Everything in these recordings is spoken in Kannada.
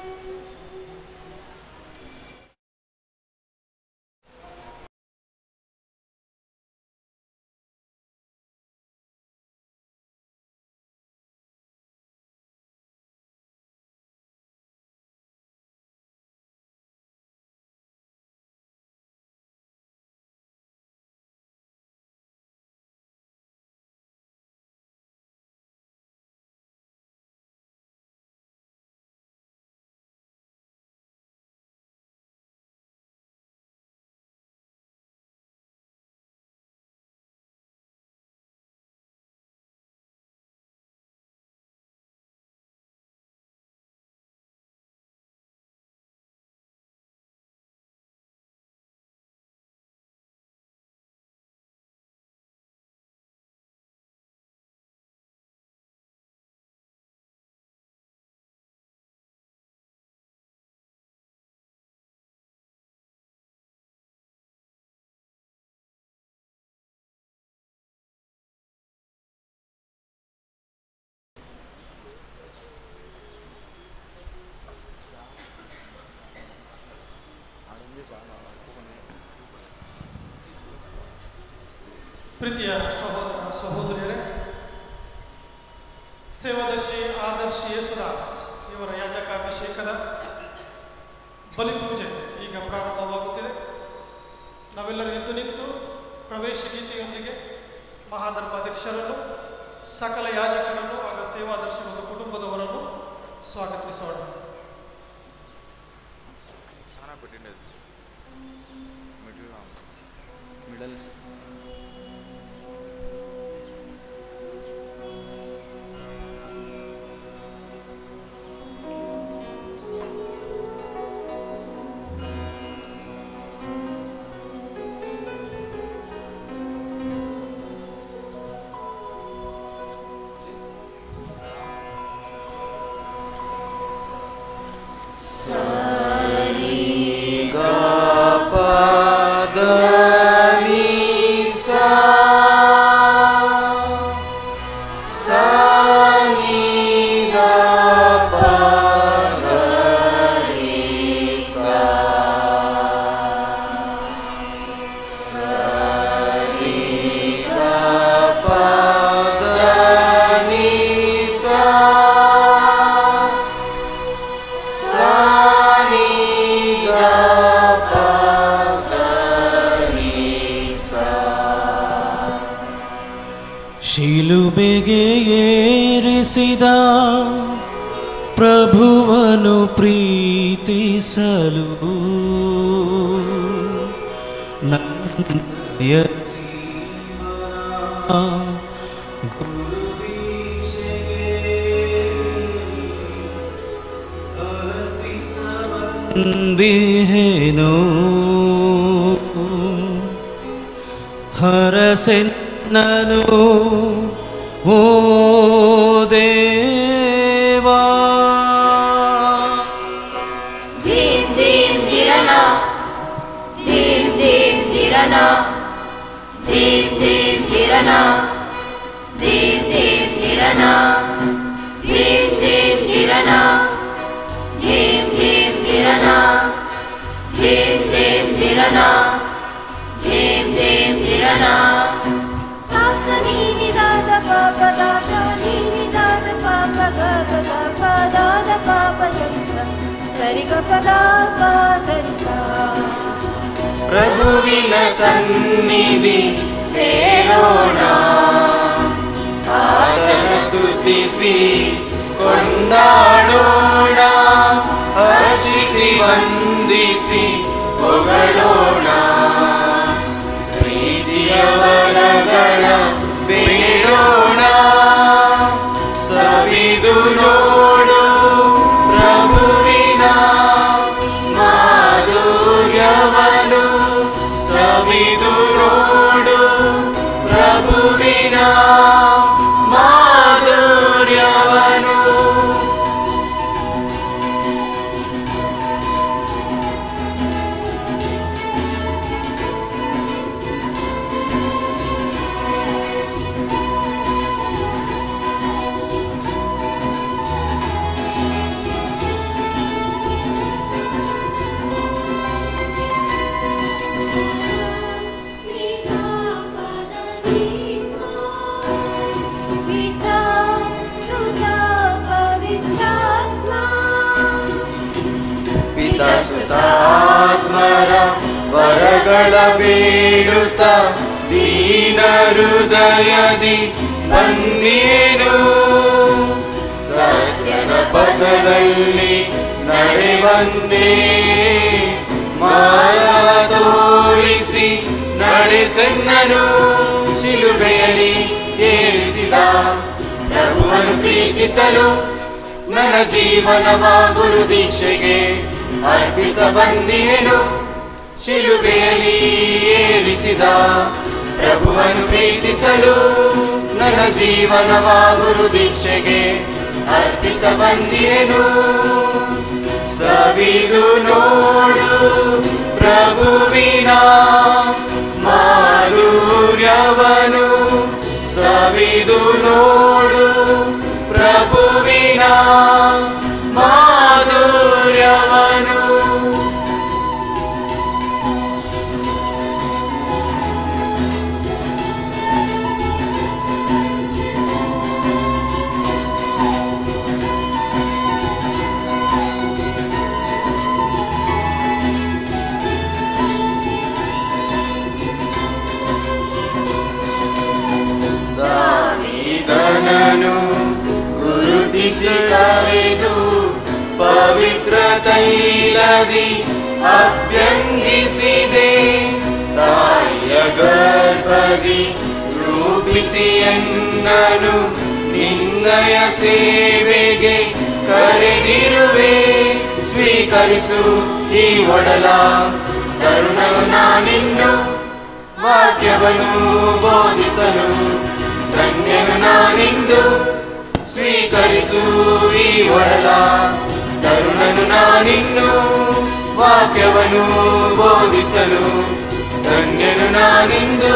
ಪ್ರೀತಿಯ ಸಹೋದರ ಸಹೋದರಿಯರೇ ಸೇವಾದರ್ಶಿ ಆದರ್ಶಿ ಯೇಸುದಾಸ್ ಇವರ ಯಾಜಕಾಭಿಷೇಕದ ಬಲಿಪೂಜೆ ಈಗ ಪ್ರಾರಂಭವಾಗುತ್ತಿದೆ ನಾವೆಲ್ಲರೂ ಎದ್ದು ನಿಂತು ಪ್ರವೇಶ ಗೀತೆಯೊಂದಿಗೆ ಮಹಾಧರ್ಮಾಧ್ಯಕ್ಷರನ್ನು ಸಕಲ ಯಾಜಕರನ್ನು ಹಾಗೂ ಸೇವಾದರ್ಶಿ ಮತ್ತು ಕುಟುಂಬದವರನ್ನು ಸ್ವಾಗತಿಸೋಣ చాలా పెట్టిండేది మిడిల్ మిడల్ ಶಿಲುಬೆಗೆ ಏರಿಸಿದ ಪ್ರಭುವನು ಪ್ರೀತಿಸಲು ನನ್ನಯ ಜೀವ ಗುರುವೀಕ್ಷೆಗೆ ಅರ್ಪಿಸಬಂದಿಹೇನು ಹರಸೆನ್ನನು ಓ ದೇವಾ ಧೀಂ ಧೀಂ ಧಿರಣ ಧೀಂ ಧೀಂ ಧಿರಣ ಧೀಂ ಧೀಂ ಧಿರಣ ಧೀಂ ಧೀಂ ಧಿರಣ ಧೀಂ ಧೀಂ ಧಿರಣ ಧೀಂ ಧೀಂ ಧಿರಣ ಧೀಂ ಧೀಂ ಧಿರಣ ಧೀಂ ಧೀಂ ಧಿರಣ ಸಾಸ ನೀನಿದಾದ ಪಾಪ ದಾಪ ನೀನಿದಾದ ಪಾಪ ಗಪ ಗಪ ದಾದ ಪಾಪ ಧರಿಸ ಸರಿ ಗಪ ದಾಪ ಧರಿಸ ಪ್ರಭುವಿನ ಸನ್ನಿಧಿ ಸೇರೋಣ ಆತನ ಸ್ತುತಿಸಿ ಕೊಂಡಾಡೋಣ ಹರ್ಷಿಸಿ ವಂದಿಸಿ ಹೊಗಳೋಣ ಪ್ರೀತಿಯ ವರಗಳ ಬೇಡೋಣ ಸವಿದು ನೋಡು ಪ್ರಭುವಿನ ಮಾಧುರ್ಯವನು ಸವಿದು ನೋಡು ಪ್ರಭುವಿನ ಮಾಧುರ್ಯವನು ಪಿತ ಸುತ ಆತ್ಮರ ವರಗಳ ಬೇಡುತ್ತ ದೀನ ಹೃದಯದಿ ಬಂದೇನು ಸತ್ಯದ ಪಥದಲ್ಲಿ ನಡೆವಂದೇ ಮಾರ್ಗ ತೋರಿಸಿ ನಡೆಸೆನ್ನನು ಶಿಲುಬೆಯಲ್ಲಿ ಏರಿಸಿದ ಪ್ರಭುವನ್ನು ಪ್ರೀತಿಸಲು ನನ್ನ ಜೀವನವ ಗುರು ದೀಕ್ಷೆಗೆ ಅರ್ಪಿಸ ಬಂದಿಯೇನು ಶಿಲುಬೆಯಲ್ಲಿ ಏರಿಸಿದ ಪ್ರಭುವನ್ನು ಪ್ರೀತಿಸಲು ನನ್ನ ಜೀವನವ ಗುರು ದೀಕ್ಷೆಗೆ ಅರ್ಪಿಸ ಬಂದಿಯೇನು ಸವಿದು ನೋಡು ಪ್ರಭುವಿನ ಮಾಧುರ್ಯವನು ಸವಿದು ನೋಡು ಪ್ರಭುವಿನ ಮಾಧುರ್ಯವನು ದಾವಿದನನು ಗುರುತಿಸಿ ಕರೆದು ಪವಿತ್ರ ತೈಲದಿ ಅಭ್ಯಂಗಿಸಿದೆ ತಾಯಿಯ ಗರ್ಭದಿ ರೂಪಿಸಿ ಎನ್ನನು ನಿನ್ನಯ ಸೇವೆಗೆ ಕರೆದಿರುವೆ ಸ್ವೀಕರಿಸು ಈ ಒಡಲ ತರುಣನು ನಾನಿನ್ನು ವಾಕ್ಯವನ್ನು ಬೋಧಿಸಲು ಧನ್ಯನು ನಾನಿಂದು ಸ್ವೀಕರಿಸು ಈ ಒಡಲ ತರುಣನು ನಾನಿನ್ನು ವಾಕ್ಯವನ್ನು ಬೋಧಿಸಲು ಧನ್ಯನು ನಾನಿಂದು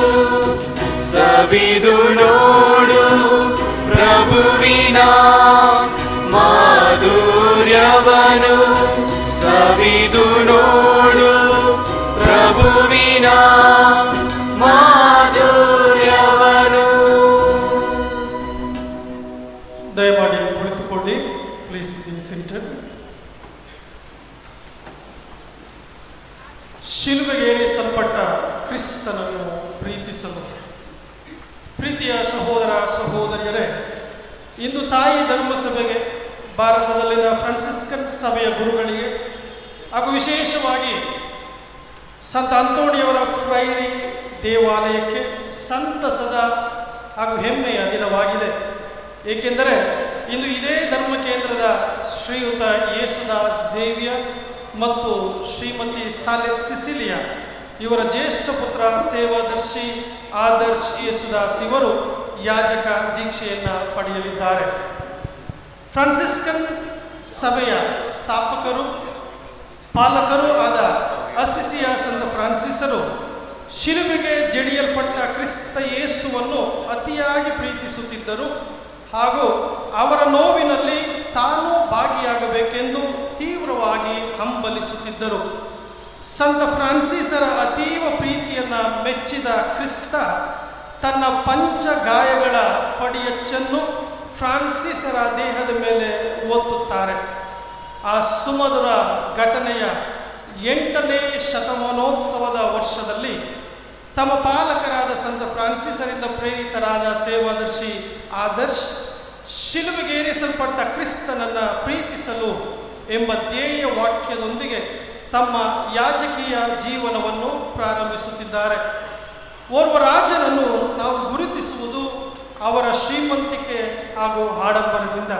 ಸವಿದು ನೋಡು ಪ್ರಭುವಿನ ಮಾಧುರ್ಯವನು ಸವಿದು ನೋಡು ಪ್ರಭುವಿನ ಮಾಧುರ್ಯವನು ದಯಮಾಡಿ ಕುಳಿತುಕೊಳ್ಳಿ ಪ್ಲೀಸ್ ಬಿ ಸೀಟೆಡ್ ಶಿಲುಬೆಗೆ ಏರಿಸಲ್ಪಟ್ಟ ಕ್ರಿಸ್ತನನ್ನು ಪ್ರೀತಿಸಲು ಪ್ರೀತಿಯ ಸಹೋದರ ಸಹೋದರಿಯರೇ ಇಂದು ತಾಯಿ ಧರ್ಮಸಭೆಗೆ ಭಾರತದಲ್ಲಿನ ಫ್ರಾನ್ಸಿಸ್ಕನ್ ಸಭೆಯ ಗುರುಗಳಿಗೆ ಹಾಗೂ ವಿಶೇಷವಾಗಿ ಸಂತ ಅಂತೋಣಿಯವರ ಫ್ರೈರಿ ದೇವಾಲಯಕ್ಕೆ ಸಂತಸದ ಹಾಗೂ ಹೆಮ್ಮೆಯ ದಿನವಾಗಿದೆ ಏಕೆಂದರೆ ಇಂದು ಇದೇ ಧರ್ಮ ಕೇಂದ್ರದ ಶ್ರೀಯುತ ಯೇಸುದಾಸ್ ಝೇವಿಯರ್ ಮತ್ತು ಶ್ರೀಮತಿ ಸಾಲೆಟ್ ಸಿಸಿಲಿಯಾ ಇವರ ಜ್ಯೇಷ್ಠ ಪುತ್ರ ಸೇವಾದರ್ಶಿ ಆದರ್ಶ್ ಯೇಸುದಾಸ್ ಇವರು ಯಾಜಕ ದೀಕ್ಷೆಯನ್ನು ಪಡೆಯಲಿದ್ದಾರೆ ಫ್ರಾನ್ಸಿಸ್ಕನ್ ಸಭೆಯ ಸ್ಥಾಪಕರು ಪಾಲಕರೂ ಆದ ಅಸಿಸಿಯ ಸಂತ ಫ್ರಾನ್ಸಿಸರು ಶಿಲುಬೆಗೆ ಜಡಿಯಲ್ಪಟ್ಟ ಕ್ರಿಸ್ತ ಯೇಸುವನ್ನು ಅತಿಯಾಗಿ ಪ್ರೀತಿಸುತ್ತಿದ್ದರು ಹಾಗೂ ಅವರ ನೋವಿನಲ್ಲಿ ತಾನೂ ಭಾಗಿಯಾಗಬೇಕೆಂದು ತೀವ್ರವಾಗಿ ಹಂಬಲಿಸುತ್ತಿದ್ದರು ಸಂತ ಫ್ರಾನ್ಸಿಸರ ಅತೀವ ಪ್ರೀತಿಯನ್ನು ಮೆಚ್ಚಿದ ಕ್ರಿಸ್ತ ತನ್ನ ಪಂಚ ಗಾಯಗಳ ಪಡಿಯಚ್ಚನ್ನು ಫ್ರಾನ್ಸಿಸರ ದೇಹದ ಮೇಲೆ ಒತ್ತುತ್ತಾರೆ ಆ ಸುಮಧುರ ಘಟನೆಯ ಎಂಟನೇ ಶತಮಾನೋತ್ಸವದ ವರ್ಷದಲ್ಲಿ ತಮ್ಮ ಪಾಲಕರಾದ ಸಂತ ಫ್ರಾನ್ಸಿಸರಿಂದ ಪ್ರೇರಿತರಾದ ಸೇವಾದರ್ಶಿ ಆದರ್ಶ್ ಶಿಲುಬೆಗೇರಿಸಲ್ಪಟ್ಟ ಕ್ರಿಸ್ತನನ್ನು ಪ್ರೀತಿಸಲು ಎಂಬ ಧ್ಯೇಯ ವಾಕ್ಯದೊಂದಿಗೆ ತಮ್ಮ ಯಾಜಕೀಯ ಜೀವನವನ್ನು ಪ್ರಾರಂಭಿಸುತ್ತಿದ್ದಾರೆ ಓರ್ವ ರಾಜನನ್ನು ನಾವು ಗುರುತಿಸುವುದು ಅವರ ಶ್ರೀಮಂತಿಕೆ ಹಾಗೂ ಆಡಂಬರದಿಂದ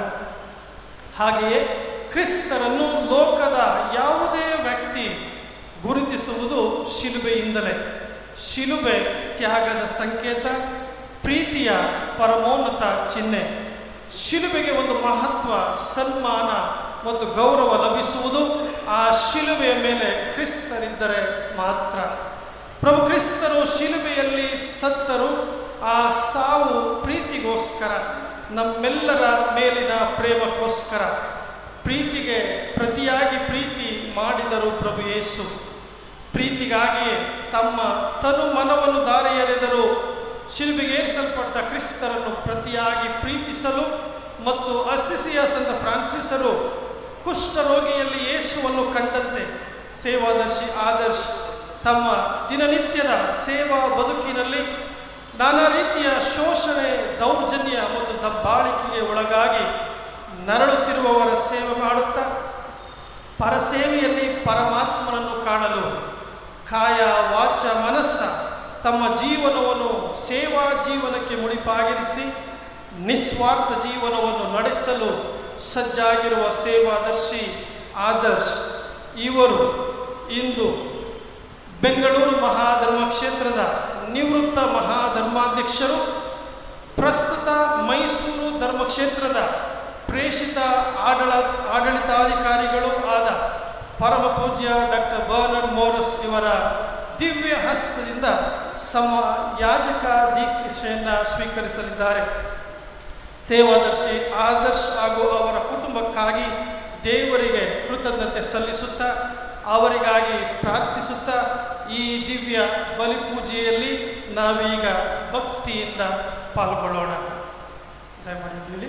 ಹಾಗೆಯೇ ಕ್ರಿಸ್ತರನ್ನು ಲೋಕದ ಯಾವುದೇ ವ್ಯಕ್ತಿ ಗುರುತಿಸುವುದು ಶಿಲುಬೆಯಿಂದಲೇ ಶಿಲುಬೆ ತ್ಯಾಗದ ಸಂಕೇತ ಪ್ರೀತಿಯ ಪರಮೋನ್ನತ ಚಿಹ್ನೆ ಶಿಲುಬೆಗೆ ಒಂದು ಮಹತ್ವ ಸನ್ಮಾನ ಮತ್ತು ಗೌರವ ಲಭಿಸುವುದು ಆ ಶಿಲುಬೆಯ ಮೇಲೆ ಕ್ರಿಸ್ತರಿದ್ದರೆ ಮಾತ್ರ ಪ್ರಭು ಕ್ರಿಸ್ತರು ಶಿಲುಬೆಯಲ್ಲಿ ಸತ್ತರು ಆ ಸಾವು ಪ್ರೀತಿಗೋಸ್ಕರ ನಮ್ಮೆಲ್ಲರ ಮೇಲಿನ ಪ್ರೇಮಕ್ಕೋಸ್ಕರ ಪ್ರೀತಿಗೆ ಪ್ರತಿಯಾಗಿ ಪ್ರೀತಿ ಮಾಡಿದರು ಪ್ರಭು ಯೇಸು ಪ್ರೀತಿಗಾಗಿಯೇ ತಮ್ಮ ತನು ಮನವನ್ನು ದಾರಿ ಎರೆದರು ಶಿಲ್ಬೆಗೇರಿಸಲ್ಪಟ್ಟ ಕ್ರಿಸ್ತರನ್ನು ಪ್ರತಿಯಾಗಿ ಪ್ರೀತಿಸಲು ಮತ್ತು ಅಸ್ಸಿಸಿಯ ಸಂತ ಫ್ರಾನ್ಸಿಸರು ಕುಷ್ಠರೋಗಿಯಲ್ಲಿ ಯೇಸುವನ್ನು ಕಂಡಂತೆ ಸೇವಾದರ್ಶಿ ಆದರ್ಶ್ ತಮ್ಮ ದಿನನಿತ್ಯದ ಸೇವಾ ಬದುಕಿನಲ್ಲಿ ನಾನಾ ರೀತಿಯ ಶೋಷಣೆ ದೌರ್ಜನ್ಯ ಮತ್ತು ದಬ್ಬಾಳಿಕೆಗೆ ಒಳಗಾಗಿ ನರಳುತ್ತಿರುವವರ ಸೇವೆ ಮಾಡುತ್ತಾ ಪರಸೇವೆಯಲ್ಲಿ ಪರಮಾತ್ಮನನ್ನು ಕಾಣಲು ಕಾಯ ವಾಚ ಮನಸ್ಸ ತಮ್ಮ ಜೀವನವನ್ನು ಸೇವಾ ಜೀವನಕ್ಕೆ ಮುಡಿಪಾಗಿರಿಸಿ ನಿಸ್ವಾರ್ಥ ಜೀವನವನ್ನು ನಡೆಸಲು ಸಜ್ಜಾಗಿರುವ ಸೇವಾದರ್ಶಿ ಆದರ್ಶ್ ಇವರು ಇಂದು ಬೆಂಗಳೂರು ಮಹಾಧರ್ಮ ಕ್ಷೇತ್ರದ ನಿವೃತ್ತ ಮಹಾಧರ್ಮಾಧ್ಯಕ್ಷರು ಪ್ರಸ್ತುತ ಮೈಸೂರು ಧರ್ಮಕ್ಷೇತ್ರದ ಪ್ರೇಷಿತ ಆಡಳ ಆಡಳಿತಾಧಿಕಾರಿಗಳು ಆದ ಪರಮ ಪೂಜ್ಯ ಡಾಕ್ಟರ್ ಬರ್ನರ್ಡ್ ಮೋರಸ್ ಇವರ ದಿವ್ಯ ಹಸ್ತದಿಂದ ಸಮ ಯಾಜಕ ದೀಕ್ಷೆಯನ್ನು ಸ್ವೀಕರಿಸಲಿದ್ದಾರೆ ಸೇವಾದರ್ಶಿ ಆದರ್ಶ್ ಹಾಗೂ ಅವರ ಕುಟುಂಬಕ್ಕಾಗಿ ದೇವರಿಗೆ ಕೃತಜ್ಞತೆ ಸಲ್ಲಿಸುತ್ತಾ ಅವರಿಗಾಗಿ ಪ್ರಾರ್ಥಿಸುತ್ತಾ ಈ ದಿವ್ಯ ಬಲಿಪೂಜೆಯಲ್ಲಿ ನಾವೀಗ ಭಕ್ತಿಯಿಂದ ಪಾಲ್ಗೊಳ್ಳೋಣ ದಯಮಾಡಿ ಹೇಳಿ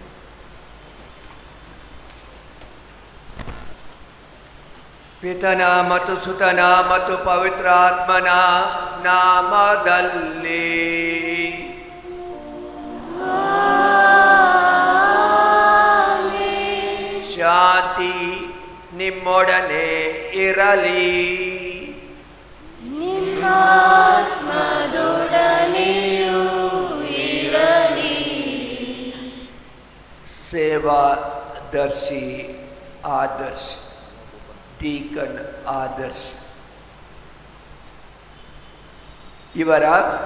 ಪಿತನ ಮತ್ತು ಸುತನ ಮತ್ತು ಪವಿತ್ರಾತ್ಮನ ನಾಮದಲ್ಲಿ ಶಾಂತಿ ನಿಮ್ಮೊಡನೆ ಇರಲಿ ನಿಮ್ಮಾತ್ಮದೊಡನೆಯೂ ಇರಲಿ ಸೇವಾ ದರ್ಶಿ ಆದರ್ಶ್ ದೀಕನ್ ಆದರ್ಶ್ ಇವರ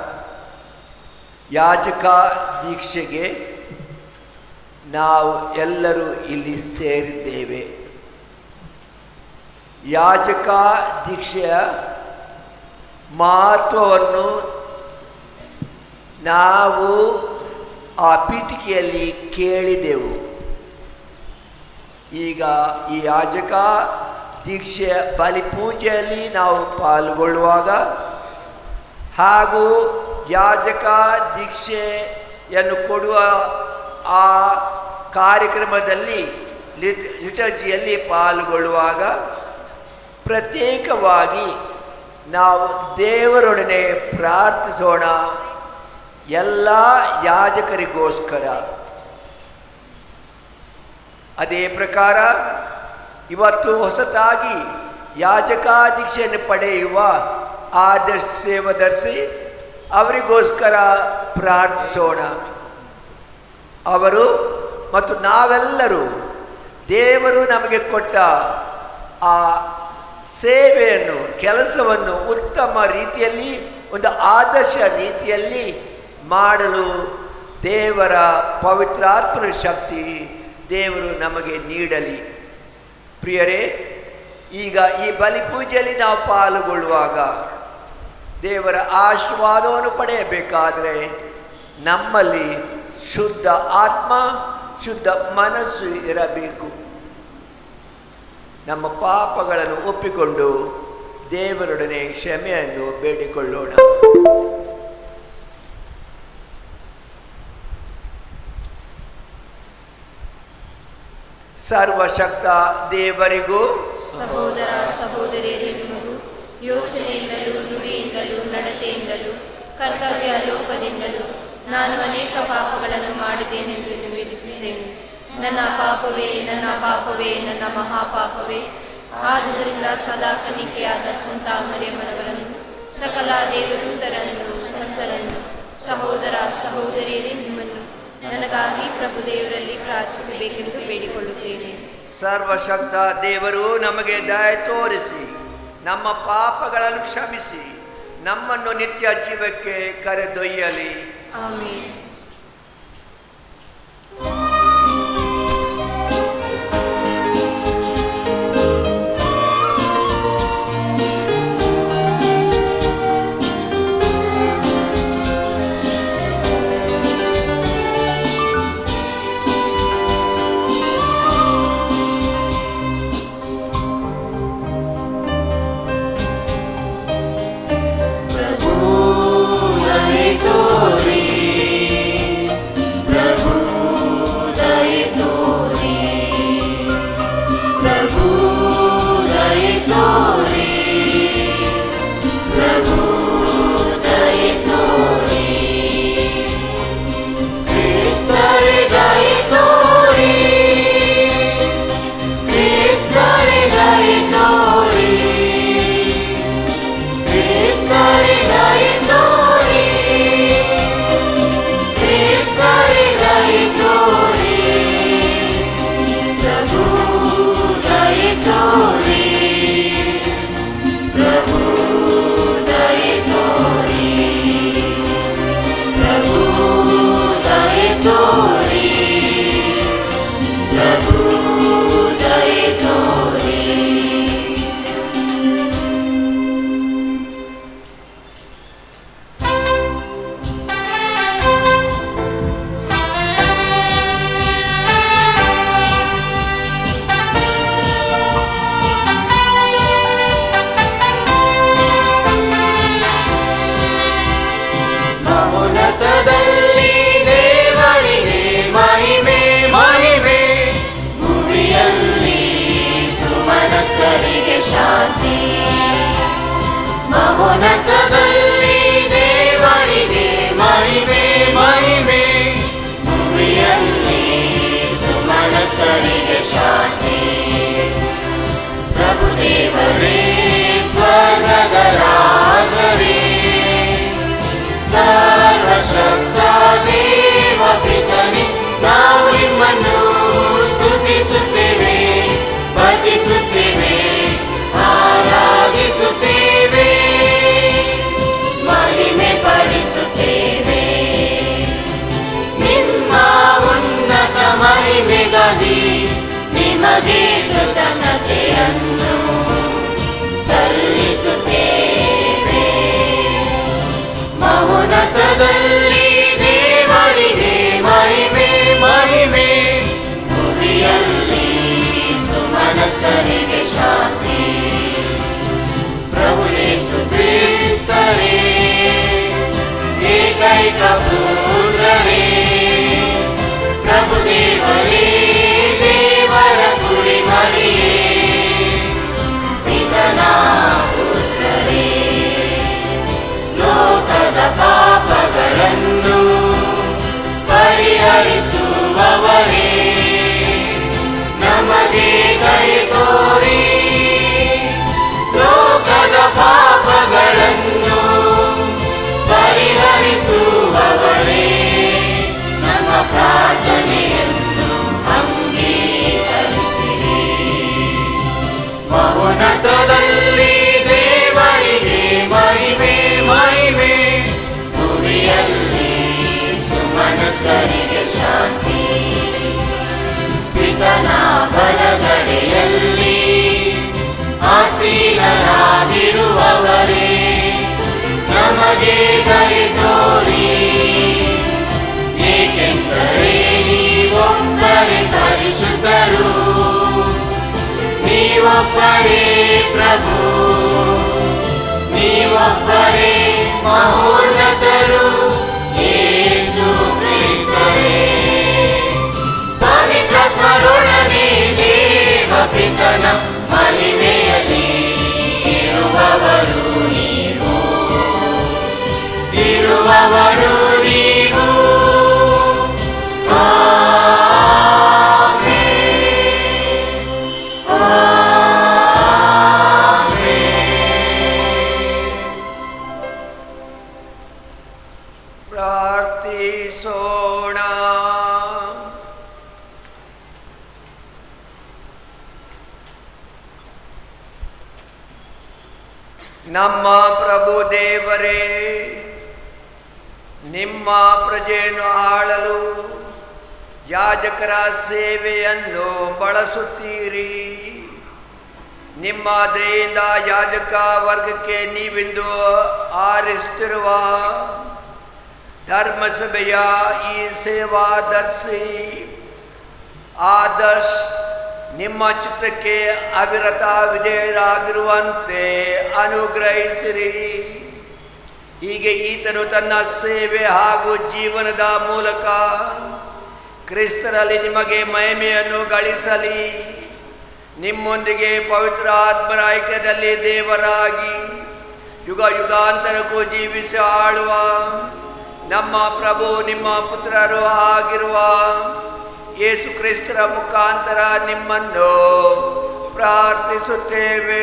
ಯಾಜಕ ದೀಕ್ಷೆಗೆ ನಾವು ಎಲ್ಲರೂ ಇಲ್ಲಿ ಸೇರಿದ್ದೇವೆ ಯಾಜಕ ದೀಕ್ಷೆಯ ಮಹತ್ವವನ್ನು ನಾವು ಆ ಪೀಠಿಕೆಯಲ್ಲಿ ಕೇಳಿದೆವು ಈಗ ಈ ಯಾಜಕ ದೀಕ್ಷೆಯ ಬಲಿಪೂಜೆಯಲ್ಲಿ ನಾವು ಪಾಲ್ಗೊಳ್ಳುವಾಗ ಹಾಗೂ ಯಾಜಕ ದೀಕ್ಷೆಯನ್ನು ಕೊಡುವ ಆ ಕಾರ್ಯಕ್ರಮದಲ್ಲಿ ಲಿಟ್ ಲಿಟರ್ಜಿಯಲ್ಲಿ ಪಾಲ್ಗೊಳ್ಳುವಾಗ ಪ್ರತ್ಯೇಕವಾಗಿ ನಾವು ದೇವರೊಡನೆ ಪ್ರಾರ್ಥಿಸೋಣ ಎಲ್ಲ ಯಾಜಕರಿಗೋಸ್ಕರ ಅದೇ ಪ್ರಕಾರ ಇವತ್ತು ಹೊಸತಾಗಿ ಯಾಜಕ ದೀಕ್ಷೆಯನ್ನು ಪಡೆಯುವ ಆದರ್ಶ ಸೇವದರ್ಶಿ ಅವರಿಗೋಸ್ಕರ ಪ್ರಾರ್ಥಿಸೋಣ ಅವರು ಮತ್ತು ನಾವೆಲ್ಲರೂ ದೇವರು ನಮಗೆ ಕೊಟ್ಟ ಆ ಸೇವೆಯನ್ನು ಕೆಲಸವನ್ನು ಉತ್ತಮ ರೀತಿಯಲ್ಲಿ ಒಂದು ಆದರ್ಶ ರೀತಿಯಲ್ಲಿ ಮಾಡಲು ದೇವರ ಪವಿತ್ರಾತ್ಮನ ಶಕ್ತಿ ದೇವರು ನಮಗೆ ನೀಡಲಿ ಪ್ರಿಯರೇ ಈಗ ಈ ಬಲಿಪೂಜೆಯಲ್ಲಿ ನಾವು ಪಾಲ್ಗೊಳ್ಳುವಾಗ ದೇವರ ಆಶೀರ್ವಾದವನ್ನು ಪಡೆಯಬೇಕಾದರೆ ನಮ್ಮಲ್ಲಿ ಶುದ್ಧ ಆತ್ಮ ಶುದ್ಧ ಮನಸ್ಸು ಇರಬೇಕು ನಮ್ಮ ಪಾಪಗಳನ್ನು ಒಪ್ಪಿಕೊಂಡು ದೇವರೊಡನೆ ಕ್ಷಮೆಯನ್ನು ಬೇಡಿಕೊಳ್ಳೋಣ ಸರ್ವಶಕ್ತ ದೇವರಿಗೂ ಸಹೋದರ ಸಹೋದರಿಯರೇ ನಿಮಗೂ ಯೋಚನೆಯಿಂದಲೂ ನುಡಿಯಿಂದಲೂ ನಡತೆಯಿಂದಲೂ ಕರ್ತವ್ಯ ಲೋಪದಿಂದಲೂ ನಾನು ಅನೇಕ ಪಾಪಗಳನ್ನು ಮಾಡಿದ್ದೇನೆಂದು ನಿವೇದಿಸಿದ್ದೇನೆ ನನ್ನ ಪಾಪವೇ ನನ್ನ ಪಾಪವೇ ನನ್ನ ಮಹಾಪಾಪವೇ ಆದುದರಿಂದ ಸದಾ ಕನ್ನಿಕೆಯಾದ ಸಂತ ಮರಿಯಮ್ಮನವರನ್ನು ಸಕಲ ದೇವದೂತರನ್ನು ಸಂತರನ್ನು ಸಹೋದರ ಸಹೋದರಿಯರೇ ನಿಮ್ಮನ್ನು ನನಗಾಗಿ ಪ್ರಭು ದೇವರಲ್ಲಿ ಪ್ರಾರ್ಥಿಸಬೇಕೆಂದು ಬೇಡಿಕೊಳ್ಳುತ್ತೇನೆ ಸರ್ವಶಕ್ತ ದೇವರು ನಮಗೆ ದಯ ತೋರಿಸಿ ನಮ್ಮ ಪಾಪಗಳನ್ನು ಕ್ಷಮಿಸಿ ನಮ್ಮನ್ನು ನಿತ್ಯ ಜೀವಕ್ಕೆ ಕರೆದೊಯ್ಯಲಿ ಆಮೇಲೆ ಪ್ರಭು ದಯೆ ತೋರಿ ಸುಮನಸ್ಕರಿಗೆ ಶಾಂತಿ ಪ್ರಭು ದೇವರೇ ಸ್ವರ್ಗದ ರಾಜರೇ ಸರ್ವಶಕ್ತ ದೇವ ಪಿತನೆ ನಾವು ನಿಮ್ಮನ್ನು ಸ್ತುತಿಸುತ್ತೇವೆ ಭಜಿಸುತ್ತೇವೆ ಆರಾಧಿಸುತ್ತೇವೆ ಮಹಿಮೆ ಪಡಿಸುತ್ತೇವೆ ನಿಮ್ಮ ಉನ್ನತ ಮಹಿಮೆಗಾಗಿ ನಿಮಗೆ ಕೃತಜ್ಞತೆಯನ್ನು ಸಲ್ಲಿಸುತ್ತೇವೆ ಮೌನತದಲ್ಲಿ ದೇವರಿಗೆ ಮಹಿಮೆ ಮಹಿಮೆ ಭುವಿಯಲ್ಲಿ ಸುಮನಸ್ಕರಿಗೆ ಶಾಂತಿ ಪ್ರಭು ಯೇಸು ಕ್ರಿಸ್ತರೇ ಏಕೈಕ ಪುತ್ರರೇ ಪ್ರಭು ದೇವರೇ ದೇವರ ಕುಡಿ ಮರಿಯೇ ಪಿತನ ಪುತ್ರರೇ ಲೋಕದ ಪಾಪಗಳನ್ನು ಪರಿಹರಿಸುವವರೇ ನಮಗೆ ದಯ ತೋರಿ ಲೋಕದ ಪಾಪಗಳನ್ನು ಪರಿಹರಿಸುವವರೇ ನಮ್ಮ ಪ್ರಾರ್ಥನೆಯನ್ನು ಅಂಗೀಕರಿಸಿರಿ ಮೌನತದಲ್ಲಿ ದೇವರಿಗೆ ಮಹಿಮೆ ಮಹಿಮೆ ಭುವಿಯಲ್ಲಿ ಸುಮನಸ್ಕರಿಗೆ ಶಾಂತಿ ಪಿತನ ಬಲಗಡೆಯಲ್ಲಿ ಆಸೀನರಾಗಿರುವವರೇ ನಮಗೆ ದಯ ತೋರಿ ಏಕೆಂದರೆ ನೀವೊಬ್ಬರೇ ಪರಿಶುದ್ಧರು ನೀವೊಬ್ಬರೇ ಪ್ರಭು ನೀವೊಬ್ಬರೇ ಮಹೋನ್ನತರು ಯೇಸು ಕ್ರಿಸ್ತರೇ ಪವಿತ್ರತ್ವರೊಡನೆ ದೇವ ಪಿತನ ಮಹಿಮೆಯಲ್ಲಿ ಇರುವವರು ನೀವು ಇರುವವರು ನೀವು ಪ್ರಾರ್ಥಿಸೋಣ ನಮ್ಮ ಪ್ರಭು ದೇವರೇ ನಿಮ್ಮ ಪ್ರಜೆಯನ್ನು ಆಳಲು ಯಾಜಕರ ಸೇವೆಯನ್ನು ಬಳಸುತ್ತೀರಿ ನಿಮ್ಮ ದಯೆಯಿಂದ ಯಾಜಕ ವರ್ಗಕ್ಕೆ ನೀವಿಂದು ಆರಿಸುತ್ತಿರುವ ಧರ್ಮಸಭೆಯ ಈ ಸೇವಾದರ್ಶಿ ಆದರ್ಶ್ ನಿಮ್ಮ ಚಿತ್ತಕ್ಕೆ ಅವಿರತ ವಿಧೇಯರಾಗಿರುವಂತೆ ಅನುಗ್ರಹಿಸಿರಿ ಹೀಗೆ ಈತನು ತನ್ನ ಸೇವೆ ಹಾಗೂ ಜೀವನದ ಮೂಲಕ ಕ್ರಿಸ್ತರಲ್ಲಿ ನಿಮಗೆ ಮಹಿಮೆಯನ್ನು ಗಳಿಸಲಿ ನಿಮ್ಮೊಂದಿಗೆ ಪವಿತ್ರ ಆತ್ಮರ ಐಕ್ಯದಲ್ಲಿ ದೇವರಾಗಿ ಯುಗ ಯುಗಾಂತರಕ್ಕೂ ಜೀವಿಸಿ ಆಳುವ ನಮ್ಮ ಪ್ರಭು ನಿಮ್ಮ ಪುತ್ರರು ಆಗಿರುವ ಯೇಸು ಕ್ರಿಸ್ತರ ಮುಖಾಂತರ ನಿಮ್ಮನ್ನು ಪ್ರಾರ್ಥಿಸುತ್ತೇವೆ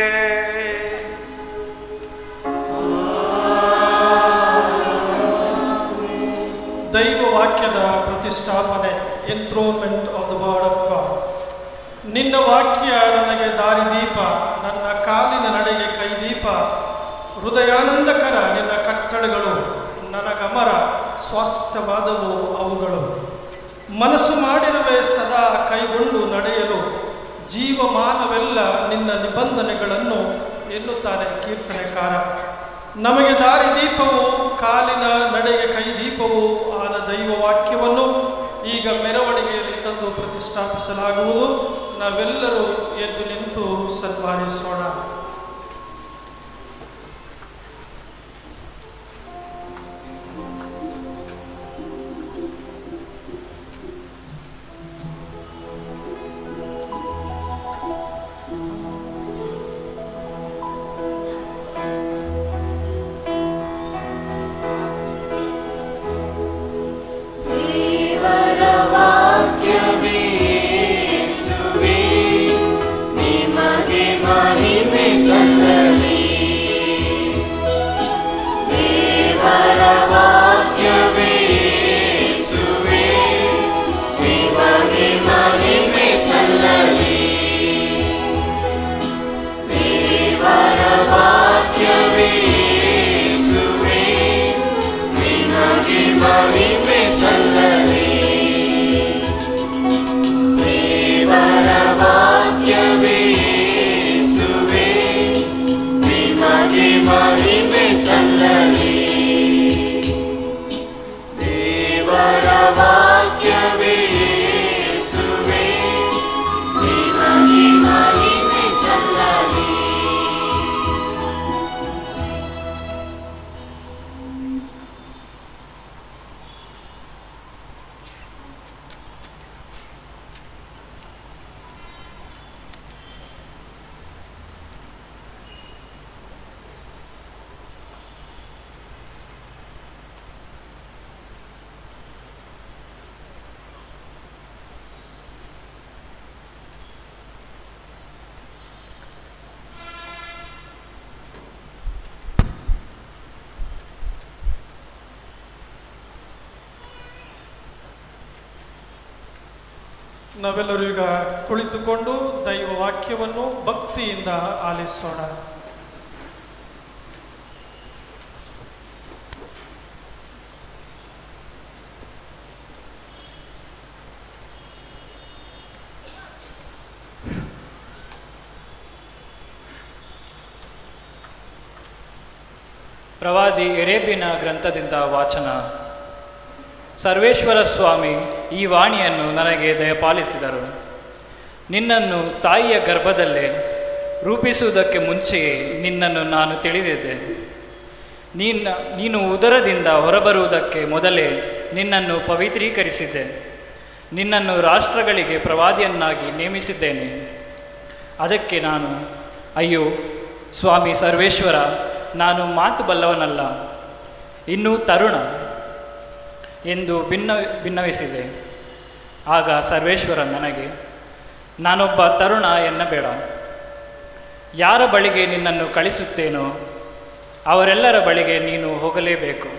ದೈವ ವಾಕ್ಯದ ಪ್ರತಿಷ್ಠಾಪನೆ enthronement of the word of God ನಿನ್ನ ವಾಕ್ಯ ನನಗೆ ದಾರಿದೀಪ ನನ್ನ ಕಾಲಿನ ನಡೆಗೆ ಕೈದೀಪ ಹೃದಯಾನಂದಕರ ನಿನ್ನ ಕಟ್ಟಡಗಳು ನನಗಮರ ಸ್ವಾಸ್ಥ್ಯವಾದವು ಅವುಗಳು ಮನಸ್ಸು ಮಾಡಿರುವೆ ಸದಾ ಕೈಗೊಂಡು ನಡೆಯಲು ಜೀವಮಾನವೆಲ್ಲ ನಿನ್ನ ನಿಬಂಧನೆಗಳನ್ನು ಎನ್ನುತ್ತಾನೆ ಕೀರ್ತನೆಕಾರ ನಮಗೆ ದಾರಿದೀಪವು ಕಾಲಿನ ನಡೆಗೆ ಕೈದೀಪವು ಆದ ದೈವ ವಾಕ್ಯವನ್ನು ಈಗ ಮೆರವಣಿಗೆಯಲ್ಲಿ ತಂದು ಪ್ರತಿಷ್ಠಾಪಿಸಲಾಗುವುದು ನಾವೆಲ್ಲರೂ ಎದ್ದು ನಿಂತು ಸನ್ಮಾನಿಸೋಣ ದೇವರ ವಾಕ್ಯವೇ ನಾವೆಲ್ಲರೂ ಈಗ ಕುಳಿತುಕೊಂಡು ದೈವ ವಾಕ್ಯವನ್ನು ಭಕ್ತಿಯಿಂದ ಆಲಿಸೋಣ ಪ್ರವಾದಿ ಎರೇಬಿನ ಗ್ರಂಥದಿಂದ ವಾಚನ ಸರ್ವೇಶ್ವರ ಸ್ವಾಮಿ ಈ ವಾಣಿಯನ್ನು ನನಗೆ ದಯಪಾಲಿಸಿದರು ನಿನ್ನನ್ನು ತಾಯಿಯ ಗರ್ಭದಲ್ಲೇ ರೂಪಿಸುವುದಕ್ಕೆ ಮುಂಚೆಯೇ ನಿನ್ನನ್ನು ನಾನು ತಿಳಿದಿದ್ದೆ ನಿನ್ನ ನೀನು ಉದರದಿಂದ ಹೊರಬರುವುದಕ್ಕೆ ಮೊದಲೇ ನಿನ್ನನ್ನು ಪವಿತ್ರೀಕರಿಸಿದ್ದೆ ನಿನ್ನನ್ನು ರಾಷ್ಟ್ರಗಳಿಗೆ ಪ್ರವಾದಿಯನ್ನಾಗಿ ನೇಮಿಸಿದ್ದೇನೆ ಅದಕ್ಕೆ ನಾನು ಅಯ್ಯೋ ಸ್ವಾಮಿ ಸರ್ವೇಶ್ವರ ನಾನು ಮಾತು ಬಲ್ಲವನಲ್ಲ ಇನ್ನೂ ತರುಣ ಎಂದು ಭಿನ್ನ ಭಿನ್ನವಿಸಿದೆ ಆಗ ಸರ್ವೇಶ್ವರ ನನಗೆ ನಾನೊಬ್ಬ ತರುಣ ಎನ್ನಬೇಡ ಯಾರ ಬಳಿಗೆ ನಿನ್ನನ್ನು ಕಳಿಸುತ್ತೇನೋ ಅವರೆಲ್ಲರ ಬಳಿಗೆ ನೀನು ಹೋಗಲೇಬೇಕು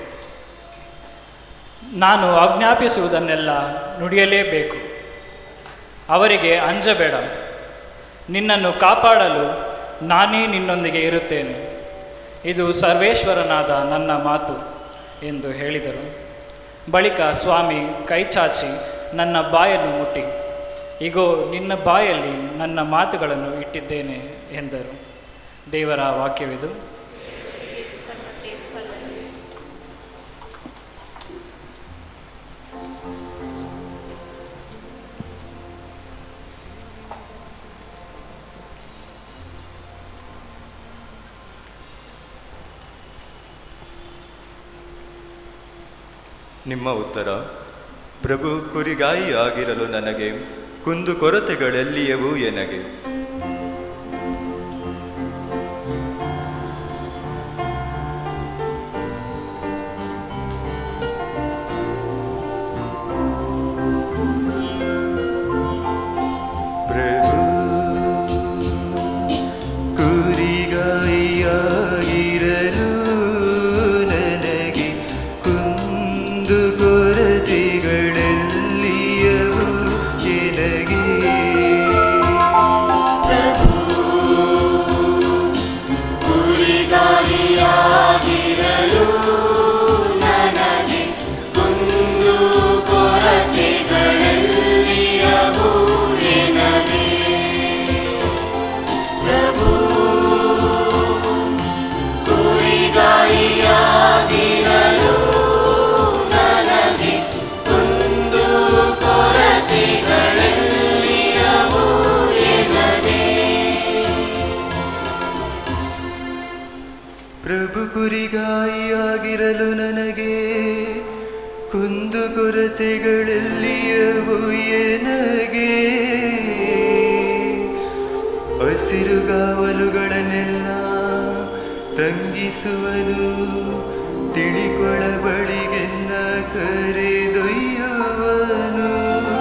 ನಾನು ಆಜ್ಞಾಪಿಸುವುದನ್ನೆಲ್ಲ ನುಡಿಯಲೇಬೇಕು ಅವರಿಗೆ ಅಂಜಬೇಡ ನಿನ್ನನ್ನು ಕಾಪಾಡಲು ನಾನೇ ನಿನ್ನೊಂದಿಗೆ ಇರುತ್ತೇನೆ ಇದು ಸರ್ವೇಶ್ವರನಾದ ನನ್ನ ಮಾತು ಎಂದು ಹೇಳಿದರು ಬಳಿಕ ಸ್ವಾಮಿ ಕೈಚಾಚಿ ನನ್ನ ಬಾಯನ್ನು ಮುಟ್ಟಿ ಇಗೋ ನಿನ್ನ ಬಾಯಲ್ಲಿ ನನ್ನ ಮಾತುಗಳನ್ನು ಇಟ್ಟಿದ್ದೇನೆ ಎಂದರು ದೇವರ ವಾಕ್ಯವಿದು ಕೃತಜ್ಞತೆ ಸಲ್ಲಲಿ ನಿಮ್ಮ ಉತ್ತರ ಪ್ರಭು ಕುರಿಗಾಯಿ ಆಗಿರಲು ನನಗೆ ಕುಂದು ಕೊರತೆಗಳೆಲ್ಲಿಯವು ಎನಗೆ ಪ್ರಭು ಕುರಿಗಾಯಿಯಾಗಿರಲು ನನಗೆ ಕುಂದು ಕೊರತೆಗಳೆಲ್ಲಿಯವು ಎನಗೆ ಪ್ರಭು ಕುರಿಗಾರಿಯಾಗಿರಲು ನನಗೆ ಕುಂದು ಕೊರತೆಗಳೆಲ್ಲಿಯವು ಎನಗೆ ಪ್ರಭು ಕುರಿಗಾರಿಯಾಗಿರಲು ನನಗೆ ಕುಂದು ಕೊರತೆಗಳೆಲ್ಲಿಯವು ಎನಗೆ ಪ್ರಭು ಕುರಿಗಾಯಿಯಾಗಿರಲು ನನಗೆ ಕುಂದು ಕೊರತೆಗಳೆಲ್ಲಿಯವು ಎನಗೆ ಹಸಿರುಗಾವಲುಗಳನ್ನೆಲ್ಲ ತಂಗಿಸುವನು ತಿಳಿಕೊಳ ಬಳಿಗೆನ್ನ ಕರೆದೊಯ್ಯುವನು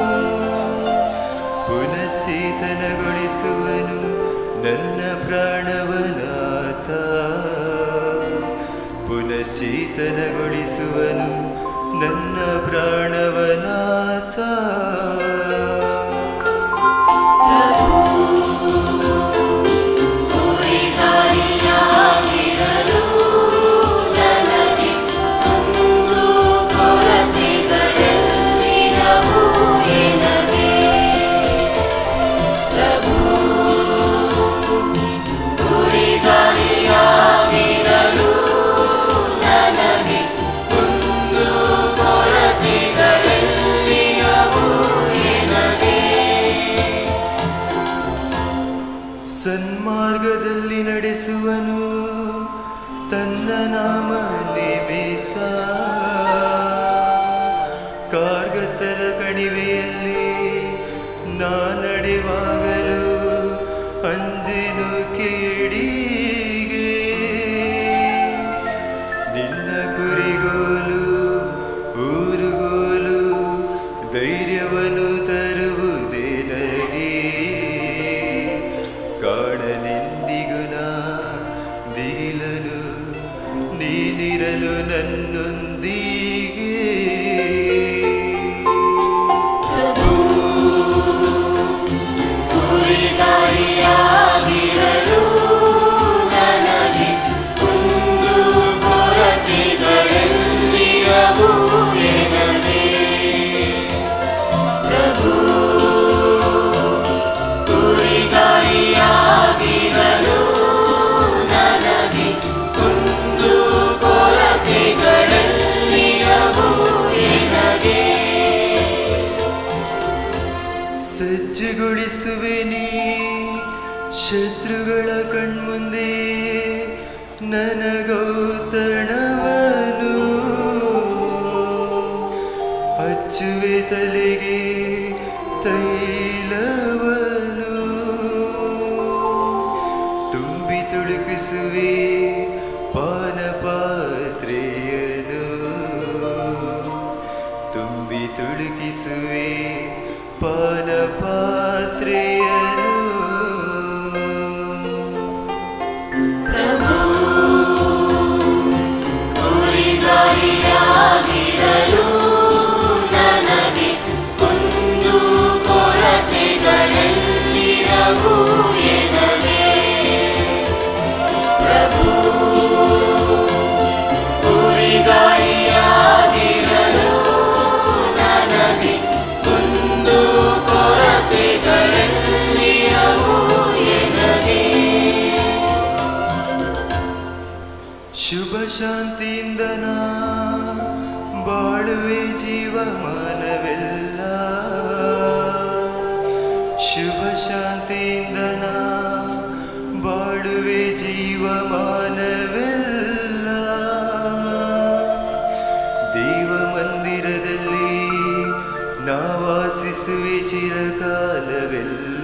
ಪುನಶ್ಚೇತನಗೊಳಿಸುವನು ನನ್ನ ಪ್ರಾಣವನಾಥ ಪುನಶ್ಚೇತನಗೊಳಿಸುವನು ನನ್ನ ಪ್ರಾಣವನಾಥ ಕುರಿಗಾರಿಯಾಗಿರಲು ನನಗೆ ಕುಂದು ಕೊರತೆಗಳೆಲ್ಲಿರವು ಎನಗೆ ಪ್ರಭು ಕುರಿಗಾರಿಯಾಗಿರಲು ನನಗೆ ಕುಂದು ಕೊರತೆಗಳೆಲ್ಲಿರವು ಎನಗೆ ಸನ್ಮಾರ್ಗದಲ್ಲಿ ನಡೆಸುವನು ತನ್ನ ನಾಮ ನಿಮಿತ್ತ ಕಾರ್ಗತ್ತಲ ಕಣಿವೆಯಲ್ಲಿ ನಾ ನಡೆವಾಗಲು ಅಂಜಿನು ಕೇಡಿಗೆ ನಿನ್ನ ಕುರಿಗೋಲು ಊರುಗೋಲು ಧೈರ್ಯವನ್ನು ತರುವುದೇ ನನಗೆ ಕಾಣಲೆಂದಿಗೂ ನಾ ದಿಗಿಲನು ನೀನಿರ ತೊಲಗಿಸುವೆ ನೀ ಶತ್ರುಗಳ ಕಣ್ಮುಂದೆ ನನಗೌತಣವನು ಹಚ್ಚುವೆ ತಲೆಗೆ ತೈಲವನು ತುಂಬಿ ತುಳುಕಿಸುವೆ ಪಾನಪಾತ್ರೆಯನು ತುಂಬಿ ತುಳುಕಿಸುವೆ ಪಾನಪಾತ್ರೆಯನು ಪ್ರಭು ಕುರಿಗಾರಿಯಾಗಿರಲು ನನಗೆ ಕುಂದು ಕೊರತೆಗಳೆಲ್ಲಿರವು ಎನಗೆ ಪ್ರಭು ಕುರಿಗಾರಿಯಾಗಿರಲು ನನಗೆ ಕುಂದು ಕೊರತೆಗಳೆಲ್ಲಿರವು ಎನಗೆ ಶುಭ ಶಾಂತಿಯಿಂದ ನಾ ಬಾಳುವೆ ಜೀವಮಾನವೆಲ್ಲ ಶುಭ ಶಾಂತಿಯಿಂದ ನಾ ಬಾಳುವೆ ಜೀವಮಾನವೆಲ್ಲ ದೇವ ಮಂದಿರದಲ್ಲಿ ನಾ ವಾಸಿಸುವೆ ಚಿರಕಾಲವೆಲ್ಲ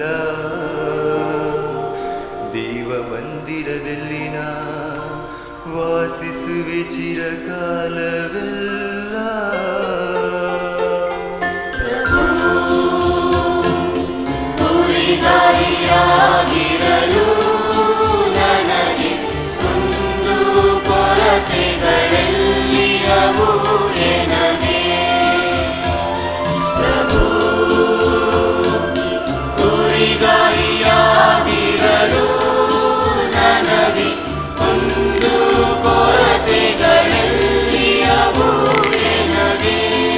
ದೇವ ಮಂದಿರದಲ್ಲಿ ನಾ ವಾಸಿಸುವೆ ಚಿರಕಾಲವೆಲ್ಲ ಕುರಿಗಾರಿಯಾಗಿರಲು ನನಗೆ ಕುಂದು ಕೊರತೆಗಳೆಲ್ಲಿರವು ಎನಗೆ ಪ್ರಭು ಕುರಿಗಾರಿಯಾಗಿರಲು ನನಗೆ ಕುಂದು ಕೊರತೆಗಳೆಲ್ಲಿರವು ಎನಗೆ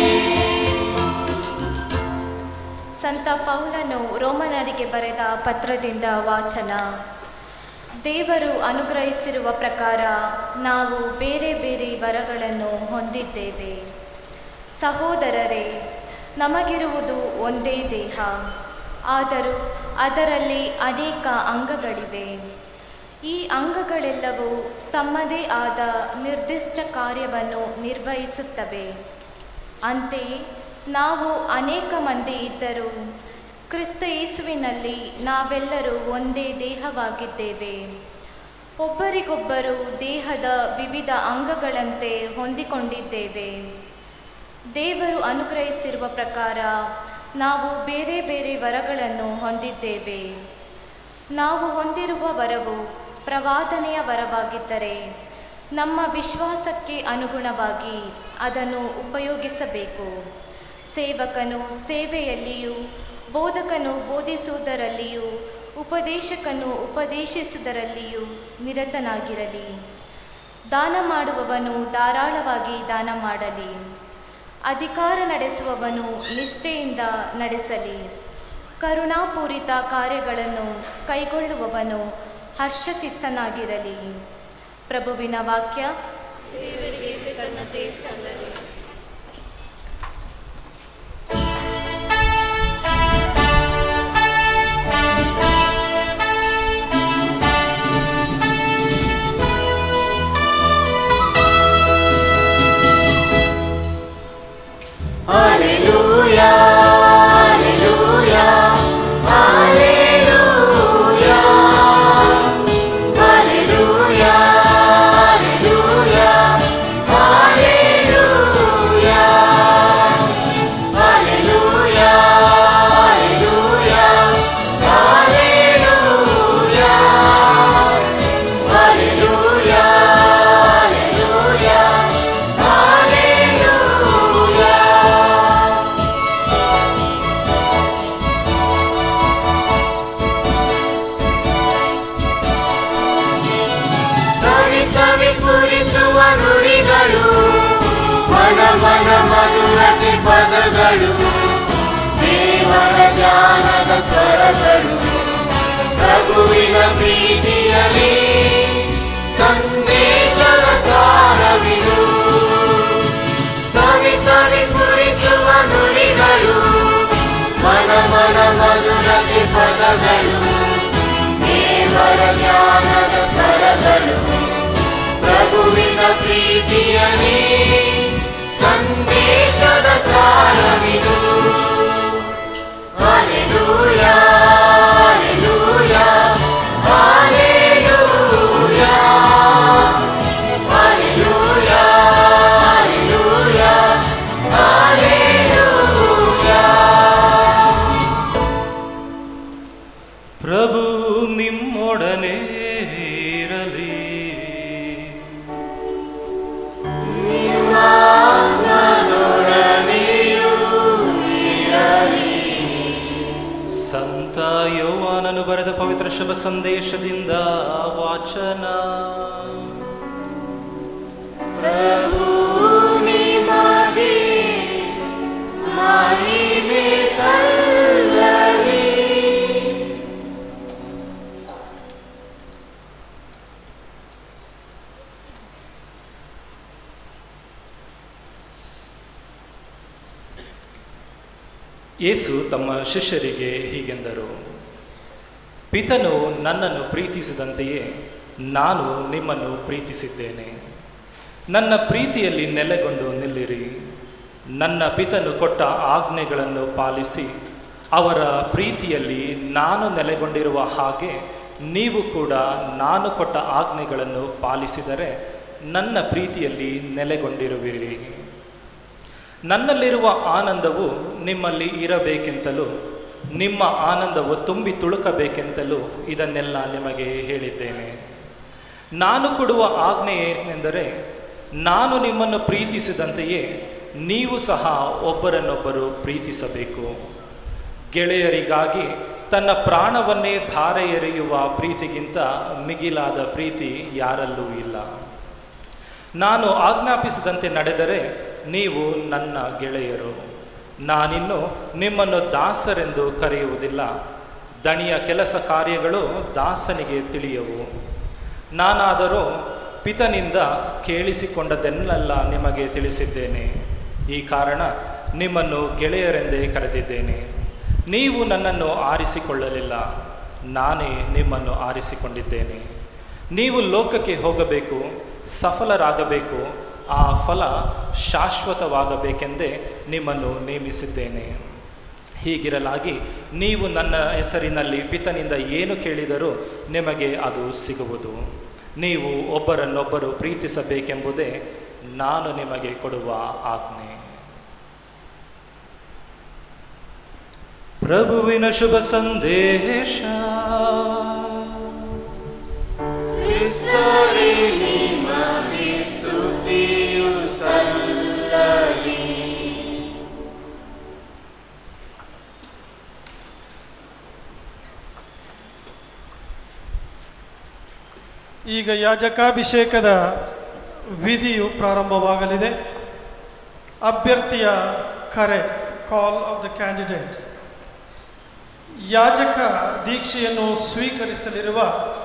ಸಂತ ಪೌಲನು ರೋಮನರಿಗೆ ಬರೆದ ಪತ್ರದಿಂದ ವಾಚನ ದೇವರು ಅನುಗ್ರಹಿಸಿರುವ ಪ್ರಕಾರ ನಾವು ಬೇರೆ ಬೇರೆ ವರಗಳನ್ನು ಹೊಂದಿದ್ದೇವೆ ಸಹೋದರರೇ ನಮಗಿರುವುದು ಒಂದೇ ದೇಹ ಆದರೂ ಅದರಲ್ಲಿ ಅನೇಕ ಅಂಗಗಳಿವೆ ಈ ಅಂಗಗಳೆಲ್ಲವೂ ತಮ್ಮದೇ ಆದ ನಿರ್ದಿಷ್ಟ ಕಾರ್ಯವನ್ನು ನಿರ್ವಹಿಸುತ್ತವೆ ಅಂತೆಯೇ ನಾವು ಅನೇಕ ಮಂದಿ ಇದ್ದರೂ ಕ್ರಿಸ್ತ ಯೇಸುವಿನಲ್ಲಿ ನಾವೆಲ್ಲರೂ ಒಂದೇ ದೇಹವಾಗಿದ್ದೇವೆ ಒಬ್ಬರಿಗೊಬ್ಬರು ದೇಹದ ವಿವಿಧ ಅಂಗಗಳಂತೆ ಹೊಂದಿಕೊಂಡಿದ್ದೇವೆ ದೇವರು ಅನುಗ್ರಹಿಸಿರುವ ಪ್ರಕಾರ ನಾವು ಬೇರೆ ಬೇರೆ ವರಗಳನ್ನು ಹೊಂದಿದ್ದೇವೆ ನಾವು ಹೊಂದಿರುವ ವರವು ಪ್ರವಾದನೆಯ ವರವಾಗಿದ್ದರೆ ನಮ್ಮ ವಿಶ್ವಾಸಕ್ಕೆ ಅನುಗುಣವಾಗಿ ಅದನ್ನು ಉಪಯೋಗಿಸಬೇಕು ಸೇವಕನು ಸೇವೆಯಲ್ಲಿಯೂ ಬೋಧಕನು ಬೋಧಿಸುವುದರಲ್ಲಿಯೂ ಉಪದೇಶಕನು ಉಪದೇಶಿಸುವುದರಲ್ಲಿಯೂ ನಿರತನಾಗಿರಲಿ ದಾನ ಮಾಡುವವನು ಧಾರಾಳವಾಗಿ ದಾನ ಮಾಡಲಿ ಅಧಿಕಾರ ನಡೆಸುವವನು ನಿಷ್ಠೆಯಿಂದ ನಡೆಸಲಿ ಕರುಣಾಪೂರಿತ ಕಾರ್ಯಗಳನ್ನು ಕೈಗೊಳ್ಳುವವನು ಹರ್ಷಚಿತ್ತನಾಗಿರಲಿ ಪ್ರಭುವಿನ ವಾಕ್ಯ ದೇವರಿಗೆ ಕೃತಜ್ಞತೆ ಸಲ್ಲಲಿ Alleluia, Alleluia, Alleluia, Alleluia, Alleluia, Alleluia, Alleluia, Alleluia, Alleluia, Alleluia, Alleluia, Alleluia. ಸವಿ ಸವಿ ಸ್ಫುರಿಸುವ ನುಡಿಗಳು ಮನ ಮನ ಮಧುರತೆ ಪದಗಳು ದೇವರ ಜ್ಞಾನದ ಸ್ವರಗಳು ಪ್ರಭುವಿನ ಪ್ರೀತಿಯಲಿ ಸಂದೇಶದ ಸಾರವಿದು ಸವಿ ಸವಿ ಸ್ಫುರಿಸುವ ನುಡಿಗಳು ಮನ ಮನ ಮಧುರತೆ ಪದ ಪದಗಳು ದೇವರ ಜ್ಞಾನದ ಸ್ವರಗಳು ಪ್ರಭುವಿನ ಪ್ರೀತಿಯನೇ ಸಂದೇಶದ ಸಾರವಿದು hallelujah hallelujah hallelujah hallelujah hallelujah ಪ್ರಭು ನಿಮ್ಮೊಡನೆ ಇರಲಿ ಸಂತ ಯೋವಾನನು ಬರೆದ ಪವಿತ್ರ ಶುಭ ಸಂದೇಶದಿಂದ ವಾಚನ ಪ್ರಭು ನಿಮಗೆ ಮಹಿಮೆ ಸಲ್ಲಲಿ ಯೇಸು ತಮ್ಮ ಶಿಷ್ಯರಿಗೆ ಹೀಗೆಂದರು ಪಿತನು ನನ್ನನ್ನು ಪ್ರೀತಿಸಿದಂತೆಯೇ ನಾನು ನಿಮ್ಮನ್ನು ಪ್ರೀತಿಸಿದ್ದೇನೆ ನನ್ನ ಪ್ರೀತಿಯಲ್ಲಿ ನೆಲೆಗೊಂಡು ನಿಲ್ಲಿರಿ ನನ್ನ ಪಿತನು ಕೊಟ್ಟ ಆಜ್ಞೆಗಳನ್ನು ಪಾಲಿಸಿ ಅವರ ಪ್ರೀತಿಯಲ್ಲಿ ನಾನು ನೆಲೆಗೊಂಡಿರುವ ಹಾಗೆ ನೀವು ಕೂಡ ನಾನು ಕೊಟ್ಟ ಆಜ್ಞೆಗಳನ್ನು ಪಾಲಿಸಿದರೆ ನನ್ನ ಪ್ರೀತಿಯಲ್ಲಿ ನೆಲೆಗೊಂಡಿರುವಿರಿ ನನ್ನಲ್ಲಿರುವ ಆನಂದವು ನಿಮ್ಮಲ್ಲಿ ಇರಬೇಕೆಂತಲೂ ನಿಮ್ಮ ಆನಂದವು ತುಂಬಿ ತುಳುಕಬೇಕೆಂತಲೂ ಇದನ್ನೆಲ್ಲ ನಿಮಗೆ ಹೇಳಿದ್ದೇನೆ ನಾನು ಕೊಡುವ ಆಜ್ಞೆ ಏನೆಂದರೆ ನಾನು ನಿಮ್ಮನ್ನು ಪ್ರೀತಿಸಿದಂತೆಯೇ ನೀವು ಸಹ ಒಬ್ಬರನ್ನೊಬ್ಬರು ಪ್ರೀತಿಸಬೇಕು ಗೆಳೆಯರಿಗಾಗಿ ತನ್ನ ಪ್ರಾಣವನ್ನೇ ಧಾರೆ ಎರೆಯುವ ಪ್ರೀತಿಗಿಂತ ಮಿಗಿಲಾದ ಪ್ರೀತಿ ಯಾರಲ್ಲೂ ಇಲ್ಲ ನಾನು ಆಜ್ಞಾಪಿಸಿದಂತೆ ನಡೆದರೆ ನೀವು ನನ್ನ ಗೆಳೆಯರು ನಾನಿನ್ನು ನಿಮ್ಮನ್ನು ದಾಸರೆಂದು ಕರೆಯುವುದಿಲ್ಲ ದಣಿಯ ಕೆಲಸ ಕಾರ್ಯಗಳು ದಾಸನಿಗೆ ತಿಳಿಯವು ನಾನಾದರೂ ಪಿತನಿಂದ ಕೇಳಿಸಿಕೊಂಡದನ್ನೆಲ್ಲ ನಿಮಗೆ ತಿಳಿಸಿದ್ದೇನೆ ಈ ಕಾರಣ ನಿಮ್ಮನ್ನು ಗೆಳೆಯರೆಂದೇ ಕರೆದಿದ್ದೇನೆ ನೀವು ನನ್ನನ್ನು ಆರಿಸಿಕೊಳ್ಳಲಿಲ್ಲ ನಾನೇ ನಿಮ್ಮನ್ನು ಆರಿಸಿಕೊಂಡಿದ್ದೇನೆ ನೀವು ಲೋಕಕ್ಕೆ ಹೋಗಬೇಕು ಸಫಲರಾಗಬೇಕು ಆ ಫಲ ಶಾಶ್ವತವಾಗಬೇಕೆಂದೇ ನಿಮ್ಮನ್ನು ನೇಮಿಸಿದ್ದೇನೆ ಹೀಗಿರಲಾಗಿ ನೀವು ನನ್ನ ಹೆಸರಿನಲ್ಲಿ ಪಿತನಿಂದ ಏನು ಕೇಳಿದರೂ ನಿಮಗೆ ಅದು ಸಿಗುವುದು ನೀವು ಒಬ್ಬರನ್ನೊಬ್ಬರು ಪ್ರೀತಿಸಬೇಕೆಂಬುದೇ ನಾನು ನಿಮಗೆ ಕೊಡುವ ಆಜ್ಞೆ ಪ್ರಭುವಿನ ಶುಭ ಸಂದೇಶ ಕ್ರಿಸ್ತರೇ ನಿಮಗೆ ಸ್ತುತಿಯು ಸಲ್ಲಲಿ ಈಗ ಯಾಜಕಾಭಿಷೇಕದ ವಿಧಿಯು ಪ್ರಾರಂಭವಾಗಲಿದೆ ಅಭ್ಯರ್ಥಿಯ ಕರೆ ಕಾಲ್ ಆಫ್ ದ ಕ್ಯಾಂಡಿಡೇಟ್ ಯಾಜಕ ದೀಕ್ಷೆಯನ್ನು ಸ್ವೀಕರಿಸಲಿರುವ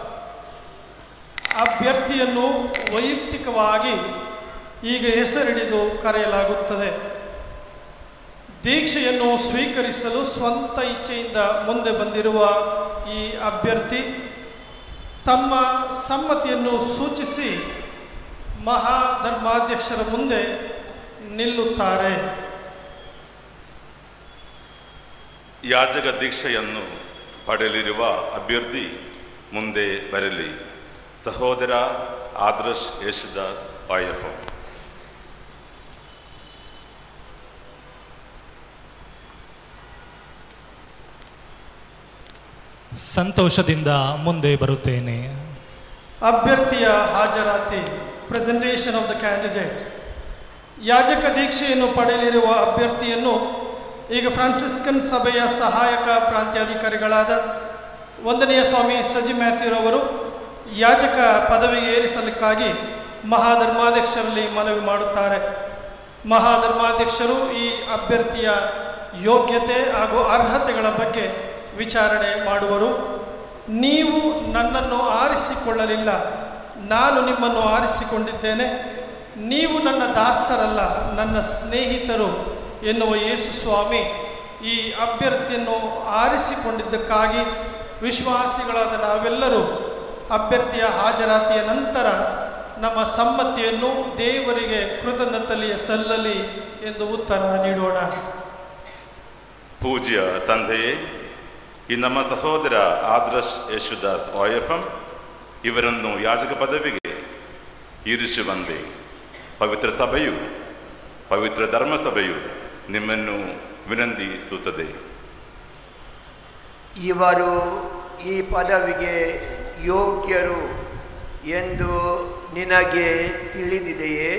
ಅಭ್ಯರ್ಥಿಯನ್ನು ವೈಯಕ್ತಿಕವಾಗಿ ಈಗ ಹೆಸರಿಡಿದು ಕರೆಯಲಾಗುತ್ತದೆ ದೀಕ್ಷೆಯನ್ನು ಸ್ವೀಕರಿಸಲು ಸ್ವಂತ ಇಚ್ಛೆಯಿಂದ ಮುಂದೆ ಬಂದಿರುವ ಈ ಅಭ್ಯರ್ಥಿ ತಮ್ಮ ಸಮ್ಮತಿಯನ್ನು ಸೂಚಿಸಿ ಮಹಾಧರ್ಮಾಧ್ಯಕ್ಷರ ಮುಂದೆ ನಿಲ್ಲುತ್ತಾರೆ ಯಾಜಕ ದೀಕ್ಷೆಯನ್ನು ಪಡೆಯಲಿರುವ ಅಭ್ಯರ್ಥಿ ಮುಂದೆ ಬರಲಿ ಸಹೋದರ ಆದರ್ಶ್ ಯೇಸುದಾಸ್ ವಾಯಫ ಸಂತೋಷದಿಂದ ಮುಂದೆ ಬರುತ್ತೇನೆ ಅಭ್ಯರ್ಥಿಯ ಹಾಜರಾತಿ ಪ್ರೆಸೆಂಟೇಷನ್ ಆಫ್ ದ ಕ್ಯಾಂಡಿಡೇಟ್ ಯಾಜಕ ದೀಕ್ಷೆಯನ್ನು ಪಡೆಯಲಿರುವ ಅಭ್ಯರ್ಥಿಯನ್ನು ಈಗ ಫ್ರಾನ್ಸಿಸ್ಕನ್ ಸಭೆಯ ಸಹಾಯಕ ಪ್ರಾಂತ್ಯಾಧಿಕಾರಿಗಳಾದ ಒಂದನೆಯ ಸ್ವಾಮಿ ಸಜಿ ಮ್ಯಾಥ್ಯೂರವರು ಯಾಜಕ ಪದವಿಗೆ ಏರಿಸಲಿಕ್ಕಾಗಿ ಮಹಾಧರ್ಮಾಧ್ಯಕ್ಷರಲ್ಲಿ ಮನವಿ ಮಾಡುತ್ತಾರೆ ಮಹಾಧರ್ಮಾಧ್ಯಕ್ಷರು ಈ ಅಭ್ಯರ್ಥಿಯ ಯೋಗ್ಯತೆ ಹಾಗೂ ಅರ್ಹತೆಗಳ ಬಗ್ಗೆ ವಿಚಾರಣೆ ಮಾಡುವರು ನೀವು ನನ್ನನ್ನು ಆರಿಸಿಕೊಳ್ಳಲಿಲ್ಲ ನಾನು ನಿಮ್ಮನ್ನು ಆರಿಸಿಕೊಂಡಿದ್ದೇನೆ ನೀವು ನನ್ನ ದಾಸರಲ್ಲ ನನ್ನ ಸ್ನೇಹಿತರು ಎನ್ನುವ ಯೇಸು ಸ್ವಾಮಿ ಈ ಅಭ್ಯರ್ಥಿಯನ್ನು ಆರಿಸಿಕೊಂಡಿದ್ದಕ್ಕಾಗಿ ವಿಶ್ವಾಸಿಗಳಾದ ನಾವೆಲ್ಲರೂ ಅಭ್ಯರ್ಥಿಯ ಹಾಜರಾತಿಯ ನಂತರ ನಮ್ಮ ಸಮ್ಮತಿಯನ್ನು ದೇವರಿಗೆ ಕೃತಜ್ಞತಲಿಯ ಸಲ್ಲಲಿ ಎಂದು ಉತ್ತರ ನೀಡೋಣ ಪೂಜ್ಯ ತಂದೆಯೇ ಈ ನಮ್ಮ ಸಹೋದರ ಆದರ್ಶ್ ಯೇಸುದಾಸ್ ವಾಯಫಂ ಇವರನ್ನು ಯಾಜಕ ಪದವಿಗೆ ಇರಿಸುವಂತೆ ಪವಿತ್ರ ಸಭೆಯು ಪವಿತ್ರ ಧರ್ಮಸಭೆಯು ನಿಮ್ಮನ್ನು ವಿನಂತಿಸುತ್ತದೆ ಇವರು ಈ ಪದವಿಗೆ ಯೋಗ್ಯರು ಎಂದು ನಿನಗೆ ತಿಳಿದಿದೆಯೇ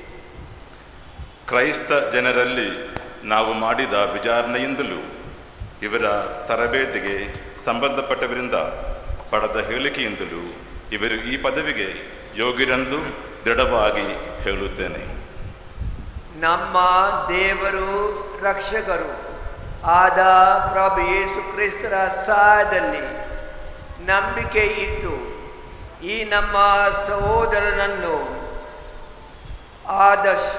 ಕ್ರೈಸ್ತ ಜನರಲ್ಲಿ ನಾವು ಮಾಡಿದ ವಿಚಾರಣೆಯಿಂದಲೂ ಇವರ ತರಬೇತಿಗೆ ಸಂಬಂಧಪಟ್ಟವರಿಂದ ಪಡೆದ ಹೇಳಿಕೆಯಿಂದಲೂ ಇವರು ಈ ಪದವಿಗೆ ಯೋಗ್ಯರೆಂದು ದೃಢವಾಗಿ ಹೇಳುತ್ತೇನೆ ನಮ್ಮ ದೇವರು ರಕ್ಷಕರು ಆದ ಪ್ರಭು ಯೇಸು ಕ್ರಿಸ್ತರ ಸಹಾಯದಲ್ಲಿ ನಂಬಿಕೆ ಇಟ್ಟು ಈ ನಮ್ಮ ಸಹೋದರನನ್ನು ಆದರ್ಶ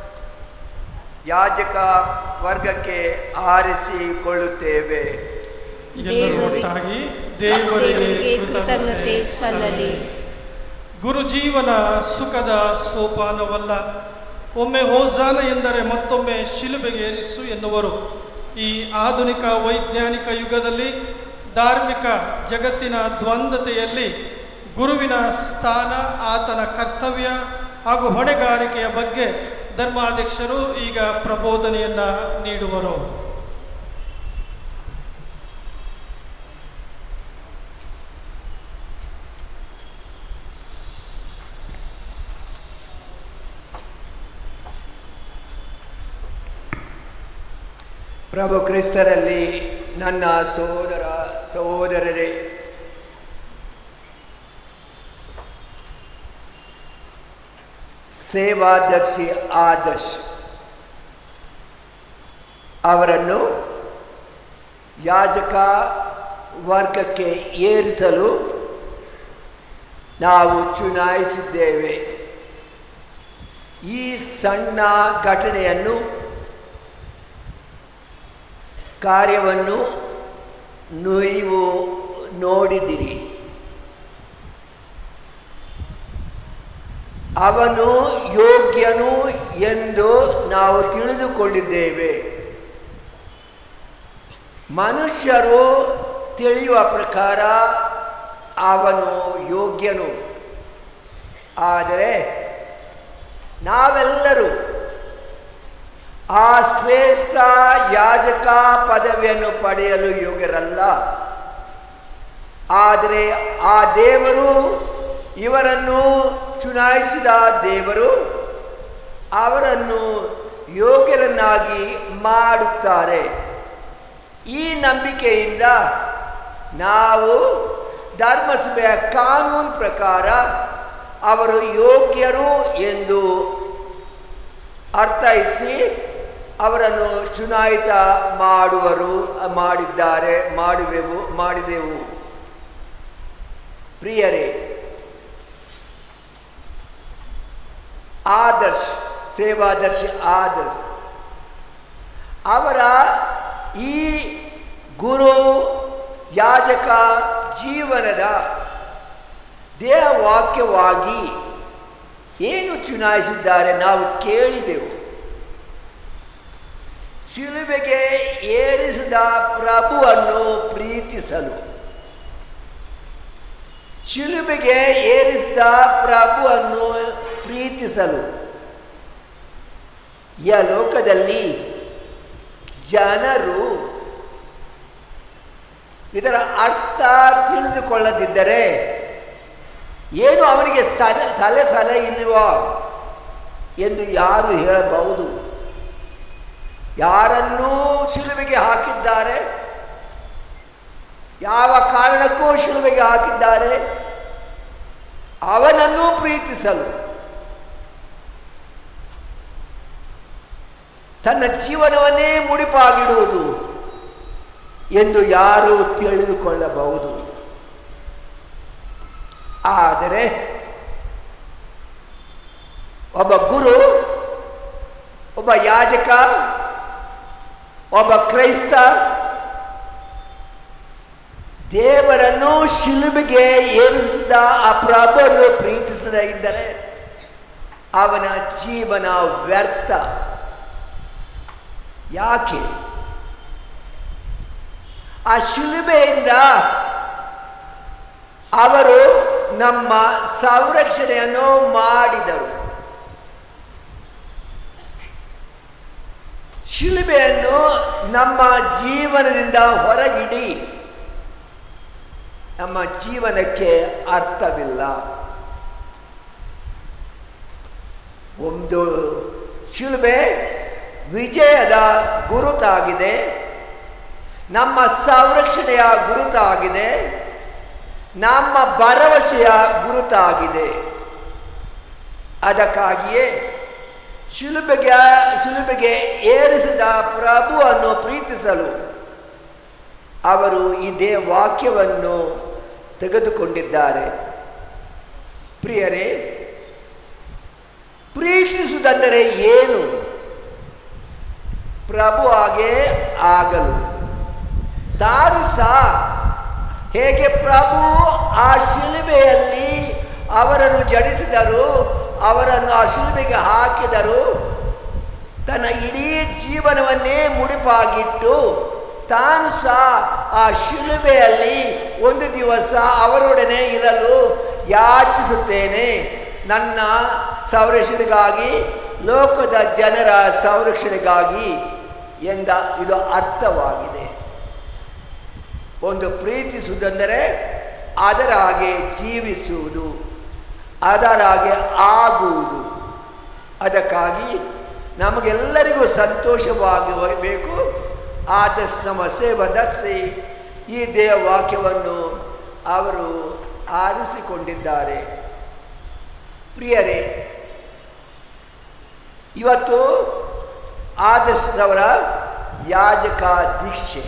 ಯಾಜಕ ವರ್ಗಕ್ಕೆ ಆರಿಸಿಕೊಳ್ಳುತ್ತೇವೆ ಎಲ್ಲರೂ ಒಟ್ಟಾಗಿ ದೇವರಿಗೆ ದೇವರಿಗೆ ಕೃತಜ್ಞತೆ ಕೃತಜ್ಞತೆ ಸಲ್ಲಲಿ ಗುರುಜೀವನ ಸುಖದ ಸೋಪಾನವಲ್ಲ ಒಮ್ಮೆ ಹೋಜಾನ ಎಂದರೆ ಮತ್ತೊಮ್ಮೆ ಶಿಲುಬೆಗೆ ಏರಿಸು ಎನ್ನುವರು ಈ ಆಧುನಿಕ ವೈಜ್ಞಾನಿಕ ಯುಗದಲ್ಲಿ ಧಾರ್ಮಿಕ ಜಗತ್ತಿನ ದ್ವಂದ್ವತೆಯಲ್ಲಿ ಗುರುವಿನ ಸ್ಥಾನ ಆತನ ಕರ್ತವ್ಯ ಹಾಗೂ ಹೊಣೆಗಾರಿಕೆಯ ಬಗ್ಗೆ ಧರ್ಮಾಧ್ಯಕ್ಷರು ಈಗ ಪ್ರಬೋಧನೆಯನ್ನ ನೀಡುವರು ಪ್ರಭು ಕ್ರಿಸ್ತರಲ್ಲಿ ನನ್ನ ಸಹೋದರ ಸಹೋದರರೇ ಸೇವಾದರ್ಶಿ ಆದರ್ಶ್ ಅವರನ್ನು ಯಾಜಕ ವರ್ಗಕ್ಕೆ ಏರಿಸಲು ನಾವು ಚುನಾಯಿಸಿದ್ದೇವೆ ಈ ಸಣ್ಣ ಘಟನೆಯನ್ನು ಕಾರ್ಯವನ್ನು ನೀವು ನೋಡಿದಿರಿ ಅವನು ಯೋಗ್ಯನು ಎಂದು ನಾವು ತಿಳಿದುಕೊಂಡಿದ್ದೇವೆ ಮನುಷ್ಯರು ತಿಳಿಯುವ ಪ್ರಕಾರ ಅವನು ಯೋಗ್ಯನು ಆದರೆ ನಾವೆಲ್ಲರೂ ಆ ಶ್ರೇಷ್ಠ ಯಾಜಕ ಪದವಿಯನ್ನು ಪಡೆಯಲು ಯೋಗ್ಯರಲ್ಲ ಆದರೆ ಆ ದೇವರು ಇವರನ್ನು ಚುನಾಯಿಸಿದ ದೇವರು ಅವರನ್ನು ಯೋಗ್ಯರನ್ನಾಗಿ ಮಾಡುತ್ತಾರೆ ಈ ನಂಬಿಕೆಯಿಂದ ನಾವು ಧರ್ಮಸಭೆಯ ಕಾನೂನು ಪ್ರಕಾರ ಅವರು ಯೋಗ್ಯರು ಎಂದು ಅರ್ಥೈಸಿ ಅವರನ್ನು ಚುನಾಯಿತ ಮಾಡುವರು ಮಾಡಿದ್ದಾರೆ ಮಾಡುವೆವು ಮಾಡಿದೆವು ಪ್ರಿಯರೇ ಆದರ್ಶ್ ಸೇವಾದರ್ಶಿ ಆದರ್ಶ್ ಅವರ ಈ ಗುರು ಯಾಜಕ ಜೀವನದ ದೇಹವಾಕ್ಯವಾಗಿ ಏನು ಚುನಾಯಿಸಿದ್ದಾರೆ ನಾವು ಕೇಳಿದೆವು ಶಿಲುಬೆಗೆ ಏರಿಸಿದ ಪ್ರಭುವನ್ನು ಪ್ರೀತಿಸಲು ಶಿಲುಬೆಗೆ ಏರಿಸಿದ ಪ್ರಭುವನ್ನು ಪ್ರೀತಿಸಲು ಈ ಲೋಕದಲ್ಲಿ ಜನರು ಇದರ ಅರ್ಥ ತಿಳಿದುಕೊಳ್ಳದಿದ್ದರೆ ಏನು ಅವನಿಗೆ ತಲೆ ತಲೆ ಸಲೆ ಇಲ್ವೋ ಎಂದು ಯಾರು ಹೇಳಬಹುದು ಯಾರನ್ನೂ ಶಿಲುಬೆಗೆ ಹಾಕಿದ್ದಾರೆ ಯಾವ ಕಾರಣಕ್ಕೂ ಶಿಲುಬೆಗೆ ಹಾಕಿದ್ದಾರೆ ಅವನನ್ನು ಪ್ರೀತಿಸಲು ತನ್ನ ಜೀವನವನ್ನೇ ಮುಡಿಪಾಗಿಡುವುದು ಎಂದು ಯಾರು ತಿಳಿದುಕೊಳ್ಳಬಹುದು ಆದರೆ ಒಬ್ಬ ಗುರು ಒಬ್ಬ ಯಾಜಕ ಒಬ್ಬ ಕ್ರೈಸ್ತ ದೇವರನ್ನು ಶಿಲುಬೆಗೆ ಏರಿಸಿದ ಆ ಪ್ರಭುವನ್ನು ಪ್ರೀತಿಸದೇ ಇದ್ದರೆ ಅವನ ಜೀವನ ವ್ಯರ್ಥ ಯಾಕೆ ಆ ಶಿಲುಬೆಯಿಂದ ಅವರು ನಮ್ಮ ಸಂರಕ್ಷಣೆಯನ್ನು ಮಾಡಿದರು ಶಿಲುಬೆಯನ್ನು ನಮ್ಮ ಜೀವನದಿಂದ ಹೊರಗಿಡಿ ನಮ್ಮ ಜೀವನಕ್ಕೆ ಅರ್ಥವಿಲ್ಲ ಒಂದು ಶಿಲುಬೆ ವಿಜಯದ ಗುರುತಾಗಿದೆ ನಮ್ಮ ಸಂರಕ್ಷಣೆಯ ಗುರುತಾಗಿದೆ ನಮ್ಮ ಭರವಸೆಯ ಗುರುತಾಗಿದೆ ಅದಕ್ಕಾಗಿಯೇ ಶಿಲುಬೆಗೆ ಶಿಲುಬೆಗೆ ಏರಿಸಿದ ಪ್ರಭುವನ್ನು ಪ್ರೀತಿಸಲು ಅವರು ಇದೇ ವಾಕ್ಯವನ್ನು ತೆಗೆದುಕೊಂಡಿದ್ದಾರೆ ಪ್ರಿಯರೇ ಪ್ರೀತಿಸುವುದೆಂದರೆ ಏನು ಪ್ರಭು ಹಾಗೆ ಆಗಲು ತಾನು ಸಹ ಹೇಗೆ ಪ್ರಭು ಆ ಶಿಲುಬೆಯಲ್ಲಿ ಅವರನ್ನು ಜಡಿಸಿದರು ಅವರನ್ನು ಆ ಶಿಲುಬೆಗೆ ಹಾಕಿದರು ತನ್ನ ಇಡೀ ಜೀವನವನ್ನೇ ಮುಡಿಪಾಗಿಟ್ಟು ತಾನು ಸಹ ಆ ಶಿಲುಬೆಯಲ್ಲಿ ಒಂದು ದಿವಸ ಅವರೊಡನೆ ಇರಲು ಯಾಚಿಸುತ್ತೇನೆ ನನ್ನ ಸಂರಕ್ಷಣೆಗಾಗಿ ಲೋಕದ ಜನರ ಸಂರಕ್ಷಣೆಗಾಗಿ ಎಂದ ಇದು ಅರ್ಥವಾಗಿದೆ ಒಂದು ಪ್ರೀತಿಸುವುದೆಂದರೆ ಅದರ ಹಾಗೆ ಜೀವಿಸುವುದು ಅದರ ಹಾಗೆ ಆಗುವುದು ಅದಕ್ಕಾಗಿ ನಮಗೆಲ್ಲರಿಗೂ ಸಂತೋಷವಾಗಬೇಕು ಆದಷ್ಟು ನಮ್ಮ ಸೇವದರ್ಶಿ ಈ ದೇವ ವಾಕ್ಯವನ್ನು ಅವರು ಆರಿಸಿಕೊಂಡಿದ್ದಾರೆ ಪ್ರಿಯರೇ ಇವತ್ತು ಆದರ್ಶದವರ ಯಾಜಕ ದೀಕ್ಷೆ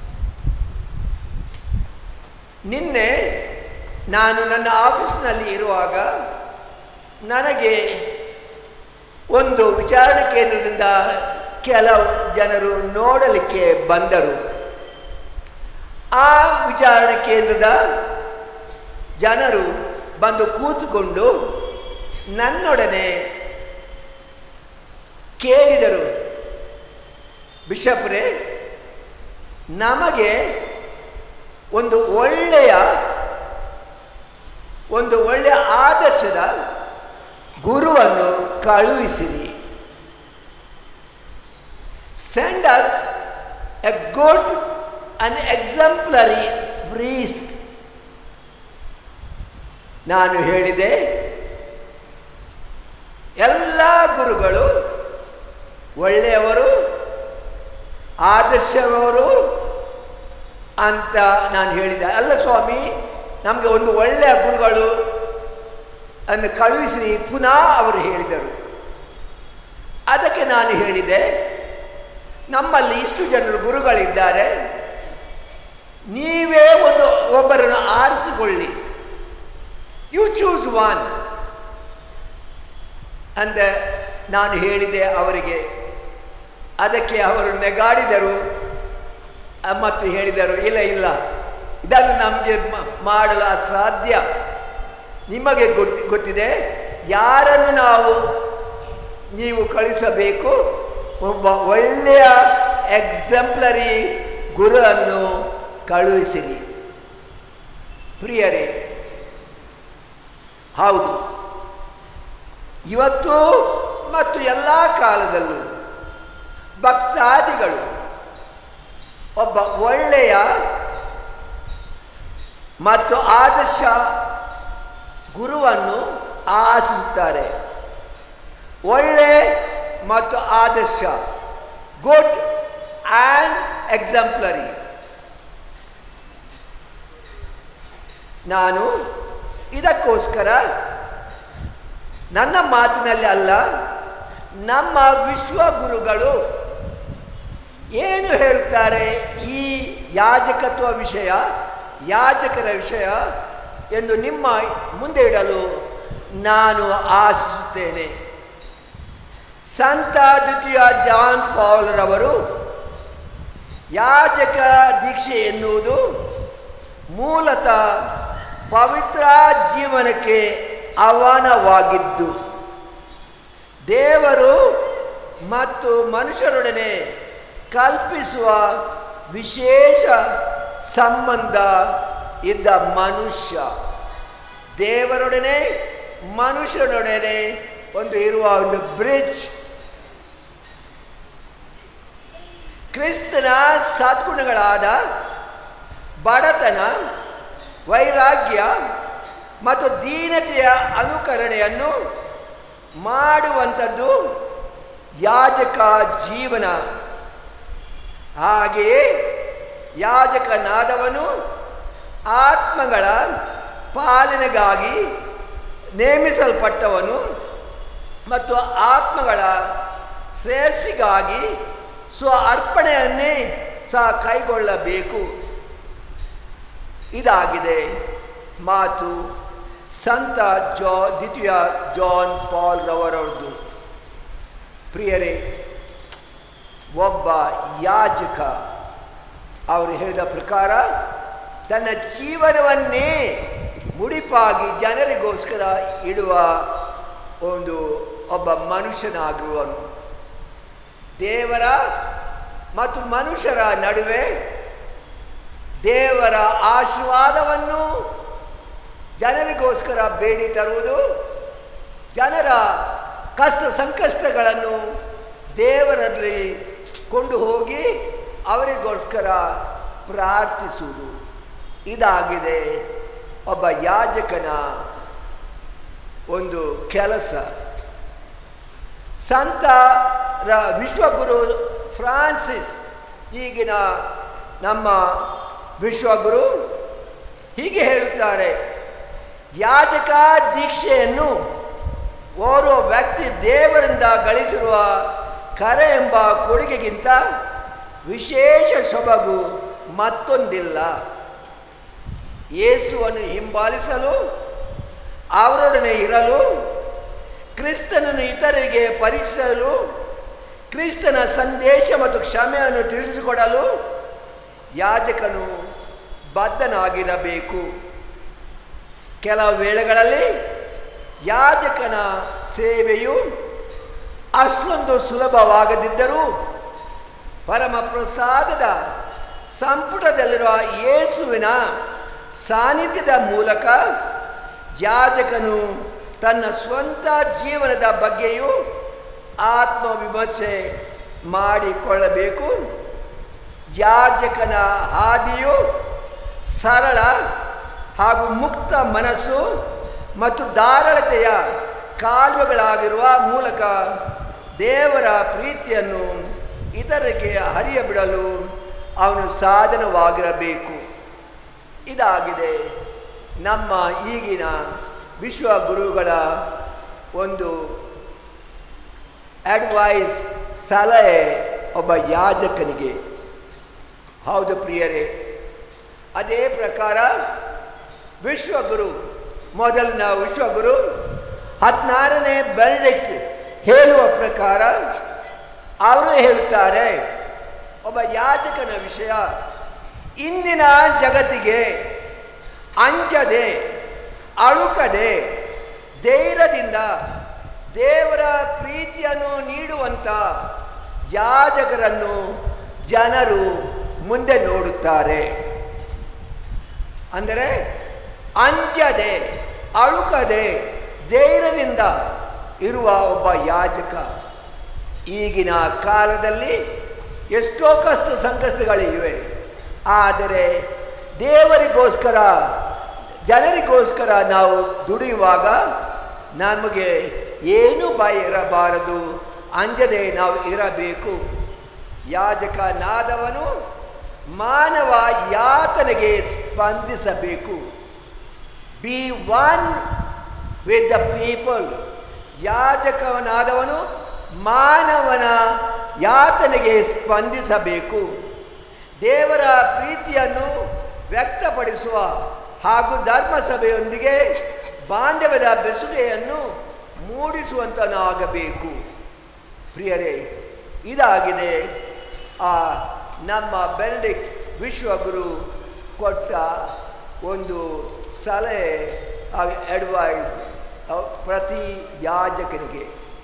ನಿನ್ನೆ ನಾನು ನನ್ನ ಆಫೀಸ್ನಲ್ಲಿ ಇರುವಾಗ ನನಗೆ ಒಂದು ವಿಚಾರಣೆ ಕೇಂದ್ರದಿಂದ ಕೆಲವು ಜನರು ನೋಡಲಿಕ್ಕೆ ಬಂದರು ಆ ವಿಚಾರಣೆ ಕೇಂದ್ರದ ಜನರು ಬಂದು ಕೂತುಕೊಂಡು ನನ್ನೊಡನೆ ಕೇಳಿದರು ಬಿಷಪ್ರೇ ನಮಗೆ ಒಂದು ಒಳ್ಳೆಯ ಒಂದು ಒಳ್ಳೆಯ ಆದರ್ಶದ ಗುರುವನ್ನು ಕಳುಹಿಸಿರಿ send us a good an exemplary priest ನಾನು ಹೇಳಿದೆ ಎಲ್ಲ ಗುರುಗಳು ಒಳ್ಳೆಯವರು ಆದರ್ಶವರು ಅಂತ ನಾನು ಹೇಳಿದೆ ಅಲ್ಲ ಸ್ವಾಮಿ ನಮಗೆ ಒಂದು ಒಳ್ಳೆಯ ಗುರುಗಳು ಅನ್ನು ಕಳುಹಿಸಿ ಪುನಃ ಅವರು ಹೇಳಿದರು ಅದಕ್ಕೆ ನಾನು ಹೇಳಿದೆ ನಮ್ಮಲ್ಲಿ ಇಷ್ಟು ಜನರು ಗುರುಗಳಿದ್ದಾರೆ ನೀವೇ ಒಂದು ಒಬ್ಬರನ್ನು ಆರಿಸಿಕೊಳ್ಳಿ ಯು ಚೂಸ್ ಒನ್ ಅಂದ ನಾನು ಹೇಳಿದೆ ಅವರಿಗೆ ಅದಕ್ಕೆ ಅವರು ನೆಗಾಡಿದರು ಮತ್ತು ಹೇಳಿದರು ಇಲ್ಲ ಇಲ್ಲ ಇದನ್ನು ನಮಗೆ ಮಾಡಲು ಅಸಾಧ್ಯ ನಿಮಗೆ ಗೊತ್ತಿ ಗೊತ್ತಿದೆ ಯಾರನ್ನು ನಾವು ನೀವು ಕಳಿಸಬೇಕು ಒಬ್ಬ ಒಳ್ಳೆಯ ಎಕ್ಸಾಂಪ್ಲರಿ ಗುರುವನ್ನು ಕಳುಹಿಸಿರಿ ಪ್ರಿಯರೇ ಹೌದು ಇವತ್ತು ಮತ್ತು ಎಲ್ಲ ಕಾಲದಲ್ಲೂ ಭಕ್ತಾದಿಗಳು ಒಬ್ಬ ಒಳ್ಳೆಯ ಮತ್ತು ಆದರ್ಶ ಗುರುವನ್ನು ಆಶಿಸುತ್ತಾರೆ ಒಳ್ಳೆ ಮತ್ತು ಆದರ್ಶ ಗುಡ್ ಆ್ಯಂಡ್ ಎಕ್ಸಾಂಪ್ಲರಿ ನಾನು ಇದಕ್ಕೋಸ್ಕರ ನನ್ನ ಮಾತಿನಲ್ಲಿ ಅಲ್ಲ ನಮ್ಮ ವಿಶ್ವಗುರುಗಳು ಏನು ಹೇಳ್ತಾರೆ ಈ ಯಾಜಕತ್ವ ವಿಷಯ ಯಾಜಕರ ವಿಷಯ ಎಂದು ನಿಮ್ಮ ಮುಂದೆ ಇಡಲು ನಾನು ಆಶಿಸುತ್ತೇನೆ ಸಂತ ದ್ವಿತೀಯ ಜಾನ್ ಪೌಲ್ರವರು ಯಾಜಕ ದೀಕ್ಷೆ ಎನ್ನುವುದು ಮೂಲತಃ ಪವಿತ್ರ ಜೀವನಕ್ಕೆ ಆಹ್ವಾನವಾಗಿದ್ದು ದೇವರು ಮತ್ತು ಮನುಷ್ಯರೊಡನೆ ಕಲ್ಪಿಸುವ ವಿಶೇಷ ಸಂಬಂಧ ಇದ್ದ ಮನುಷ್ಯ ದೇವರೊಡನೆ ಮನುಷ್ಯನೊಡನೆ ಒಂದು ಇರುವ ಒಂದು ಬ್ರಿಡ್ಜ್ ಕ್ರಿಸ್ತನ ಸದ್ಗುಣಗಳಾದ ಬಡತನ ವೈರಾಗ್ಯ ಮತ್ತು ದೀನತೆಯ ಅನುಕರಣೆಯನ್ನು ಮಾಡುವಂಥದ್ದು ಯಾಜಕ ಜೀವನ ಹಾಗೆಯೇ ಯಾಜಕನಾದವನು ಆತ್ಮಗಳ ಪಾಲನೆಗಾಗಿ ನೇಮಿಸಲ್ಪಟ್ಟವನು ಮತ್ತು ಆತ್ಮಗಳ ಶ್ರೇಯಸ್ಸಿಗಾಗಿ ಸ್ವ ಅರ್ಪಣೆಯನ್ನೇ ಸಹ ಕೈಗೊಳ್ಳಬೇಕು ಇದಾಗಿದೆ ಮಾತು ಸಂತ ಜಾ ದ್ವಿತೀಯ ಜಾನ್ ಪಾಲ್ ರವರವ್ರದ್ದು ಪ್ರಿಯರೇ ಒಬ್ಬ ಯಾಜಕ ಅವರು ಹೇಳಿದ ಪ್ರಕಾರ ತನ್ನ ಜೀವನವನ್ನೇ ಮುಡಿಪಾಗಿ ಜನರಿಗೋಸ್ಕರ ಇಡುವ ಒಂದು ಒಬ್ಬ ಮನುಷ್ಯನಾಗಿರುವನು ದೇವರ ಮತ್ತು ಮನುಷ್ಯರ ನಡುವೆ ದೇವರ ಆಶೀರ್ವಾದವನ್ನು ಜನರಿಗೋಸ್ಕರ ಬೇಡಿ ತರುವುದು ಜನರ ಕಷ್ಟ ಸಂಕಷ್ಟಗಳನ್ನು ದೇವರಲ್ಲಿ ಕೊಂಡು ಹೋಗಿ ಅವರಿಗೋಸ್ಕರ ಪ್ರಾರ್ಥಿಸುವುದು ಇದಾಗಿದೆ ಒಬ್ಬ ಯಾಜಕನ ಒಂದು ಕೆಲಸ ಸಂತರ ವಿಶ್ವಗುರು ಫ್ರಾನ್ಸಿಸ್ ಈಗಿನ ನಮ್ಮ ವಿಶ್ವಗುರು ಹೀಗೆ ಹೇಳುತ್ತಾರೆ ಯಾಜಕ ದೀಕ್ಷೆಯನ್ನು ಓರ್ವ ವ್ಯಕ್ತಿ ದೇವರಿಂದ ಗಳಿಸಿರುವ ಕರೆ ಎಂಬ ಕೊಡುಗೆಗಿಂತ ವಿಶೇಷ ಸೊಬಗು ಮತ್ತೊಂದಿಲ್ಲ ಯೇಸುವನ್ನು ಹಿಂಬಾಲಿಸಲು ಅವರೊಡನೆ ಇರಲು ಕ್ರಿಸ್ತನನ್ನು ಇತರರಿಗೆ ಪರಿಚಯಿಸಲು ಕ್ರಿಸ್ತನ ಸಂದೇಶ ಮತ್ತು ಕ್ಷಮೆಯನ್ನು ತಿಳಿಸಿಕೊಡಲು ಯಾಜಕನು ಬದ್ಧನಾಗಿರಬೇಕು ಕೆಲವು ವೇಳೆಗಳಲ್ಲಿ ಯಾಜಕನ ಸೇವೆಯು ಅಷ್ಟೊಂದು ಸುಲಭವಾಗದಿದ್ದರೂ ಪರಮ ಪ್ರಸಾದದ ಸಂಪುಟದಲ್ಲಿರುವ ಯೇಸುವಿನ ಸಾನ್ನಿಧ್ಯದ ಮೂಲಕ ಯಾಜಕನು ತನ್ನ ಸ್ವಂತ ಜೀವನದ ಬಗ್ಗೆಯೂ ಆತ್ಮವಿಮರ್ಶೆ ಮಾಡಿಕೊಳ್ಳಬೇಕು ಯಾಜಕನ ಹಾದಿಯು ಸರಳ ಹಾಗೂ ಮುಕ್ತ ಮನಸ್ಸು ಮತ್ತು ಧಾರಳತೆಯ ಕಾಲುವೆಗಳಾಗಿರುವ ಮೂಲಕ ದೇವರ ಪ್ರೀತಿಯನ್ನು ಇತರಕ್ಕೆ ಹರಿಯ ಬಿಡಲು ಅವನು ಸಾಧನವಾಗಿರಬೇಕು ಇದಾಗಿದೆ ನಮ್ಮ ಈಗಿನ ವಿಶ್ವ ಗುರುಗಳ ಒಂದು ಅಡ್ವೈಸ್ ಸಲಹೆ ಒಬ್ಬ ಯಾಜಕನಿಗೆ ಹೌದು ಪ್ರಿಯರೇ ಅದೇ ಪ್ರಕಾರ ವಿಶ್ವಗುರು ಮೊದಲಿನ ವಿಶ್ವಗುರು ಹದಿನಾರನೇ ಬೆಲ್ಡೆಕ್ಟ್ ಹೇಳುವ ಪ್ರಕಾರ ಅವರು ಹೇಳುತ್ತಾರೆ ಒಬ್ಬ ಯಾಜಕನ ವಿಷಯ ಇಂದಿನ ಜಗತ್ತಿಗೆ ಅಂಜದೆ ಅಳುಕದೆ ಧೈರ್ಯದಿಂದ ದೇವರ ಪ್ರೀತಿಯನ್ನು ನೀಡುವಂಥ ಯಾಜಕರನ್ನು ಜನರು ಮುಂದೆ ನೋಡುತ್ತಾರೆ ಅಂದರೆ ಅಂಜದೆ ಅಳುಕದೆ ಧೈರ್ಯದಿಂದ ಇರುವ ಒಬ್ಬ ಯಾಜಕ ಈಗಿನ ಕಾಲದಲ್ಲಿ ಎಷ್ಟೋ ಕಷ್ಟ ಸಂಕಷ್ಟಗಳಿವೆ ಆದರೆ ದೇವರಿಗೋಸ್ಕರ ಜನರಿಗೋಸ್ಕರ ನಾವು ದುಡಿಯುವಾಗ ನಮಗೆ ಏನು ಭಯ ಇರಬಾರದು ಅಂಜದೆ ನಾವು ಇರಬೇಕು ಯಾಜಕನಾದವನು ಮಾನವ ಯಾತನೆಗೆ ಸ್ಪಂದಿಸಬೇಕು be one with the people ಯಾಜಕವನಾದವನು ಮಾನವನ ಯಾತನೆಗೆ ಸ್ಪಂದಿಸಬೇಕು ದೇವರ ಪ್ರೀತಿಯನ್ನು ವ್ಯಕ್ತಪಡಿಸುವ ಹಾಗೂ ಧರ್ಮಸಭೆಯೊಂದಿಗೆ ಬಾಂಧವ್ಯದ ಬೆಸುಗೆಯನ್ನು ಮೂಡಿಸುವಂತನಾಗಬೇಕು ಪ್ರಿಯರೇ ಇದಾಗಿದೆ ಆ ನಮ್ಮ ಬೆನಡಿಕ್ಟ್ ವಿಶ್ವಗುರು ಕೊಟ್ಟ ಒಂದು ಸಲಹೆ ಅಡ್ವೈಸ್ ಪ್ರತಿ ಯಾಜಕನಿಗೆ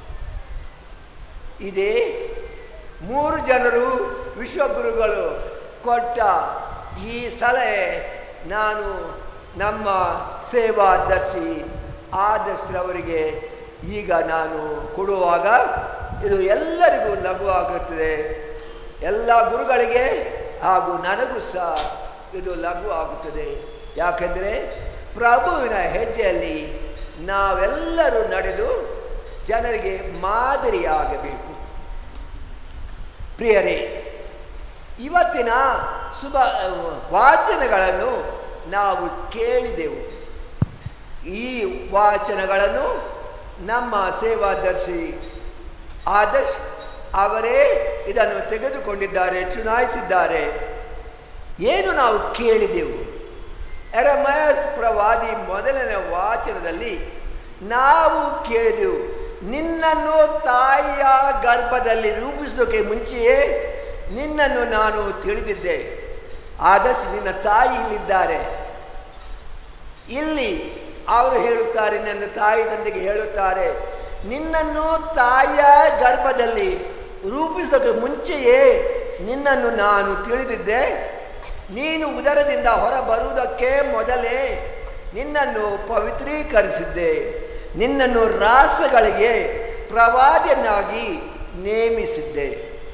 ಇದೇ ಮೂರು ಜನರು ವಿಶ್ವಗುರುಗಳು ಕೊಟ್ಟ ಈ ಸಲಹೆ ನಾನು ನಮ್ಮ ಸೇವಾದರ್ಶಿ ಆದರ್ಶರವರಿಗೆ ಈಗ ನಾನು ಕೊಡುವಾಗ ಇದು ಎಲ್ಲರಿಗೂ ಲಘು ಆಗುತ್ತದೆ ಎಲ್ಲ ಗುರುಗಳಿಗೆ ಹಾಗೂ ನನಗೂ ಸಹ ಇದು ಲಘು ಆಗುತ್ತದೆ ಯಾಕೆಂದರೆ ಪ್ರಭುವಿನ ಹೆಜ್ಜೆಯಲ್ಲಿ ನಾವೆಲ್ಲರೂ ನಡೆದು ಜನರಿಗೆ ಮಾದರಿಯಾಗಬೇಕು ಪ್ರಿಯರೇ ಇವತ್ತಿನ ಶುಭ ವಾಚನಗಳನ್ನು ನಾವು ಕೇಳಿದೆವು ಈ ವಾಚನಗಳನ್ನು ನಮ್ಮ ಸೇವಾದರ್ಶಿ ಆದರ್ಶ್ ಅವರೇ ಇದನ್ನು ತೆಗೆದುಕೊಂಡಿದ್ದಾರೆ ಚುನಾಯಿಸಿದ್ದಾರೆ ಏನು ನಾವು ಕೇಳಿದೆವು ಎರಮಯಸ್ ಪ್ರವಾದಿ ಮೊದಲನೇ ವಾಚನದಲ್ಲಿ ನಾವು ಕೇಳಿದೆವು ನಿನ್ನನ್ನು ತಾಯಿಯ ಗರ್ಭದಲ್ಲಿ ರೂಪಿಸೋಕೆ ಮುಂಚೆಯೇ ನಿನ್ನನ್ನು ನಾನು ತಿಳಿದಿದ್ದೆ ಆದರ್ಶ್ ನಿನ್ನ ತಾಯಿ ಇಲ್ಲಿದ್ದಾರೆ ಇಲ್ಲಿ ಅವರು ಹೇಳುತ್ತಾರೆ ನನ್ನ ತಾಯಿ ತಂದೆಗೆ ಹೇಳುತ್ತಾರೆ ನಿನ್ನನ್ನು ತಾಯಿಯ ಗರ್ಭದಲ್ಲಿ ರೂಪಿಸೋಕೆ ಮುಂಚೆಯೇ ನಿನ್ನನ್ನು ನಾನು ತಿಳಿದಿದ್ದೆ ನೀನು ಉದರದಿಂದ ಹೊರ ಬರುವುದಕ್ಕೆ ಮೊದಲೇ ನಿನ್ನನ್ನು ಪವಿತ್ರೀಕರಿಸಿದ್ದೆ ನಿನ್ನನ್ನು ರಾಷ್ಟ್ರಗಳಿಗೆ ಪ್ರವಾದಿಯನ್ನಾಗಿ ನೇಮಿಸಿದ್ದೆ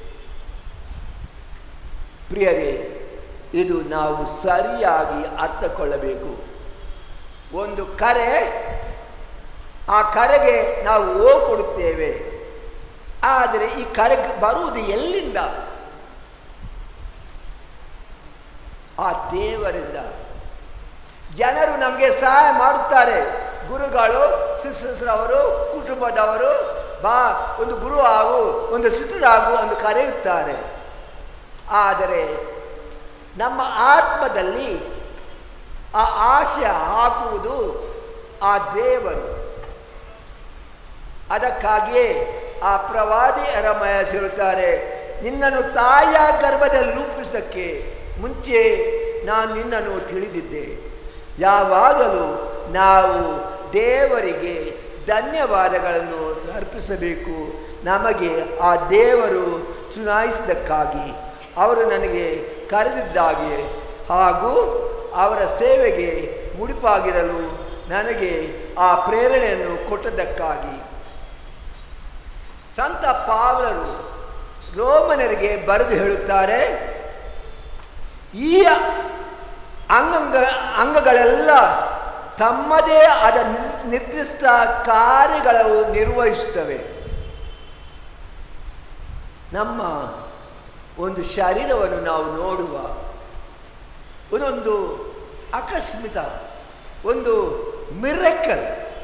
ಪ್ರಿಯರೇ ಇದು ನಾವು ಸರಿಯಾಗಿ ಅರ್ಥಕೊಳ್ಳಬೇಕು ಒಂದು ಕರೆ ಆ ಕರೆಗೆ ನಾವು ಓ ಕೊಡುತ್ತೇವೆ ಆದರೆ ಈ ಕರೆ ಬರುವುದು ಎಲ್ಲಿಂದ ಆ ದೇವರಿಂದ ಜನರು ನಮಗೆ ಸಹಾಯ ಮಾಡುತ್ತಾರೆ ಗುರುಗಳು ಸಿಸ್ಟರ್ಸ್ರವರು ಕುಟುಂಬದವರು ಬಾ ಒಂದು ಗುರು ಆಗು ಒಂದು ಸಿಸ್ಟರ್ ಆಗು ಎಂದು ಕರೆಯುತ್ತಾರೆ ಆದರೆ ನಮ್ಮ ಆತ್ಮದಲ್ಲಿ ಆ ಆಶೆ ಹಾಕುವುದು ಆ ದೇವರು ಅದಕ್ಕಾಗಿಯೇ ಆ ಪ್ರವಾದಿ ಅರಮಯ ಹೇಳುತ್ತಾರೆ ನಿನ್ನನ್ನು ತಾಯಿಯ ಗರ್ಭದಲ್ಲಿ ರೂಪಿಸೋದಕ್ಕೆ ಮುಂಚೆ ನಾನು ನಿನ್ನನ್ನು ತಿಳಿದಿದ್ದೆ ಯಾವಾಗಲೂ ನಾವು ದೇವರಿಗೆ ಧನ್ಯವಾದಗಳನ್ನು ಅರ್ಪಿಸಬೇಕು ನಮಗೆ ಆ ದೇವರು ಚುನಾಯಿಸಿದ್ದಕ್ಕಾಗಿ ಅವರು ನನಗೆ ಕರೆದಿದ್ದಾಗೆ ಹಾಗೂ ಅವರ ಸೇವೆಗೆ ಮುಡಿಪಾಗಿರಲು ನನಗೆ ಆ ಪ್ರೇರಣೆಯನ್ನು ಕೊಟ್ಟದ್ದಕ್ಕಾಗಿ ಸಂತ ಪಾವಲರು ರೋಮನರಿಗೆ ಬರೆದು ಹೇಳುತ್ತಾರೆ ಈ ಅಂಗಂಗ ಅಂಗಗಳೆಲ್ಲ ತಮ್ಮದೇ ಆದ ನಿರ್- ನಿರ್ದಿಷ್ಟ ಕಾರ್ಯಗಳು ನಿರ್ವಹಿಸುತ್ತವೆ ನಮ್ಮ ಒಂದು ಶರೀರವನ್ನು ನಾವು ನೋಡುವ ಒಂದೊಂದು ಆಕಸ್ಮಿಕ ಒಂದು ಮಿರಕಲ್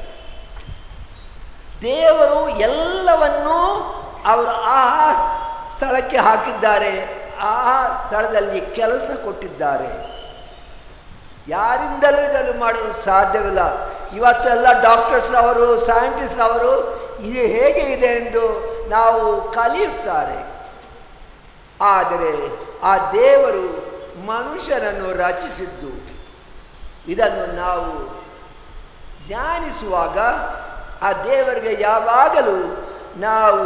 ದೇವರು ಎಲ್ಲವನ್ನೂ ಅವರು ಆ ಸ್ಥಳಕ್ಕೆ ಹಾಕಿದ್ದಾರೆ ಆ ಸ್ಥಳದಲ್ಲಿ ಕೆಲಸ ಕೊಟ್ಟಿದ್ದಾರೆ ಯಾರಿಂದಲೂ ಇದನ್ನು ಮಾಡಲು ಸಾಧ್ಯವಿಲ್ಲ ಇವತ್ತೆಲ್ಲ ಡಾಕ್ಟರ್ಸ್ರವರು ಸೈಂಟಿಸ್ಟ್ರವರು ಇದು ಹೇಗೆ ಇದೆ ಎಂದು ನಾವು ಕಲಿಯುತ್ತಾರೆ ಆದರೆ ಆ ದೇವರು ಮನುಷ್ಯನನ್ನು ರಚಿಸಿದ್ದು ಇದನ್ನು ನಾವು ಧ್ಯಾನಿಸುವಾಗ ಆ ದೇವರಿಗೆ ಯಾವಾಗಲೂ ನಾವು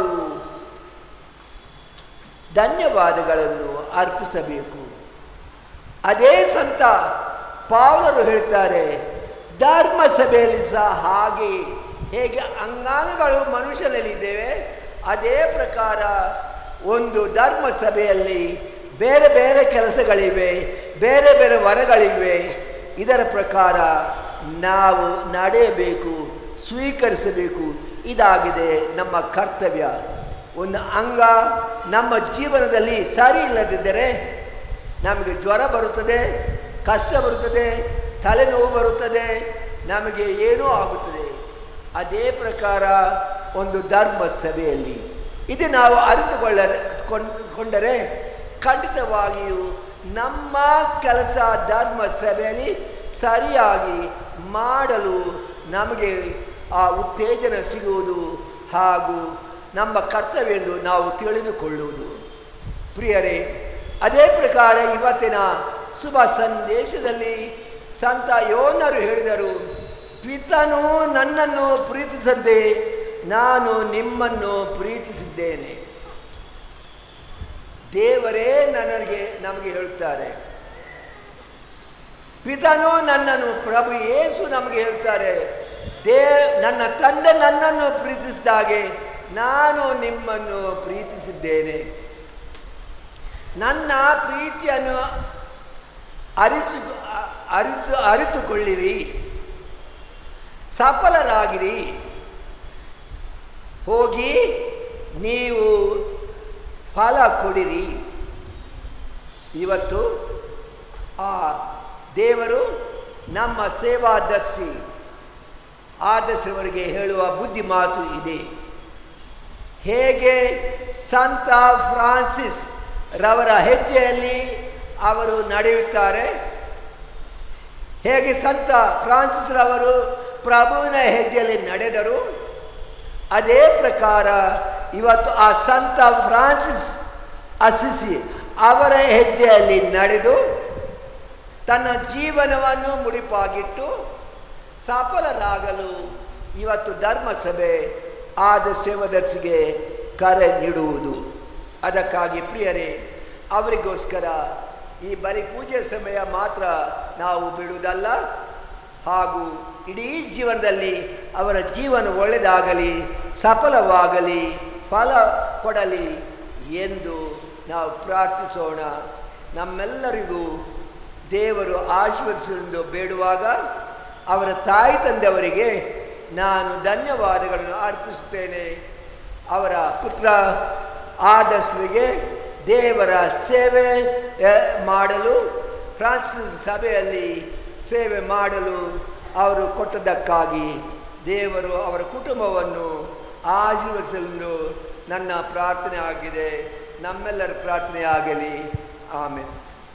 ಧನ್ಯವಾದಗಳನ್ನು ಅರ್ಪಿಸಬೇಕು ಅದೇ ಸಂತ ಪಾವಲರು ಹೇಳ್ತಾರೆ ಧರ್ಮ ಸಭೆಯಲ್ಲಿ ಸಹ ಹಾಗೆ ಹೇಗೆ ಅಂಗಾಂಗಗಳು ಮನುಷ್ಯನಲ್ಲಿದ್ದೇವೆ ಅದೇ ಪ್ರಕಾರ ಒಂದು ಧರ್ಮ ಸಭೆಯಲ್ಲಿ ಬೇರೆ ಬೇರೆ ಕೆಲಸಗಳಿವೆ ಬೇರೆ ಬೇರೆ ವರಗಳಿವೆ ಇದರ ಪ್ರಕಾರ ನಾವು ನಡೆಯಬೇಕು ಸ್ವೀಕರಿಸಬೇಕು ಇದಾಗಿದೆ ನಮ್ಮ ಕರ್ತವ್ಯ ಒಂದು ಅಂಗ ನಮ್ಮ ಜೀವನದಲ್ಲಿ ಸರಿ ಇಲ್ಲದಿದ್ದರೆ ನಮಗೆ ಜ್ವರ ಬರುತ್ತದೆ ಕಷ್ಟ ಬರುತ್ತದೆ ತಲೆನೋವು ಬರುತ್ತದೆ ನಮಗೆ ಏನೋ ಆಗುತ್ತದೆ ಅದೇ ಪ್ರಕಾರ ಒಂದು ಧರ್ಮ ಸಭೆಯಲ್ಲಿ ಇದು ನಾವು ಅರಿತುಕೊಳ್ಳ ಕೊಂಡ್- ಕೊಂಡರೆ ಖಂಡಿತವಾಗಿಯೂ ನಮ್ಮ ಕೆಲಸ ಧರ್ಮ ಸಭೆಯಲ್ಲಿ ಸರಿಯಾಗಿ ಮಾಡಲು ನಮಗೆ ಆ ಉತ್ತೇಜನ ಸಿಗುವುದು ಹಾಗೂ ನಮ್ಮ ಕರ್ತವ್ಯ ಎಂದು ನಾವು ತಿಳಿದುಕೊಳ್ಳುವುದು ಪ್ರಿಯರೇ ಅದೇ ಪ್ರಕಾರ ಇವತ್ತಿನ ಶುಭ ಸಂದೇಶದಲ್ಲಿ ಸಂತ ಯೋನರು ಹೇಳಿದರು ಪಿತನು ನನ್ನನ್ನು ಪ್ರೀತಿಸದೆ ನಾನು ನಿಮ್ಮನ್ನು ಪ್ರೀತಿಸಿದ್ದೇನೆ ದೇವರೇ ನನಗೆ ನಮಗೆ ಹೇಳುತ್ತಾರೆ ಪಿತನು ನನ್ನನ್ನು ಪ್ರಭು ಯೇಸು ನಮಗೆ ಹೇಳ್ತಾರೆ ದೇ ನನ್ನ ತಂದೆ ನನ್ನನ್ನು ಪ್ರೀತಿಸಿದಾಗೆ ನಾನು ನಿಮ್ಮನ್ನು ಪ್ರೀತಿಸಿದ್ದೇನೆ ನನ್ನ ಪ್ರೀತಿಯನ್ನು ಅರಿಸು ಅರಿತು ಅರಿತುಕೊಳ್ಳಿರಿ ಸಫಲರಾಗಿರಿ ಹೋಗಿ ನೀವು ಫಲ ಕೊಡಿರಿ ಇವತ್ತು ಆ ದೇವರು ನಮ್ಮ ಸೇವಾದರ್ಶಿ ಆದರ್ಶವರಿಗೆ ಹೇಳುವ ಬುದ್ಧಿ ಮಾತು ಇದೆ ಹೇಗೆ ಸಂತ ಫ್ರಾನ್ಸಿಸ್ ರವರ ಹೆಜ್ಜೆಯಲ್ಲಿ ಅವರು ನಡೆಯುತ್ತಾರೆ ಹೇಗೆ ಸಂತ ಫ್ರಾನ್ಸಿಸ್ ರವರು ಪ್ರಭುವಿನ ಹೆಜ್ಜೆಯಲ್ಲಿ ನಡೆದರು ಅದೇ ಪ್ರಕಾರ ಇವತ್ತು ಆ ಸಂತ ಫ್ರಾನ್ಸಿಸ್ ಅಸಿಸಿ ಅವರ ಹೆಜ್ಜೆಯಲ್ಲಿ ನಡೆದು ತನ್ನ ಜೀವನವನ್ನು ಮುಡಿಪಾಗಿಟ್ಟು ಸಫಲರಾಗಲು ಇವತ್ತು ಧರ್ಮಸಭೆ ಆದ ಸೇವದರ್ಶಿಗೆ ಕರೆ ನೀಡುವುದು ಅದಕ್ಕಾಗಿ ಪ್ರಿಯರೇ ಅವರಿಗೋಸ್ಕರ ಈ ಬರೀ ಪೂಜೆ ಸಮಯ ಮಾತ್ರ ನಾವು ಬಿಡುವುದಲ್ಲ ಹಾಗೂ ಇಡೀ ಜೀವನದಲ್ಲಿ ಅವರ ಜೀವನ ಒಳ್ಳೆಯದಾಗಲಿ ಸಫಲವಾಗಲಿ ಫಲ ಕೊಡಲಿ ಎಂದು ನಾವು ಪ್ರಾರ್ಥಿಸೋಣ ನಮ್ಮೆಲ್ಲರಿಗೂ ದೇವರು ಆಶೀರ್ವದಿಸಲೆಂದು ಬೇಡುವಾಗ ಅವರ ತಾಯಿ ತಂದೆಯವರಿಗೆ ನಾನು ಧನ್ಯವಾದಗಳನ್ನು ಅರ್ಪಿಸುತ್ತೇನೆ ಅವರ ಪುತ್ರ ಆದರ್ಶರಿಗೆ ದೇವರ ಸೇವೆ ಆ, ಮಾಡಲು ಫ್ರಾನ್ಸಿಸ್ ಸಭೆಯಲ್ಲಿ ಸೇವೆ ಮಾಡಲು ಅವರು ಕೊಟ್ಟದ್ದಕ್ಕಾಗಿ ದೇವರು ಅವರ ಕುಟುಂಬವನ್ನು ಆಶೀರ್ವದಿಸಲು ನನ್ನ ಪ್ರಾರ್ಥನೆ ಆಗಿದೆ ನಮ್ಮೆಲ್ಲರ ಪ್ರಾರ್ಥನೆ ಆಗಲಿ ಆಮೇಲೆ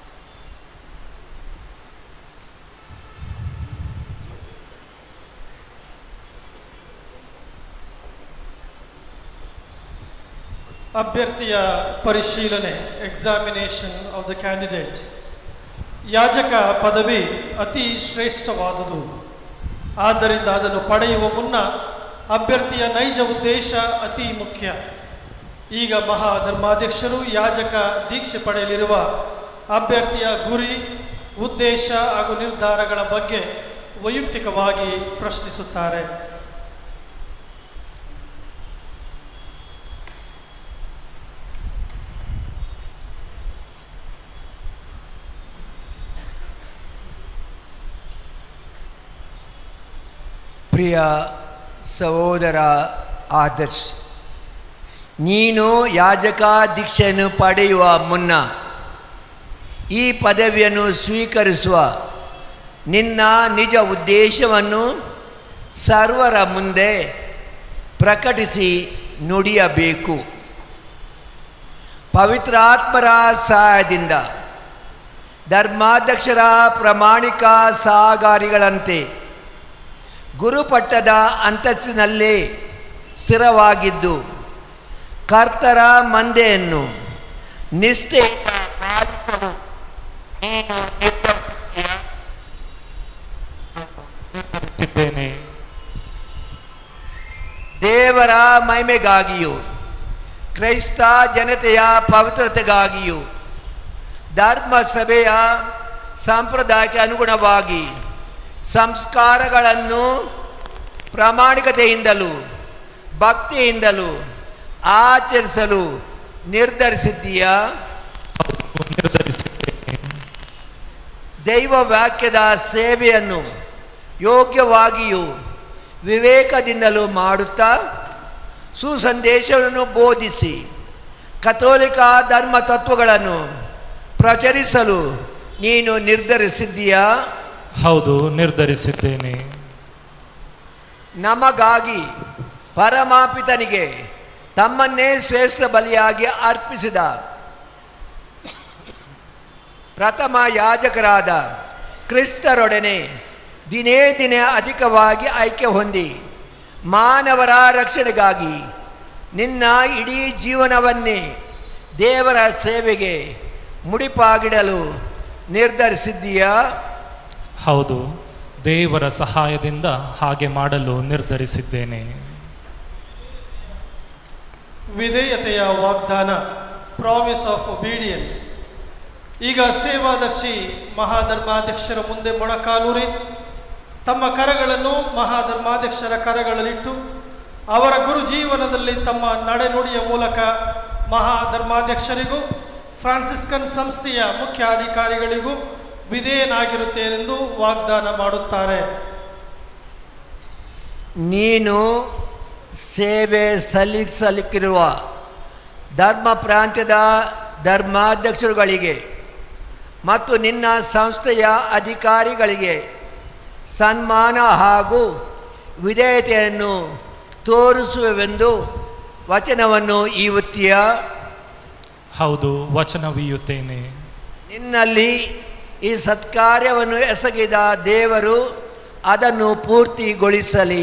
ಅಭ್ಯರ್ಥಿಯ ಪರಿಶೀಲನೆ ಎಕ್ಸಾಮಿನೇಷನ್ ಆಫ್ ದ ಕ್ಯಾಂಡಿಡೇಟ್ ಯಾಜಕ ಪದವಿ ಅತಿ ಶ್ರೇಷ್ಠವಾದುದು ಆದ್ದರಿಂದ ಅದನ್ನು ಪಡೆಯುವ ಮುನ್ನ ಅಭ್ಯರ್ಥಿಯ ನೈಜ ಉದ್ದೇಶ ಅತಿ ಮುಖ್ಯ ಈಗ ಮಹಾಧರ್ಮಾಧ್ಯಕ್ಷರು ಯಾಜಕ ದೀಕ್ಷೆ ಪಡೆಯಲಿರುವ ಅಭ್ಯರ್ಥಿಯ ಗುರಿ ಉದ್ದೇಶ ಹಾಗೂ ನಿರ್ಧಾರಗಳ ಬಗ್ಗೆ ವೈಯಕ್ತಿಕವಾಗಿ ಪ್ರಶ್ನಿಸುತ್ತಾರೆ ಪ್ರಿಯ ಸಹೋದರ ಆದರ್ಶ್ ನೀನು ಯಾಜಕ ದೀಕ್ಷೆಯನ್ನು ಪಡೆಯುವ ಮುನ್ನ ಈ ಪದವಿಯನ್ನು ಸ್ವೀಕರಿಸುವ ನಿನ್ನ ನಿಜ ಉದ್ದೇಶವನ್ನು ಸರ್ವರ ಮುಂದೆ ಪ್ರಕಟಿಸಿ ನುಡಿಯಬೇಕು ಪವಿತ್ರಾತ್ಮರ ಸಹಾಯದಿಂದ ಧರ್ಮಾಧ್ಯಕ್ಷರ ಪ್ರಾಮಾಣಿಕ ಸಹಕಾರಿಗಳಂತೆ ಗುರುಪಟ್ಟದ ಅಂತಸ್ತಿನಲ್ಲೇ ಸ್ಥಿರವಾಗಿದ್ದು ಕರ್ತರ ಮಂದೆಯನ್ನು ನಿಷ್ಠೆಯಿಂದ ಪಾಲಿಸಲು ನೀನು ನಿರ್ಧರಿಸುತ್ತೀಯಾ? ಇದ್ದೇನೆ ದೇವರ ಮಹಿಮೆಗಾಗಿಯೂ ಕ್ರೈಸ್ತ ಜನತೆಯ ಪವಿತ್ರತೆಗಾಗಿಯೂ ಧರ್ಮ ಸಭೆಯ ಸಂಪ್ರದಾಯಕ್ಕೆ ಅನುಗುಣವಾಗಿ ಸಂಸ್ಕಾರಗಳನ್ನು ಪ್ರಾಮಾಣಿಕತೆಯಿಂದಲೂ ಭಕ್ತಿಯಿಂದಲೂ ಆಚರಿಸಲು ನಿರ್ಧರಿಸಿದ್ದೀಯಾ ನಿರ್ಧರಿಸಿದ್ದೇನೆ ದೈವ ವಾಕ್ಯದ ಸೇವೆಯನ್ನು ಯೋಗ್ಯವಾಗಿಯೂ ವಿವೇಕದಿಂದಲೂ ಮಾಡುತ್ತಾ ಸುಸಂದೇಶವನ್ನು ಬೋಧಿಸಿ ಕಥೋಲಿಕ ಧರ್ಮ ತತ್ವಗಳನ್ನು ಪ್ರಚರಿಸಲು ನೀನು ನಿರ್ಧರಿಸಿದ್ದೀಯಾ ಹೌದು ನಿರ್ಧರಿಸಿದ್ದೇನೆ ನಮಗಾಗಿ ಪರಮಾಪಿತನಿಗೆ ತಮ್ಮನ್ನೇ ಶ್ರೇಷ್ಠ ಬಲಿಯಾಗಿ ಅರ್ಪಿಸಿದ ಪ್ರಥಮ ಯಾಜಕರಾದ ಕ್ರಿಸ್ತರೊಡನೆ ದಿನೇ ದಿನೇ ಅಧಿಕವಾಗಿ ಐಕ್ಯ ಹೊಂದಿ ಮಾನವರ ರಕ್ಷಣೆಗಾಗಿ ನಿನ್ನ ಇಡೀ ಜೀವನವನ್ನೇ ದೇವರ ಸೇವೆಗೆ ಮುಡಿಪಾಗಿಡಲು ನಿರ್ಧರಿಸಿದ್ದೀಯಾ ಹೌದು ದೇವರ ಸಹಾಯದಿಂದ ಹಾಗೆ ಮಾಡಲು ನಿರ್ಧರಿಸಿದ್ದೇನೆ ವಿಧೇಯತೆಯ ವಾಗ್ದಾನ ಪ್ರಾಮಿಸ್ ಆಫ್ ಒಬೀಡಿಯನ್ಸ್ ಈಗ ಸೇವಾದರ್ಶಿ ಮಹಾಧರ್ಮಾಧ್ಯಕ್ಷರ ಮುಂದೆ ಮೊಣಕಾಲೂರಿ ತಮ್ಮ ಕರಗಳನ್ನು ಮಹಾಧರ್ಮಾಧ್ಯಕ್ಷರ ಕರಗಳಲ್ಲಿಟ್ಟು ಅವರ ಗುರು ಜೀವನದಲ್ಲಿ ತಮ್ಮ ನಡೆನುಡಿಯ ಮೂಲಕ ಮಹಾಧರ್ಮಾಧ್ಯಕ್ಷರಿಗೂ ಫ್ರಾನ್ಸಿಸ್ಕನ್ ಸಂಸ್ಥೆಯ ಮುಖ್ಯಾಧಿಕಾರಿಗಳಿಗೂ ವಿಧೇಯನಾಗಿರುತ್ತೇನೆಂದು ವಾಗ್ದಾನ ಮಾಡುತ್ತಾರೆ ನೀನು ಸೇವೆ ಸಲ್ಲಿಸಲಿಕ್ಕಿರುವ ಧರ್ಮ ಪ್ರಾಂತ್ಯದ ಧರ್ಮಾಧ್ಯಕ್ಷರುಗಳಿಗೆ ಮತ್ತು ನಿನ್ನ ಸಂಸ್ಥೆಯ ಅಧಿಕಾರಿಗಳಿಗೆ ಸನ್ಮಾನ ಹಾಗೂ ವಿಧೇಯತೆಯನ್ನು ತೋರಿಸುವೆವೆಂದು ವಚನವನ್ನು ಈವತ್ತಿಯ ಹೌದು ವಚನವೀಯುತ್ತೇನೆ ನಿನ್ನಲ್ಲಿ ಈ ಸತ್ಕಾರ್ಯವನ್ನು ಎಸಗಿದ ದೇವರು ಅದನ್ನು ಪೂರ್ತಿಗೊಳಿಸಲಿ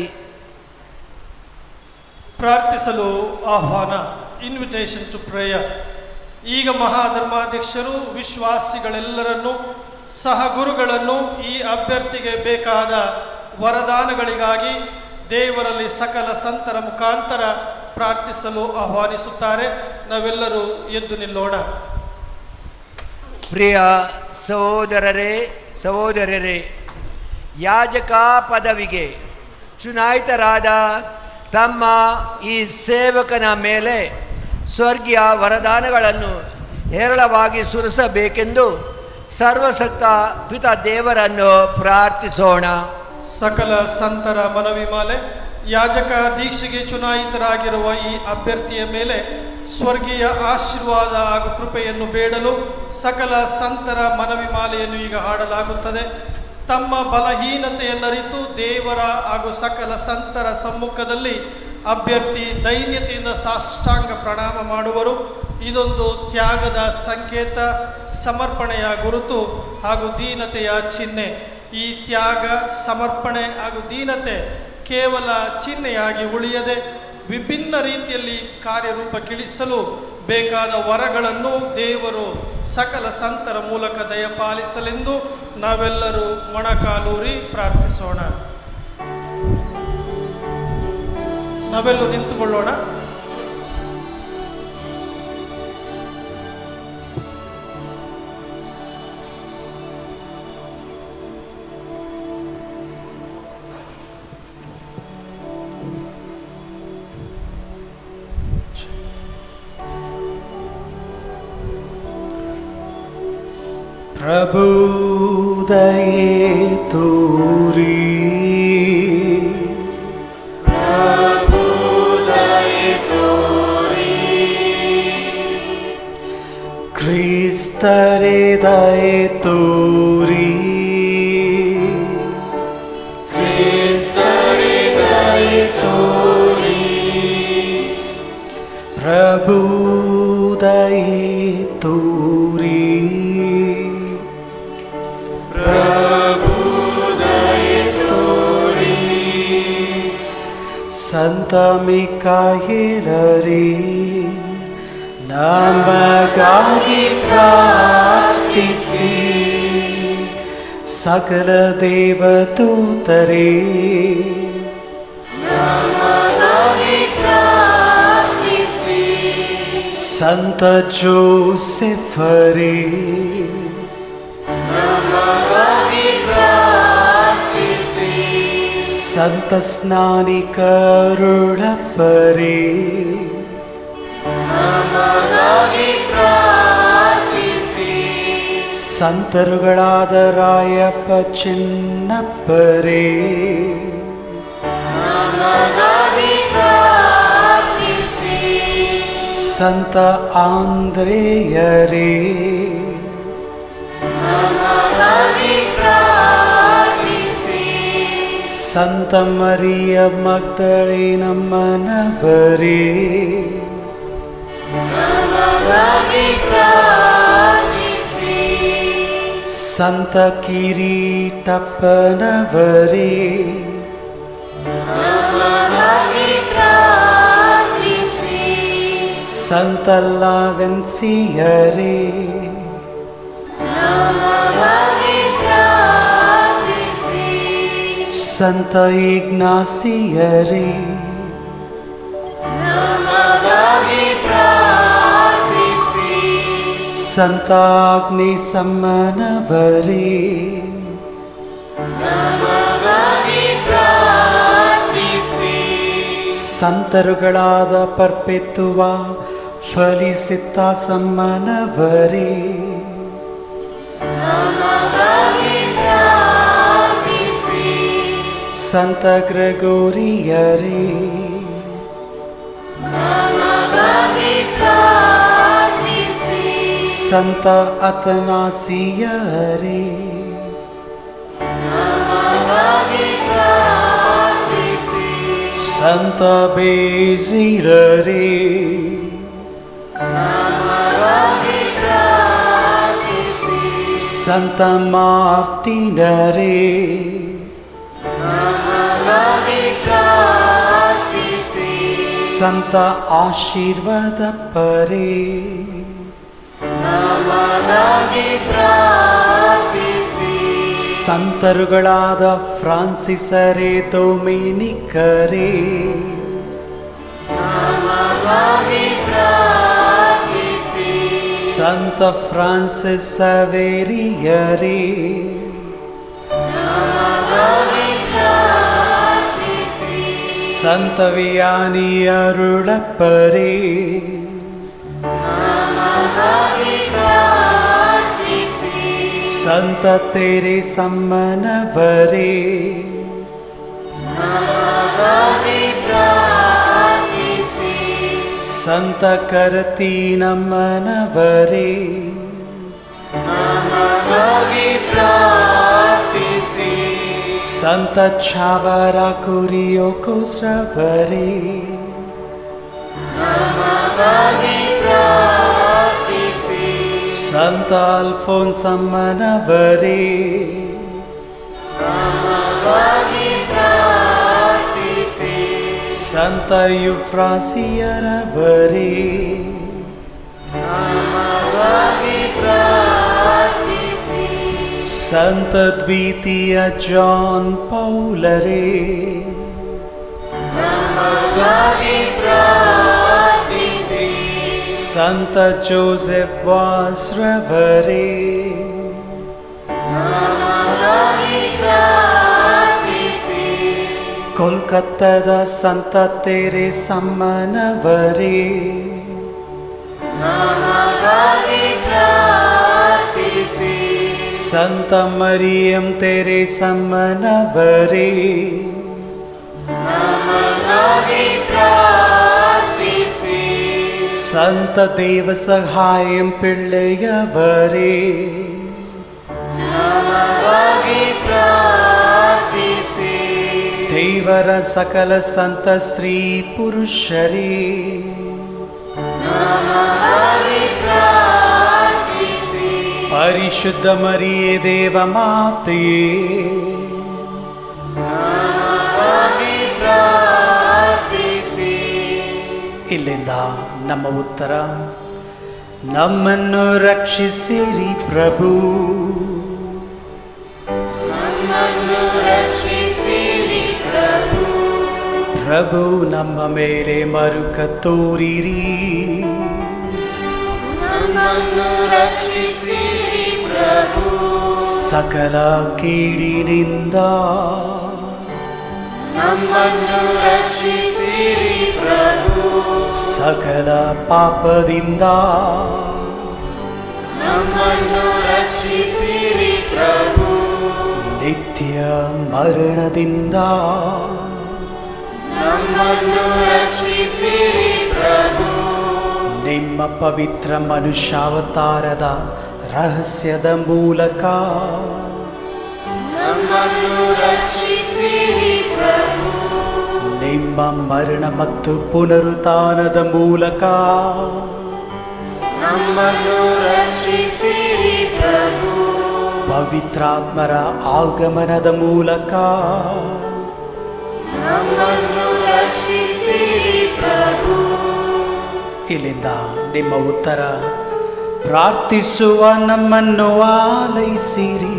ಪ್ರಾರ್ಥಿಸಲು ಆಹ್ವಾನ ಇನ್ವಿಟೇಷನ್ ಟು ಪ್ರೇಯರ್ ಈಗ ಮಹಾಧರ್ಮಾಧ್ಯಕ್ಷರು ವಿಶ್ವಾಸಿಗಳೆಲ್ಲರನ್ನೂ ಸಹ ಗುರುಗಳನ್ನು ಈ ಅಭ್ಯರ್ಥಿಗೆ ಬೇಕಾದ ವರದಾನಗಳಿಗಾಗಿ ದೇವರಲ್ಲಿ ಸಕಲ ಸಂತರ ಮುಖಾಂತರ ಪ್ರಾರ್ಥಿಸಲು ಆಹ್ವಾನಿಸುತ್ತಾರೆ ನಾವೆಲ್ಲರೂ ಎದ್ದು ನಿಲ್ಲೋಣ ಪ್ರಿಯ ಸಹೋದರರೇ ಸಹೋದರರೇ ಯಾಜಕ ಪದವಿಗೆ ಚುನಾಯಿತರಾದ ತಮ್ಮ ಈ ಸೇವಕನ ಮೇಲೆ ಸ್ವರ್ಗೀಯ ವರದಾನಗಳನ್ನು ಹೇರಳವಾಗಿ ಸುರಿಸಬೇಕೆಂದು ಸರ್ವಸಕ್ತ ಪಿತ ದೇವರನ್ನು ಪ್ರಾರ್ಥಿಸೋಣ ಸಕಲ ಸಂತರ ಮನವಿ ಮಾಲೆ ಯಾಜಕ ದೀಕ್ಷೆಗೆ ಚುನಾಯಿತರಾಗಿರುವ ಈ ಅಭ್ಯರ್ಥಿಯ ಮೇಲೆ ಸ್ವರ್ಗೀಯ ಆಶೀರ್ವಾದ ಹಾಗೂ ಕೃಪೆಯನ್ನು ಬೇಡಲು ಸಕಲ ಸಂತರ ಮನವಿ ಮಾಲೆಯನ್ನು ಈಗ ಹಾಡಲಾಗುತ್ತದೆ ತಮ್ಮ ಬಲಹೀನತೆಯನ್ನರಿತು ದೇವರ ಹಾಗೂ ಸಕಲ ಸಂತರ ಸಮ್ಮುಖದಲ್ಲಿ ಅಭ್ಯರ್ಥಿ ದೈನ್ಯತೆಯಿಂದ ಸಾಷ್ಟಾಂಗ ಪ್ರಣಾಮ ಮಾಡುವರು ಇದೊಂದು ತ್ಯಾಗದ ಸಂಕೇತ ಸಮರ್ಪಣೆಯ ಗುರುತು ಹಾಗೂ ದೀನತೆಯ ಚಿಹ್ನೆ ಈ ತ್ಯಾಗ ಸಮರ್ಪಣೆ ಹಾಗೂ ದೀನತೆ ಕೇವಲ ಚಿಹ್ನೆಯಾಗಿ ಉಳಿಯದೆ ವಿಭಿನ್ನ ರೀತಿಯಲ್ಲಿ ಕಾರ್ಯರೂಪಕ್ಕಿಳಿಸಲು ಬೇಕಾದ ವರಗಳನ್ನು ದೇವರು ಸಕಲ ಸಂತರ ಮೂಲಕ ದಯಪಾಲಿಸಲೆಂದು ನಾವೆಲ್ಲರೂ ಮೊಣಕಾಲೂರಿ ಪ್ರಾರ್ಥಿಸೋಣ ನಾವೆಲ್ಲೂ ನಿಂತುಕೊಳ್ಳೋಣ ಪ್ರಭುದಯೇ ತೂರಿ ಕ್ರಿಸ್ತರೇ ದಯೆ ತೋರಿ ಪ್ರಭುದಯೇ ತೂರಿ ಸಂತ ಮಿಕಾಯಿಲರಿ ನಮಗಾಗಿ ಪ್ರಾರ್ಥಿಸಿ ಸಕಲ ದೇವದೂತರೇ ಸಂತ ಜೋಸೆಫರೇ ಸಂತ ಸ್ನಾನಿಕರುಳಪ್ಪರೇ ಸಂತರುಗಳಾದ ರಾಯಪ್ಪ ಚಿನ್ನಪ್ಪರೇ ಸಂತ ಆಂದ್ರೇಯರೇ ಸಂತ ಮರಿಯ ಮಗ್ದಳೆ ನಮ್ಮನವರೇ ಸಂತ ಕಿರೀಟಪ್ಪನವರೇ ಸಂತ ಲಾವೆನ್ಸಿಯರೇ ನಮಗಾಗಿ ಪ್ರಾರ್ಥಿಸಿ ಸಂತ ಇಗ್ನಾಸಿಯರೇ ನಮಗಾಗಿ ಪ್ರಾರ್ಥಿಸಿ ಸಂತ ಅಗ್ನಿ ಸಮ್ಮನವರೇ ನಮಗಾಗಿ ಪ್ರಾರ್ಥಿಸಿ ಸಂತರುಗಳಾದ ಪರ್ಪೆತ್ತುವ ಫಲಿಸಿತ್ತ ಸಮ್ಮನವರೇ ನಮಗಾಗಿ ಪ್ರಾರ್ಥಿಸಿ ಸಂತ ಗ್ರೆಗೋರಿಯರೇ ನಮಗಾಗಿ ಪ್ರಾರ್ಥಿಸಿ ಸಂತ ಅತನಾಸಿಯರೇ ನಮಗಾಗಿ ಪ್ರಾರ್ಥಿಸಿ ಸಂತ ಬೇಜಿರರೇ ನಮಗಾಗಿ ಪ್ರಾರ್ಥಿಸಿ ಸಂತ ಮಾರ್ಟಿನರೇ ನಮಗಾಗಿ ಪ್ರಾರ್ಥಿಸಿ ಸಂತ ಆಶೀರ್ವಾದ ಪರೇ ನಮಗಾಗಿ ಪ್ರಾರ್ಥಿಸಿ ಸಂತರುಗಳಾದ ಫ್ರಾನ್ಸಿಸರೇ ಡೊಮಿನಿಕರೇ ನಮಗಾಗಿ ಪ್ರಾರ್ಥಿಸಿ ಸಂತ ಫ್ರಾನ್ಸಿಸ್ ಸವೇರಿಯರೇ ನಮಗಾಗಿ ಪ್ರಾರ್ಥಿಸಿ ಸಂತ ವಿಯಾನಿ ಅರುಳಪ್ಪರೇ ನಮಗಾಗಿ ಪ್ರಾರ್ಥಿಸಿ ಸಂತ ತೆರೆ ಸಮ್ಮನವರೇ ನಮಗಾಗಿ ಪ್ರಾರ್ಥಿಸಿ ಸಂತ ಕರತಿ ನಮ್ಮನವರೇ ನಮಗಾಗಿ ಪ್ರಾರ್ಥಿಸಿ ಸಂತ ಛಾವರ ಕುರಿಯೋಕೋಸ್ರವರೇ ನಮಗಾಗಿ ಪ್ರಾರ್ಥಿಸಿ ಸಂತ ಅಲ್ಫೋನ್ ಸಮ್ಮನವರೇ ನಮಗಾಗಿ ಪ್ರಾರ್ಥಿಸಿ ಸಂತ ಯುಫ್ರಾಸಿಯರವರೇ ನಮಗಾಗಿ ಪ್ರಾರ್ಥಿಸಿ ಸಂತ ದ್ವಿತೀಯ ಜಾನ್ ಪೌಲರೇ ನಮಗಾಗಿ ಪ್ರಾರ್ಥಿಸಿ ಸಂತ ಜೋಸೆಫ್ ವಾಸ್ರವರೇ ನಮಗಾಗಿ ಪ್ರಾರ್ಥಿಸಿ ಕೋಲ್ಕತ್ತಾದ ಸಂತ ತೆರೆ ಸಮ್ಮನವರೇ ನಮಗಾಗಿ ಪ್ರಾರ್ಥಿಸಿ ಸಂತ ಮರಿಯಂ ತೆರೆ ಸಮ್ಮನವರೇ ನಮಗಾಗಿ ಪ್ರಾರ್ಥಿಸಿ ಸಂತ ದೇವ ಸಹಾಯಂ ಪಿಳ್ಳೆಯವರೇ ನಮಗಾಗಿ ಪ್ರಾರ್ಥಿಸಿ ದೇವರ ಸಕಲ ಸಂತ ಸ್ತ್ರೀ ಪುರುಷರೇ ನಮಗಾಗಿ ಪ್ರಾರ್ಥಿಸಿ ಪರಿಶುದ್ಧ ಮರಿಯೇ ದೇವ ಮಾತೆಯೇ ನಮಗಾಗಿ ಪ್ರಾರ್ಥಿಸಿ ಇಲ್ಲಿಂದ ನಮ್ಮ ಉತ್ತರ ನಮ್ಮನ್ನು ರಕ್ಷಿಸಿರಿ ಪ್ರಭು ನಮ್ಮನ್ನು ರಕ್ಷಿಸಿರಿ ಪ್ರಭು ಪ್ರಭು ನಮ್ಮ ಮೇಲೆ ಮರುಕ ತೋರಿರಿ ನಮ್ಮನ್ನು ರಕ್ಷಿಸಿರಿ ಪ್ರಭು ಸಕಲ ಕೀಡಿನಿಂದ ನಮ್ಮನ್ನು ರಕ್ಷಿಸಿರಿ ಪ್ರಭು ಸಕಲ ಪಾಪದಿಂದ ನಮ್ಮನ್ನು ರಕ್ಷಿಸಿರಿ ಪ್ರಭು ನಿತ್ಯ ಮರಣದಿಂದ ನಮ್ಮನ್ನು ರಕ್ಷಿಸಿರಿ ಪ್ರಭು ನಿಮ್ಮ ಪವಿತ್ರ ಮನುಷ್ಯಾವತಾರದ ರಹಸ್ಯದ ಮೂಲಕ ನಮ್ಮನ್ನು ರಕ್ಷಿಸಿರಿ ಪ್ರಭು ನಿಮ್ಮ ಮರಣ ಮತ್ತು ಪುನರುತ್ಥಾನದ ಮೂಲಕ ನಮ್ಮನ್ನು ರಕ್ಷಿಸಿರಿ ಪ್ರಭು ಪವಿತ್ರಾತ್ಮರ ಆಗಮನದ ಮೂಲಕ ನಮ್ಮನ್ನು ರಕ್ಷಿಸಿರಿ ಪ್ರಭು ಇಲ್ಲಿಂದ ನಿಮ್ಮ ಉತ್ತರ ಪ್ರಾರ್ಥಿಸುವ ನಮ್ಮನ್ನು ಆಲೈಸಿರಿ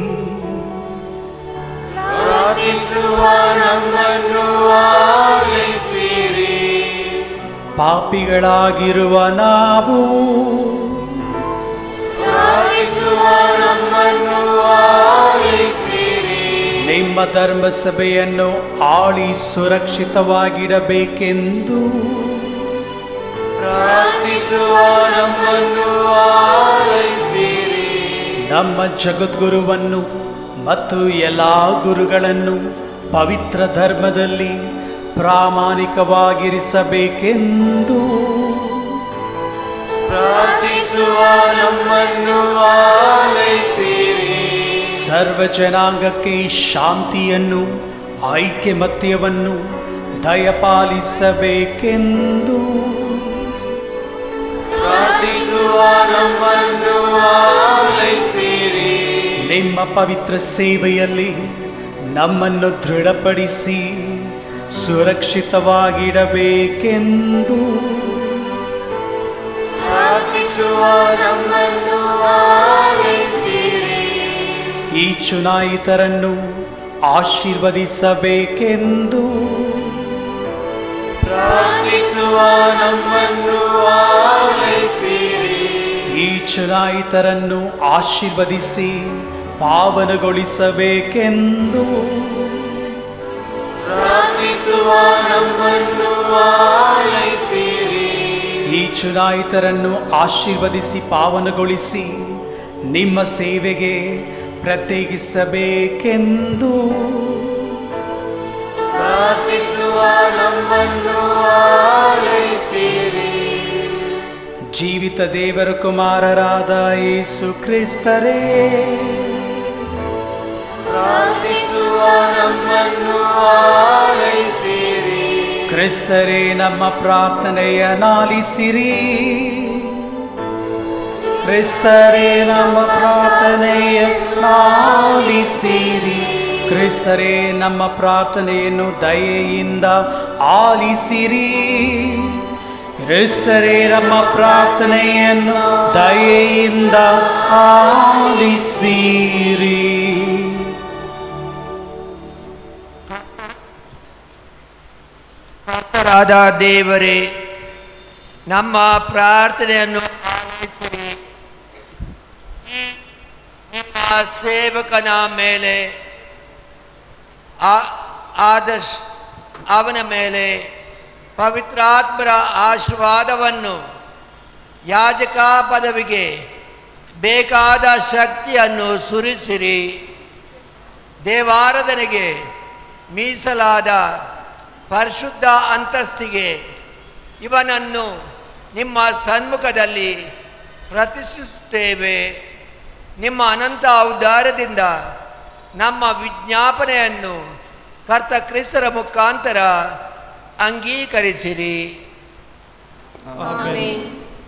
ಪ್ರಾರ್ಥಿಸುವ ನಮ್ಮನ್ನು ಆಲಿಸಿರಿ ಪಾಪಿಗಳಾಗಿರುವ ನಾವು ಪ್ರಾರ್ಥಿಸುವ ನಮ್ಮನ್ನು ಆಲಿಸಿರಿ ನಿಮ್ಮ ಧರ್ಮಸಭೆಯನ್ನು ಆಳಿ ಸುರಕ್ಷಿತವಾಗಿಡಬೇಕೆಂದು ಪ್ರಾರ್ಥಿಸುವ ನಮ್ಮನ್ನು ಆಲಿಸಿರಿ ನಮ್ಮ ಜಗದ್ಗುರುವನ್ನು ಮತ್ತು ಎಲ್ಲ ಗುರುಗಳನ್ನು ಪವಿತ್ರ ಧರ್ಮದಲ್ಲಿ ಪ್ರಾಮಾಣಿಕವಾಗಿರಿಸಬೇಕೆಂದು ಪ್ರಾರ್ಥಿಸುವ ನಮ್ಮನ್ನು ಆಲಿಸಿರಿ ಸರ್ವ ಜನಾಂಗಕ್ಕೆ ಶಾಂತಿಯನ್ನು ಐಕ್ಯಮತ್ಯವನ್ನು ದಯಪಾಲಿಸಬೇಕೆಂದು ಪ್ರಾರ್ಥಿಸುವ ನಮ್ಮನ್ನು ಆಲಿಸಿರಿ ನಿಮ್ಮ ಪವಿತ್ರ ಸೇವೆಯಲ್ಲಿ ನಮ್ಮನ್ನು ದೃಢಪಡಿಸಿ ಸುರಕ್ಷಿತವಾಗಿಡಬೇಕೆಂದು ಪ್ರಾರ್ಥಿಸುವ ನಮ್ಮನ್ನು ಆಲಿಸಿರಿ ಈ ಚುನಾಯಿತರನ್ನು ಆಶೀರ್ವದಿಸಬೇಕೆಂದು ಪ್ರಾರ್ಥಿಸುವ ನಮ್ಮನ್ನು ಆಲಿಸಿರಿ ಈ ಚುನಾಯಿತರನ್ನು ಆಶೀರ್ವದಿಸಿ ಪಾವನಗೊಳಿಸಬೇಕೆಂದು ಪ್ರಾರ್ಥಿಸುವ ನಮ್ಮನ್ನು ಆಲಿಸಿರಿ ಈ ಚುನಾಯಿತರನ್ನು ಆಶೀರ್ವದಿಸಿ ಪಾವನಗೊಳಿಸಿ ನಿಮ್ಮ ಸೇವೆಗೆ ಪ್ರತ್ಯೇಕಿಸಬೇಕೆಂದು ಪ್ರಾರ್ಥಿಸುವ ನಮ್ಮನ್ನು ಆಲಿಸಿರಿ ಜೀವಿತ ದೇವರ ಕುಮಾರರಾದ ಯೇಸು ಕ್ರಿಸ್ತರೇ ಪ್ರಾರ್ಥಿಸುವ ನಮ್ಮನ್ನು ಆಲಿಸಿರಿ ಕ್ರಿಸ್ತರೇ ನಮ್ಮ ಪ್ರಾರ್ಥನೆಯ ನಾಲಿಸಿರಿ ಕ್ರಿಸ್ತರೇ ನಮ್ಮ ಪ್ರಾರ್ಥನೆಯ ನಾಲಿಸಿರಿ ಕ್ರಿಸ್ತರೇ ನಮ್ಮ ಪ್ರಾರ್ಥನೆಯನ್ನು ದಯೆಯಿಂದ ಆಲಿಸಿರಿ ಕ್ರಿಸ್ತರೇ ನಮ್ಮ ಪ್ರಾರ್ಥನೆಯನ್ನು ದಯೆಯಿಂದ ಆಲಿಸಿರಿ ಕರ್ತರಾದ ದೇವರೇ ನಮ್ಮ ಪ್ರಾರ್ಥನೆಯನ್ನು ಆಲಿಸಿರಿ ಈ ನಿಮ್ಮ ಸೇವಕನ ಮೇಲೆ ಆ- ಆದರ್ಶ್ ಅವನ ಮೇಲೆ ಪವಿತ್ರಾತ್ಮರ ಆಶೀರ್ವಾದವನ್ನು ಯಾಜಕ ಪದವಿಗೆ ಬೇಕಾದ ಶಕ್ತಿಯನ್ನು ಸುರಿಸಿರಿ ದೇವಾರಾಧನೆಗೆ ಮೀಸಲಾದ ಪರಿಶುದ್ಧ ಅಂತಸ್ತಿಗೆ ಇವನನ್ನು ನಿಮ್ಮ ಸನ್ಮುಖದಲ್ಲಿ ಪ್ರತಿಷ್ಠಿಸುತ್ತೇವೆ ನಿಮ್ಮ ಅನಂತ ಉದ್ಧಾರದಿಂದ ನಮ್ಮ ವಿಜ್ಞಾಪನೆಯನ್ನು ಕರ್ತ ಕ್ರಿಸ್ತರ ಮುಖಾಂತರ ಅಂಗೀಕರಿಸಿರಿ ಆಮೆನ್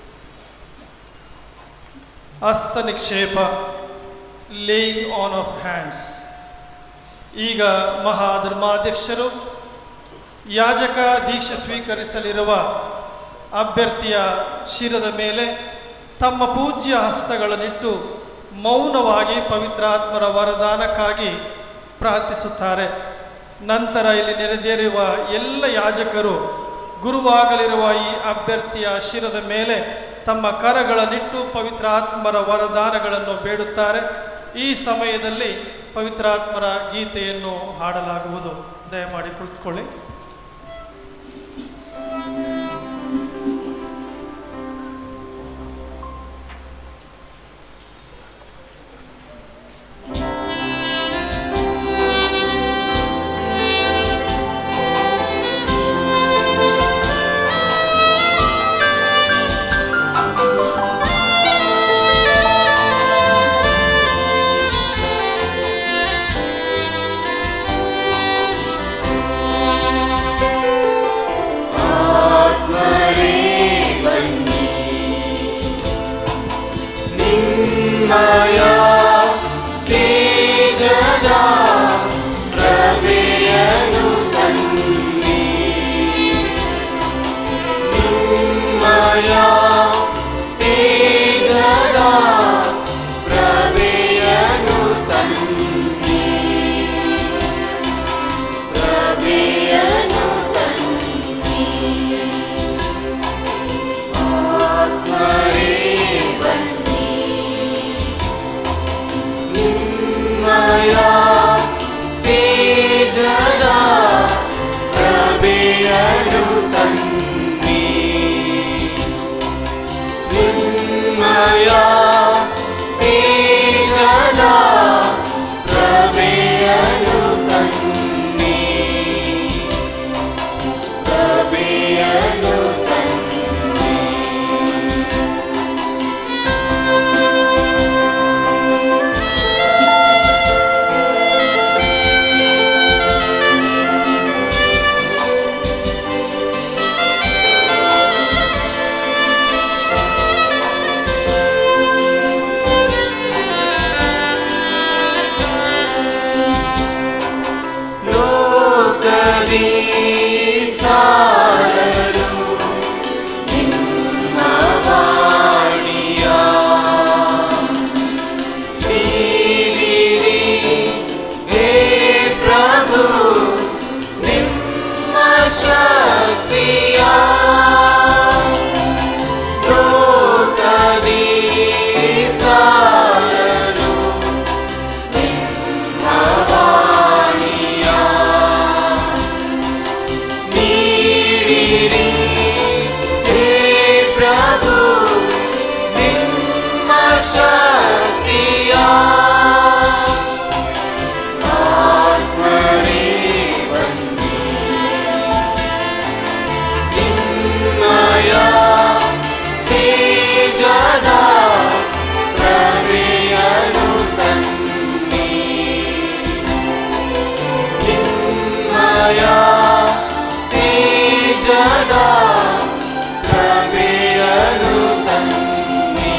ಹಸ್ತ ನಿಕ್ಷೇಪ ಲೇಯಿಂಗ್ ಆನ್ ಆಫ್ ಹ್ಯಾಂಡ್ಸ್ ಈಗ ಮಹಾಧರ್ಮಾಧ್ಯಕ್ಷರು ಯಾಜಕ ದೀಕ್ಷೆ ಸ್ವೀಕರಿಸಲಿರುವ ಅಭ್ಯರ್ಥಿಯ ಶಿರದ ಮೇಲೆ ತಮ್ಮ ಪೂಜ್ಯ ಹಸ್ತಗಳನ್ನಿಟ್ಟು ಮೌನವಾಗಿ ಪವಿತ್ರಾತ್ಮರ ವರದಾನಕ್ಕಾಗಿ ಪ್ರಾರ್ಥಿಸುತ್ತಾರೆ ನಂತರ ಇಲ್ಲಿ ನೆರೆದೇರಿರುವ ಎಲ್ಲ ಯಾಜಕರು ಗುರುವಾಗಲಿರುವ ಈ ಅಭ್ಯರ್ಥಿಯ ಶಿರದ ಮೇಲೆ ತಮ್ಮ ಕರಗಳನ್ನಿಟ್ಟು ಪವಿತ್ರಾತ್ಮರ ವರದಾನಗಳನ್ನು ಬೇಡುತ್ತಾರೆ ಈ ಸಮಯದಲ್ಲಿ ಪವಿತ್ರಾತ್ಮರ ಗೀತೆಯನ್ನು ಹಾಡಲಾಗುವುದು ದಯಮಾಡಿ ಕುಳಿತುಕೊಳ್ಳಿ Thank ಪ್ರಭೆಯನು ತನ್ನಿ ಆತ್ಮರೇ ಬನ್ನಿ ನಿಮ್ಮಯ ತೇಜದ ಪ್ರಭೆಯನು ತನ್ನಿ ನಿಮ್ಮಯ ತೇಜದ ಪ್ರಭೆಯನು ತನ್ನಿ ಪ್ರಭೆಯನು ತನ್ನಿ ಲೋಕದಿ ಸಾರಲು ನಿಮ್ಮ ವಾಣಿಯ ನೀಡಿರಿ ಹೇ ಪ್ರಭು ನಿಮ್ಮ ಶಕ್ತಿಯ ಲೋಕದಿ ಸಾರಲು ನಿಮ್ಮ ವಾಣಿಯ ನೀಡಿರಿ ಹೇ ಪ್ರಭು ನಿಮ್ಮ ಶಕ್ತಿಯ ಆತ್ಮರೇ ಬನ್ನಿ ನಿಮ್ಮಯ ತೇಜದ ಪ್ರಭೆಯನು ತನ್ನಿ ನಿಮ್ಮಯ ತೇಜದ ಪ್ರಭೆಯನು ತನ್ನಿ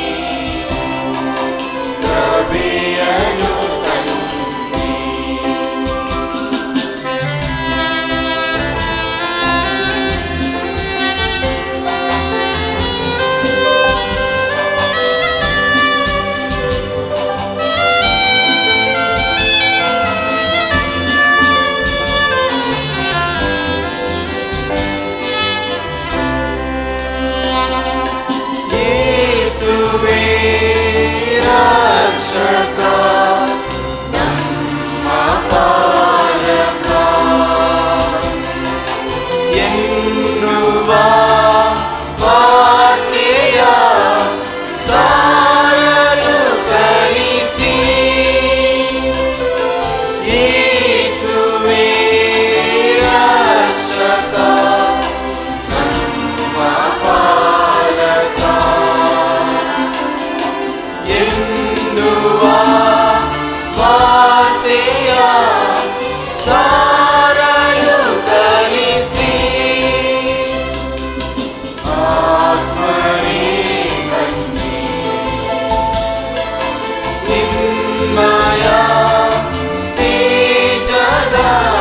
ಪ್ರಭೆಯನು ತನ್ನಿ ಯೇಸುವೇ ರಕ್ಷಕ ನಮ್ಮ ಪಾಲಕ ಎನ್ನುವ ವಾರ್ತೆಯ ಸಾರಲು ಕಲಿಸಿ ಯೇಸುವೇ ರಕ್ಷಕ ನಮ್ಮ ಪಾಲಕ ಎನ್ನುವ ವಾರ್ತೆಯ ಸಾರಲು ಕಲಿಸಿ ಆತ್ಮರೇ ಬನ್ನಿ ನಿಮ್ಮಯ ತೇಜದ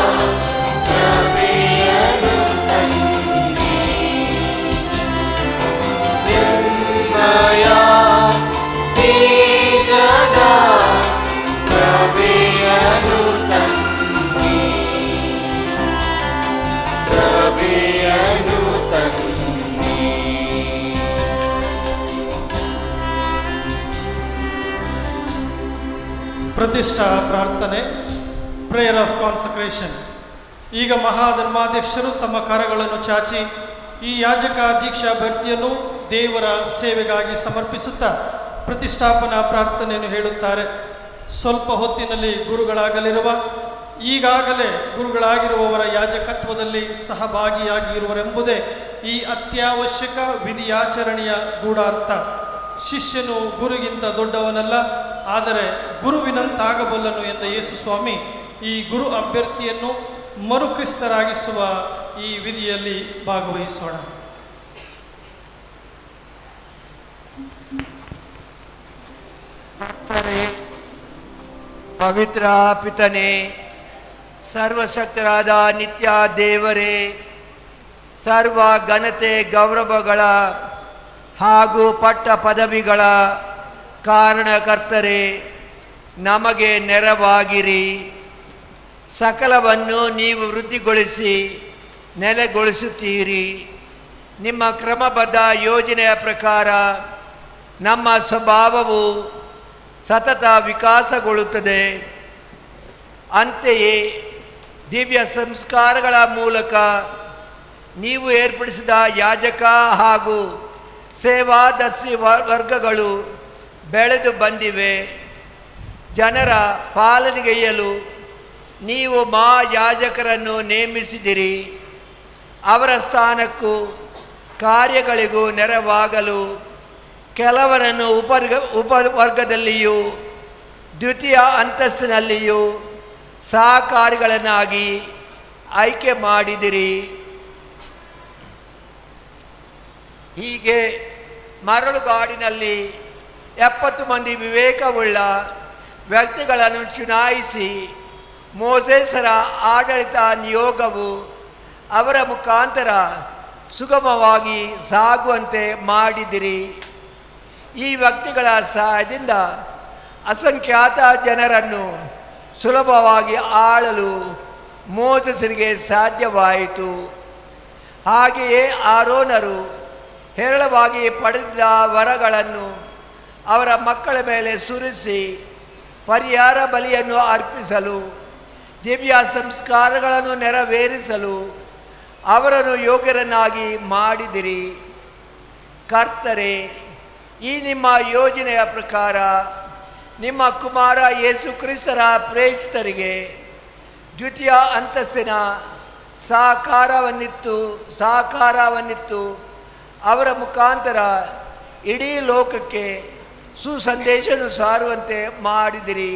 ಪ್ರಭೆಯನು ತನ್ನಿ ನಿಮ್ಮಯ ತೇಜದ ಪ್ರಭೆಯನು ತನ್ನಿ ಪ್ರಭೆಯನು ತನ್ನಿ ಪ್ರತಿಷ್ಠಾ ಪ್ರಾರ್ಥನೆ ಪ್ರೇಯರ್ ಆಫ್ ಕಾನ್ಸಕ್ರೇಷನ್ ಈಗ ಮಹಾಧರ್ಮಾಧ್ಯಕ್ಷರು ತಮ್ಮ ಕರಗಳನ್ನು ಚಾಚಿ ಈ ಯಾಜಕ ದೀಕ್ಷಾ ಭರ್ತಿಯನ್ನು ದೇವರ ಸೇವೆಗಾಗಿ ಸಮರ್ಪಿಸುತ್ತಾ ಪ್ರತಿಷ್ಠಾಪನಾ ಪ್ರಾರ್ಥನೆಯನ್ನು ಹೇಳುತ್ತಾರೆ ಸ್ವಲ್ಪ ಹೊತ್ತಿನಲ್ಲಿ ಗುರುಗಳಾಗಲಿರುವ ಈಗಾಗಲೇ ಗುರುಗಳಾಗಿರುವವರ ಯಾಜಕತ್ವದಲ್ಲಿ ಸಹಭಾಗಿಯಾಗಿರುವರೆಂಬುದೇ ಈ ಅತ್ಯವಶ್ಯಕ ವಿಧಿಯಾಚರಣೆಯ ಗೂಢಾರ್ಥ ಶಿಷ್ಯನು ಗುರುಗಿಂತ ದೊಡ್ಡವನಲ್ಲ ಆದರೆ ಗುರುವಿನಂತಾಗಬಲ್ಲನು ಎಂದ ಯೇಸು ಸ್ವಾಮಿ ಈ ಗುರು ಅಭ್ಯರ್ಥಿಯನ್ನು ಮರುಕ್ರಿಸ್ತರಾಗಿಸುವ ಈ ವಿಧಿಯಲ್ಲಿ ಭಾಗವಹಿಸೋಣ ಪವಿತ್ರ ಪಿತನೆ ಸರ್ವಶಕ್ತರಾದ ನಿತ್ಯ ದೇವರೇ ಸರ್ವ ಘನತೆ ಗೌರವಗಳ ಹಾಗೂ ಪಟ್ಟ ಪದವಿಗಳ ಕಾರಣಕರ್ತರೇ ನಮಗೆ ನೆರವಾಗಿರಿ ಸಕಲವನ್ನು ನೀವು ವೃದ್ಧಿಗೊಳಿಸಿ ನೆಲೆಗೊಳಿಸುತ್ತೀರಿ ನಿಮ್ಮ ಕ್ರಮಬದ್ಧ ಯೋಜನೆಯ ಪ್ರಕಾರ ನಮ್ಮ ಸ್ವಭಾವವು ಸತತ ವಿಕಾಸಗೊಳ್ಳುತ್ತದೆ ಅಂತೆಯೇ ದಿವ್ಯ ಸಂಸ್ಕಾರಗಳ ಮೂಲಕ ನೀವು ಏರ್ಪಡಿಸಿದ ಯಾಜಕ ಹಾಗೂ ಸೇವಾದರ್ಶಿ ವ- ವರ್ಗಗಳು ಬೆಳೆದು ಬಂದಿವೆ ಜನರ ಪಾಲನೆಗೆಯ್ಯಲು ನೀವು ಮಾ ಯಾಜಕರನ್ನು ನೇಮಿಸಿದಿರಿ ಅವರ ಸ್ಥಾನಕ್ಕೂ ಕಾರ್ಯಗಳಿಗೂ ನೆರವಾಗಲು ಕೆಲವರನ್ನು ಉಪರ್ಗ ಉಪವರ್ಗದಲ್ಲಿಯೂ ದ್ವಿತೀಯ ಅಂತಸ್ತಿನಲ್ಲಿಯೂ ಸಹಕಾರಿಗಳನ್ನಾಗಿ ಆಯ್ಕೆ ಮಾಡಿದಿರಿ ಹೀಗೆ ಮರಳುಗಾಡಿನಲ್ಲಿ ಎಪ್ಪತ್ತು ಮಂದಿ ವಿವೇಕವುಳ್ಳ ವ್ಯಕ್ತಿಗಳನ್ನು ಚುನಾಯಿಸಿ ಮೋಸೇಸರ ಆಡಳಿತ ನಿಯೋಗವು ಅವರ ಮುಖಾಂತರ ಸುಗಮವಾಗಿ ಸಾಗುವಂತೆ ಮಾಡಿದಿರಿ ಈ ವ್ಯಕ್ತಿಗಳ ಸಹಾಯದಿಂದ ಅಸಂಖ್ಯಾತ ಜನರನ್ನು ಸುಲಭವಾಗಿ ಆಳಲು ಮೋಸಸರಿಗೆ ಸಾಧ್ಯವಾಯಿತು ಹಾಗೆಯೇ ಆರೋನರು ಹೇರಳವಾಗಿ ಪಡೆದ ವರಗಳನ್ನು ಅವರ ಮಕ್ಕಳ ಮೇಲೆ ಸುರಿಸಿ ಪರಿಹಾರ ಬಲಿಯನ್ನು ಅರ್ಪಿಸಲು ದಿವ್ಯ ಸಂಸ್ಕಾರಗಳನ್ನು ನೆರವೇರಿಸಲು ಅವರನ್ನು ಯೋಗ್ಯರನ್ನಾಗಿ ಮಾಡಿದಿರಿ ಕರ್ತರೆ ಈ ನಿಮ್ಮ ಯೋಜನೆಯ ಪ್ರಕಾರ ನಿಮ್ಮ ಕುಮಾರ ಯೇಸು ಕ್ರಿಸ್ತರ ಪ್ರೇಷಿತರಿಗೆ ದ್ವಿತೀಯ ಅಂತಸ್ತಿನ ಸಹಕಾರವನ್ನಿತ್ತು ಸಹಕಾರವನ್ನಿತ್ತು ಅವರ ಮುಖಾಂತರ ಇಡೀ ಲೋಕಕ್ಕೆ ಸುಸಂದೇಶನು ಸಾರುವಂತೆ ಮಾಡಿದಿರಿ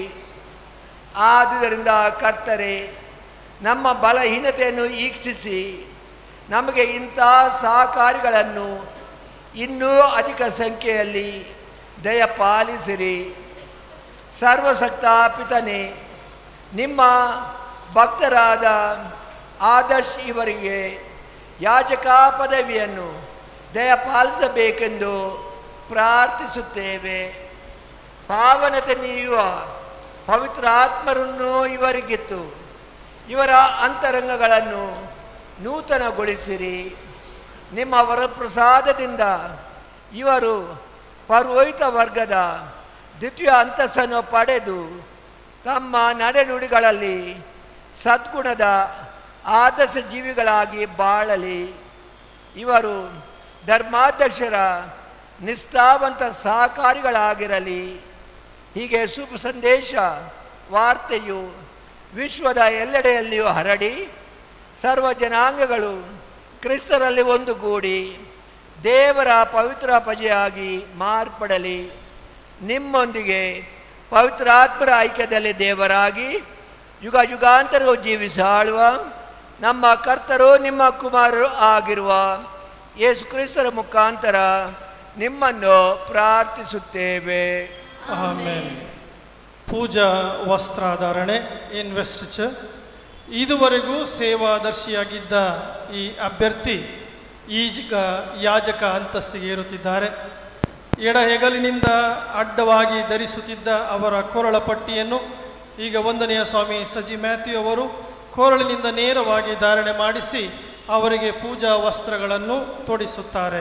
ಆದುದರಿಂದ ಕರ್ತರೆ ನಮ್ಮ ಬಲಹೀನತೆಯನ್ನು ಈಕ್ಷಿಸಿ ನಮಗೆ ಇಂಥ ಸಹಕಾರಿಗಳನ್ನು ಇನ್ನೂ ಅಧಿಕ ಸಂಖ್ಯೆಯಲ್ಲಿ ದಯಪಾಲಿಸಿರಿ ಸರ್ವಶಕ್ತ ಪಿತನೆ ನಿಮ್ಮ ಭಕ್ತರಾದ ಆದರ್ಶ್ ಇವರಿಗೆ ಯಾಜಕ ಪದವಿಯನ್ನು ದಯಪಾಲಿಸಬೇಕೆಂದು ಪ್ರಾರ್ಥಿಸುತ್ತೇವೆ ಪಾವನತೆ ನೀಯುವ ಪವಿತ್ರಾತ್ಮರನ್ನು ಇವರಿಗಿತ್ತು ಇವರ ಅಂತರಂಗಗಳನ್ನು ನೂತನಗೊಳಿಸಿರಿ ನಿಮ್ಮ ವರಪ್ರಸಾದದಿಂದ ಇವರು ಪರ್ವಹಿತ ವರ್ಗದ ದ್ವಿತೀಯ ಅಂತಸ್ತನ್ನು ಪಡೆದು ತಮ್ಮ ನಡೆನುಡಿಗಳಲ್ಲಿ ಸದ್ಗುಣದ ಆದರ್ಶ ಜೀವಿಗಳಾಗಿ ಬಾಳಲಿ ಇವರು ಧರ್ಮಾಧ್ಯಕ್ಷರ ನಿಷ್ಠಾವಂತ ಸಹಕಾರಿಗಳಾಗಿರಲಿ ಹೀಗೆ ಶುಭ ಸಂದೇಶ ವಾರ್ತೆಯು ವಿಶ್ವದ ಎಲ್ಲೆಡೆಯಲ್ಲಿಯೂ ಹರಡಿ ಸರ್ವ ಜನಾಂಗಗಳು ಕ್ರಿಸ್ತರಲ್ಲಿ ಒಂದುಗೂಡಿ ದೇವರ ಪವಿತ್ರ ಪ್ರಜೆಯಾಗಿ ಮಾರ್ಪಡಲಿ ನಿಮ್ಮೊಂದಿಗೆ ಪವಿತ್ರಾತ್ಮರ ಐಕ್ಯದಲ್ಲಿ ದೇವರಾಗಿ ಯುಗ ಯುಗಾಂತರವು ಜೀವಿಸಿ ಆಳುವ ನಮ್ಮ ಕರ್ತರು ನಿಮ್ಮ ಕುಮಾರರು ಆಗಿರುವ ಯೇಸು ಕ್ರಿಸ್ತರ ಮುಖಾಂತರ ನಿಮ್ಮನ್ನು ಪ್ರಾರ್ಥಿಸುತ್ತೇವೆ ಆಮೇಲೆ ಪೂಜಾ ವಸ್ತ್ರಾಧಾರಣೆ ಇನ್ವೆಸ್ಟಿಚರ್ ಇದುವರೆಗೂ ಸೇವಾದರ್ಶಿಯಾಗಿದ್ದ ಈ ಅಭ್ಯರ್ಥಿ ಈಗ ಯಾಜಕ ಅಂತಸ್ತಿಗೆ ಏರುತ್ತಿದ್ದಾರೆ ಎಡ ಹೆಗಲಿನಿಂದ ಅಡ್ಡವಾಗಿ ಧರಿಸುತ್ತಿದ್ದ ಅವರ ಕೊರಳ ಪಟ್ಟಿಯನ್ನು ಈಗ ಒಂದನೆಯ ಸ್ವಾಮಿ ಸಜಿ ಮ್ಯಾಥ್ಯೂ ಅವರು ಕೊರಳಿನಿಂದ ನೇರವಾಗಿ ಧಾರಣೆ ಮಾಡಿಸಿ ಅವರಿಗೆ ಪೂಜಾ ವಸ್ತ್ರಗಳನ್ನು ತೊಡಿಸುತ್ತಾರೆ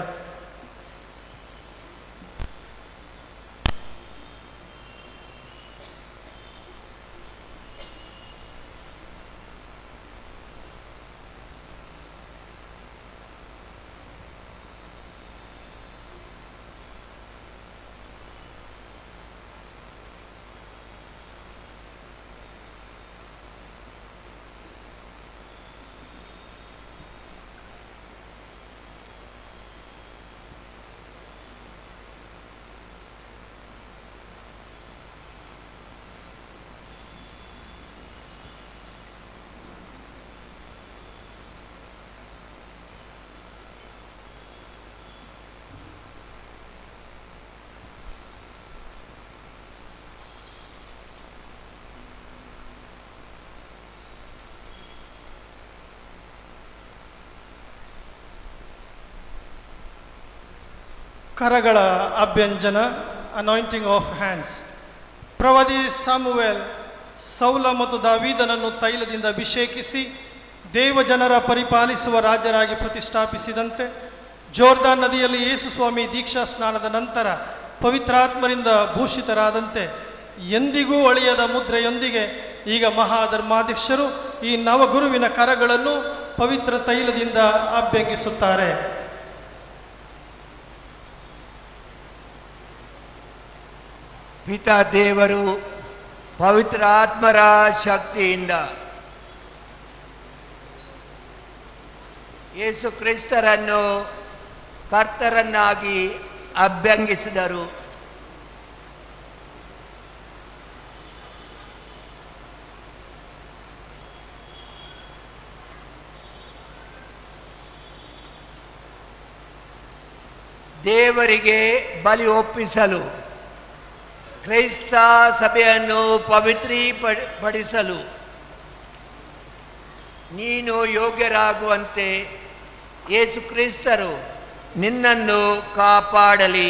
ಕರಗಳ ಅಭ್ಯಂಜನ ಅನಾಯಿಂಟಿಂಗ್ ಆಫ್ ಹ್ಯಾಂಡ್ಸ್ ಪ್ರವಾದಿ ಸಾಮುವೆಲ್ ಸೌಲ ಮತ್ತು ದಾವೀದನನ್ನು ತೈಲದಿಂದ ಅಭಿಷೇಕಿಸಿ ದೇವಜನರ ಪರಿಪಾಲಿಸುವ ರಾಜರಾಗಿ ಪ್ರತಿಷ್ಠಾಪಿಸಿದಂತೆ ಜೋರ್ದಾನ್ ನದಿಯಲ್ಲಿ ಯೇಸು ಸ್ವಾಮಿ ದೀಕ್ಷಾ ಸ್ನಾನದ ನಂತರ ಪವಿತ್ರಾತ್ಮರಿಂದ ಭೂಷಿತರಾದಂತೆ ಎಂದಿಗೂ ಅಳಿಯದ ಮುದ್ರೆಯೊಂದಿಗೆ ಈಗ ಮಹಾಧರ್ಮಾಧ್ಯಕ್ಷರು ಈ ನವಗುರುವಿನ ಕರಗಳನ್ನು ಪವಿತ್ರ ತೈಲದಿಂದ ಅಭ್ಯಂಗಿಸುತ್ತಾರೆ ಪಿತಾ ದೇವರು ಪವಿತ್ರ ಆತ್ಮರ ಶಕ್ತಿಯಿಂದ ಯೇಸು ಕ್ರಿಸ್ತರನ್ನು ಕರ್ತರನ್ನಾಗಿ ಅಭ್ಯಂಗಿಸಿದರು ದೇವರಿಗೆ ಬಲಿ ಒಪ್ಪಿಸಲು ಕ್ರೈಸ್ತ ಸಭೆಯನ್ನು ಪವಿತ್ರೀಪಡಿಸಲು ನೀನು ಯೋಗ್ಯರಾಗುವಂತೆ ಯೇಸು ಕ್ರಿಸ್ತರು ನಿನ್ನನ್ನು ಕಾಪಾಡಲಿ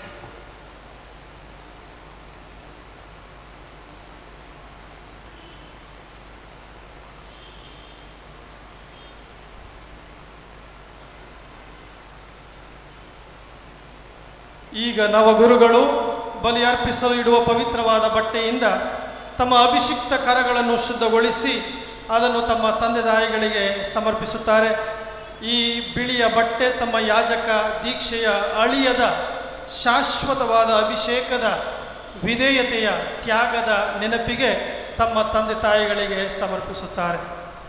ಈಗ ನವಗುರುಗಳು ಬಲಿ ಅರ್ಪಿಸಲು ಇಡುವ ಪವಿತ್ರವಾದ ಬಟ್ಟೆಯಿಂದ ತಮ್ಮ ಅಭಿಷಿಕ್ತ ಕರಗಳನ್ನು ಶುದ್ಧಗೊಳಿಸಿ ಅದನ್ನು ತಮ್ಮ ತಂದೆ ತಾಯಿಗಳಿಗೆ ಸಮರ್ಪಿಸುತ್ತಾರೆ ಈ ಬಿಳಿಯ ಬಟ್ಟೆ ತಮ್ಮ ಯಾಜಕ ದೀಕ್ಷೆಯ ಅಳಿಯದ ಶಾಶ್ವತವಾದ ಅಭಿಷೇಕದ ವಿಧೇಯತೆಯ ತ್ಯಾಗದ ನೆನಪಿಗೆ ತಮ್ಮ ತಂದೆ ತಾಯಿಗಳಿಗೆ ಸಮರ್ಪಿಸುತ್ತಾರೆ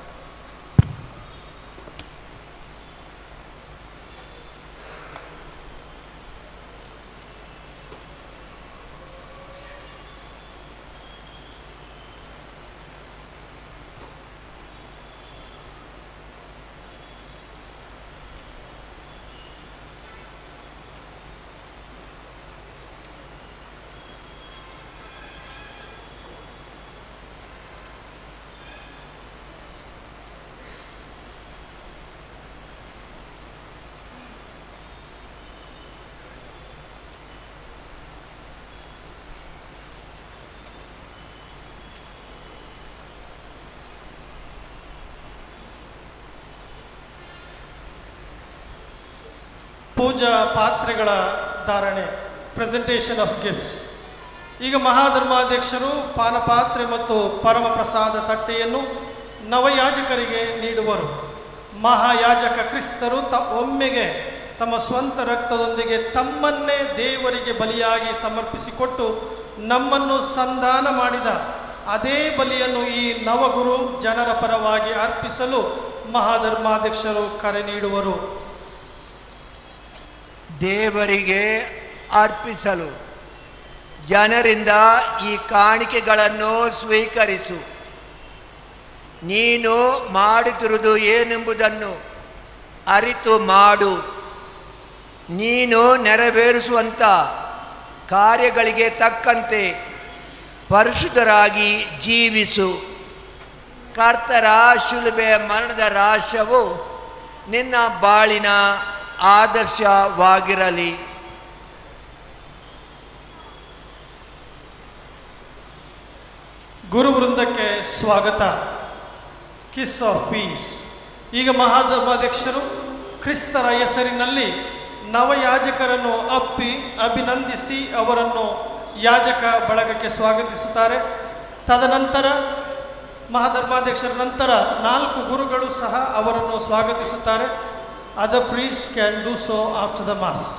ಪೂಜಾ ಪಾತ್ರೆಗಳ ಧಾರಣೆ ಪ್ರೆಸೆಂಟೇಷನ್ ಆಫ್ ಗಿಫ್ಟ್ಸ್ ಈಗ ಮಹಾಧರ್ಮಾಧ್ಯಕ್ಷರು ಪಾನಪಾತ್ರೆ ಮತ್ತು ಪರಮಪ್ರಸಾದ ತಟ್ಟೆಯನ್ನು ನವಯಾಜಕರಿಗೆ ನೀಡುವರು ಮಹಾಯಾಜಕ ಕ್ರಿಸ್ತರು ತ ಒಮ್ಮೆಗೆ ತಮ್ಮ ಸ್ವಂತ ರಕ್ತದೊಂದಿಗೆ ತಮ್ಮನ್ನೇ ದೇವರಿಗೆ ಬಲಿಯಾಗಿ ಸಮರ್ಪಿಸಿಕೊಟ್ಟು ನಮ್ಮನ್ನು ಸಂಧಾನ ಮಾಡಿದ ಅದೇ ಬಲಿಯನ್ನು ಈ ನವಗುರು ಜನರ ಪರವಾಗಿ ಅರ್ಪಿಸಲು ಮಹಾಧರ್ಮಾಧ್ಯಕ್ಷರು ಕರೆ ನೀಡುವರು ದೇವರಿಗೆ ಅರ್ಪಿಸಲು ಜನರಿಂದ ಈ ಕಾಣಿಕೆಗಳನ್ನು ಸ್ವೀಕರಿಸು ನೀನು ಮಾಡುತ್ತಿರುವುದು ಏನೆಂಬುದನ್ನು ಅರಿತು ಮಾಡು ನೀನು ನೆರವೇರಿಸುವಂಥ ಕಾರ್ಯಗಳಿಗೆ ತಕ್ಕಂತೆ ಪರಿಶುದ್ಧರಾಗಿ ಜೀವಿಸು ಕರ್ತರ ಶಿಲುಬೆ ಮರಣದ ರಾಶವು ನಿನ್ನ ಬಾಳಿನ ಆದರ್ಶವಾಗಿರಲಿ ಗುರು ವೃಂದಕ್ಕೆ ಸ್ವಾಗತ ಕಿಸ್ ಆಫ್ ಪೀಸ್ ಈಗ ಮಹಾಧರ್ಮಾಧ್ಯಕ್ಷರು ಕ್ರಿಸ್ತರ ಹೆಸರಿನಲ್ಲಿ ನವಯಾಜಕರನ್ನು ಅಪ್ಪಿ ಅಭಿನಂದಿಸಿ ಅವರನ್ನು ಯಾಜಕ ಬಳಗಕ್ಕೆ ಸ್ವಾಗತಿಸುತ್ತಾರೆ ತದನಂತರ ಮಹಾಧರ್ಮಾಧ್ಯಕ್ಷರ ನಂತರ ನಾಲ್ಕು ಗುರುಗಳು ಸಹ ಅವರನ್ನು ಸ್ವಾಗತಿಸುತ್ತಾರೆ other priest can do so after the mass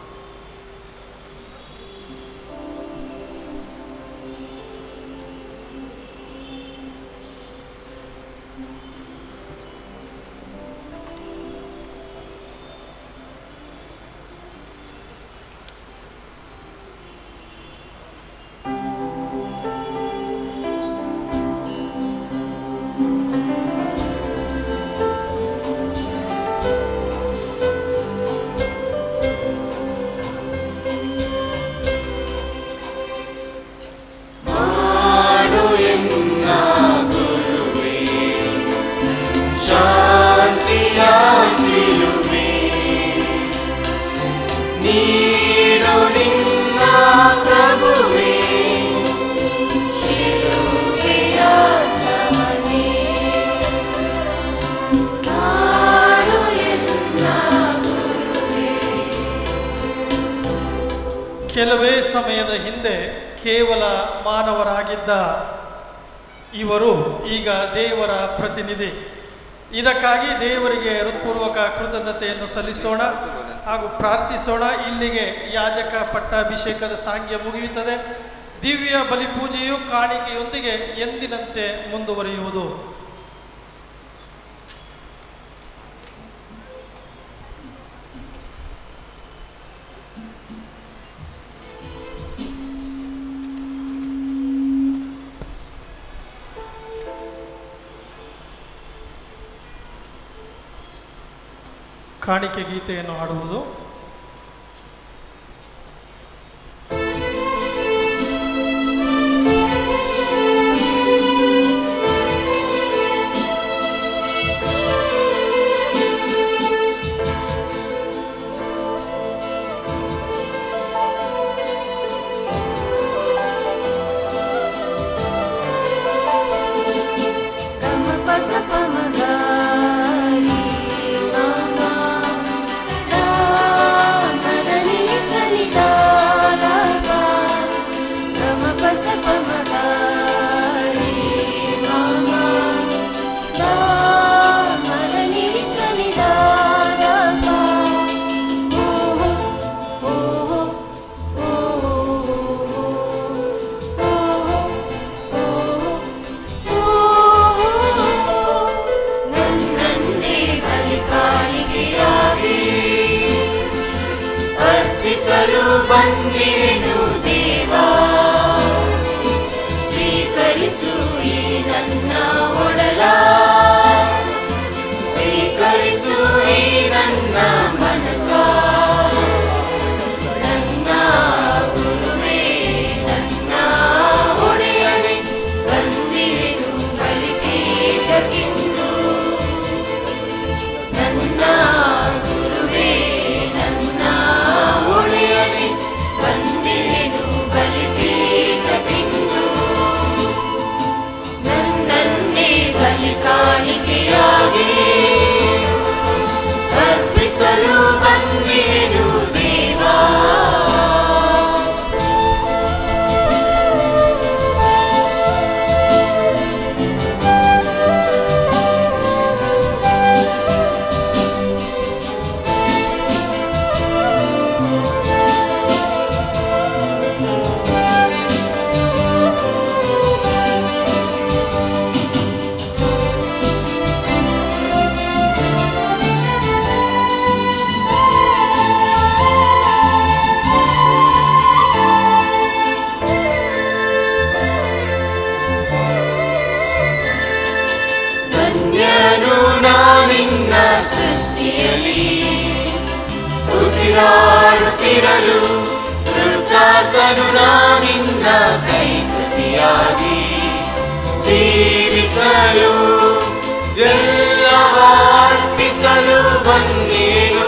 ಮಾಡು ಎನ್ನ ಗುರುವೇ ಶಾಂತಿಯ ಚಿಲುಮೆ ನೀಡು ನಿನ್ನ ಪ್ರಭುವೇ ಶಿಲುಬೆಯ ಕೆಲವೇ ಸಮಯದ ಹಿಂದೆ ಕೇವಲ ಮಾನವರಾಗಿದ್ದ ಇವರು ಈಗ ದೇವರ ಪ್ರತಿನಿಧಿ ಇದಕ್ಕಾಗಿ ದೇವರಿಗೆ ಹೃತ್ಪೂರ್ವಕ ಕೃತಜ್ಞತೆಯನ್ನು ಸಲ್ಲಿಸೋಣ ಹಾಗೂ ಪ್ರಾರ್ಥಿಸೋಣ ಇಲ್ಲಿಗೆ ಯಾಜಕ ಪಟ್ಟಾಭಿಷೇಕದ ಸಾಂಗ್ಯ ಮುಗಿಯುತ್ತದೆ ದಿವ್ಯ ಬಲಿಪೂಜೆಯು ಕಾಣಿಕೆಯೊಂದಿಗೆ ಎಂದಿನಂತೆ ಮುಂದುವರಿಯುವುದು ಕಾಣಿಕೆ ಗೀತೆಯನ್ನು ಹಾಡುವುದು ಗಮ ಪಸ ಪಮ ಗಾರಿ ಮಮ ದಾ ಮದನಿ ಸನಿ ದಾ ದಾ ಪಾ. ಗಮ ಪಸ ಪಮ ಗಾರಿ ಮಮ ದಾ ಮದನಿ ಸನಿ ದಾ ದಾ ಪಾ. ಓಹೋ ಓಹೋ ಓಹೋ ಓಹೋ ನನ್ನನ್ನೇ ಬಲಿಕಾಳಿಗೆಯಾಗಿ ಅರ್ಪಿಸಲು ಬಂದಿರು ದೇವಾ ಸ್ವೀಕರಿಸು ಈ ನನ್ನ ಒಡಲ ಸ್ವೀಕರಿಸು ಈ ನನ್ನ ಮನಸ ನನ್ನ ಗುರುವೇ ನನ್ನ ಒಡೆಯನೆ ಬಂದಿರು ಬಲಿಪೀಠಕ್ಕಿಂದು ನನ್ನ ಗುರುವೇ ನನ್ನ ಒಡೆಯನೆ ಬಂದಿರು ಬಲಿಪೀಠಕ್ಕಿಂದು ನನ್ನನ್ನೇ ಬಲಿ ಕಾಣಿಕೆಯಾಗಿ ಅರ್ಪಿಸಲು ಬಂದಿರು ದೇವಾ ಧನ್ಯನು ನಾನಿನ್ನ ಸೃಷ್ಟಿಯಲ್ಲಿ ಉಸಿರಾಡುತ್ತಿರಲು ಕೃತಾರ್ಥನು ನಾನಿನ್ನ ಕೈಕೃತಿಯಾಗಿ ಜೀವಿಸಲು ಎಲ್ಲವ ಅರ್ಪಿಸಲು ಬಂದೇನು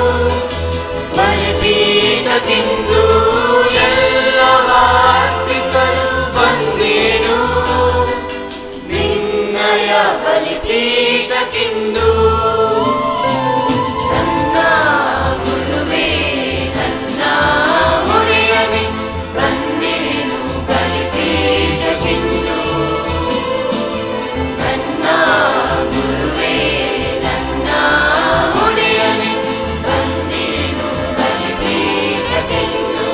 ಬಲಿಪೀಠಕ್ಕಿಂದು ಎಲ್ಲವ ಅರ್ಪಿಸಲು ಬಂದೇನು ನಿನ್ನಯ ಬಲಿಪೀಠಕ್ಕಿಂದು ನನ್ನ ಗುರುವೇ ನನ್ನ ಒಡೆಯನೆ ಬಂದೇನು ಬಲಿಪೀಠಕ್ಕಿಂದು ನನ್ನ ಗುರುವೇ ನನ್ನ ಒಡೆಯನೆ ಬಂದೇನು ಬಲಿಪೀಠಕ್ಕಿಂದು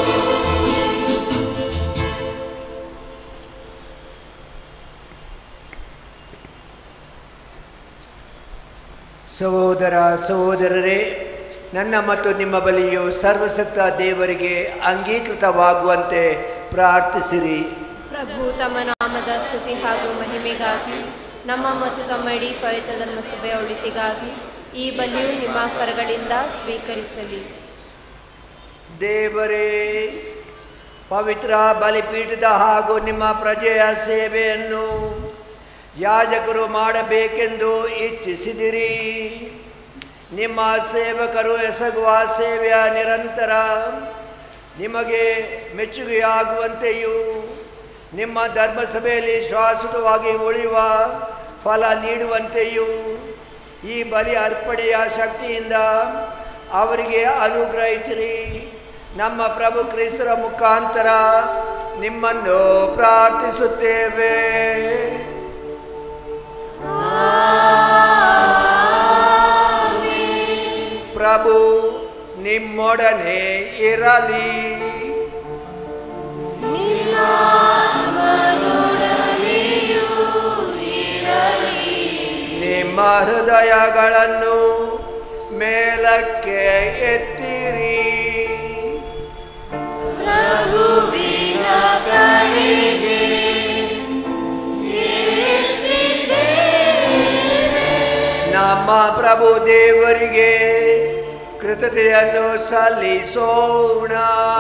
ಸಹೋದರ ಸಹೋದರರೇ ನನ್ನ ಮತ್ತು ನಿಮ್ಮ ಬಲಿಯು ಸರ್ವಸಕ್ತ ದೇವರಿಗೆ ಅಂಗೀಕೃತವಾಗುವಂತೆ ಪ್ರಾರ್ಥಿಸಿರಿ ಪ್ರಭು ತಮ್ಮ ನಾಮದ ಸ್ತುತಿ ಹಾಗೂ ಮಹಿಮೆಗಾಗಿ ನಮ್ಮ ಮತ್ತು ತಮ್ಮ ಇಡೀ ಪವಿತ್ರ ಧರ್ಮ ಸಭೆಯ ಒಳಿತಿಗಾಗಿ ಈ ಬಲಿಯು ನಿಮ್ಮ ಕರಗಳಿಂದ ಸ್ವೀಕರಿಸಲಿ ದೇವರೇ ಪವಿತ್ರ ಬಲಿಪೀಠದ ಹಾಗೂ ನಿಮ್ಮ ಪ್ರಜೆಯ ಸೇವೆಯನ್ನು ಯಾಜಕರು ಮಾಡಬೇಕೆಂದು ಇಚ್ಛಿಸಿದಿರಿ ನಿಮ್ಮ ಸೇವಕರು ಎಸಗುವ ಸೇವೆಯ ನಿರಂತರ ನಿಮಗೆ ಮೆಚ್ಚುಗೆಯಾಗುವಂತೆಯೂ ನಿಮ್ಮ ಧರ್ಮಸಭೆಯಲ್ಲಿ ಶಾಶ್ವತವಾಗಿ ಉಳಿಯುವ ಫಲ ನೀಡುವಂತೆಯೂ ಈ ಬಲಿ ಅರ್ಪಣೆಯ ಶಕ್ತಿಯಿಂದ ಅವರಿಗೆ ಅನುಗ್ರಹಿಸಿರಿ ನಮ್ಮ ಪ್ರಭು ಕ್ರಿಸ್ತರ ಮುಖಾಂತರ ನಿಮ್ಮನ್ನು ಪ್ರಾರ್ಥಿಸುತ್ತೇವೆ ಪ್ರಭು ನಿಮ್ಮೊಡನೆ ಇರಲಿ ನಿಮ್ಮ ಹೃದಯಗಳನ್ನು ಮೇಲಕ್ಕೆ ಎತ್ತಿರಿ ನಮ್ಮ ಪ್ರಭು ದೇವರಿಗೆ ಕೃತಜ್ಞತೆಯನ್ನು ಸಲ್ಲಿಸೋಣ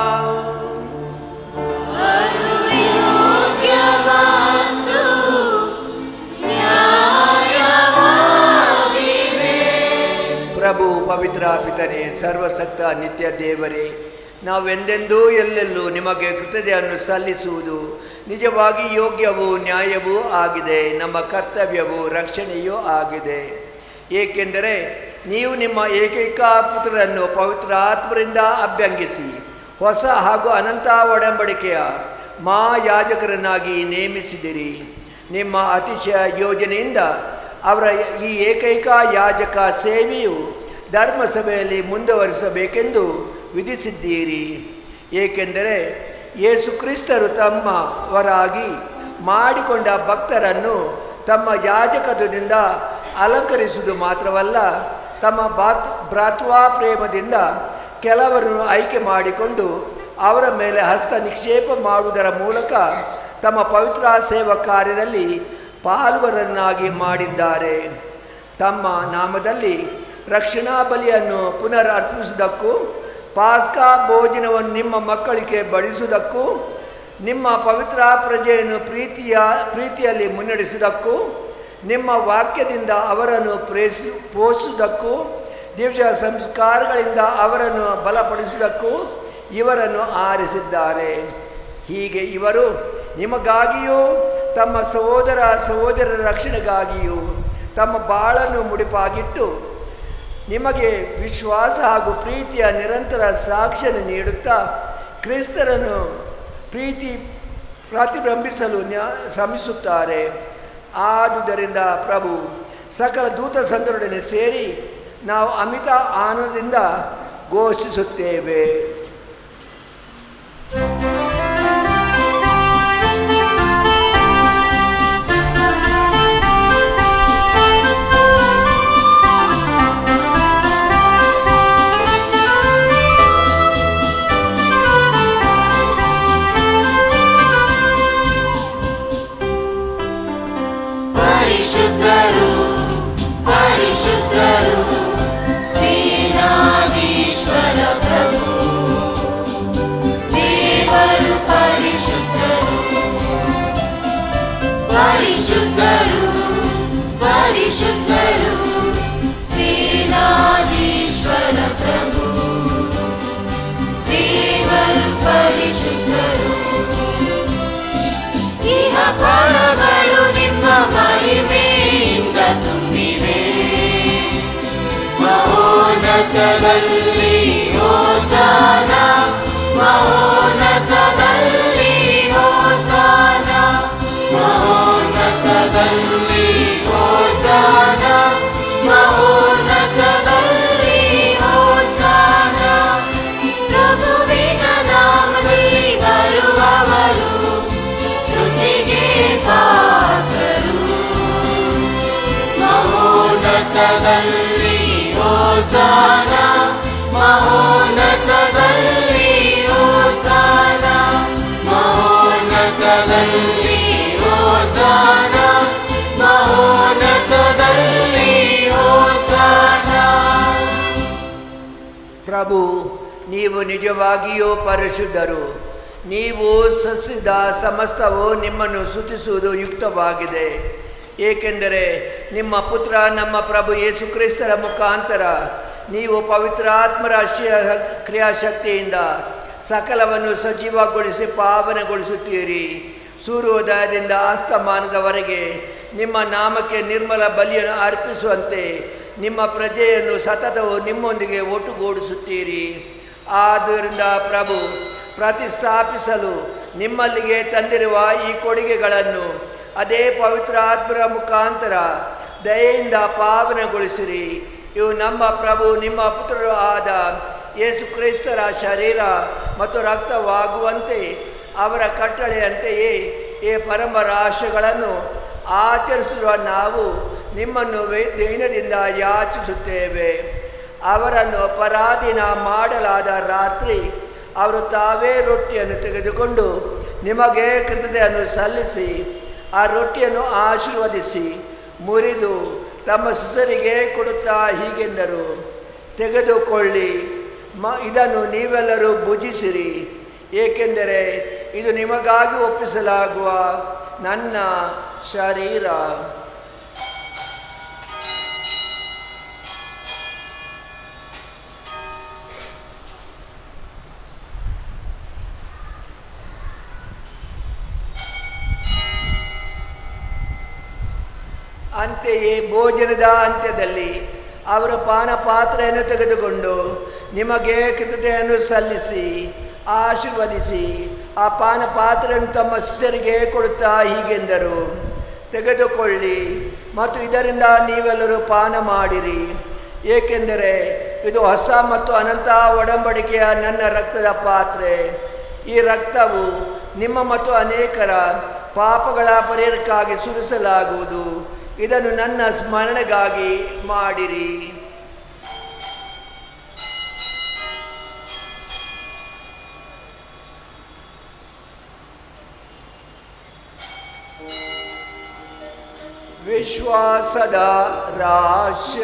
ಪ್ರಭು ಪವಿತ್ರ ಪಿತನೇ ಸರ್ವಸಕ್ತ ನಿತ್ಯ ದೇವರೇ ನಾವೆಂದೆಂದೂ ಎಲ್ಲೆಲ್ಲೂ ನಿಮಗೆ ಕೃತಜ್ಞತೆಯನ್ನು ಸಲ್ಲಿಸುವುದು ನಿಜವಾಗಿ ಯೋಗ್ಯವೂ ನ್ಯಾಯವೂ ಆಗಿದೆ ನಮ್ಮ ಕರ್ತವ್ಯವೂ ರಕ್ಷಣೆಯೂ ಆಗಿದೆ ಏಕೆಂದರೆ ನೀವು ನಿಮ್ಮ ಏಕೈಕ ಪುತ್ರರನ್ನು ಪವಿತ್ರ ಆತ್ಮರಿಂದ ಅಭ್ಯಂಗಿಸಿ ಹೊಸ ಹಾಗೂ ಅನಂತ ಒಡಂಬಡಿಕೆಯ ಮಾ ಯಾಜಕರನ್ನಾಗಿ ನೇಮಿಸಿದಿರಿ ನಿಮ್ಮ ಅತಿಶಯ ಯೋಜನೆಯಿಂದ ಅವರ ಈ ಏಕೈಕ ಯಾಜಕ ಸೇವೆಯು ಧರ್ಮಸಭೆಯಲ್ಲಿ ಮುಂದುವರಿಸಬೇಕೆಂದು ವಿಧಿಸಿದ್ದೀರಿ ಏಕೆಂದರೆ ಯೇಸು ಕ್ರಿಸ್ತರು ತಮ್ಮವರಾಗಿ ಮಾಡಿಕೊಂಡ ಭಕ್ತರನ್ನು ತಮ್ಮ ಯಾಜಕತ್ವದಿಂದ ಅಲಂಕರಿಸುವುದು ಮಾತ್ರವಲ್ಲ ತಮ್ಮ ಬಾತ್ ಭ್ರಾತ್ವಾ ಪ್ರೇಮದಿಂದ ಕೆಲವರನ್ನು ಆಯ್ಕೆ ಮಾಡಿಕೊಂಡು ಅವರ ಮೇಲೆ ಹಸ್ತ ನಿಕ್ಷೇಪ ಮಾಡುವುದರ ಮೂಲಕ ತಮ್ಮ ಪವಿತ್ರ ಸೇವಾ ಕಾರ್ಯದಲ್ಲಿ ಪಾಲ್ವರನ್ನಾಗಿ ಮಾಡಿದ್ದಾರೆ ತಮ್ಮ ನಾಮದಲ್ಲಿ ರಕ್ಷಣಾ ಬಲಿಯನ್ನು ಪುನರ್ ಅರ್ಪಿಸುವುದಕ್ಕೂ ಪಾಸ್ಕಾ ಭೋಜನವನ್ನು ನಿಮ್ಮ ಮಕ್ಕಳಿಗೆ ಬಡಿಸುವುದಕ್ಕೂ ನಿಮ್ಮ ಪವಿತ್ರ ಪ್ರಜೆಯನ್ನು ಪ್ರೀತಿಯ ಪ್ರೀತಿಯಲ್ಲಿ ಮುನ್ನಡೆಸುವುದಕ್ಕೂ ನಿಮ್ಮ ವಾಕ್ಯದಿಂದ ಅವರನ್ನು ಪ್ರೇಸಿ ಪೋಷಿಸುವುದಕ್ಕೂ ದಿವ್ಯ ಸಂಸ್ಕಾರಗಳಿಂದ ಅವರನ್ನು ಬಲಪಡಿಸುವುದಕ್ಕೂ ಇವರನ್ನು ಆರಿಸಿದ್ದಾರೆ ಹೀಗೆ ಇವರು ನಿಮಗಾಗಿಯೂ ತಮ್ಮ ಸಹೋದರ ಸಹೋದರರ ರಕ್ಷಣೆಗಾಗಿಯೂ ತಮ್ಮ ಬಾಳನ್ನು ಮುಡಿಪಾಗಿಟ್ಟು ನಿಮಗೆ ವಿಶ್ವಾಸ ಹಾಗೂ ಪ್ರೀತಿಯ ನಿರಂತರ ಸಾಕ್ಷ್ಯವನ್ನು ನೀಡುತ್ತಾ ಕ್ರಿಸ್ತರನ್ನು ಪ್ರೀತಿ ಪ್ರತಿಬಿಂಬಿಸಲು ನ್ಯಾ ಶ್ರಮಿಸುತ್ತಾರೆ ಆದುದರಿಂದ ಪ್ರಭು ಸಕಲ ದೂತ ಸಂದರೊಡನೆ ಸೇರಿ ನಾವು ಅಮಿತ ಆನಂದದಿಂದ ಘೋಷಿಸುತ್ತೇವೆ ಪರಿಶುದ್ಧರು ಪರಿಶುದ್ಧರು ಸೇನಾಧೀಶ್ವರ ಪ್ರಭು ದೇವರು ಪರಿಶುದ್ಧರು ಪರಿಶುದ್ಧರು ಪರಿಶುದ್ಧರು ಸೇನಾಧೀಶ್ವರ ಪ್ರಭು ದೇವರು ಪರಿಶುದ್ಧರು ಇಹ ಪರಗಳು ನಿಮ್ಮ ಮಹಿಮೆಯಿಂದ ತುಂಬಿವೆ ಮಹೋನ್ನತದಲ್ಲಿ ಹೋಸಾನ ಮಹೋನ್ನತದಲ್ಲಿ ಹೋಸಾನ ಮಹೋನ್ನತದಲ್ಲಿ ಹೋಸಾನ ಮಹೋನ್ನತದಲ್ಲಿ ಹೋಸಾನ ಪ್ರಭುವಿನ ನಾಮದಲ್ಲಿ ಬರುವವರು ಸ್ತುತಿಗೆ ಪಾತ್ರರು ಮಹೋನ್ನತದಲ್ಲಿ ಹೋಸಾನ ಮಹೋನ್ನತದಲ್ಲಿ ಹೋಸಾನ ಮಹೋನ್ನತದಲ್ಲಿ ಹೋಸಾನ ಮಹೋನ್ನತದಲ್ಲಿ ಹೋಸಾನ ಪ್ರಭು ನೀವು ನಿಜವಾಗಿಯೂ ಪರಿಶುದ್ಧರು ನೀವು ಸಸಿದ ಸಮಸ್ತವು ನಿಮ್ಮನ್ನು ಸುತಿಸುವುದು ಯುಕ್ತವಾಗಿದೆ ಏಕೆಂದರೆ ನಿಮ್ಮ ಪುತ್ರ ನಮ್ಮ ಪ್ರಭು ಯೇಸು ಕ್ರಿಸ್ತರ ಮುಖಾಂತರ ನೀವು ಪವಿತ್ರಾತ್ಮರ ಶ- ಕ್ರಿಯಾಶಕ್ತಿಯಿಂದ ಸಕಲವನ್ನು ಸಜೀವಗೊಳಿಸಿ ಪಾವನಗೊಳಿಸುತ್ತೀರಿ ಸೂರ್ಯೋದಯದಿಂದ ಅಸ್ತಮಾನದವರೆಗೆ ನಿಮ್ಮ ನಾಮಕ್ಕೆ ನಿರ್ಮಲ ಬಲಿಯನ್ನು ಅರ್ಪಿಸುವಂತೆ ನಿಮ್ಮ ಪ್ರಜೆಯನ್ನು ಸತತವು ನಿಮ್ಮೊಂದಿಗೆ ಒಟ್ಟುಗೂಡಿಸುತ್ತೀರಿ ಆದ್ದರಿಂದ ಪ್ರಭು ಪ್ರತಿಷ್ಠಾಪಿಸಲು ನಿಮ್ಮಲ್ಲಿಗೆ ತಂದಿರುವ ಈ ಕೊಡುಗೆಗಳನ್ನು ಅದೇ ಪವಿತ್ರ ಆತ್ಮರ ಮುಖಾಂತರ ದಯೆಯಿಂದ ಪಾವನಗೊಳಿಸಿರಿ ಇವು ನಮ್ಮ ಪ್ರಭು ನಿಮ್ಮ ಪುತ್ರರು ಆದ ಯೇಸು ಕ್ರಿಸ್ತರ ಶರೀರ ಮತ್ತು ರಕ್ತವಾಗುವಂತೆ ಅವರ ಕಟ್ಟಳೆಯಂತೆಯೇ ಈ ಪರಮ ಆಶೆಗಳನ್ನು ಆಚರಿಸಿರುವ ನಾವು ನಿಮ್ಮನ್ನು ವೇ- ದೈನದಿಂದ ಯಾಚಿಸುತ್ತೇವೆ ಅವರನ್ನು ಪರಾಧೀನ ಮಾಡಲಾದ ರಾತ್ರಿ ಅವರು ತಾವೇ ರೊಟ್ಟಿಯನ್ನು ತೆಗೆದುಕೊಂಡು ನಿಮಗೆ ಕೃತಜ್ಞತೆಯನ್ನು ಸಲ್ಲಿಸಿ ಆ ರೊಟ್ಟಿಯನ್ನು ಆಶೀರ್ವದಿಸಿ ಮುರಿದು ತಮ್ಮ ಶಿಷ್ಯರಿಗೆ ಕೊಡುತ್ತಾ ಹೀಗೆಂದರು ತೆಗೆದುಕೊಳ್ಳಿ ಮ ಇದನ್ನು ನೀವೆಲ್ಲರೂ ಭುಜಿಸಿರಿ ಏಕೆಂದರೆ ಇದು ನಿಮಗಾಗಿ ಒಪ್ಪಿಸಲಾಗುವ ನನ್ನ ಶರೀರ ಅಂತೆಯೇ ಭೋಜನದ ಅಂತ್ಯದಲ್ಲಿ ಅವರ ಪಾನ ಪಾತ್ರೆಯನ್ನು ತೆಗೆದುಕೊಂಡು ನಿಮಗೆ ಕೃತಜ್ಞತೆಯನ್ನು ಸಲ್ಲಿಸಿ ಆಶೀರ್ವದಿಸಿ ಆ ಪಾನ ಪಾತ್ರೆಯನ್ನು ತಮ್ಮ ಶಿಷ್ಯರಿಗೆ ಕೊಡುತ್ತಾ ಹೀಗೆಂದರು ತೆಗೆದುಕೊಳ್ಳಿ ಮತ್ತು ಇದರಿಂದ ನೀವೆಲ್ಲರೂ ಪಾನ ಮಾಡಿರಿ ಏಕೆಂದರೆ ಇದು ಹೊಸ ಮತ್ತು ಅನಂತ ಒಡಂಬಡಿಕೆಯ ನನ್ನ ರಕ್ತದ ಪಾತ್ರೆ ಈ ರಕ್ತವು ನಿಮ್ಮ ಮತ್ತು ಅನೇಕರ ಪಾಪಗಳ ಪರಿಹಾರಕ್ಕಾಗಿ ಸುರಿಸಲಾಗುವುದು ಇದನ್ನು ನನ್ನ ಸ್ಮರಣೆಗಾಗಿ ಮಾಡಿರಿ ವಿಶ್ವಾಸದ ರಾಶ್ಯ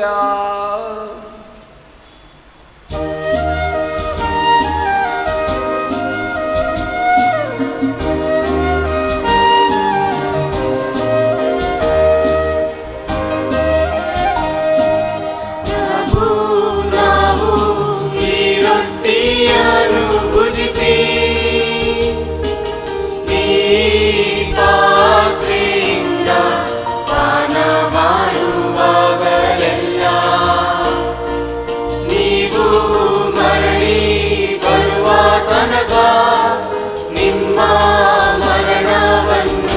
ಪ್ರಭು ನಾವು ಈ ರೊಟ್ಟಿಯನ್ನು ಭುಜಿಸಿ ಈ ಪಾತ್ರೆಯಿಂದ ಪಾನ ಮಾಡುವಾಗಲೆಲ್ಲ ನೀವು ಮರಳಿ ಬರುವ ತನಕ ನಿಮ್ಮ ಮರಣವನ್ನು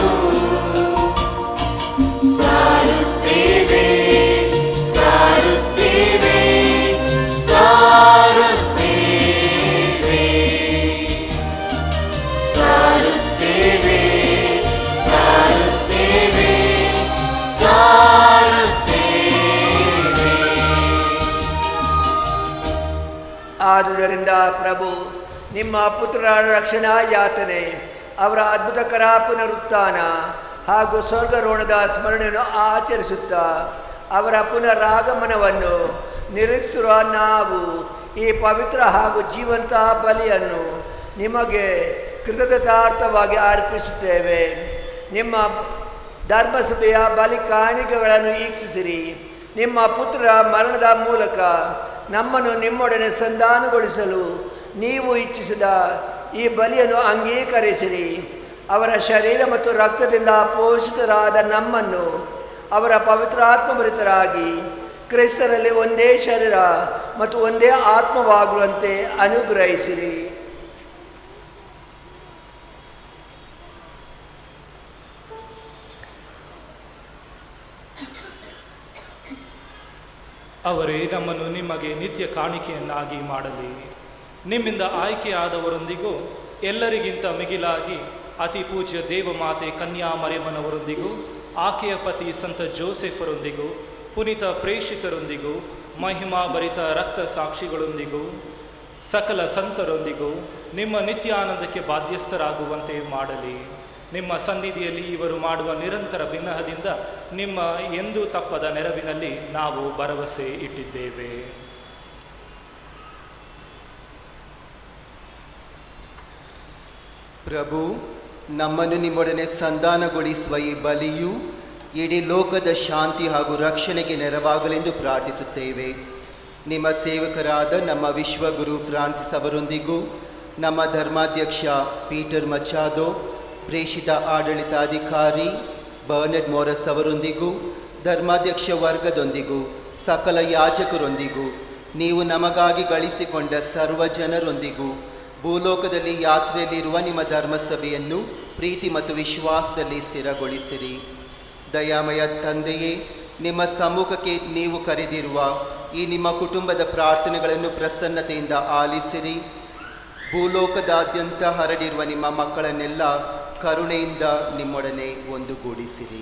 ಸಾರುತ್ತೇವೆ ಸಾರುತ್ತೇವೆ ಸಾರುತ್ತೇವೆ ಸಾರುತ್ತೇವೆ ಸಾರುತ್ತೇವೆ ಸಾರುತ್ತೇವೆ ಆದುದರಿಂದ ಪ್ರಭು ನಿಮ್ಮ ಪುತ್ರರ ರಕ್ಷಣಾ ಯಾತನೆ ಅವರ ಅದ್ಭುತಕರ ಪುನರುತ್ಥಾನ ಹಾಗೂ ಸ್ವರ್ಗರೋಣದ ಸ್ಮರಣೆಯನ್ನು ಆಚರಿಸುತ್ತಾ ಅವರ ಪುನರಾಗಮನವನ್ನು ನಿರೀಕ್ಷಿಸಿರುವ ನಾವು ಈ ಪವಿತ್ರ ಹಾಗೂ ಜೀವಂತ ಬಲಿಯನ್ನು ನಿಮಗೆ ಕೃತಜ್ಞತಾರ್ಥವಾಗಿ ಅರ್ಪಿಸುತ್ತೇವೆ ನಿಮ್ಮ ಧರ್ಮಸಭೆಯ ಬಲಿ ಕಾಣಿಕೆಗಳನ್ನು ವೀಕ್ಷಿಸಿರಿ ನಿಮ್ಮ ಪುತ್ರರ ಮರಣದ ಮೂಲಕ ನಮ್ಮನ್ನು ನಿಮ್ಮೊಡನೆ ಸಂಧಾನಗೊಳಿಸಲು ನೀವು ಇಚ್ಛಿಸಿದ ಈ ಬಲಿಯನ್ನು ಅಂಗೀಕರಿಸಿರಿ ಅವರ ಶರೀರ ಮತ್ತು ರಕ್ತದಿಂದ ಪೋಷಿತರಾದ ನಮ್ಮನ್ನು ಅವರ ಪವಿತ್ರಾತ್ಮಭರಿತರಾಗಿ ಕ್ರಿಸ್ತರಲ್ಲಿ ಒಂದೇ ಶರೀರ ಮತ್ತು ಒಂದೇ ಆತ್ಮವಾಗುವಂತೆ ಅನುಗ್ರಹಿಸಿರಿ ಅವರೇ ನಮ್ಮನ್ನು ನಿಮಗೆ ನಿತ್ಯ ಕಾಣಿಕೆಯನ್ನಾಗಿ ಮಾಡಲಿ ನಿಮ್ಮಿಂದ ಆಯ್ಕೆಯಾದವರೊಂದಿಗೂ ಎಲ್ಲರಿಗಿಂತ ಮಿಗಿಲಾಗಿ ಅತಿ ಪೂಜ್ಯ ದೇವಮಾತೆ ಕನ್ಯಾ ಮರಿಯಮ್ಮನವರೊಂದಿಗೂ ಆಕೆಯ ಪತಿ ಸಂತ ಜೋಸೆಫರೊಂದಿಗೂ ಪುನೀತ ಪ್ರೇಷಿತರೊಂದಿಗೂ ಮಹಿಮಾ ಭರಿತ ರಕ್ತ ಸಾಕ್ಷಿಗಳೊಂದಿಗೂ ಸಕಲ ಸಂತರೊಂದಿಗೂ ನಿಮ್ಮ ನಿತ್ಯಾನಂದಕ್ಕೆ ಬಾಧ್ಯಸ್ಥರಾಗುವಂತೆ ಮಾಡಲಿ ನಿಮ್ಮ ಸನ್ನಿಧಿಯಲ್ಲಿ ಇವರು ಮಾಡುವ ನಿರಂತರ ಬಿನ್ನಹದಿಂದ ನಿಮ್ಮ ಎಂದೂ ತಪ್ಪದ ನೆರವಿನಲ್ಲಿ ನಾವು ಭರವಸೆ ಇಟ್ಟಿದ್ದೇವೆ ಪ್ರಭು ನಮ್ಮನ್ನು ನಿಮ್ಮೊಡನೆ ಸಂಧಾನಗೊಳಿಸುವ ಈ ಬಲಿಯು ಇಡೀ ಲೋಕದ ಶಾಂತಿ ಹಾಗೂ ರಕ್ಷಣೆಗೆ ನೆರವಾಗಲೆಂದು ಪ್ರಾರ್ಥಿಸುತ್ತೇವೆ ನಿಮ್ಮ ಸೇವಕರಾದ ನಮ್ಮ ವಿಶ್ವಗುರು ಫ್ರಾನ್ಸಿಸ್ ಅವರೊಂದಿಗೂ ನಮ್ಮ ಧರ್ಮಾಧ್ಯಕ್ಷ ಪೀಟರ್ ಮಚಾದೋ ಪ್ರೇಷಿತ ಆಡಳಿತಾಧಿಕಾರಿ ಬರ್ನೆಡ್ ಮೋರಸ್ ಅವರೊಂದಿಗೂ ಧರ್ಮಾಧ್ಯಕ್ಷ ವರ್ಗದೊಂದಿಗೂ ಸಕಲ ಯಾಜಕರೊಂದಿಗೂ ನೀವು ನಮಗಾಗಿ ಗಳಿಸಿಕೊಂಡ ಸರ್ವ ಜನರೊಂದಿಗೂ ಭೂಲೋಕದಲ್ಲಿ ಯಾತ್ರೆಯಲ್ಲಿರುವ ನಿಮ್ಮ ಧರ್ಮಸಭೆಯನ್ನು ಪ್ರೀತಿ ಮತ್ತು ವಿಶ್ವಾಸದಲ್ಲಿ ಸ್ಥಿರಗೊಳಿಸಿರಿ ದಯಾಮಯ ತಂದೆಯೇ ನಿಮ್ಮ ಸಮ್ಮುಖಕ್ಕೆ ನೀವು ಕರೆದಿರುವ ಈ ನಿಮ್ಮ ಕುಟುಂಬದ ಪ್ರಾರ್ಥನೆಗಳನ್ನು ಪ್ರಸನ್ನತೆಯಿಂದ ಆಲಿಸಿರಿ ಭೂಲೋಕದಾದ್ಯಂತ ಹರಡಿರುವ ನಿಮ್ಮ ಮಕ್ಕಳನ್ನೆಲ್ಲ ಕರುಣೆಯಿಂದ ನಿಮ್ಮೊಡನೆ ಒಂದುಗೂಡಿಸಿರಿ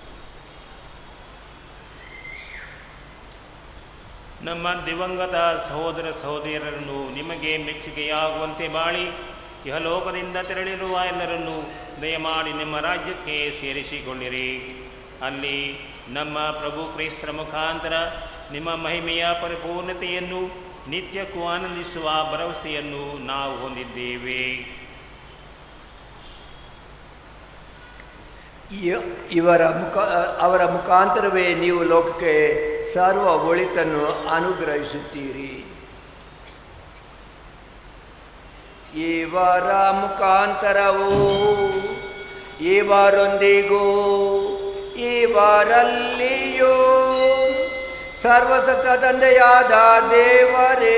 ನಮ್ಮ ದಿವಂಗತ ಸಹೋದರ ಸಹೋದರಿಯರನ್ನು ನಿಮಗೆ ಮೆಚ್ಚುಗೆಯಾಗುವಂತೆ ಬಾಳಿ ಇಹಲೋಕದಿಂದ ತೆರಳಿರುವ ಎಲ್ಲರನ್ನೂ ದಯಮಾಡಿ ನಿಮ್ಮ ರಾಜ್ಯಕ್ಕೆ ಸೇರಿಸಿಕೊಳ್ಳಿರಿ ಅಲ್ಲಿ ನಮ್ಮ ಪ್ರಭು ಕ್ರೈಸ್ತರ ಮುಖಾಂತರ ನಿಮ್ಮ ಮಹಿಮೆಯ ಪರಿಪೂರ್ಣತೆಯನ್ನು ನಿತ್ಯಕ್ಕೂ ಆನಂದಿಸುವ ಭರವಸೆಯನ್ನು ನಾವು ಹೊಂದಿದ್ದೇವೆ ಇ- ಇವರ ಮುಖ ಅವರ ಮುಖಾಂತರವೇ ನೀವು ಲೋಕಕ್ಕೆ ಸರ್ವ ಒಳಿತನ್ನು ಅನುಗ್ರಹಿಸುತ್ತೀರಿ ಇವರ ಮುಖಾಂತರವು ಇವರೊಂದಿಗೂ ಇವರಲ್ಲಿಯೂ ಸರ್ವಸತ್ತ ತಂದೆಯಾದ ದೇವರೇ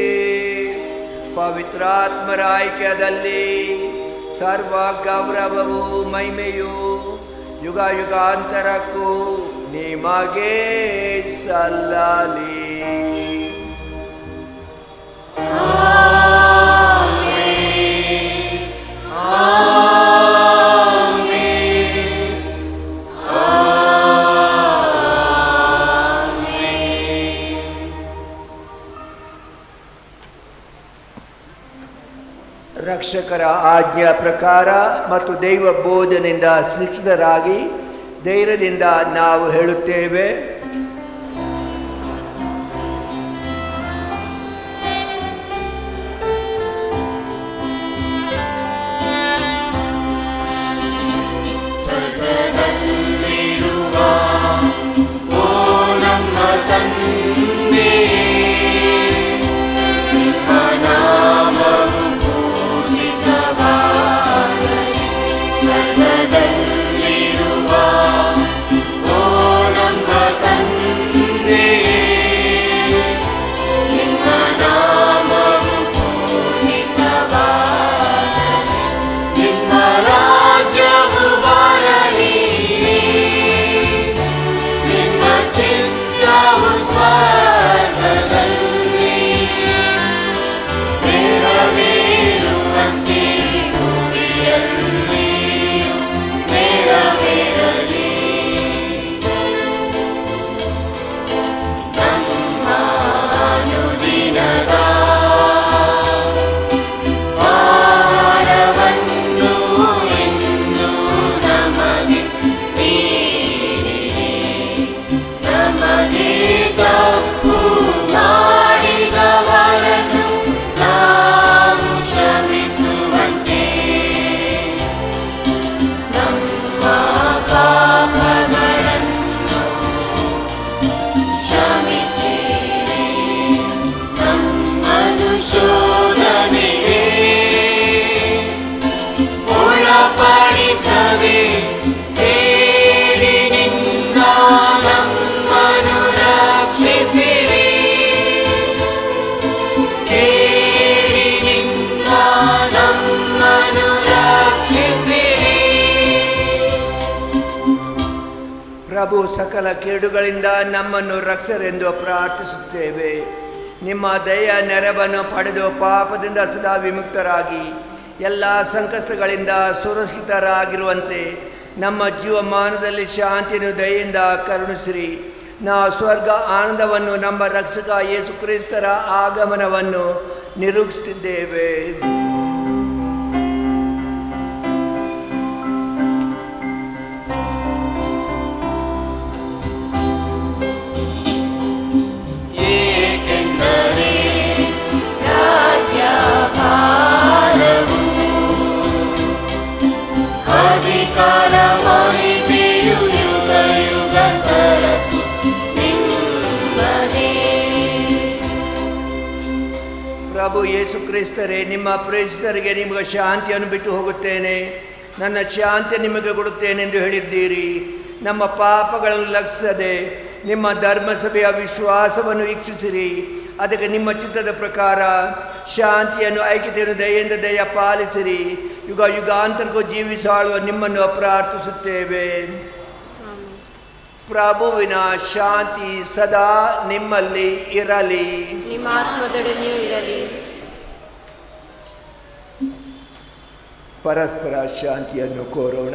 ಪವಿತ್ರಾತ್ಮರ ಐಕ್ಯದಲ್ಲಿ ಸರ್ವ ಗೌರವವು ಮಹಿಮೆಯು ಯುಗ ಯುಗಾಂತರಕ್ಕೂ ನಿಮಗೆ ಸಲ್ಲಲಿ ರಕ್ಷಕರ ಆಜ್ಞಾ ಪ್ರಕಾರ ಮತ್ತು ದೈವ ಬೋಧನೆಯಿಂದ ಶಿಕ್ಷಿತರಾಗಿ ಧೈರ್ಯದಿಂದ ನಾವು ಹೇಳುತ್ತೇವೆ ಸ್ವರ್ಗದಲ್ಲಿರುವ ಓ ನಮ್ಮ ತಂದೆ ನಿಮ್ಮ ನಾಮವು ಪೂಜಿತವಾಗಲಿ ಸ್ವರ್ಗದಲ್ಲಿರುವ ಓ ನಮ್ಮ ತಂದೆ ನಿಮ್ಮ ನಾಮವು ಪೂಜಿತವಾಗಲಿ ನಿಮ್ಮ ರಾಜ್ಯವು ಬರಲಿ ನಿಮ್ಮ ಚಿತ್ತವು ಸ್ವರ್ಗದಲ್ಲಿ ನೆರವೇರುವಂತೆ ಭೂಮಿಯಲ್ಲಿ ನೆರವೇರಲಿ ನಮ್ಮ ಅನುದಿನದ ಭಾರವನ್ನು ಎಂದು ನಮಗೆ ನೀಡಿರಿ ನಮಗೆ ತಪ್ಪು ಮಾಡಿದವರನ್ನು ನಾವು ಕ್ಷಮಿಸುವಂತೆ ನಮ್ಮ ಪಾಪಗಳನ್ನು ಕ್ಷಮಿಸಿರಿ ನಮ್ಮನ್ನು ಶೋಧನೆಗೆ ಒಳಪಡಿಸದೆ ಕೇಡಿನಿಂದ ನಮ್ಮನ್ನು ರಕ್ಷಿಸಿರಿ ಕೇಡಿನಿಂದ ನಮ್ಮನ್ನು ರಕ್ಷಿಸಿರಿ ಪ್ರಭು ಸಕಲ ಕೇಡುಗಳಿಂದ ನಮ್ಮನ್ನು ರಕ್ಷರೆಂದು ಪ್ರಾರ್ಥಿಸುತ್ತೇವೆ ನಿಮ್ಮ ದಯ ನೆರವನ್ನು ಪಡೆದು ಪಾಪದಿಂದ ಸದಾ ವಿಮುಕ್ತರಾಗಿ ಎಲ್ಲ ಸಂಕಷ್ಟಗಳಿಂದ ಸುರಕ್ಷಿತರಾಗಿರುವಂತೆ ನಮ್ಮ ಜೀವಮಾನದಲ್ಲಿ ಶಾಂತಿಯನ್ನು ದಯೆಯಿಂದ ಕರುಣಿಸಿರಿ ನಾವು ಸ್ವರ್ಗ ಆನಂದವನ್ನು ನಮ್ಮ ರಕ್ಷಕ ಯೇಸು ಕ್ರಿಸ್ತರ ಆಗಮನವನ್ನು ನಿರೀಕ್ಷಿಸುತ್ತಿದ್ದೇವೆ ಏಕೆಂದರೆ ರಾಜ್ಯ ಭಾರವು ಅಧಿಕಾರ ಮಹಿಮೆಯು ಯುಗ ಯುಗಾಂತರಕ್ಕೂ ನಿಮ್ಮದೇ ಪ್ರಭು ಯೇಸು ಕ್ರಿಸ್ತರೇ ನಿಮ್ಮ ಪ್ರೇಷಿತರಿಗೆ ನಿಮಗೆ ಶಾಂತಿಯನ್ನು ಬಿಟ್ಟು ಹೋಗುತ್ತೇನೆ ನನ್ನ ಶಾಂತಿ ನಿಮಗೆ ಕೊಡುತ್ತೇನೆಂದು ಹೇಳಿದ್ದೀರಿ ನಮ್ಮ ಪಾಪಗಳನ್ನು ಲಕ್ಷಿಸದೆ ನಿಮ್ಮ ಧರ್ಮಸಭೆಯ ವಿಶ್ವಾಸವನ್ನು ವೀಕ್ಷಿಸಿರಿ ಅದಕ್ಕೆ ನಿಮ್ಮ ಚಿತ್ತದ ಪ್ರಕಾರ ಶಾಂತಿಯನ್ನು ಐಕ್ಯತೆಯನ್ನು ದಯೆಯಿಂದ ದಯ ಪಾಲಿಸಿರಿ ಯುಗ ಯುಗಾಂತರಕ್ಕೂ ಜೀವಿಸಾಳುವ ನಿಮ್ಮನ್ನು ಪ್ರಾರ್ಥಿಸುತ್ತೇವೆ ಪ್ರಭುವಿನ ಶಾಂತಿ ಸದಾ ನಿಮ್ಮಲ್ಲಿ ಇರಲಿ ನಿಮ್ಮ ಆತ್ಮದೊಡನೆಯೂ ಇರಲಿ ಪರಸ್ಪರ ಶಾಂತಿಯನ್ನು ಕೋರೋಣ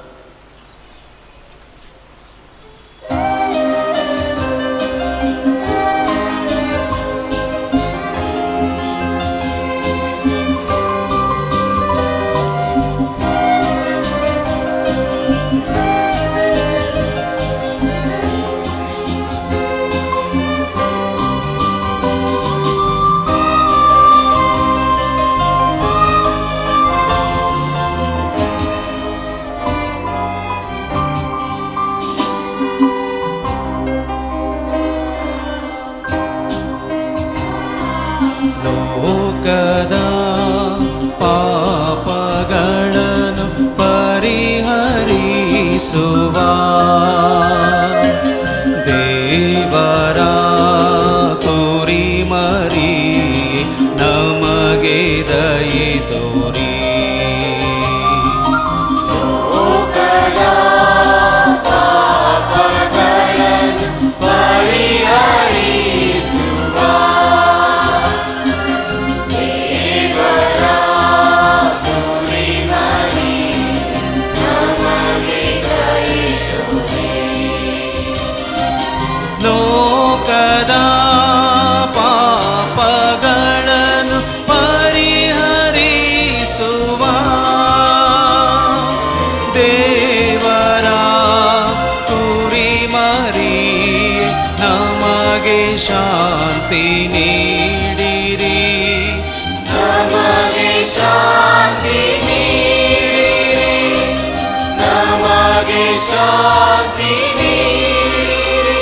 ಲೋಕದ ಪಾಪಗಳನ್ನು ಪರಿಹರಿಸುವ ದೇವರ ಕುರಿಮರಿ ನಮಗೆ ದಯೆ ತೋರಿ ಲೋಕದ ಪಾಪಗಳನ್ನು ಪರಿಹರಿಸುವ ದೇವರ ಕುರಿಮರಿ ನಮಗೆ ದಯೆ ತೋರಿ. ಲೋಕದ ಪಾಪಗಳನ್ನು ಪರಿಹರಿಸುವ ದೇವರ ಕುರಿಮರಿ ನಮಗೆ ಶಾಂತಿ ನೀಡಿರಿ ನಮಗೆ ಶಾಂತಿ ನೀಡಿರಿ ನಮಗೆ ಶಾಂತಿ ನೀಡಿರಿ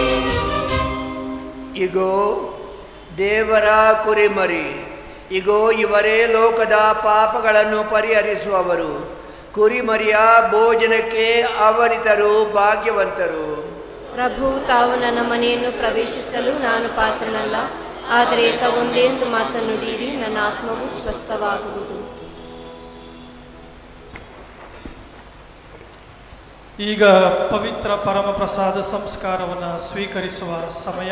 ಇಗೋ ದೇವರ ಕುರಿಮರಿ ಇಗೋ ಇವರೇ ಲೋಕದ ಪಾಪಗಳನ್ನು ಪರಿಹರಿಸುವವರು ಕುರಿಮರಿಯ ಭೋಜನಕ್ಕೆ ಅವರಿತರು ಭಾಗ್ಯವಂತರು ಪ್ರಭು ತಾವು ನನ್ನ ಮನೆಯನ್ನು ಪ್ರವೇಶಿಸಲು ನಾನು ಪಾತ್ರನಲ್ಲ ಆದರೆ ತಗೊಂದೇ ಎಂದು ಮಾತನ್ನುಡಿರಿ ನನ್ನ ಆತ್ಮವು ಸ್ವಸ್ಥವಾಗುವುದು ಈಗ ಪವಿತ್ರ ಪರಮಪ್ರಸಾದ ಸಂಸ್ಕಾರವನ್ನು ಸ್ವೀಕರಿಸುವ ಸಮಯ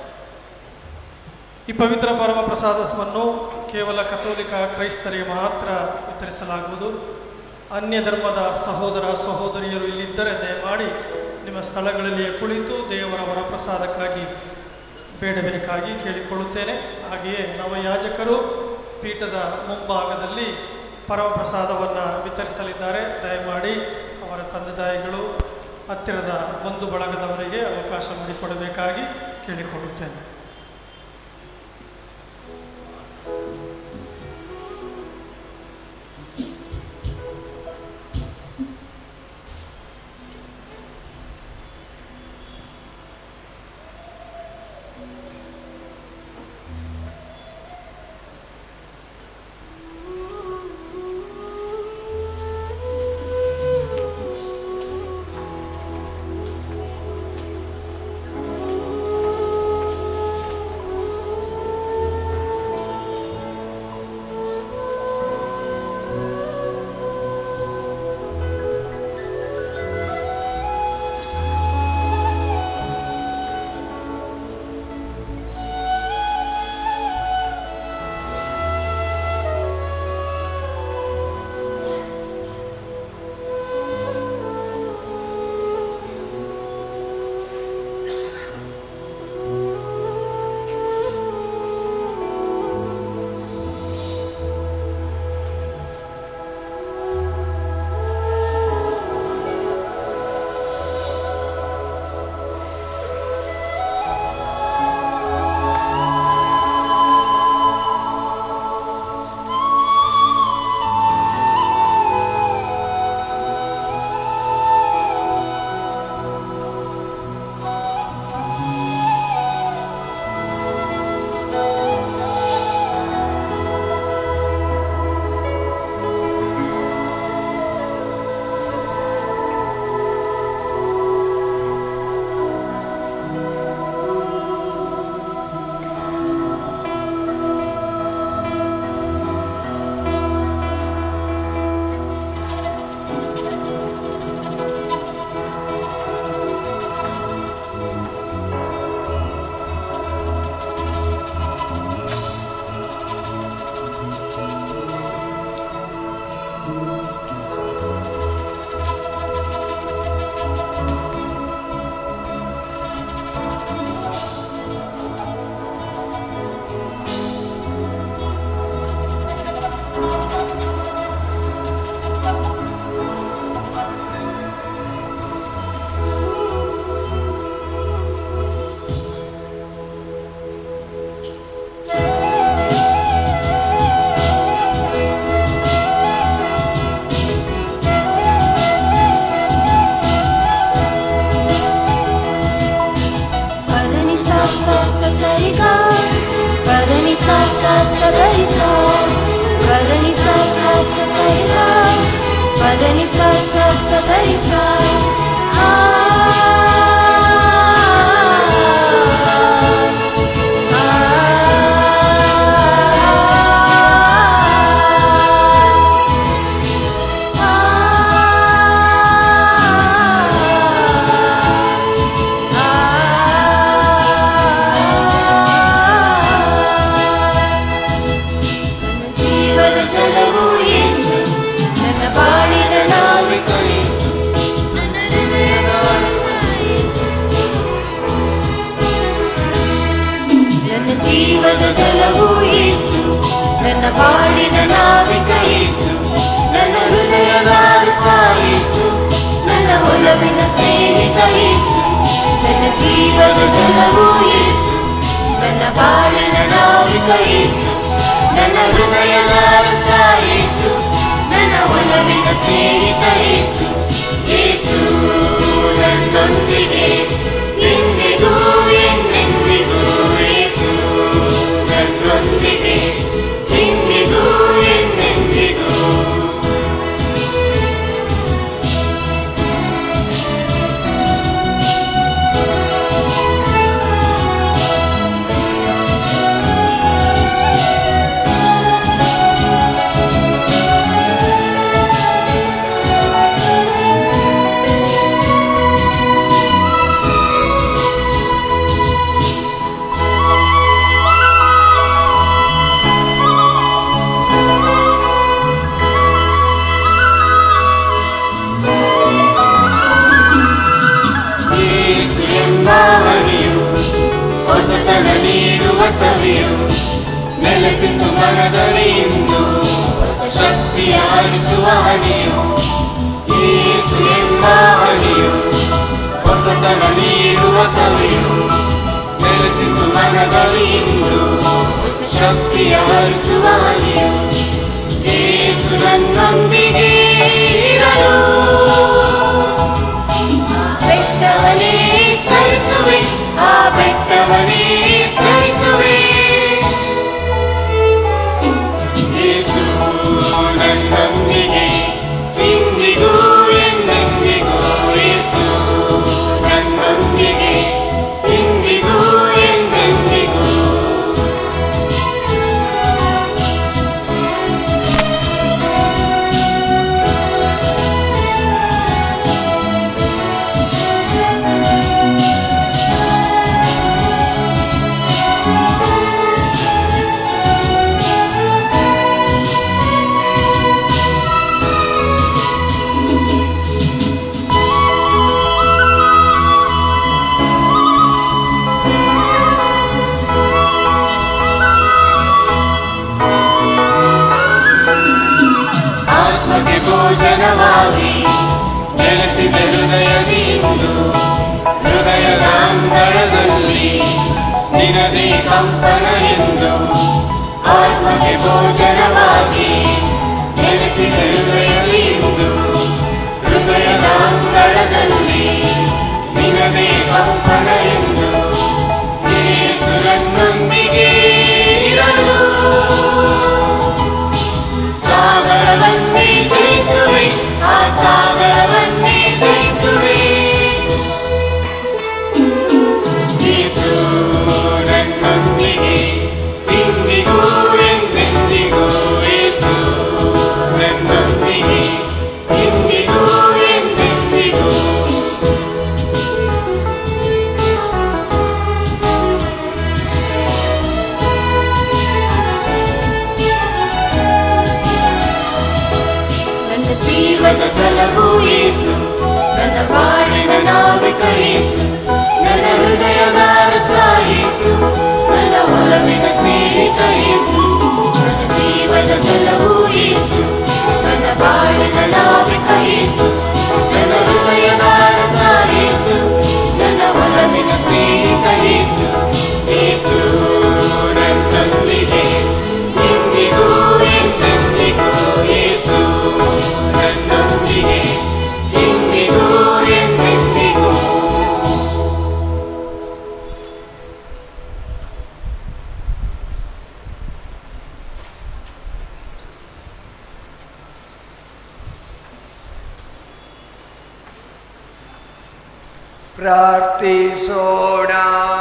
ಈ ಪವಿತ್ರ ಪರಮಪ್ರಸಾದವನ್ನು ಕೇವಲ ಕಥೋಲಿಕ ಕ್ರೈಸ್ತರಿಗೆ ಮಾತ್ರ ವಿತರಿಸಲಾಗುವುದು ಅನ್ಯ ಧರ್ಮದ ಸಹೋದರ ಸಹೋದರಿಯರು ಇಲ್ಲಿದ್ದರೆ ದಯಮಾಡಿ ನಿಮ್ಮ ಸ್ಥಳಗಳಲ್ಲಿಯೇ ಕುಳಿತು ದೇವರ ವರಪ್ರಸಾದಕ್ಕಾಗಿ ಬೇಡಬೇಕಾಗಿ ಕೇಳಿಕೊಳ್ಳುತ್ತೇನೆ ಹಾಗೆಯೇ ನವಯಾಜಕರು ಪೀಠದ ಮುಂಭಾಗದಲ್ಲಿ ಪರಮಪ್ರಸಾದವನ್ನು ವಿತರಿಸಲಿದ್ದಾರೆ ದಯಮಾಡಿ ಅವರ ತಂದೆ ತಾಯಿಗಳು ಹತ್ತಿರದ ಬಂಧು ಬಳಗದವರಿಗೆ ಅವಕಾಶ ಮಾಡಿಕೊಡಬೇಕಾಗಿ ಕೇಳಿಕೊಳ್ಳುತ್ತೇನೆ ಸರಿ ಗ ಪದನಿ ಸ ಸ ಸ ಗರಿ ಸ ಪದನಿ ಸ ಸ ಸ ಸರಿ ಗ ಪದನಿ ಸ ಸ ಸ ಗರಿ ಸ ಆ ಜೀವನ ಜಲವು ಯೇಸು ನನ್ನ ಬಾಳಿನ ನಾವಿಕ ಯೇಸು ನನ್ನ ಹೃದಯದ ರಸ ಯೇಸು. ನನ್ನ ಜೀವನ ಜಲವು ಯೇಸು ನನ್ನ ಬಾಳಿನ ನಾವಿಕ ಯೇಸು ನನ್ನ ಹೃದಯದ ರಸ ಯೇಸು ನನ್ನ ಒಲವಿನ ಸ್ನೇಹಿತ ಯೇಸು ನನ್ನ ಜೀವನ ಜಲವು ಯೇಸು ನನ್ನ ಬಾಳಿನ ನಾವಿಕ ಯೇಸು ನನ್ನ ಹೃದಯದ ರಸ ಯೇಸು ನನ್ನ ಒಲವಿನ ಸ್ನೇಹಿತ ಯೇಸು ಯೇಸು ನನ್ನೊಂದಿಗೆ ಎಂದಿಗೂ ಎಂದೆಂದಿಗೂ ಯೇಸು ನನ್ನೊಂದಿಗೆ ಎಂದಿಗೂ ಎಂದೆಂದಿಗೂ ಯೇಸು ಎಂಬ ಹನಿಯು ಹೊಸತನ ನೀಡುವ ಸವಿಯು ನೆಲೆಸಿತು ಮನದಲ್ಲಿ ಇಂದು ಹೊಸ ಶಕ್ತಿಯ ಹರಿಸುವ ಹನಿಯು ಯೇಸು ಎಂಬ ಹನಿಯು ಹೊಸತನ ನೀಡುವ ಸವಿಯು ನೆಲೆಸಿತು ಮನದಲ್ಲಿ ಇಂದು ಹೊಸ ಶಕ್ತಿಯ ಹರಿಸುವ ಹನಿಯು ಯೇಸು ನನ್ನೊಂದಿಗೆ ಇರಲು ಬೆಟ್ಟವನೇ ಸರಿಸುವೆ ಆ ಬೆಟ್ಟವನೇ ಸರಿಸುವೆ ಯೇಸು ನನ್ನೊಂದಿಗೆ ಇಂದಿಗೂ ಎಂದೆಂದಿಗೂ ಯೇಸು ನನ್ನೊಂದಿಗೆ ಇಂದಿಗೂ ಎಂದೆಂದಿಗೂ ಆತ್ಮಕ್ಕೆ ಭೋಜನವಾಗಿ ನೆಲೆಸಿದ ಹೃದಯದಿಂದು ಹೃದಯದ ಅಂಗಳದಲ್ಲಿ ನಿನದೇ ಕಂಪನ ಎಂದು ಆತ್ಮಕ್ಕೆ ಭೋಜನವಾಗಿ ನೆಲೆಸಿದ ಹೃದಯದಿಂದು ಹೃದಯದ ಅಂಗಳದಲ್ಲಿ ನಿನದೇ ಕಂಪನ ಎಂದು ಯೇಸು ನನ್ನೊಂದಿಗೆ ಇರಲು ಸಾಗರವನ್ನೇ ಜಯಿಸುವೆ ಆ ಸಾಗರವನ್ನೇ ಜಯಿಸುವೆ ಯೇಸು ನನ್ನೊಂದಿಗೆ ಇಂದಿಗೂ ಎಂದೆಂದಿಗೂ ಯೇಸು ನನ್ನೊಂದಿಗೆ ಇಂದಿಗೂ ಎಂದೆಂದಿಗೂ ನನ್ನ ಜೀವದ ಜಲವು ಯೇಸು ನನ್ನ ಬಾಳಿನ ನಾವಿಕ ಯೇಸು ನನ್ನ ಹೃದಯದ ರಸ ಯೇಸು ನನ್ನ ಒಲವಿನ ಸ್ನೇಹಿತ ಯೇಸು ನನ್ನ ಜೀವದ ಜಲವು ಯೇಸು ನನ್ನ ಬಾಳಿನ ನಾವಿಕ ಯೇಸು ನನ್ನ ಹೃದಯದ ರಸ ಯೇಸು ನನ್ನ ಒಲವಿನ ಸ್ನೇಹಿತ ಯೇಸು ಯೇಸು ನನ್ನೊಂದಿಗೆ ಇಂದಿಗೂ ಎಂದೆಂದಿಗೂ ಯೇಸು ನನ್ನೊಂದಿಗೆ ಇಂದಿಗೂ ಎಂದೆಂದಿಗೂ ಪ್ರಾರ್ಥಿಸೋಣ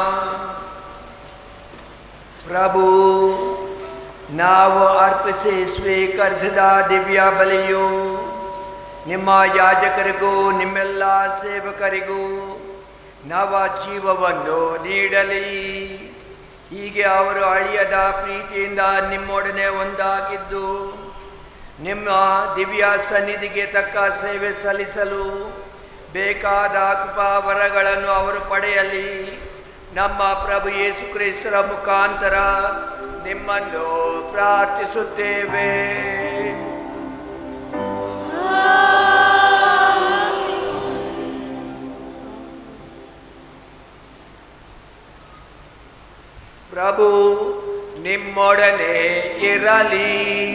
ಪ್ರಭು ನಾವು ಅರ್ಪಿಸಿ ಸ್ವೀಕರಿಸಿದ ದಿವ್ಯ ಬಲಿಯು ನಿಮ್ಮ ಯಾಜಕರಿಗೂ ನಿಮ್ಮೆಲ್ಲ ಸೇವಕರಿಗೂ ನವ ಜೀವವನ್ನು ನೀಡಲಿ ಹೀಗೆ ಅವರು ಅಳಿಯದ ಪ್ರೀತಿಯಿಂದ ನಿಮ್ಮೊಡನೆ ಒಂದಾಗಿದ್ದು ನಿಮ್ಮ ದಿವ್ಯ ಸನ್ನಿಧಿಗೆ ತಕ್ಕ ಸೇವೆ ಸಲ್ಲಿಸಲು ಬೇಕಾದ ಕೃಪಾ ವರಗಳನ್ನು ಅವರು ಪಡೆಯಲಿ ನಮ್ಮ ಪ್ರಭು ಯೇಸು ಕ್ರಿಸ್ತರ ಮುಖಾಂತರ ನಿಮ್ಮನ್ನು ಪ್ರಾರ್ಥಿಸುತ್ತೇವೆ ಪ್ರಭು ನಿಮ್ಮೊಡನೆ ಇರಲಿ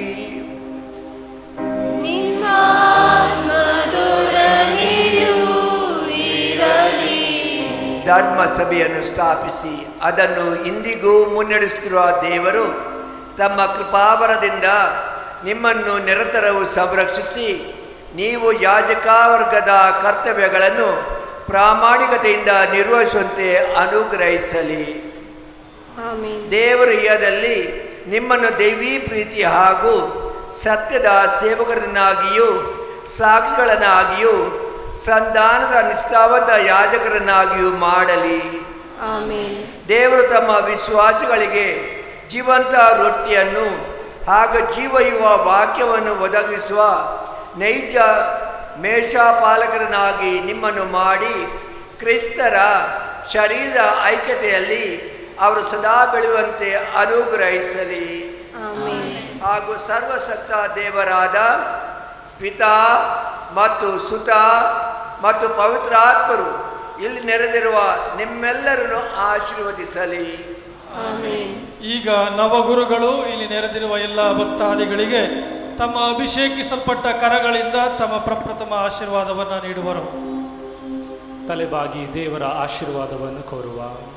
ನಿಮ್ಮಾತ್ಮದೊಡನೆಯೂ ಇರಲಿ ಧರ್ಮ ಸಭೆಯನ್ನು ಸ್ಥಾಪಿಸಿ ಅದನ್ನು ಇಂದಿಗೂ ಮುನ್ನಡೆಸುತ್ತಿರುವ ದೇವರು ತಮ್ಮ ಕೃಪಾವರದಿಂದ ನಿಮ್ಮನ್ನು ನಿರಂತರವು ಸಂರಕ್ಷಿಸಿ ನೀವು ಯಾಜಕವರ್ಗದ ಕರ್ತವ್ಯಗಳನ್ನು ಪ್ರಾಮಾಣಿಕತೆಯಿಂದ ನಿರ್ವಹಿಸುವಂತೆ ಅನುಗ್ರಹಿಸಲಿ ಆಮೇನ್ ದೇವರ ಇಯದಲ್ಲಿ ನಿಮ್ಮನ್ನು ದೈವೀ ಪ್ರೀತಿ ಹಾಗೂ ಸತ್ಯದ ಸೇವಕರನ್ನಾಗಿಯೂ ಸಾಕ್ಷಿಗಳನ್ನಾಗಿಯೂ ಸಂಧಾನದ ನಿಷ್ಠಾವಂತ ಯಾಜಕರನ್ನಾಗಿಯೂ ಮಾಡಲಿ ಆಮೇನ್ ದೇವರು ತಮ್ಮ ವಿಶ್ವಾಸಿಗಳಿಗೆ ಜೀವಂತ ರೊಟ್ಟಿಯನ್ನು ಹಾಗೂ ಜೀವಯುವ ವಾಕ್ಯವನ್ನು ಒದಗಿಸುವ ನೈಜ ಮೇಷಪಾಲಕರನ್ನಾಗಿ ನಿಮ್ಮನ್ನು ಮಾಡಿ ಕ್ರಿಸ್ತರ ಶರೀರದ ಐಕ್ಯತೆಯಲ್ಲಿ ಅವರು ಸದಾ ಬೆಳೆಯುವಂತೆ ಅನುಗ್ರಹಿಸಲಿ ಆಮೇನ್ ಹಾಗೂ ಸರ್ವಸತ್ತ ದೇವರಾದ ಪಿತಾ ಮತ್ತು ಸುತ ಮತ್ತು ಪವಿತ್ರಾತ್ಮರು ಇಲ್ಲಿ ನೆರೆದಿರುವ ನಿಮ್ಮೆಲ್ಲರನ್ನು ಆಶೀರ್ವದಿಸಲಿ ಆಮೇನ್ ಈಗ ನವಗುರುಗಳು ಇಲ್ಲಿ ನೆರೆದಿರುವ ಎಲ್ಲ ಭಕ್ತಾದಿಗಳಿಗೆ ತಮ್ಮ ಅಭಿಷೇಕಿಸಲ್ಪಟ್ಟ ಕರಗಳಿಂದ ತಮ್ಮ ಪ್ರಪ್ರಥಮ ಆಶೀರ್ವಾದವನ್ನು ನೀಡುವರು ತಲೆಬಾಗಿ ದೇವರ ಆಶೀರ್ವಾದವನ್ನು ಕೋರುವ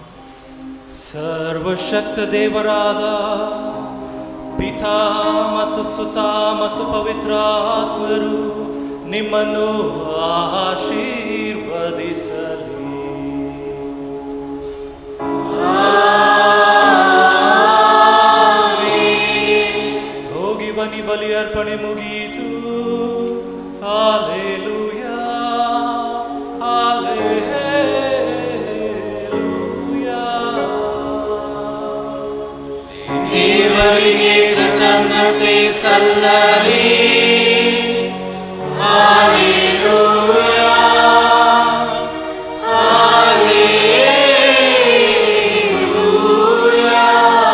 ಸರ್ವಶಕ್ತ ದೇವರಾದ ಪಿತಾ ಮತ್ತು ಸುತ ಮತ್ತು ಪವಿತ್ರ ಆತ್ಮರು ನಿಮ್ಮನ್ನು ಆಶೀರ್ವದಿಸಲಿ ಹೋಗಿ ಬನ್ನಿ ಬಲಿ ಅರ್ಪಣೆ ಮುಗಿಯಿತು ಹಾಲೆಲೂಯಾ ಹಾಲೆಲೂಯಾ ದೇವರಿಗೆ ಕೃತಜ್ಞತೆ ಸಲ್ಲಲಿ ಹಾಲೆಲೂಯಾ ಹಾಲೆಲೂಯಾ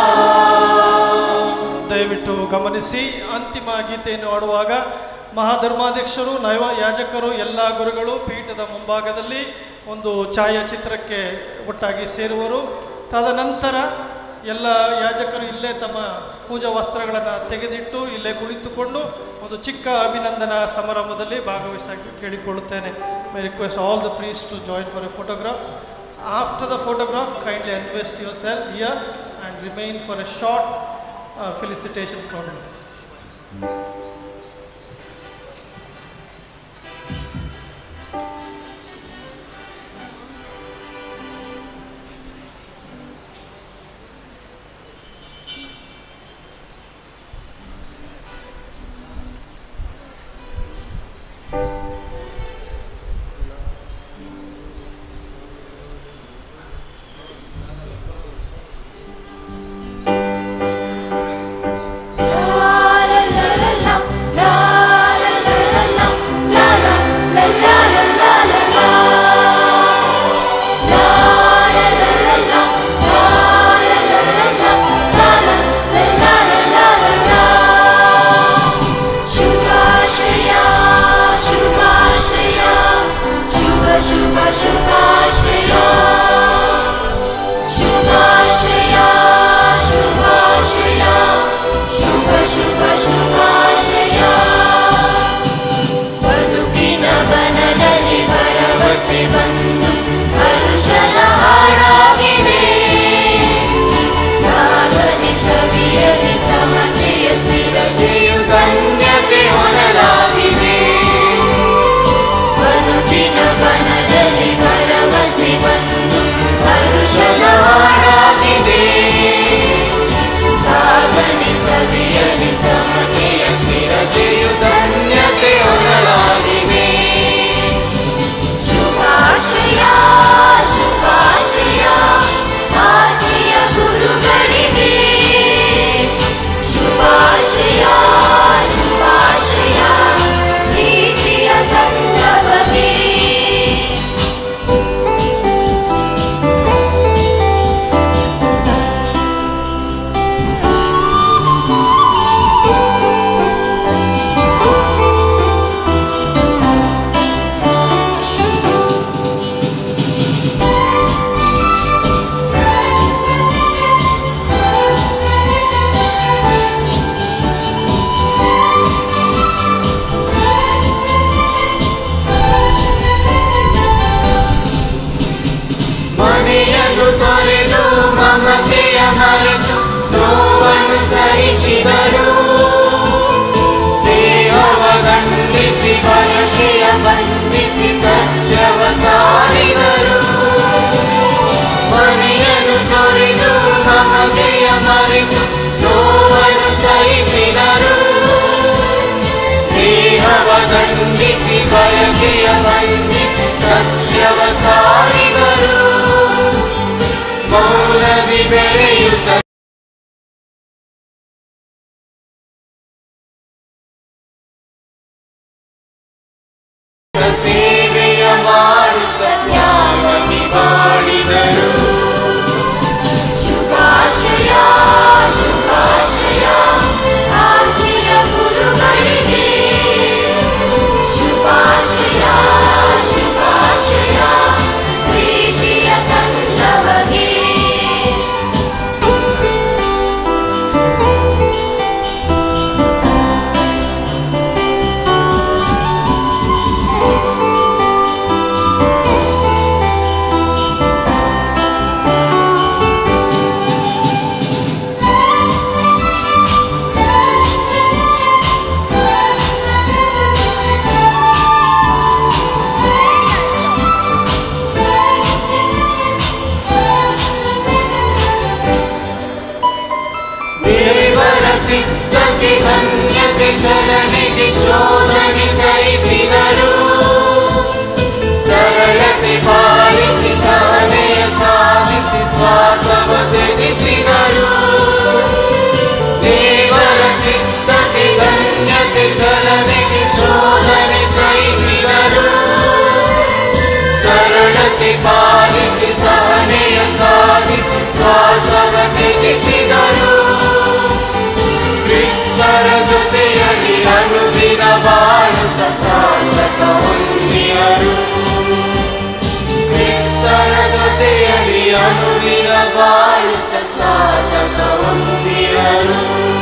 ದಯವಿಟ್ಟು ಗಮನಿಸಿ ಅಂತಿಮ ಗೀತೆಯನ್ನು ಆಡುವಾಗ ಮಹಾಧರ್ಮಾಧ್ಯಕ್ಷರು ನೈವ ಯಾಜಕರು ಎಲ್ಲ ಗುರುಗಳು ಪೀಠದ ಮುಂಭಾಗದಲ್ಲಿ ಒಂದು ಛಾಯಾಚಿತ್ರಕ್ಕೆ ಒಟ್ಟಾಗಿ ಸೇರುವರು ತದನಂತರ ಎಲ್ಲ ಯಾಜಕರು ಇಲ್ಲೇ ತಮ್ಮ ಪೂಜಾ ವಸ್ತ್ರಗಳನ್ನು ತೆಗೆದಿಟ್ಟು ಇಲ್ಲೇ ಕುಳಿತುಕೊಂಡು ಒಂದು ಚಿಕ್ಕ ಅಭಿನಂದನಾ ಸಮಾರಂಭದಲ್ಲಿ ಭಾಗವಹಿಸಕ್ಕೆ ಕೇಳಿಕೊಳ್ಳುತ್ತೇನೆ my request all the priests to join for a photograph after the photograph kindly invest your cell here and remain for a short felicitation programme La la la la la ಸಹಿಸಿದರು ದೇಹವ ದಂಡಿಸಿ ಬಯಕೆಯ ಬಂಧಿಸಿ ಸತ್ಯವ ಸಾರಿದರು ಮನೆಯನ್ನು ತೊರೆದು ಮಮತೆಯ ಮರೆತು ನೋವನ್ನು ಸಹಿಸಿದರು ದೇಹವ ದಂಡಿಸಿ ಬಯಕೆಯ ಬಂಧಿಸಿ ಸತ್ಯವ ಸಾರಿದರು ಮೌನದಿ ಬೆರೆಯುತ್ತ ಸೇವೆಯ ಮಾಡುತ್ತ ತ್ಯಾಗ ನಿವಾಡಿದರು ಶುಭಾಶಯ ಶುಭಾಶಯ ಆತ್ಮೀಯ ಗುರುಗಳಿಗೆ ಶುಭಾಶಯ ಶುಭಾಶಯ ಪ್ರೀತಿಯ ತಂದವಗೆ ದೇವರ ಚಿತ್ತಕ್ಕೆ ಧನ್ಯತೆ ಚಲನೆಗೆ ಶೋಧನೆ ಸಹಿಸಿದರು ಸರಳತೆ ಪಾಲಿಸಿ ಸಹನೆಯ ಸಾಧಿಸಿ ಸ್ವಾರ್ಥವ ತ್ಯಜಿಸಿದರು ದೇವರ ಚಿತ್ತಕ್ಕೆ ಧನ್ಯತೆ ಚಲನೆಗೆ ಶೋಧನೆ ಸಹಿಸಿದರು ಸರಳತೆ ಪಾಲಿಸಿ ಸಹನೆಯ ಸಾಧಿಸಿ ಸ್ವಾರ್ಥವ ತ್ಯಜಿಸಿದರು ಕ್ರಿಸ್ತರ ಜೊತೆಯಲ್ಲಿ ಅನುದಿನ ಬಾಳುತ್ತ ಸಾರ್ಥಕ ಹೊಂದಿದರು ಕ್ರಿಸ್ತರ ಜೊತೆಯಲ್ಲಿ ಅನುದಿನ ಬಾಳುತ್ತ ಸಾರ್ಥಕ ಹೊಂದಿದರು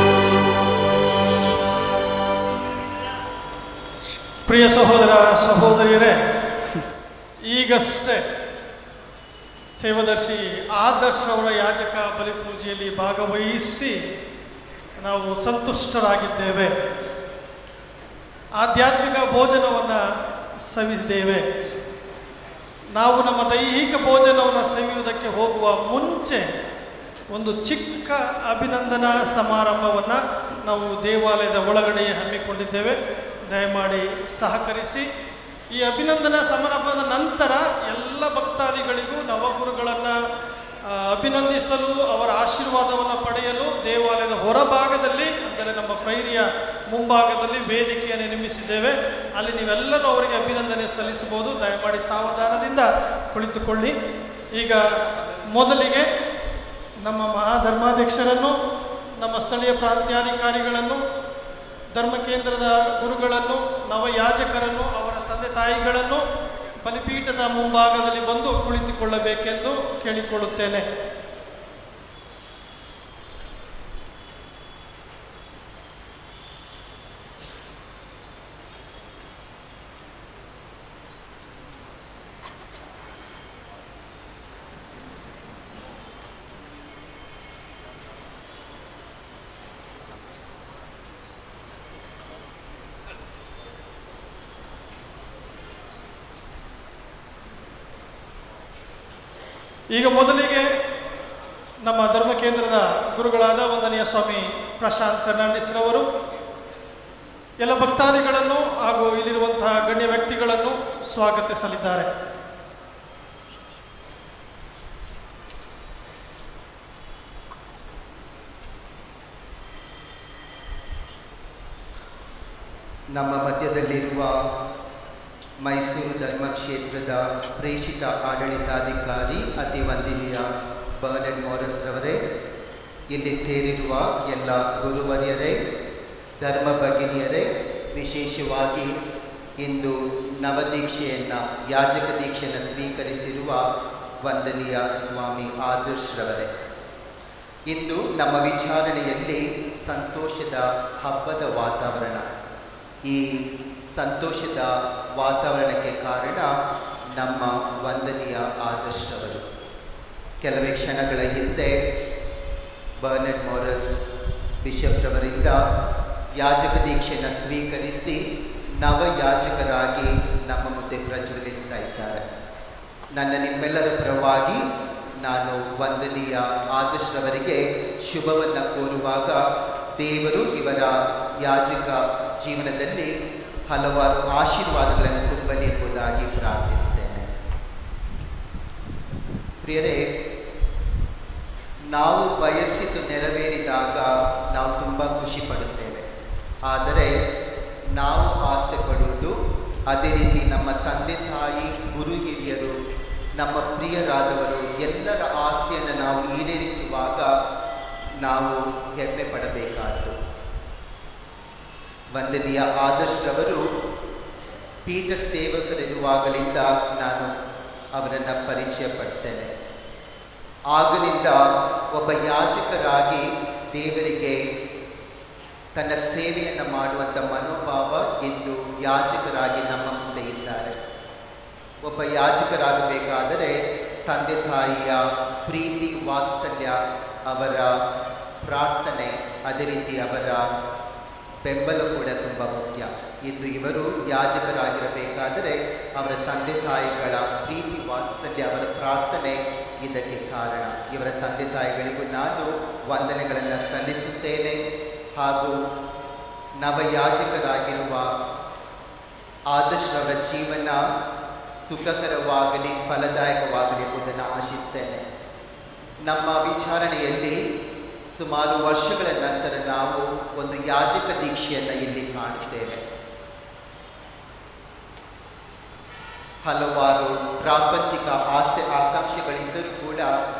ಪ್ರಿಯ ಸಹೋದರ ಸಹೋದರಿಯರೇ ಈಗಷ್ಟೇ ಸೇವದರ್ಶಿ ಆದರ್ಶ್ ಅವರ ಯಾಜಕ ಬಲಿಪೂಜೆಯಲ್ಲಿ ಭಾಗವಹಿಸಿ ನಾವು ಸಂತುಷ್ಟರಾಗಿದ್ದೇವೆ ಆಧ್ಯಾತ್ಮಿಕ ಭೋಜನವನ್ನು ಸವಿದ್ದೇವೆ ನಾವು ನಮ್ಮ ದೈಹಿಕ ಭೋಜನವನ್ನು ಸವಿಯುವುದಕ್ಕೆ ಹೋಗುವ ಮುಂಚೆ ಒಂದು ಚಿಕ್ಕ ಅಭಿನಂದನಾ ಸಮಾರಂಭವನ್ನು ನಾವು ದೇವಾಲಯದ ಒಳಗಡೆ ಹಮ್ಮಿಕೊಂಡಿದ್ದೇವೆ ದಯಮಾಡಿ ಸಹಕರಿಸಿ ಈ ಅಭಿನಂದನಾ ಸಮಾರಂಭದ ನಂತರ ಎಲ್ಲ ಭಕ್ತಾದಿಗಳಿಗೂ ನವಗುರುಗಳನ್ನು ಆ, ಅಭಿನಂದಿಸಲು ಅವರ ಆಶೀರ್ವಾದವನ್ನು ಪಡೆಯಲು ದೇವಾಲಯದ ಹೊರಭಾಗದಲ್ಲಿ ಅಂದರೆ ನಮ್ಮ ಫೈರಿಯ ಮುಂಭಾಗದಲ್ಲಿ ವೇದಿಕೆಯನ್ನು ನಿರ್ಮಿಸಿದ್ದೇವೆ ಅಲ್ಲಿ ನೀವೆಲ್ಲರೂ ಅವರಿಗೆ ಅಭಿನಂದನೆ ಸಲ್ಲಿಸಬಹುದು ದಯಮಾಡಿ ಸಾವಧಾನದಿಂದ ಕುಳಿತುಕೊಳ್ಳಿ ಈಗ ಮೊದಲಿಗೆ ನಮ್ಮ ಮಹಾಧರ್ಮಾಧ್ಯಕ್ಷರನ್ನು ನಮ್ಮ ಸ್ಥಳೀಯ ಪ್ರಾಂತ್ಯಾಧಿಕಾರಿಗಳನ್ನು ಧರ್ಮ ಕೇಂದ್ರದ ಗುರುಗಳನ್ನು ನವಯಾಜಕರನ್ನು ಅವರ ತಂದೆ ತಾಯಿಗಳನ್ನು ಬಲಿಪೀಠದ ಮುಂಭಾಗದಲ್ಲಿ ಬಂದು ಕುಳಿತುಕೊಳ್ಳಬೇಕೆಂದು ಕೇಳಿಕೊಳ್ಳುತ್ತೇನೆ ಈಗ ಮೊದಲಿಗೆ ನಮ್ಮ ಧರ್ಮ ಕೇಂದ್ರದ ಗುರುಗಳಾದ ವಂದನೀಯ ಸ್ವಾಮಿ ಪ್ರಶಾಂತ್ ಫೆರ್ನಾಂಡಿಸ್ ರವರು ಎಲ್ಲ ಭಕ್ತಾದಿಗಳನ್ನು ಹಾಗೂ ಇಲ್ಲಿರುವಂತಹ ಗಣ್ಯ ವ್ಯಕ್ತಿಗಳನ್ನು ಸ್ವಾಗತಿಸಲಿದ್ದಾರೆ ನಮ್ಮ ಮಧ್ಯದಲ್ಲಿರುವ ಮೈಸೂರು ಧರ್ಮಕ್ಷೇತ್ರದ ಪ್ರೇಷಿತ ಆಡಳಿತಾಧಿಕಾರಿ ಅತಿ ವಂದನೀಯ ಬರ್ನೆಡ್ ಮೋರಸ್ ರವರೇ ಇಲ್ಲಿ ಸೇರಿರುವ ಎಲ್ಲ ಗುರುವರ್ಯರೇ ಧರ್ಮ ಭಗಿನಿಯರೇ ವಿಶೇಷವಾಗಿ ಇಂದು ನವದೀಕ್ಷೆಯನ್ನು ಯಾಜಕ ದೀಕ್ಷೆಯನ್ನು ಸ್ವೀಕರಿಸಿರುವ ವಂದನೀಯ ಸ್ವಾಮಿ ಆದರ್ಶ್ ರವರೇ ಇಂದು ನಮ್ಮ ವಿಚಾರಣೆಯಲ್ಲಿ ಸಂತೋಷದ ಹಬ್ಬದ ವಾತಾವರಣ ಈ ಸಂತೋಷದ ವಾತಾವರಣಕ್ಕೆ ಕಾರಣ ನಮ್ಮ ವಂದನೀಯ ಆದರ್ಶವರು ಕೆಲವೇ ಕ್ಷಣಗಳ ಹಿಂದೆ ಬರ್ನೆಡ್ ಮೋರಸ್ ಬಿಷಪ್ ರವರಿಂದ ಯಾಜಕ ದೀಕ್ಷೆಯನ್ನು ಸ್ವೀಕರಿಸಿ ನವ ಯಾಜಕರಾಗಿ ನಮ್ಮ ಮುಂದೆ ಪ್ರಜ್ವಲಿಸ್ತಾ ಇದ್ದಾರೆ ನನ್ನ ನಿಮ್ಮೆಲ್ಲರ ಪರವಾಗಿ ನಾನು ವಂದನೀಯ ಆದರ್ಶರವರಿಗೆ ಶುಭವನ್ನು ಕೋರುವಾಗ ದೇವರು ಇವರ ಯಾಜಕ ಜೀವನದಲ್ಲಿ ಹಲವಾರು ಆಶೀರ್ವಾದಗಳನ್ನು ತುಂಬಲಿ ಎಂಬುದಾಗಿ ಪ್ರಾರ್ಥಿಸ್ತೇನೆ ಪ್ರಿಯರೇ ನಾವು ಬಯಸಿದ್ದು ನೆರವೇರಿದಾಗ ನಾವು ತುಂಬ ಖುಷಿ ಪಡುತ್ತೇವೆ ಆದರೆ ನಾವು ಆಸೆ ಪಡುವುದು ಅದೇ ರೀತಿ ನಮ್ಮ ತಂದೆ ತಾಯಿ ಗುರು ಹಿರಿಯರು ನಮ್ಮ ಪ್ರಿಯರಾದವರು ಎಲ್ಲರ ಆಸೆಯನ್ನು ನಾವು ಈಡೇರಿಸುವಾಗ ನಾವು ಹೆಮ್ಮೆ ಪಡಬೇಕಾದ್ದು ವಂದನೀಯ ಆದರ್ಶರವರು ಪೀಠ ಸೇವಕರಿರುವಾಗಲಿಂದ ನಾನು ಅವರನ್ನು ಪರಿಚಯ ಪಡ್ತೇನೆ ಆಗಲಿಂದ ಒಬ್ಬ ಯಾಜಕರಾಗಿ ದೇವರಿಗೆ ತನ್ನ ಸೇವೆಯನ್ನು ಮಾಡುವಂಥ ಮನೋಭಾವ ಇಂದು ಯಾಜಕರಾಗಿ ನಮ್ಮ ಮುಂದೆ ಇದ್ದಾರೆ ಒಬ್ಬ ಯಾಜಕರಾಗಬೇಕಾದರೆ ತಂದೆ ತಾಯಿಯ ಪ್ರೀತಿ ವಾತ್ಸಲ್ಯ ಅವರ ಪ್ರಾರ್ಥನೆ ಅದೇ ರೀತಿ ಅವರ ಬೆಂಬಲ ಕೂಡ ತುಂಬ ಮುಖ್ಯ ಇಂದು ಇವರು ಯಾಜಕರಾಗಿರಬೇಕಾದರೆ ಅವರ ತಂದೆ ತಾಯಿಗಳ ಪ್ರೀತಿ ವಾತ್ಸಲ್ಯ ಅವರ ಪ್ರಾರ್ಥನೆ ಇದಕ್ಕೆ ಕಾರಣ ಇವರ ತಂದೆ ತಾಯಿಗಳಿಗೂ ನಾನು ವಂದನೆಗಳನ್ನು ಸಲ್ಲಿಸುತ್ತೇನೆ ಹಾಗೂ ನವಯಾಜಕರಾಗಿರುವ ಆದರ್ಶರವರ ಜೀವನ ಸುಖಕರವಾಗಲಿ ಫಲದಾಯಕವಾಗಲಿ ಎಂಬುದನ್ನು ಆಶಿಸ್ತೇನೆ ನಮ್ಮ ವಿಚಾರಣೆಯಲ್ಲಿ ಸುಮಾರು ವರ್ಷಗಳ ನಂತರ ನಾವು ಒಂದು ಯಾಜಕ ದೀಕ್ಷೆಯನ್ನು ಇಲ್ಲಿ ಕಾಣುತ್ತೇವೆ ಹಲವಾರು ಪ್ರಾಪಂಚಿಕ ಆಸೆ ಆಕಾಂಕ್ಷೆಗಳಿದ್ದರೂ ಕೂಡ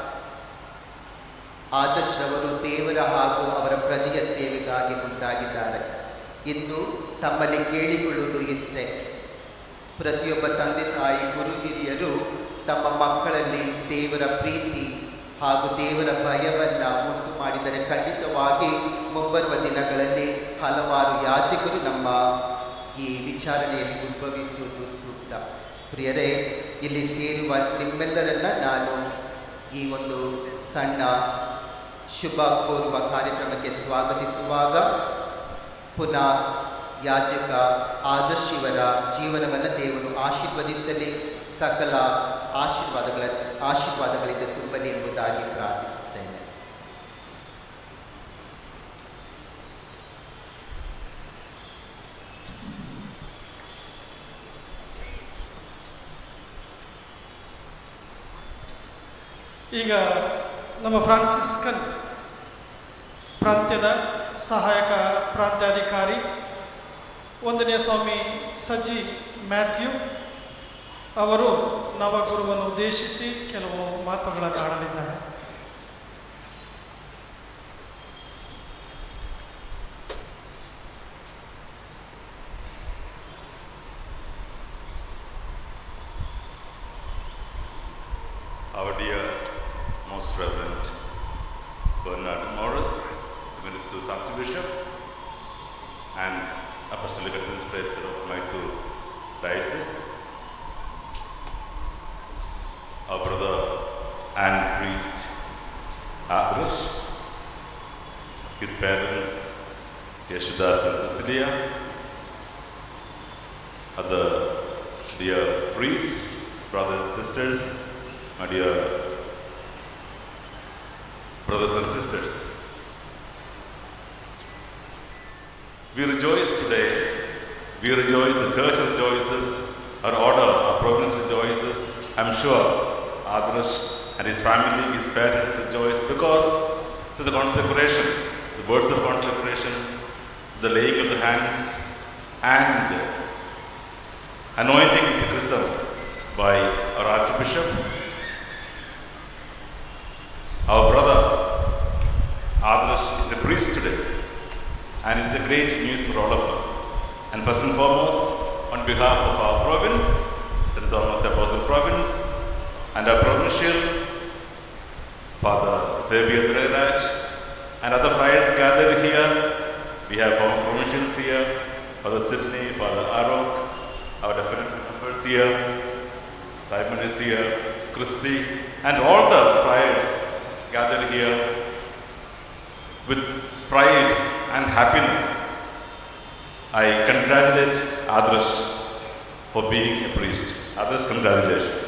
ಆದರ್ಶರವರು ದೇವರ ಹಾಗೂ ಅವರ ಪ್ರಜೆಯ ಸೇವೆಗಾಗಿ ಮುಂದಾಗಿದ್ದಾರೆ ಇಂದು ತಮ್ಮಲ್ಲಿ ಕೇಳಿಕೊಳ್ಳುವುದು ಇಷ್ಟೇ ಪ್ರತಿಯೊಬ್ಬ ತಂದೆ ತಾಯಿ ಗುರು ಹಿರಿಯರು ತಮ್ಮ ಮಕ್ಕಳಲ್ಲಿ ದೇವರ ಪ್ರೀತಿ ಹಾಗೂ ದೇವರ ಭಯವನ್ನು ಉಂಟು ಮಾಡಿದರೆ ಖಂಡಿತವಾಗಿ ಮುಂಬರುವ ದಿನಗಳಲ್ಲಿ ಹಲವಾರು ಯಾಜಕರು ನಮ್ಮ ಈ ವಿಚಾರಣೆಯಲ್ಲಿ ಉದ್ಭವಿಸುವುದು ಸೂಕ್ತ ಪ್ರಿಯರೇ ಇಲ್ಲಿ ಸೇರುವ ನಿಮ್ಮೆಲ್ಲರನ್ನ ನಾನು ಈ ಒಂದು ಸಣ್ಣ ಶುಭ ಕೋರುವ ಕಾರ್ಯಕ್ರಮಕ್ಕೆ ಸ್ವಾಗತಿಸುವಾಗ ಪುನಃ ಯಾಜಕ ಆದರ್ಶಿವರ ಜೀವನವನ್ನು ದೇವರು ಆಶೀರ್ವದಿಸಲಿ ಸಕಲ ಆಶೀರ್ವಾದಗಳ ಆಶೀರ್ವಾದಗಳಿಂದ ತುಂಬಲಿ ಎಂಬುದಾಗಿ ಪ್ರಾರ್ಥಿಸುತ್ತೇನೆ ಈಗ ನಮ್ಮ ಫ್ರಾನ್ಸಿಸ್ಕನ್ ಪ್ರಾಂತ್ಯದ ಸಹಾಯಕ ಪ್ರಾಂತ್ಯಾಧಿಕಾರಿ ಒಂದನೇ ಸ್ವಾಮಿ ಸಜ್ಜಿ ಮ್ಯಾಥ್ಯೂ ಅವರು ನವಗುರುವನ್ನು ಉದ್ದೇಶಿಸಿ ಕೆಲವು ಮಾತುಗಳನ್ನು ಆಡಲಿದ್ದಾರೆ Our dear, most reverend Bernard Morris, Emeritus Archbishop, and Apostolic Administrator of Mysore Diocese, our brother and priest Adrash, his parents Yeshudas and Cecilia, other dear priests, brothers, sisters, my dear brothers and sisters. We rejoice today. We rejoice, the church rejoices, our order, our province rejoices. I'm sure Adarsh and his family, his parents rejoice because to the consecration, the words of consecration, the laying of the hands, and anointing with the chrism by our Archbishop, our brother Adarsh is a priest today, and it is a great news for all of us. And first and foremost, on behalf of our province, St. Thomas the Apostle Province, and our provincial, Father Xavier Dreraj, and other friars gathered here. We have our provincials here, Father Sidney, Father Arok, our different members here, Simon is here, Christy, and all the friars gathered here. with pride and happiness, I congratulate Adarsh for being a priest. Adarsh, congratulations.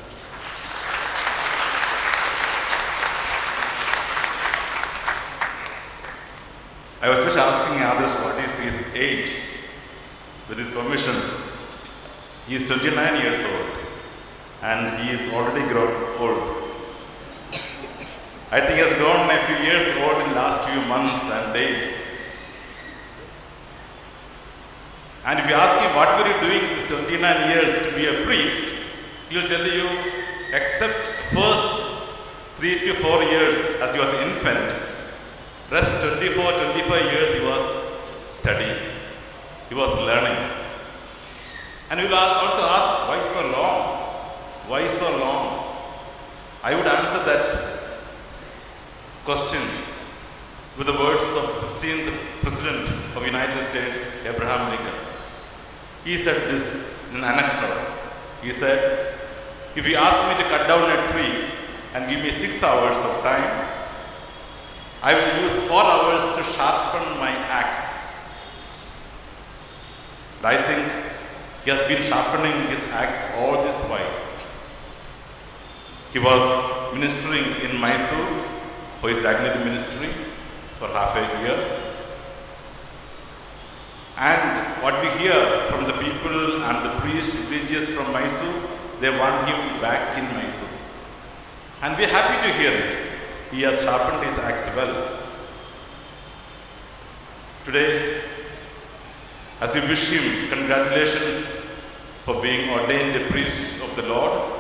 I was just asking Adarsh what is his age. With his permission, he is 29 years old and he is already grown old. I think he has grown a few years old in last few months and days. And if you ask him what were you doing these 29 years to be a priest, he will tell you, except first three to four years as he was infant, rest 24, 25 years he was studying. He was learning. And we will al- also ask, why so long? Why so long? I would answer that question with the words of 16th President of United States, Abraham Lincoln. He said this in an anecdote. He said, if you ask me to cut down a tree and give me six hours of time, I will use four hours to sharpen my axe. And I think he has been sharpening his axe all this while. He was ministering in Mysore for his dignity ministry for half a year. And what we hear from the people and the priests, religious from Mysore, they want him back in Mysore. And we're happy to hear it. He has sharpened his axe well. Today, as we wish him congratulations for being ordained a priest of the Lord,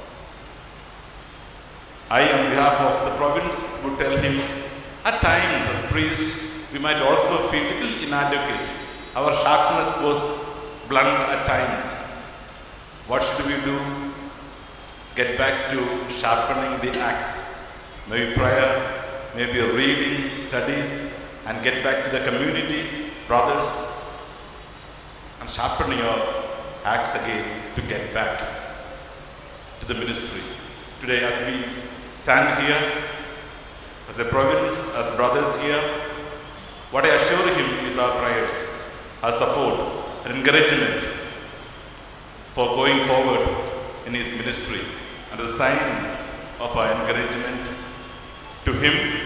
I, on behalf of the province, would tell him at times, as priests, we might also feel little inadequate. Our sharpness goes blunt at times. What should we do? Get back to sharpening the axe. Maybe prayer, maybe reading, studies, and get back to the community, brothers, and sharpen your axe again to get back to the ministry. Today, as we stand here, as a province, as brothers here, what I assure him is our prayers, our support, and encouragement for going forward in his ministry. And a sign of our encouragement to him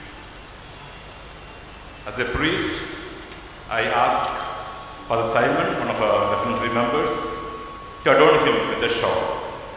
as a priest, I ask Father Simon, one of our refractory members, to adorn him with a shawl.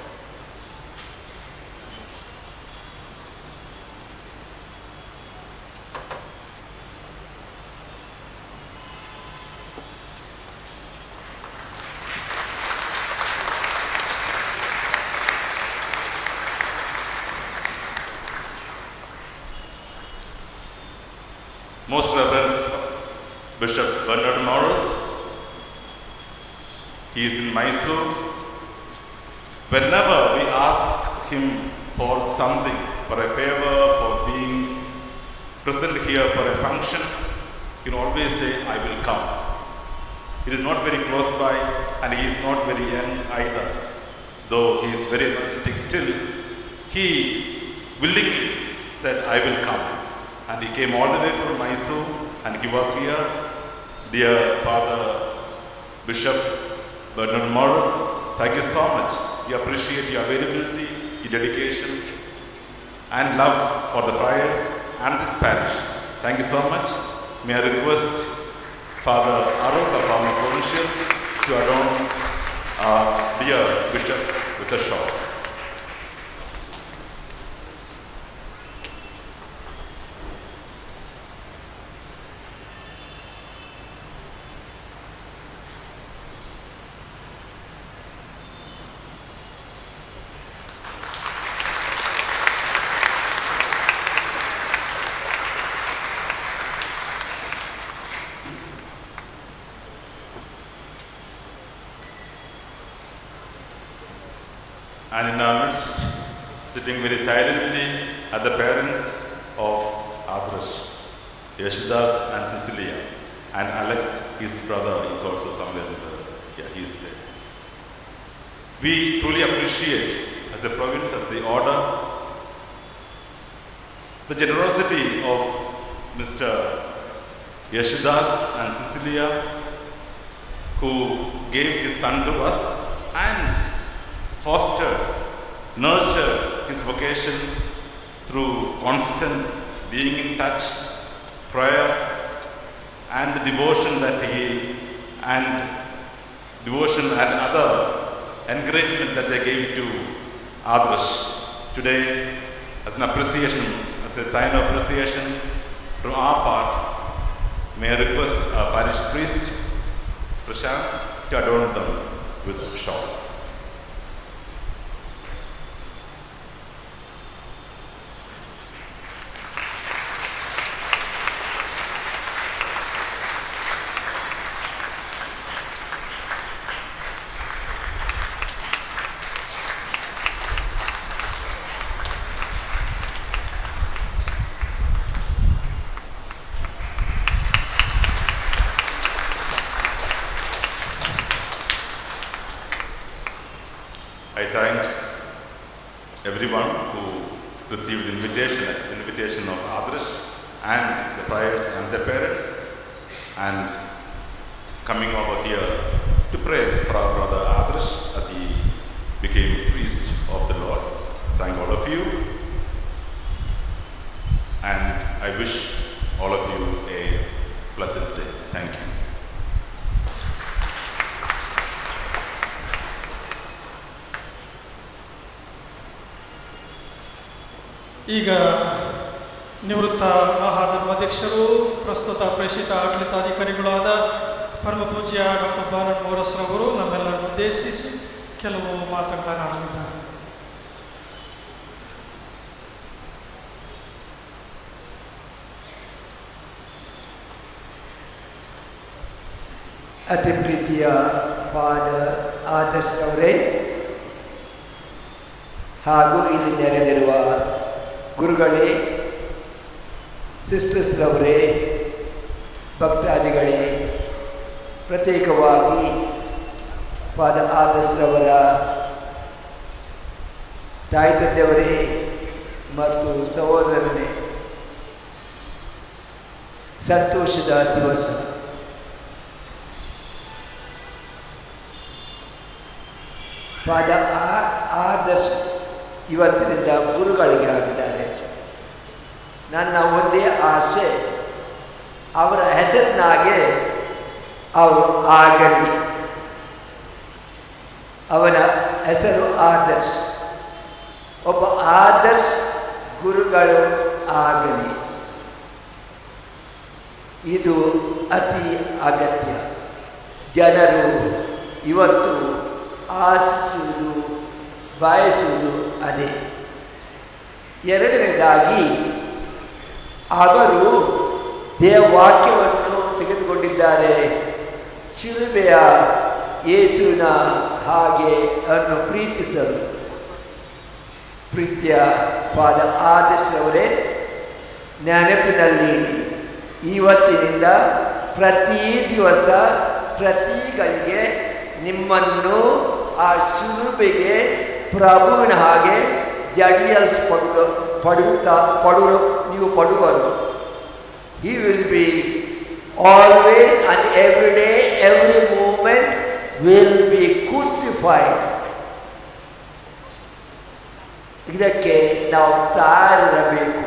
Most Reverend Bishop Bernard Morris, he is in Mysore. Whenever we ask him for something, for a favor, for being present here for a function, he will always say, I will come. It is not very close by and he is not very young either. Though he is very energetic still, he willingly said, I will come. And he came all the way from Mysore and he was here. Dear Father Bishop Bernard Morris, thank you so much. We appreciate your availability, your dedication, and love for the friars and this parish. Thank you so much. May I request Father Aroka from the provincial to adorn our dear Bishop with a shawl. and in our midst, sitting very silently, are the parents of Adrash, Yashudas and Cecilia, and Alex, his brother, is also somewhere in the, yeah, he is there. We truly appreciate, as a province, as the order, the generosity of Mr. Yashudas and Cecilia, who gave his son to us and fostered, nurtured his vocation through constant being in touch, prayer, and the devotion that he and devotion and other encouragement that they gave to Adarsh. Today, as an appreciation, as a sign of appreciation from our part, may I request our parish priest, Prashant, to adorn them with shawls. I thank everyone who received invitation, invitation of Adarsh and the friars and their parents, and coming over here to pray for our brother Adarsh as he became priest of the Lord. Thank all of you, and I wish all of you a blessed day. Thank you. ಈಗ ನಿವೃತ್ತ ಮಹಾಧರ್ಮಾಧ್ಯಕ್ಷರು ಪ್ರಸ್ತುತ ಪ್ರೇಷಿತ ಆಡಳಿತಾಧಿಕಾರಿಗಳಾದ ಪರಮ ಪೂಜ್ಯ ಡಾಕ್ಟರ್ ಬಾನಟ್ ಮೋರಸ್ರವರು ನಮ್ಮೆಲ್ಲರನ್ನು ಉದ್ದೇಶಿಸಿ ಕೆಲವು ಮಾತುಗಳನ್ನು ಆಡಲಿದ್ದಾರೆ ಅತಿ ಪ್ರೀತಿಯ ಫಾದ ಆದರ್ಶ್ ಅವರೇ ಹಾಗೂ ಇಲ್ಲಿ ನೆರೆದಿರುವ ಗುರುಗಳೇ ಸಿಸ್ಟರ್ಸ್ರವರೇ ಭಕ್ತಾದಿಗಳೇ ಪ್ರತ್ಯೇಕವಾಗಿ ಫಾದ ಆದರ್ಶ್ರವರ ತಾಯಿ ತಂದೆಯವರೇ ಮತ್ತು ಸಹೋದರರೇ ಸಂತೋಷದ ದಿವಸ ಪಾದ ಆ- ಆದರ್ಶ ಇವತ್ತಿನಿಂದ ಗುರುಗಳಿಗೆ ಆಗಿದ್ದಾರೆ ನನ್ನ ಒಂದೇ ಆಸೆ ಅವರ ಹೆಸರಿನಾಗೆ ಅವರು ಆಗಲಿ ಅವನ ಹೆಸರು ಆದರ್ಶ್ ಒಬ್ಬ ಆದರ್ಶ್ ಗುರುಗಳು ಆಗಲಿ ಇದು ಅತಿ ಅಗತ್ಯ ಜನರು ಇವತ್ತು ಆಶಿಸುವುದು ಬಯಸುವುದು ಅದೇ ಎರಡನೇದಾಗಿ ಅವರು ದೇವವಾಕ್ಯವನ್ನು ತೆಗೆದುಕೊಂಡಿದ್ದಾರೆ ಶಿಲುಬೆಯ ಯೇಸುವಿನ ಹಾಗೆ ಅನ್ನು ಪ್ರೀತಿಸಲು ಪ್ರೀತಿಯ ಪಾದ ಆದರ್ಶವರೇ ನೆನಪಿನಲ್ಲಿ ಇವತ್ತಿನಿಂದ ಪ್ರತಿ ದಿವಸ ಪ್ರತಿ ಗಳಿಗೆ ನಿಮ್ಮನ್ನು ಆ ಶಿಲುಬೆಗೆ ಪ್ರಭುವಿನ ಹಾಗೆ ಜಡಿಯಲ್ಸ್ಪಡು ಪಡುತ್ತಾ ಪಡು ನೀವು ಪಡುವರು He will be always and every day, every moment will be crucified. ಇದಕ್ಕೆ ನಾವು ತಯಾರಿರಬೇಕು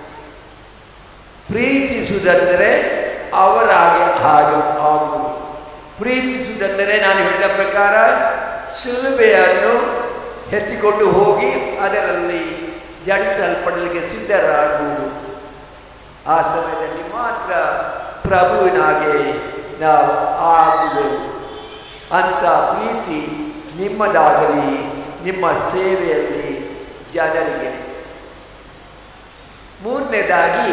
ಪ್ರೀತಿಸುವುದೆಂದರೆ ಅವರಾಗೆ ಹಾಗೆ ಆಗುವುದು ಪ್ರೀತಿಸುವುದೆಂದರೆ ನಾನು ಹೇಳಿದ ಪ್ರಕಾರ ಶಿಲುಬೆಯನ್ನು ಎತ್ತಿಕೊಂಡು ಹೋಗಿ ಅದರಲ್ಲಿ ಜಡಿಸಲ್ಪಡಲಿಕ್ಕೆ ಸಿದ್ಧರಾಗುವುದು ಆ ಸಮಯದಲ್ಲಿ ಮಾತ್ರ ಪ್ರಭುವಿನಾಗೆ ನಾವು ಆಗುವೆವು ಅಂಥ ಪ್ರೀತಿ ನಿಮ್ಮದಾಗಲಿ ನಿಮ್ಮ ಸೇವೆಯಲ್ಲಿ ಜನರಿಗೆ ಮೂರನೇದಾಗಿ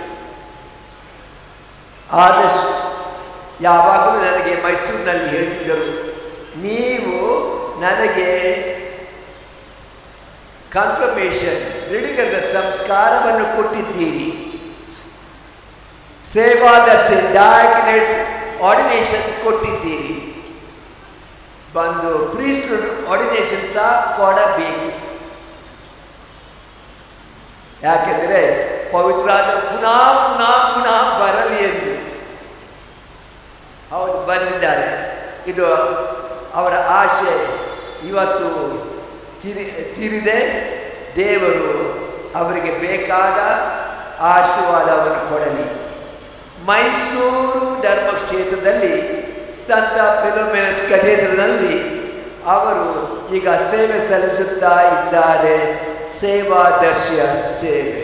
ಆದಷ್ಟು ಯಾವಾಗಲೂ ನನಗೆ ಮೈಸೂರಿನಲ್ಲಿ ಹೇಳ್ತಿದ್ದರು ನೀವು ನನಗೆ ಕನ್ಫರ್ಮೇಷನ್ ದೃಢೀಕರಣದ ಸಂಸ್ಕಾರವನ್ನು ಕೊಟ್ಟಿದ್ದೀರಿ ಸೇವಾದರ್ಶಿ ಡಯಾಗ್ನೆಟ್ ಆರ್ಡಿನೇಷನ್ ಕೊಟ್ಟಿದ್ದೀರಿ ಬಂದು ಪ್ರೀಸ್ಟ್ ಆರ್ಡಿನೇಷನ್ ಸಹ ಕೊಡಬೇಕು ಯಾಕೆಂದರೆ ಪವಿತ್ರಾದ ಪುನಃ ಪುನಃ ಪುನಃ ಇದು ಅವರ ಆಸೆ ಇವತ್ತು ತಿರಿ ತಿರಿದೆ ದೇವರು ಅವರಿಗೆ ಬೇಕಾದ ಆಶೀರ್ವಾದವನ್ನು ಕೊಡಲಿ ಮೈಸೂರು ಧರ್ಮಕ್ಷೇತ್ರದಲ್ಲಿ ಸಂತ ಫಿಲೋಮೆನಸ್ ಕಥೇದ್ರನಲ್ಲಿ ಅವರು ಈಗ ಸೇವೆ ಸಲ್ಲಿಸುತ್ತಾ ಇದ್ದಾರೆ ಸೇವಾದರ್ಶಿಯ ಸೇವೆ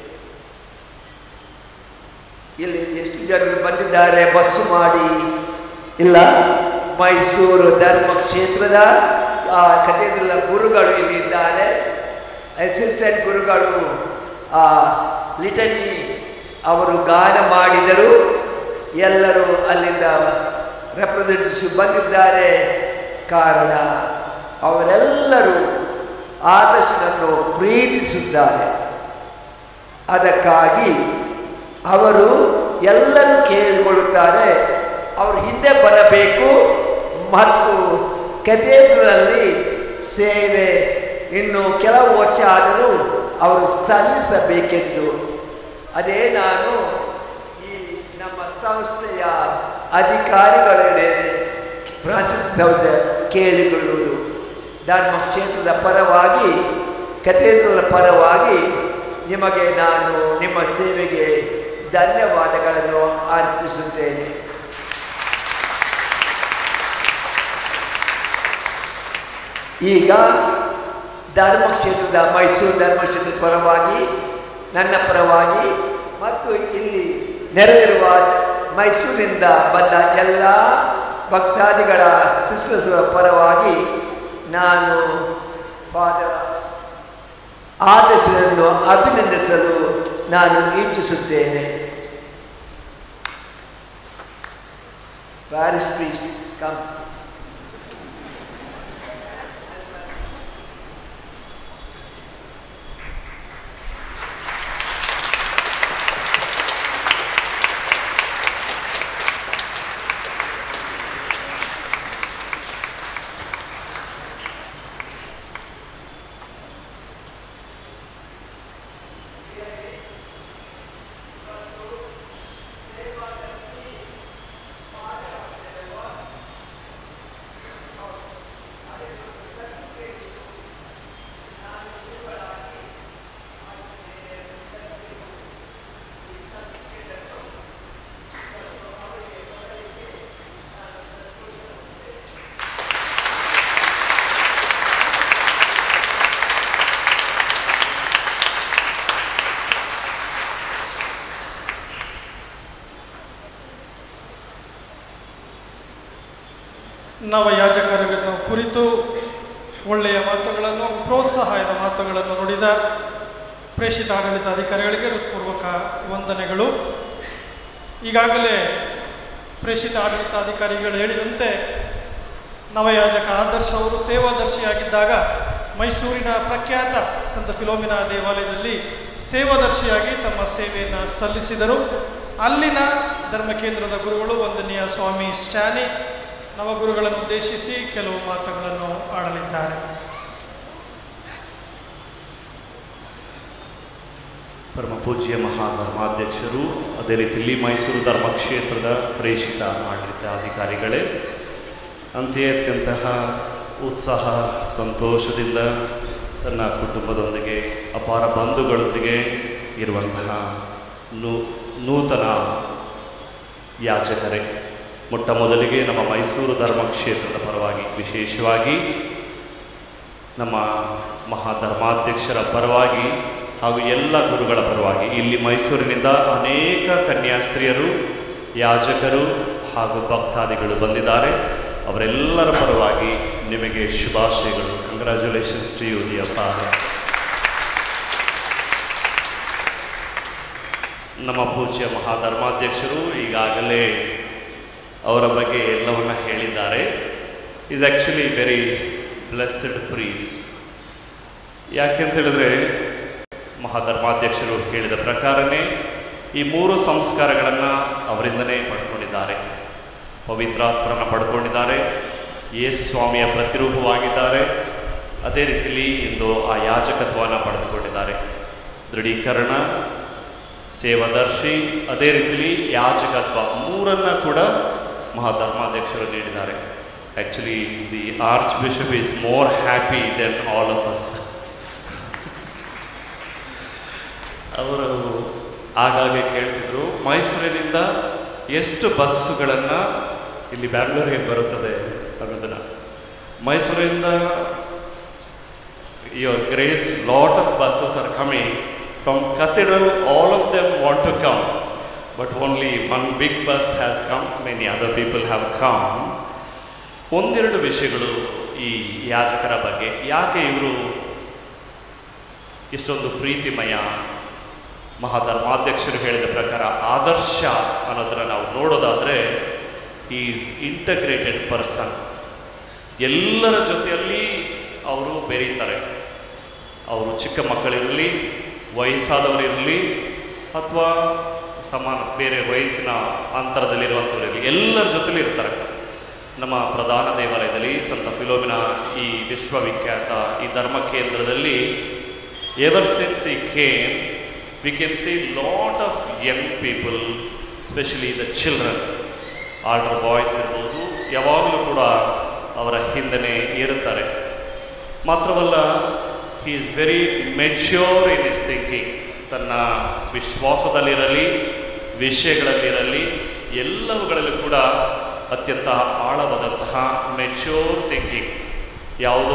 ಇಲ್ಲಿ ಎಷ್ಟು ಜನರು ಬಂದಿದ್ದಾರೆ ಬಸ್ಸು ಮಾಡಿ ಇಲ್ಲ ಮೈಸೂರು ಧರ್ಮ ಕ್ಷೇತ್ರದ ಆ ಕಥೆಗಳ ಗುರುಗಳು ಇಲ್ಲಿ ಇದ್ದಾರೆ ಅಸಿಸ್ಟೆಂಟ್ ಗುರುಗಳು ಆ ಲಿಟನಿ ಅವರು ಗಾನ ಮಾಡಿದರು ಎಲ್ಲರೂ ಅಲ್ಲಿಂದ ರೆಪ್ರೆಸೆಂಟೇಟಿವ್ಸ್ ಬಂದಿದ್ದಾರೆ ಕಾರಣ ಅವರೆಲ್ಲರೂ ಆದರ್ಶನನ್ನು ಪ್ರೀತಿಸುತ್ತಾರೆ ಅದಕ್ಕಾಗಿ ಅವರು ಎಲ್ಲರೂ ಕೇಳಿಕೊಳ್ಳುತ್ತಾರೆ ಅವರು ಹಿಂದೆ ಬರಬೇಕು ಮತ್ತು ಕಥೇದ್ರಲ್ಲಿ ಸೇವೆ ಇನ್ನು ಕೆಲವು ವರ್ಷ ಆದರೂ ಅವರು ಸಲ್ಲಿಸಬೇಕೆಂದು ಅದೇ ನಾನು ಈ ನಮ್ಮ ಸಂಸ್ಥೆಯ ಅಧಿಕಾರಿಗಳೇ ಫ್ರಾನ್ಸಿಸ್ ಸೌದ ಕೇಳಿಕೊಳ್ಳುವುದು ಧರ್ಮ ಕ್ಷೇತ್ರದ ಪರವಾಗಿ ಕಥೇದ್ರಲ ಪರವಾಗಿ ನಿಮಗೆ ನಾನು ನಿಮ್ಮ ಸೇವೆಗೆ ಧನ್ಯವಾದಗಳನ್ನು ಅರ್ಪಿಸುತ್ತೇನೆ ಈಗ ಧರ್ಮಕ್ಷೇತ್ರದ ಮೈಸೂರು ಧರ್ಮಕ್ಷೇತ್ರದ ಪರವಾಗಿ ನನ್ನ ಪರವಾಗಿ ಮತ್ತು ಇಲ್ಲಿ ನೆರೆದಿರುವ ಮೈಸೂರಿನಿಂದ ಬಂದ ಎಲ್ಲ ಭಕ್ತಾದಿಗಳ ಸಿಸ್ಟರ್ಸ್ಗಳ ಪರವಾಗಿ ನಾನು ಫಾದರ್ ಆದರ್ಶವನ್ನು ಅಭಿನಂದಿಸಲು ನಾನು ಇಚ್ಛಿಸುತ್ತೇನೆ ಪ್ಯಾರಿಸ್ ಪ್ರೀಸ್ ಕಮ್ ನವ ಯಾಜಕರನ್ನು ಕುರಿತು ಒಳ್ಳೆಯ ಮಾತುಗಳನ್ನು ಪ್ರೋತ್ಸಾಹದ ಮಾತುಗಳನ್ನು ನುಡಿದ ಪ್ರೇಷಿತ ಆಡಳಿತಾಧಿಕಾರಿಗಳಿಗೆ ಹೃತ್ಪೂರ್ವಕ ವಂದನೆಗಳು ಈಗಾಗಲೇ ಪ್ರೇಷಿತ ಆಡಳಿತಾಧಿಕಾರಿಗಳು ಹೇಳಿದಂತೆ ನವಯಾಜಕ ಆದರ್ಶ ಅವರು ಸೇವಾದರ್ಶಿಯಾಗಿದ್ದಾಗ ಮೈಸೂರಿನ ಪ್ರಖ್ಯಾತ ಸಂತ ಫಿಲೋಮಿನಾ ದೇವಾಲಯದಲ್ಲಿ ಸೇವಾದರ್ಶಿಯಾಗಿ ತಮ್ಮ ಸೇವೆಯನ್ನು ಸಲ್ಲಿಸಿದರು ಅಲ್ಲಿನ ಧರ್ಮಕೇಂದ್ರದ ಗುರುಗಳು ವಂದನೀಯ ಸ್ವಾಮಿ ಸ್ಟ್ಯಾನಿ ನವಗುರುಗಳನ್ನು ಉದ್ದೇಶಿಸಿ ಕೆಲವು ಮಾತುಗಳನ್ನು ಆಡಲಿದ್ದಾರೆ ಪರಮ ಪೂಜ್ಯ ಮಹಾಧರ್ಮಾಧ್ಯಕ್ಷರು ಅದೇ ರೀತಿಯಲ್ಲಿ ಮೈಸೂರು ಧರ್ಮಕ್ಷೇತ್ರದ ಪ್ರೇಷಿತ ಆಡಳಿತಾಧಿಕಾರಿಗಳೇ ಅಂತೆಯೇ ಅತ್ಯಂತಹ ಉತ್ಸಾಹ ಸಂತೋಷದಿಂದ ತನ್ನ ಕುಟುಂಬದೊಂದಿಗೆ ಅಪಾರ ಬಂಧುಗಳೊಂದಿಗೆ ಇರುವಂತಹ ನೂ ನೂತನ ಯಾಚಕರೇ ಮೊಟ್ಟ ಮೊದಲಿಗೆ ನಮ್ಮ ಮೈಸೂರು ಧರ್ಮಕ್ಷೇತ್ರದ ಪರವಾಗಿ ವಿಶೇಷವಾಗಿ ನಮ್ಮ ಮಹಾಧರ್ಮಾಧ್ಯಕ್ಷರ ಪರವಾಗಿ ಹಾಗೂ ಎಲ್ಲ ಗುರುಗಳ ಪರವಾಗಿ ಇಲ್ಲಿ ಮೈಸೂರಿನಿಂದ ಅನೇಕ ಕನ್ಯಾಸ್ತ್ರೀಯರು ಯಾಜಕರು ಹಾಗೂ ಭಕ್ತಾದಿಗಳು ಬಂದಿದ್ದಾರೆ ಅವರೆಲ್ಲರ ಪರವಾಗಿ ನಿಮಗೆ ಶುಭಾಶಯಗಳು congratulations to you dear father ನಮ್ಮ ಪೂಜ್ಯ ಮಹಾಧರ್ಮಾಧ್ಯಕ್ಷರು ಈಗಾಗಲೇ ಅವರ ಬಗ್ಗೆ ಎಲ್ಲವನ್ನ ಹೇಳಿದ್ದಾರೆ is actually very blessed priest ಯಾಕೆಂತ ಹೇಳಿದ್ರೆ ಮಹಾಧರ್ಮಾಧ್ಯಕ್ಷರು ಹೇಳಿದ ಪ್ರಕಾರನೇ ಈ ಮೂರು ಸಂಸ್ಕಾರಗಳನ್ನು ಅವರಿಂದನೇ ಪಡ್ಕೊಂಡಿದ್ದಾರೆ ಪವಿತ್ರಾತ್ಮರನ್ನು ಪಡ್ಕೊಂಡಿದ್ದಾರೆ ಯೇಸು ಸ್ವಾಮಿಯ ಪ್ರತಿರೂಪವಾಗಿದ್ದಾರೆ ಅದೇ ರೀತಿಯಲ್ಲಿ ಇಂದು ಆ ಯಾಜಕತ್ವವನ್ನು ಪಡೆದುಕೊಂಡಿದ್ದಾರೆ ದೃಢೀಕರಣ ಸೇವಾದರ್ಶಿ ಅದೇ ರೀತಿಯಲ್ಲಿ ಯಾಜಕತ್ವ ಮೂರನ್ನ ಕೂಡ ಮಹಾಧರ್ಮಾಧ್ಯಕ್ಷರು ನೀಡಿದ್ದಾರೆ actually the archbishop is more happy than all of us ಅವರು ಆಗಾಗ್ಗೆ ಕೇಳ್ತಿದ್ರು ಮೈಸೂರಿನಿಂದ ಎಷ್ಟು ಬಸ್ಸುಗಳನ್ನು ಇಲ್ಲಿ ಬ್ಯಾಂಗ್ಳೂರಿಗೆ ಬರುತ್ತದೆ ಅನ್ನೋದನ್ನು ಮೈಸೂರಿಂದ your grace lot of buses are coming from cathedral all of them want to come but only one big bus has come many other people have come ಒಂದೆರಡು ವಿಷಯಗಳು ಈ ಯಾಜಕರ ಬಗ್ಗೆ ಯಾಕೆ ಇವರು ಇಷ್ಟೊಂದು ಪ್ರೀತಿಮಯ ಮಹಾಧರ್ಮಾಧ್ಯಕ್ಷರು ಹೇಳಿದ ಪ್ರಕಾರ ಆದರ್ಶ ಅನ್ನೋದನ್ನು ನಾವು ನೋಡೋದಾದರೆ ಈಸ್ ಇಂಟಗ್ರೇಟೆಡ್ ಪರ್ಸನ್ ಎಲ್ಲರ ಜೊತೆಯಲ್ಲಿ ಅವರು ಬೆರೀತಾರೆ ಅವರು ಚಿಕ್ಕ ಮಕ್ಕಳಿರಲಿ ವಯಸ್ಸಾದವರಿರಲಿ ಅಥವಾ ಸಮಾನ ಬೇರೆ ವಯಸ್ಸಿನ ಅಂತರದಲ್ಲಿರುವಂಥವ್ರು ಇರಲಿ ಎಲ್ಲರ ಜೊತೆಲಿ ಇರ್ತಾರೆ ನಮ್ಮ ಪ್ರಧಾನ ದೇವಾಲಯದಲ್ಲಿ ಸಂತ ಫಿಲೋಮಿನ ಈ ವಿಶ್ವವಿಖ್ಯಾತ ಈ ಧರ್ಮ ಕೇಂದ್ರದಲ್ಲಿ ever since he came we can see lot of young people specially the children older boys ಇರ್ಬೋದು ಯಾವಾಗಲೂ ಕೂಡ ಅವರ ಹಿಂದೆನೇ ಇರುತ್ತಾರೆ ಮಾತ್ರವಲ್ಲ he is very mature in his thinking ತನ್ನ ವಿಶ್ವಾಸದಲ್ಲಿರಲಿ ವಿಷಯಗಳಲ್ಲಿರಲಿ ಎಲ್ಲವುಗಳಲ್ಲೂ ಕೂಡ ಅತ್ಯಂತ ಆಳವಾದಂತಹ ಮೆಚ್ಯೂರ್ ಥಿಂಕಿಂಗ್ ಯಾವುದೋ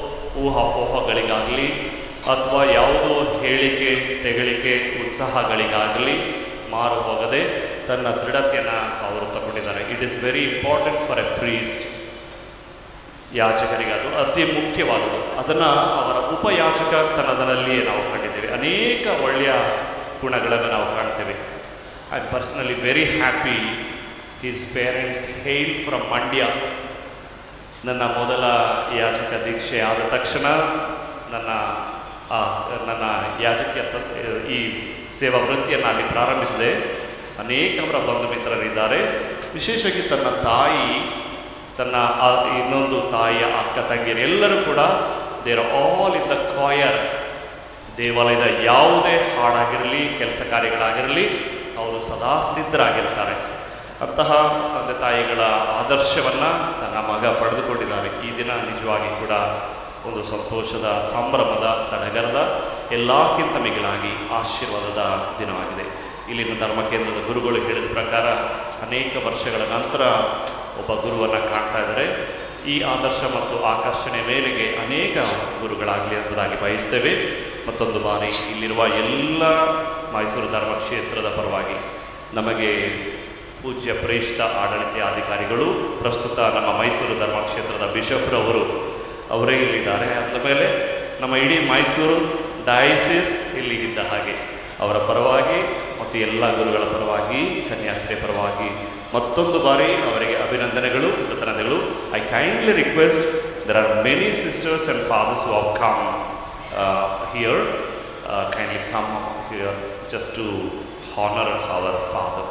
ಊಹಾಪೋಹಗಳಿಗಾಗಲಿ ಅಥವಾ ಯಾವುದೋ ಹೇಳಿಕೆ ತೆಗಳಿಕೆ ಉತ್ಸಾಹಗಳಿಗಾಗಲಿ ಮಾರು ಹೋಗದೆ ತನ್ನ ದೃಢತೆಯನ್ನು ಅವರು ತಗೊಂಡಿದ್ದಾರೆ it is very important for a priest ಯಾಚಕರಿಗೆ ಅದು ಅತಿ ಮುಖ್ಯವಾದದ್ದು ಅದನ್ನು ಅವರ ಉಪಯಾಚಕತನದಲ್ಲಿಯೇ ನಾವು ಕಂಡಿದ್ದೇವೆ ಅನೇಕ ಒಳ್ಳೆಯ ಗುಣಗಳನ್ನು ನಾವು ಕಾಣ್ತೇವೆ I am personally very happy his parents hail from Mandya ನನ್ನ ಮೊದಲ ಯಾಚಕ ದೀಕ್ಷೆ ಆದ ತಕ್ಷಣ ನನ್ನ ಆ, ನನ್ನ ಯಾಜಕೀಯ ತ- ಈ ಸೇವಾ ವೃತ್ತಿಯನ್ನು ಅಲ್ಲಿ ಪ್ರಾರಂಭಿಸಿದೆ ಅನೇಕವರ ಬಂಧು ಮಿತ್ರರಿದ್ದಾರೆ ವಿಶೇಷವಾಗಿ ತನ್ನ ತಾಯಿ ತನ್ನ ಆ ಇನ್ನೊಂದು ತಾಯಿಯ ಅಕ್ಕ ತಂಗಿಯರು ಎಲ್ಲರೂ ಕೂಡ there all in the choir ದೇವಾಲಯದ ಯಾವುದೇ ಹಾಡಾಗಿರಲಿ ಕೆಲಸ ಕಾರ್ಯಗಳಾಗಿರಲಿ ಅವರು ಸದಾ ಸಿದ್ಧರಾಗಿರ್ತಾರೆ ಅಂತಹ ತಂದೆ ತಾಯಿಗಳ ಆದರ್ಶವನ್ನು ತನ್ನ ಮಗ ಪಡೆದುಕೊಂಡಿದ್ದಾರೆ ಈ ದಿನ ನಿಜವಾಗಿ ಕೂಡ ಒಂದು ಸಂತೋಷದ ಸಂಭ್ರಮದ ಸಡಗರದ ಎಲ್ಲಕ್ಕಿಂತ ಮಿಗಿಲಾಗಿ ಆಶೀರ್ವಾದದ ದಿನವಾಗಿದೆ ಇಲ್ಲಿನ ಧರ್ಮ ಕೇಂದ್ರದ ಗುರುಗಳು ಹೇಳಿದ ಪ್ರಕಾರ ಅನೇಕ ವರ್ಷಗಳ ನಂತರ ಒಬ್ಬ ಗುರುವನ್ನು ಕಾಣ್ತಾ ಇದ್ದಾರೆ ಈ ಆದರ್ಶ ಮತ್ತು ಆಕರ್ಷಣೆ ಮೇಲೆಗೆ ಅನೇಕ ಗುರುಗಳಾಗಲಿ ಎಂಬುದಾಗಿ ಬಯಸ್ತೇವೆ ಮತ್ತೊಂದು ಬಾರಿ ಇಲ್ಲಿರುವ ಎಲ್ಲ ಮೈಸೂರು ಧರ್ಮ ಕ್ಷೇತ್ರದ ಪರವಾಗಿ ನಮಗೆ ಪೂಜ್ಯ ಪ್ರೇಷಿತ ಆಡಳಿತಾಧಿಕಾರಿಗಳು ಪ್ರಸ್ತುತ ನಮ್ಮ ಮೈಸೂರು ಧರ್ಮ ಕ್ಷೇತ್ರದ ಬಿಷಪ್ರವರು ಅವರೇ ಇಲ್ಲಿದ್ದಾರೆ ಅಂದಮೇಲೆ ನಮ್ಮ ಇಡೀ ಮೈಸೂರು ಡಯಾಸಿಸ್ ಇಲ್ಲಿಗಿದ್ದ ಹಾಗೆ ಅವರ ಪರವಾಗಿ ಮತ್ತು ಎಲ್ಲ ಗುರುಗಳ ಪರವಾಗಿ ಕನ್ಯಾಸ್ತ್ರೀ ಪರವಾಗಿ ಮತ್ತೊಂದು ಬಾರಿ ಅವರಿಗೆ ಅಭಿನಂದನೆಗಳು ಕೃತಜ್ಞತೆಗಳು I kindly request there are many sisters and fathers who have come here kindly come here just to honour our father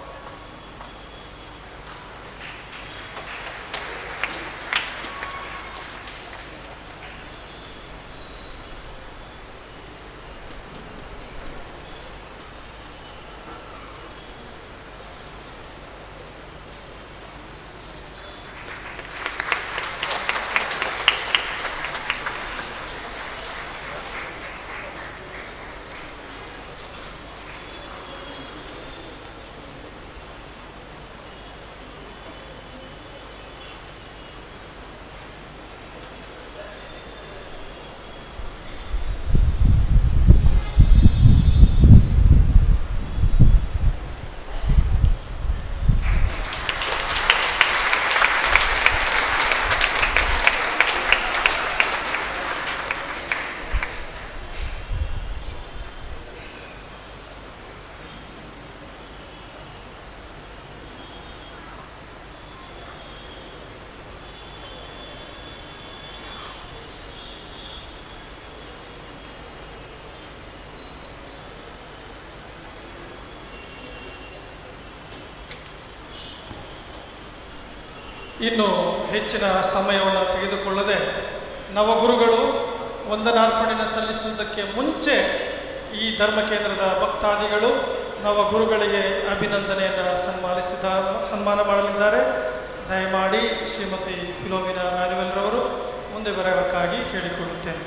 ಇನ್ನು ಹೆಚ್ಚಿನ ಸಮಯವನ್ನು ತೆಗೆದುಕೊಳ್ಳದೆ ನವಗುರುಗಳು ವಂದನಾರ್ಪಣೆಯನ್ನು ಸಲ್ಲಿಸುವುದಕ್ಕೆ ಮುಂಚೆ ಈ ಧರ್ಮ ಕೇಂದ್ರದ ಭಕ್ತಾದಿಗಳು ನವಗುರುಗಳಿಗೆ ಅಭಿನಂದನೆಯನ್ನು ಸನ್ಮಾನಿಸಿದ ಸನ್ಮಾನ ಮಾಡಲಿದ್ದಾರೆ ದಯಮಾಡಿ ಶ್ರೀಮತಿ ಫಿಲೋಮಿನಾ ಮ್ಯಾನುವೆಲ್ ರವರು ಮುಂದೆ ಬರಬೇಕಾಗಿ ಕೇಳಿಕೊಳ್ಳುತ್ತೇನೆ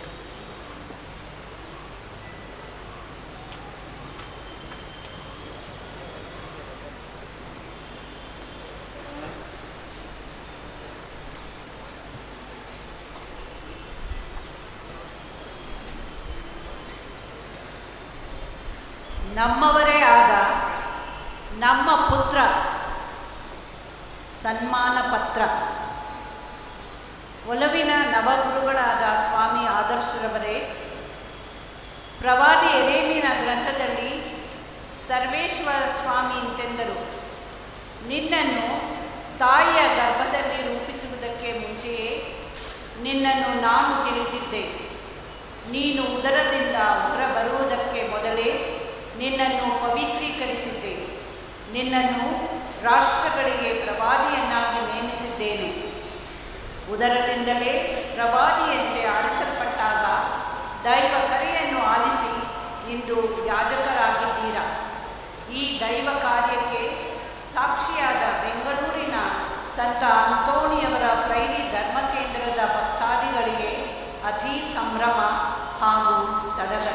ನಮ್ಮವರೇ ಆದ ನಮ್ಮ ಪುತ್ರ ಸನ್ಮಾನ ಪತ್ರ ಒಲವಿನ ನವಗುರುಗಳಾದ ಸ್ವಾಮಿ ಆದರ್ಶರವರೇ ಪ್ರವಾದಿ ಎರೇಮಿನ ಗ್ರಂಥದಲ್ಲಿ ಸರ್ವೇಶ್ವರ ಸ್ವಾಮಿ ಇಂತೆಂದರು ನಿನ್ನನ್ನು ತಾಯಿಯ ಗರ್ಭದಲ್ಲಿ ರೂಪಿಸುವುದಕ್ಕೆ ಮುಂಚೆಯೇ ನಿನ್ನನ್ನು ನಾನು ತಿಳಿದಿದ್ದೆ ನೀನು ಉದರದಿಂದ ಹೊರಬರುವುದಕ್ಕೆ ಮೊದಲೇ ನಿನ್ನನ್ನು ಪವಿತ್ರೀಕರಿಸಿದ್ದೆ ನಿನ್ನನ್ನು ರಾಷ್ಟ್ರಗಳಿಗೆ ಪ್ರವಾದಿಯನ್ನಾಗಿ ನೇಮಿಸಿದ್ದೇನೆ ಉದರದಿಂದಲೇ ಪ್ರವಾದಿಯಂತೆ ಆರಿಸಲ್ಪಟ್ಟಾಗ ದೈವ ಕರೆಯನ್ನು ಆಲಿಸಿ ಇಂದು ಯಾಜಕರಾಗಿದ್ದೀರಾ ಈ ದೈವ ಕಾರ್ಯಕ್ಕೆ ಸಾಕ್ಷಿಯಾದ ಬೆಂಗಳೂರಿನ ಸಂತ ಅಂತೋಣಿಯವರ ಫ್ರೈರಿ ಧರ್ಮಕೇಂದ್ರದ ಭಕ್ತಾದಿಗಳಿಗೆ ಅತಿ ಸಂಭ್ರಮ ಹಾಗೂ ಸಡಗರ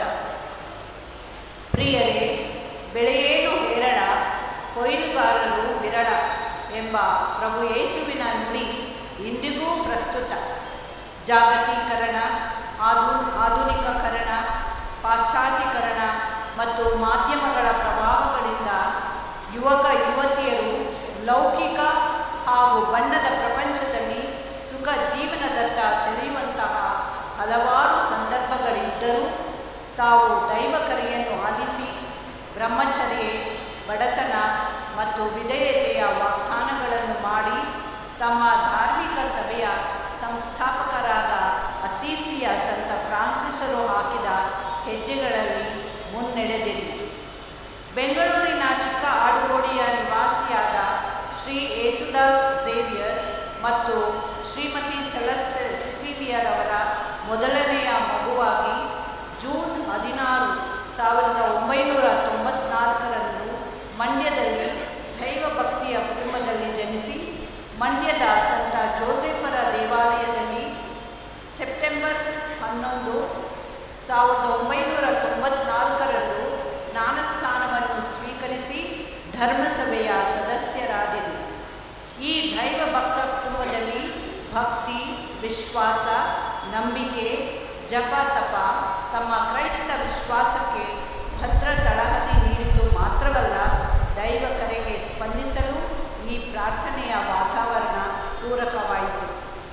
ಪ್ರಿಯರೇ ಬೆಳೆಯೇನು ಹೇರಳ ಕೊಯ್ಲುಗಾರರು ವಿರಳ ಎಂಬ ಪ್ರಭು ಯೇಸುವಿನ ನುಡಿ ಇಂದಿಗೂ ಪ್ರಸ್ತುತ ಜಾಗತೀಕರಣ ಆಧು ಆಧುನಿಕಕರಣ ಪಾಶ್ಚಾತ್ಯೀಕರಣ ಮತ್ತು ಮಾಧ್ಯಮಗಳ ಪ್ರಭಾವಗಳಿಂದ ಯುವಕ ಯುವತಿಯರು ಲೌಕಿಕ ಹಾಗೂ ಬಣ್ಣದ ಪ್ರಪಂಚದಲ್ಲಿ ಸುಖ ಜೀವನದತ್ತ ಸೆಳೆಯುವಂತಹ ಹಲವಾರು ಸಂದರ್ಭಗಳಿದ್ದರೂ ತಾವು ದೈವ ಕರೆಯನ್ನು ಆಲಿಸಿ ಬ್ರಹ್ಮಚರ್ಯೆ ಬಡತನ ಮತ್ತು ವಿಧೇಯತೆಯ ವಾಗ್ದಾನಗಳನ್ನು ಮಾಡಿ ತಮ್ಮ ಧಾರ್ಮಿಕ ಸಭೆಯ ಸಂಸ್ಥಾಪಕರಾದ ಅಸೀಸಿಯ ಸಂತ ಫ್ರಾನ್ಸಿಸರು ಹಾಕಿದ ಹೆಜ್ಜೆಗಳಲ್ಲಿ ಮುನ್ನಡೆದಿರಿ ಬೆಂಗಳೂರಿನ ಚಿಕ್ಕ ಆಡುಗೋಡಿಯ ನಿವಾಸಿಯಾದ ಶ್ರೀ ಯೇಸುದಾಸ್ ಝೇವಿಯರ್ ಮತ್ತು ಶ್ರೀಮತಿ ಸಲತ್ ಸಿಸಿಲಿಯರ್ ಅವರ ಮೊದಲನೆಯ ಮಗುವಾಗಿ ಜೂನ್ ಹದಿನಾರು ಸಾವಿರದ ಒಂಬೈನೂರ ತೊಂಬತ್ನಾಲ್ಕರಂದು ಮಂಡ್ಯದಲ್ಲಿ ದೈವ ಭಕ್ತಿಯ ಕುಟುಂಬದಲ್ಲಿ ಜನಿಸಿ ಮಂಡ್ಯದ ಸಂತ ಜೋಸೆಫರ ದೇವಾಲಯದಲ್ಲಿ ಸೆಪ್ಟೆಂಬರ್ ಹನ್ನೊಂದು ಸಾವಿರದ ಒಂಬೈನೂರ ತೊಂಬತ್ನಾಲ್ಕರಂದು ಜ್ಞಾನಸ್ಥಾನವನ್ನು ಸ್ವೀಕರಿಸಿ ಧರ್ಮಸಭೆಯ ಸದಸ್ಯರಾದರು ಈ ದೈವ ಭಕ್ತ ಕುಟುಂಬದಲ್ಲಿ ಭಕ್ತಿ ವಿಶ್ವಾಸ ನಂಬಿಕೆ ಜಪ ತಪ ತಮ್ಮ ಕ್ರೈಸ್ತ ವಿಶ್ವಾಸಕ್ಕೆ ಭದ್ರ ತಳಹದಿ ನೀಡಿದ್ದು ಮಾತ್ರವಲ್ಲ ದೈವ ಕರೆಗೆ ಸ್ಪಂದಿಸಲು ಈ ಪ್ರಾರ್ಥನೆಯ ವಾತಾವರಣ ಪೂರಕವಾಯಿತು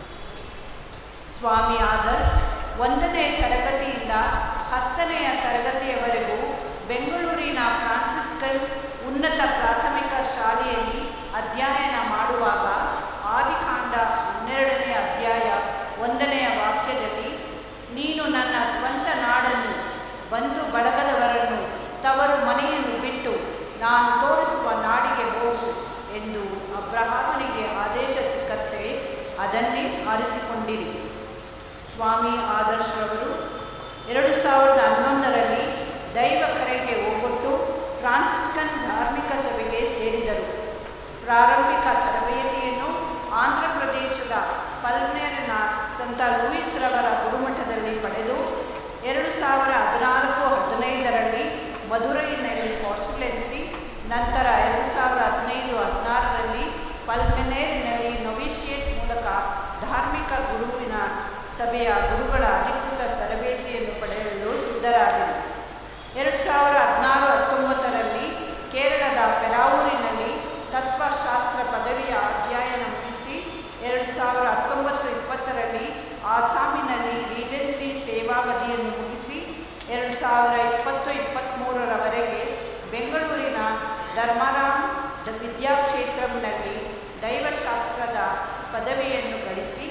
ಸ್ವಾಮಿ ಆದರ್ಶ್ ಒಂದನೇ ತರಗತಿಯಿಂದ ಹತ್ತನೆಯ ತರಗತಿಯವರೆಗೂ ಬೆಂಗಳೂರಿನ ಫ್ರಾನ್ಸಿಸ್ಕನ್ ಉನ್ನತ ಪ್ರಾಥಮಿಕ ಶಾಲೆಯಲ್ಲಿ ಅಧ್ಯಯನ ಮಾಡುವಾಗ ಆದಿಕಾಂಡ ಹನ್ನೆರಡನೇ ಅಧ್ಯಾಯ ಒಂದನೆಯ ವಾಕ್ಯದಲ್ಲಿ ನೀನು ನನ್ನ ಸ್ವಂತ ನಾಡನ್ನು ಬಂಧು ಬಳಗದವರನ್ನು ತವರು ಮನೆಯನ್ನು ಬಿಟ್ಟು ನಾನು ತೋರಿಸುವ ನಾಡಿಗೆ ಹೋಗು ಎಂದು ಅಬ್ರಹಾಮನಿಗೆ ಆದೇಶ ಸಿಕ್ಕತ್ತೆ ಅದನ್ನೇ ಆರಿಸಿಕೊಂಡಿರಿ ಸ್ವಾಮಿ ಆದರ್ಶರವರು ಎರಡು ಸಾವಿರದ ಹನ್ನೊಂದರಲ್ಲಿ ದೈವ ಕರೆಗೆ ಹೋಗೊಟ್ಟು ಫ್ರಾನ್ಸಿಸ್ಕನ್ ಧಾರ್ಮಿಕ ಸಭೆಗೆ ಸೇರಿದರು ಪ್ರಾರಂಭಿಕ ತರಬೇತಿಯನ್ನು ಆಂಧ್ರ ಪ್ರದೇಶದ ಪಲ್ಮೇರಿನ ಸಂತ ಲೂಯಿಸ್ ರವರ ಗುರುಮಠದಲ್ಲಿ ಪಡೆದು ಎರಡು ಸಾವಿರ ಹದಿನಾಲ್ಕು ಹದಿನೈದರಲ್ಲಿ ಮಧುರೈನಲ್ಲಿ ಪಾರ್ಸಿಲೆನ್ಸಿ ನಂತರ ಎರಡು ಸಾವಿರ ಹದಿನೈದು ಹದಿನಾರರಲ್ಲಿ ಪಲ್ಮೆನೇರಿನಲ್ಲಿ ನೊವಿಷಿಯೇಟ್ ಮೂಲಕ ಧಾರ್ಮಿಕ ಗುರುವಿನ ಸಭೆಯ ಗುರುಗಳ ಅಧಿಕೃತ ತರಬೇತಿಯನ್ನು ಪಡೆಯಲು ಸಿದ್ಧರಾದರು ಎರಡು ಸಾವಿರ ಹದಿನಾರು ಹತ್ತೊಂಬತ್ತರಲ್ಲಿ ಕೇರಳದ ಪೆರಾವೂರಿನಲ್ಲಿ ತತ್ವಶಾಸ್ತ್ರ ಪದವಿಯ ಅಧ್ಯಯನ ಮುಗಿಸಿ ಎರಡು ಸಾವಿರ ಹತ್ತೊಂಬತ್ತು ಇಪ್ಪತ್ತರಲ್ಲಿ ಆಸಾಮಿನಲ್ಲಿ ಏಜೆನ್ಸಿ ಸೇವಾವಧಿಯನ್ನು ಮುಗಿಸಿ ಎರಡು ಸಾವಿರ ಇಪ್ಪತ್ತು ಇಪ್ಪತ್ತ್ಮೂರರವರೆಗೆ ಬೆಂಗಳೂರಿನ ಧರ್ಮರಾಮ್ ದ ವಿದ್ಯಾಕ್ಷೇತ್ರಂನಲ್ಲಿ ದೈವಶಾಸ್ತ್ರದ ಪದವಿಯನ್ನು ಗಳಿಸಿ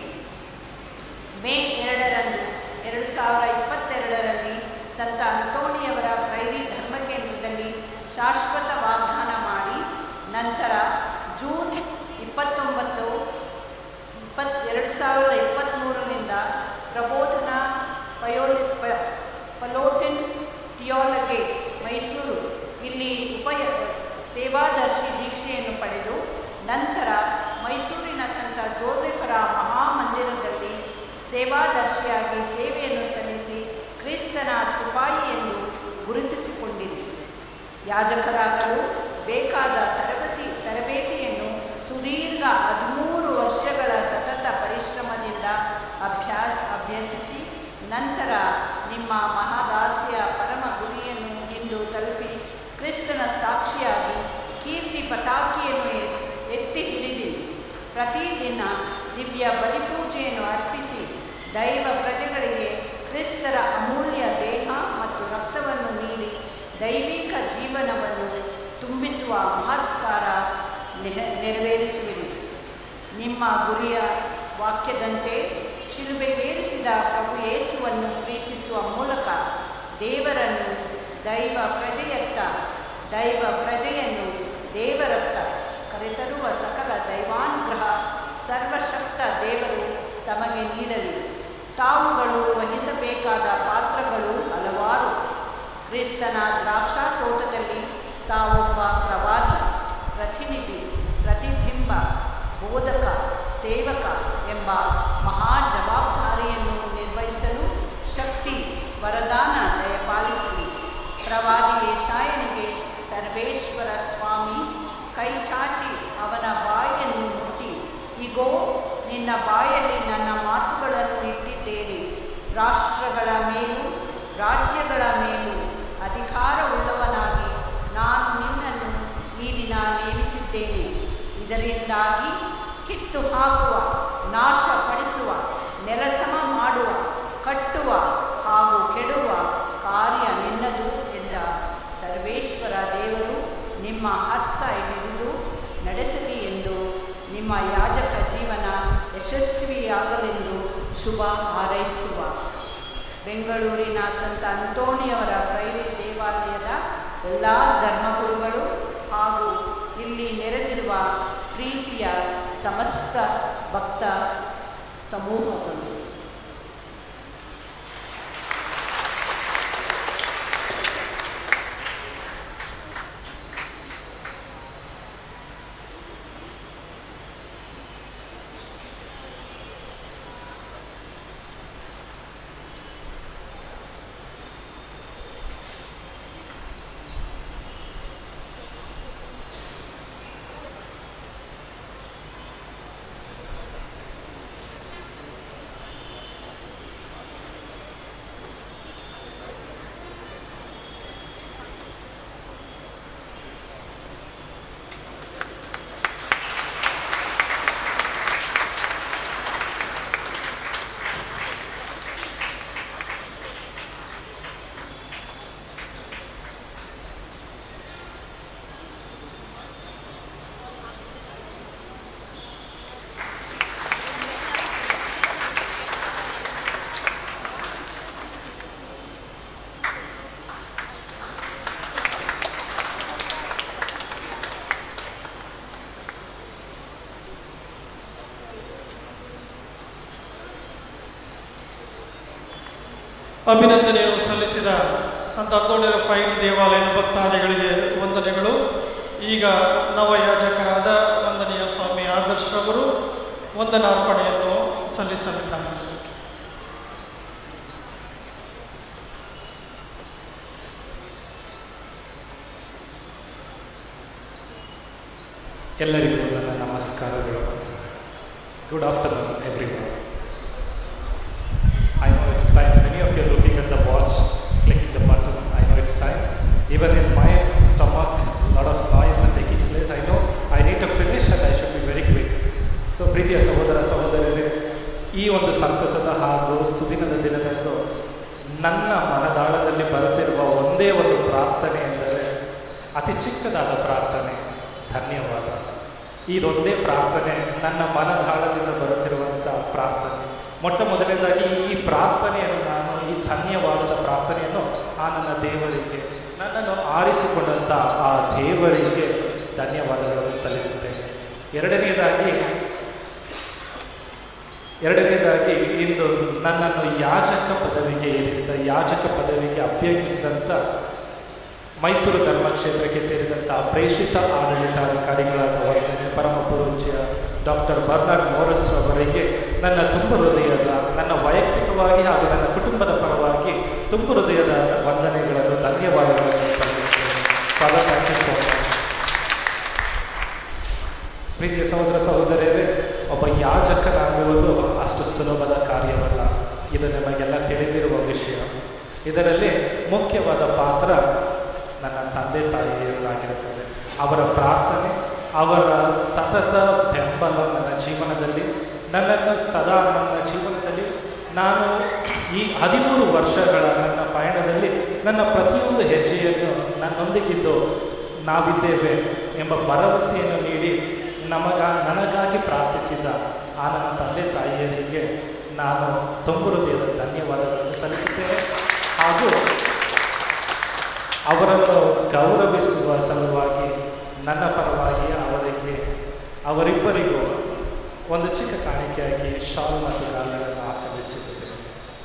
ಮೇ ಎರಡರಂದು ಎರಡು ಸಾವಿರ ಇಪ್ಪತ್ತೆರಡರಲ್ಲಿ ಸಂತ ಅಂತೋಣಿಯವರ ಫ್ರೈರಿ ಧರ್ಮಕೇಂದ್ರದಲ್ಲಿ ಶಾಶ್ವತ ವಾಗ್ದಾನ ಮಾಡಿ ನಂತರ ಜೂನ್ ಇಪ್ಪತ್ತೊಂಬತ್ತು ಇಪ್ಪತ್ ಎರಡು ಸಾವಿರದ ಇಪ್ಪತ್ತ್ಮೂರರಿಂದ ಪ್ರಬೋಧನಾ ಪಯೋ ಪ- ಪಲೋಟಿನ್ ಥಿಯಾಲಜಿ ಮೈಸೂರು ಇಲ್ಲಿ ಉಪಯ ಸೇವಾದರ್ಶಿ ದೀಕ್ಷೆಯನ್ನು ಪಡೆದು ನಂತರ ಮೈಸೂರಿನ ಸಂತ ಜೋಸೆಫರ ಮಹಾಮಂದಿರದಲ್ಲಿ ಸೇವಾದರ್ಶಿಯಾಗಿ ಸೇವೆಯನ್ನು ಸಲ್ಲಿಸಿ ಕ್ರಿಸ್ತನ ಸಿಪಾಯಿ ಎಂದು ಗುರುತಿಸಿಕೊಂಡಿದೆ ಯಾಜಕರಾಗಲು ಬೇಕಾದ ತರಬೇತಿ ತರಬೇತಿಯನ್ನು ಸುದೀರ್ಘ ಹದಿಮೂರು ವರ್ಷಗಳ ಸತತ ಪರಿಶ್ರಮದಿಂದ ಅಭ್ಯಾ ಅಭ್ಯಸಿಸಿ ನಂತರ ನಿಮ್ಮ ಮಹಾದಾಸಿಯ ಪರಮ ಗುರಿಯನ್ನು ಇಂದು ತಲುಪಿ ಕ್ರಿಸ್ತನ ಸಾಕ್ಷಿಯಾಗಿ ಕೀರ್ತಿ ಪತಾಕಿಯನ್ನು ಎ- ಎತ್ತಿ ಹಿಡಿದಿ ಪ್ರತಿದಿನ ದಿವ್ಯ ಬಲಿಪೂಜೆಯನ್ನು ಅರ್ಪಿಸಿ ದೈವ ಪ್ರಜೆಗಳಿಗೆ ಕ್ರಿಸ್ತರ ಅಮೂಲ್ಯ ದೇಹ ಮತ್ತು ರಕ್ತವನ್ನು ನೀಡಿ ದೈವಿಕ ಜೀವನವನ್ನು ತುಂಬಿಸುವ ಮಹತ್ಕಾರ ನೆಹ- ನೆರವೇರಿಸುವಿರಿ ನಿಮ್ಮ ಗುರಿಯ ವಾಕ್ಯದಂತೆ ಶಿಲುಬೆಗೇರಿಸಿದ ಪ್ರಭು ಯೇಸುವನ್ನು ಪ್ರೀತಿಸುವ ಮೂಲಕ ದೇವರನ್ನು ದೈವ ಪ್ರಜೆಯತ್ತ ದೈವ ಪ್ರಜೆಯನ್ನು ದೇವರತ್ತ ಕರೆತರುವ ಸಕಲ ದೈವಾನುಗ್ರಹ ಸರ್ವಶಕ್ತ ದೇವರು ತಮಗೆ ನೀಡಲಿ ತಾವುಗಳು ವಹಿಸಬೇಕಾದ ಪಾತ್ರಗಳು ಹಲವಾರು ಕ್ರಿಸ್ತನ ದ್ರಾಕ್ಷಾ ತೋಟದಲ್ಲಿ ತಾವೊಬ್ಬ ಪ್ರವಾದಿ ಪ್ರತಿನಿಧಿ ಪ್ರತಿಬಿಂಬ ಬೋಧಕ ಸೇವಕ ಎಂಬ ಮಹಾ ಜವಾಬ್ದಾರಿಯನ್ನು ನಿರ್ವಹಿಸಲು ಶಕ್ತಿ ವರದಾನ ದಯಪಾಲಿಸಲಿ ಪ್ರವಾದಿ ಯಶಾಯನಿಗೆ ಸರ್ವೇಶ್ವರ ಸ್ವಾಮಿ ಕೈ ಚಾಚಿ ಅವನ ಬಾಯನ್ನು ಮುಟ್ಟಿ ಇಗೋ ನಿನ್ನ ಬಾಯಲ್ಲಿ ನನ್ನ ಮಾತುಗಳನ್ನು ಇಟ್ಟಿದ್ದೇನೆ ರಾಷ್ಟ್ರಗಳ ಮೇಲೂ ರಾಜ್ಯಗಳ ಮೇಲೂ ಅಧಿಕಾರವುಳ್ಳವನಾಗಿ ನಾನು ನಿನ್ನನ್ನು ಈ ದಿನ ನೇಮಿಸಿದ್ದೇನೆ ಇದರಿಂದಾಗಿ ಕಿತ್ತು ಹಾಕುವ ನಾಶಪಡಿಸುವ ನೆಲಸಮ ಮಾಡುವ ಕಟ್ಟುವ ಹಾಗೂ ಕೆಡುವ ಕಾರ್ಯ ನಿನ್ನದು ಎಂದ ಸರ್ವೇಶ್ವರ ದೇವರು ನಿಮ್ಮ ಹಸ್ತ ಹಿಡಿದು ನಡೆಸಲಿ ಎಂದು ನಿಮ್ಮ ಯಾಜಕ ಜೀವನ ಯಶಸ್ವಿಯಾಗಲೆಂದು ಶುಭ ಹಾರೈಸುವ ಬೆಂಗಳೂರಿನ ಸಂತ ಅಂತೋಣಿಯವರ ಫ್ರೈರಿ ದೇವಾಲಯದ ಎಲ್ಲ ಧರ್ಮಗುರುಗಳು ಹಾಗೂ ಇಲ್ಲಿ ನೆರೆದಿರುವ ಪ್ರೀತಿಯ ಸಮಸ್ತ ಭಕ್ತ ಸಮೂಹಗಳು ಅಭಿನಂದನೆಯನ್ನು ಸಲ್ಲಿಸಿದ ಸಂತ ಅಂತೋಣಿಯರ ಫೈಲ್ ದೇವಾಲಯದ ಭಕ್ತಾದಿಗಳಿಗೆ ವಂದನೆಗಳು ಈಗ ನವಯಾಜಕರಾದ ವಂದನೀಯ ಸ್ವಾಮಿ ಆದರ್ಶ್ ಅವರು ವಂದನಾರ್ಪಣೆಯನ್ನು ಸಲ್ಲಿಸಲಿದ್ದಾರೆ ಎಲ್ಲರಿಗೂ ನನ್ನ ನಮಸ್ಕಾರಗಳು good afternoon every I know it's time many of you looking at the watch clicking the button I know it's time even in my stomach lot of noise and taking place I know I need to finish and I should be very quick so ಪ್ರೀತಿಯ ಸಹೋದರ ಸಹೋದರರೇ ಈ ಒಂದು ಸಂತಸದ ಹಾಗೂ ಸುದಿನದ ದಿನದಂದು ನನ್ನ ಮನದಾಳದಲ್ಲಿ ಬರುತ್ತಿರುವ ಒಂದೇ ಒಂದು ಪ್ರಾರ್ಥನೆ ಎಂದರೆ ಅತಿ ಚಿಕ್ಕದಾದ ಪ್ರಾರ್ಥನೆ ಧನ್ಯವಾದ ಇದೊಂದೇ ಪ್ರಾರ್ಥನೆ ನನ್ನ ಮನದಾಳದಿಂದ ಬರುತ್ತಿರುವಂಥ ಪ್ರಾರ್ಥನೆ ಮೊಟ್ಟ ಮೊದಲನೇದಾಗಿ ಈ ಪ್ರಾರ್ಥನೆಯನ್ನು ನಾನು ಈ ಧನ್ಯವಾದದ ಪ್ರಾರ್ಥನೆಯನ್ನು ಆ ನನ್ನ ದೇವರಿಗೆ ನನ್ನನ್ನು ಆರಿಸಿಕೊಂಡಂಥ ಆ ದೇವರಿಗೆ ಧನ್ಯವಾದಗಳನ್ನು ಸಲ್ಲಿಸುತ್ತೇನೆ ಎರಡನೇದಾಗಿ ಎರಡನೇದಾಗಿ ಇಂದು ನನ್ನನ್ನು ಯಾಜಕ ಪದವಿಗೆ ಏರಿಸಿದ ಯಾಜಕ ಪದವಿಗೆ ಅಭ್ಯರ್ಥಿಸಿದಂಥ ಮೈಸೂರು ಧರ್ಮಕ್ಷೇತ್ರಕ್ಕೆ ಸೇರಿದಂಥ ಪ್ರೇಷಿತ ಆಡಳಿತಾಧಿಕಾರಿಗಳಾದ ವಂದನೆ ಪರಮ ಪೂಜ್ಯ ಡಾಕ್ಟರ್ ಬರ್ನಾರ್ಡ್ ಮೋರಸ್ ಅವರಿಗೆ ನನ್ನ ತುಂಬ ಹೃದಯದ ನನ್ನ ವೈಯಕ್ತಿಕವಾಗಿ ಹಾಗೂ ನನ್ನ ಕುಟುಂಬದ ಪರವಾಗಿ ತುಂಬ ಹೃದಯದ ವಂದನೆಗಳನ್ನು ಧನ್ಯವಾದಗಳನ್ನು ಸಲ್ಲಿಸುತ್ತೇನೆ father thank you so much ಪ್ರೀತಿಯ ಸಹೋದರ ಸಹೋದರಿಯರೇ ಒಬ್ಬ ಯಾಜಕನಾಗುವುದು ಅಷ್ಟು ಸುಲಭದ ಕಾರ್ಯವಲ್ಲ ಇದು ನಮಗೆಲ್ಲ ತಿಳಿದಿರುವ ವಿಷಯ ಇದರಲ್ಲಿ ಮುಖ್ಯವಾದ ಪಾತ್ರ ನನ್ನ ತಂದೆ ತಾಯಿಯರಾಗಿರುತ್ತದೆ ಅವರ ಪ್ರಾರ್ಥನೆ ಅವರ ಸತತ ಬೆಂಬಲ ನನ್ನ ಜೀವನದಲ್ಲಿ ನನ್ನನ್ನು ಸದಾ ನನ್ನ ಜೀವನದಲ್ಲಿ ನಾನು ಈ ಹದಿಮೂರು ವರ್ಷಗಳ ನನ್ನ ಪಯಣದಲ್ಲಿ ನನ್ನ ಪ್ರತಿಯೊಂದು ಹೆಜ್ಜೆಯನ್ನು ನನ್ನೊಂದಿಗಿದ್ದು ನಾವಿದ್ದೇವೆ ಎಂಬ ಭರವಸೆಯನ್ನು ನೀಡಿ ನಮಗ ನನಗಾಗಿ ಪ್ರಾರ್ಥಿಸಿದ ಆ ನನ್ನ ತಂದೆ ತಾಯಿಯರಿಗೆ ನಾನು ತುಂಬ ಹೃದಯದ ಧನ್ಯವಾದಗಳನ್ನು ಸಲ್ಲಿಸುತ್ತೇನೆ ಹಾಗೂ ಅವರನ್ನು ಗೌರವಿಸುವ ಸಲುವಾಗಿ ನನ್ನ ಪರವಾಗಿ ಅವರಿಗೆ ಅವರಿಬ್ಬರಿಗೂ ಒಂದು ಚಿಕ್ಕ ಕಾಣಿಕೆಯಾಗಿ ಶಾಲ್ ಮತ್ತು ಗಾಲಿಗಳನ್ನು ಹಾಕಲು ಇಚ್ಛಿಸುತ್ತೇನೆ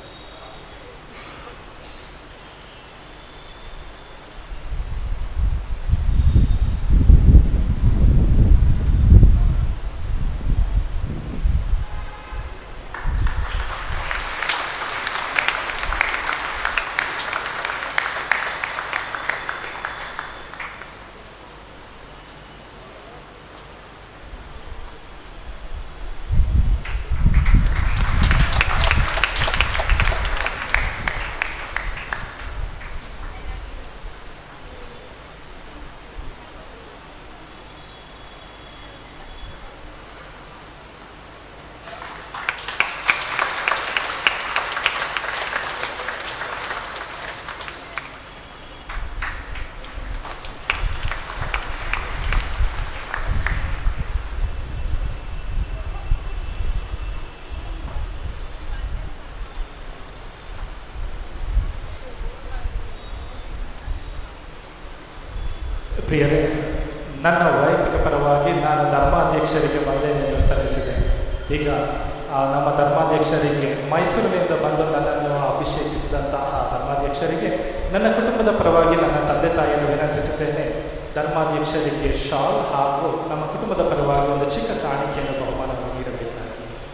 ಪ್ರಿಯರೇ ನನ್ನ ವೈಯಕ್ತಿಕ ಪರವಾಗಿ ನಾನು ಧರ್ಮಾಧ್ಯಕ್ಷರಿಗೆ ವಂದನೆಯನ್ನು ಸಲ್ಲಿಸಿದೆ ಈಗ ಆ ನಮ್ಮ ಧರ್ಮಾಧ್ಯಕ್ಷರಿಗೆ ಮೈಸೂರಿನಿಂದ ಬಂದು ನನ್ನನ್ನು ಅಭಿಷೇಕಿಸಿದಂಥ ಆ ಧರ್ಮಾಧ್ಯಕ್ಷರಿಗೆ ನನ್ನ ಕುಟುಂಬದ ಪರವಾಗಿ ನನ್ನ ತಂದೆ ತಾಯಿಯನ್ನು ವಿನಂತಿಸುತ್ತೇನೆ ಧರ್ಮಾಧ್ಯಕ್ಷರಿಗೆ ಶಾಲ್ ಹಾಗೂ ನಮ್ಮ ಕುಟುಂಬದ ಪರವಾಗಿ ಒಂದು ಚಿಕ್ಕ ಕಾಣಿಕೆಯನ್ನು ಬಹುಮಾನವನ್ನು ನೀಡಬೇಕಾಗಿ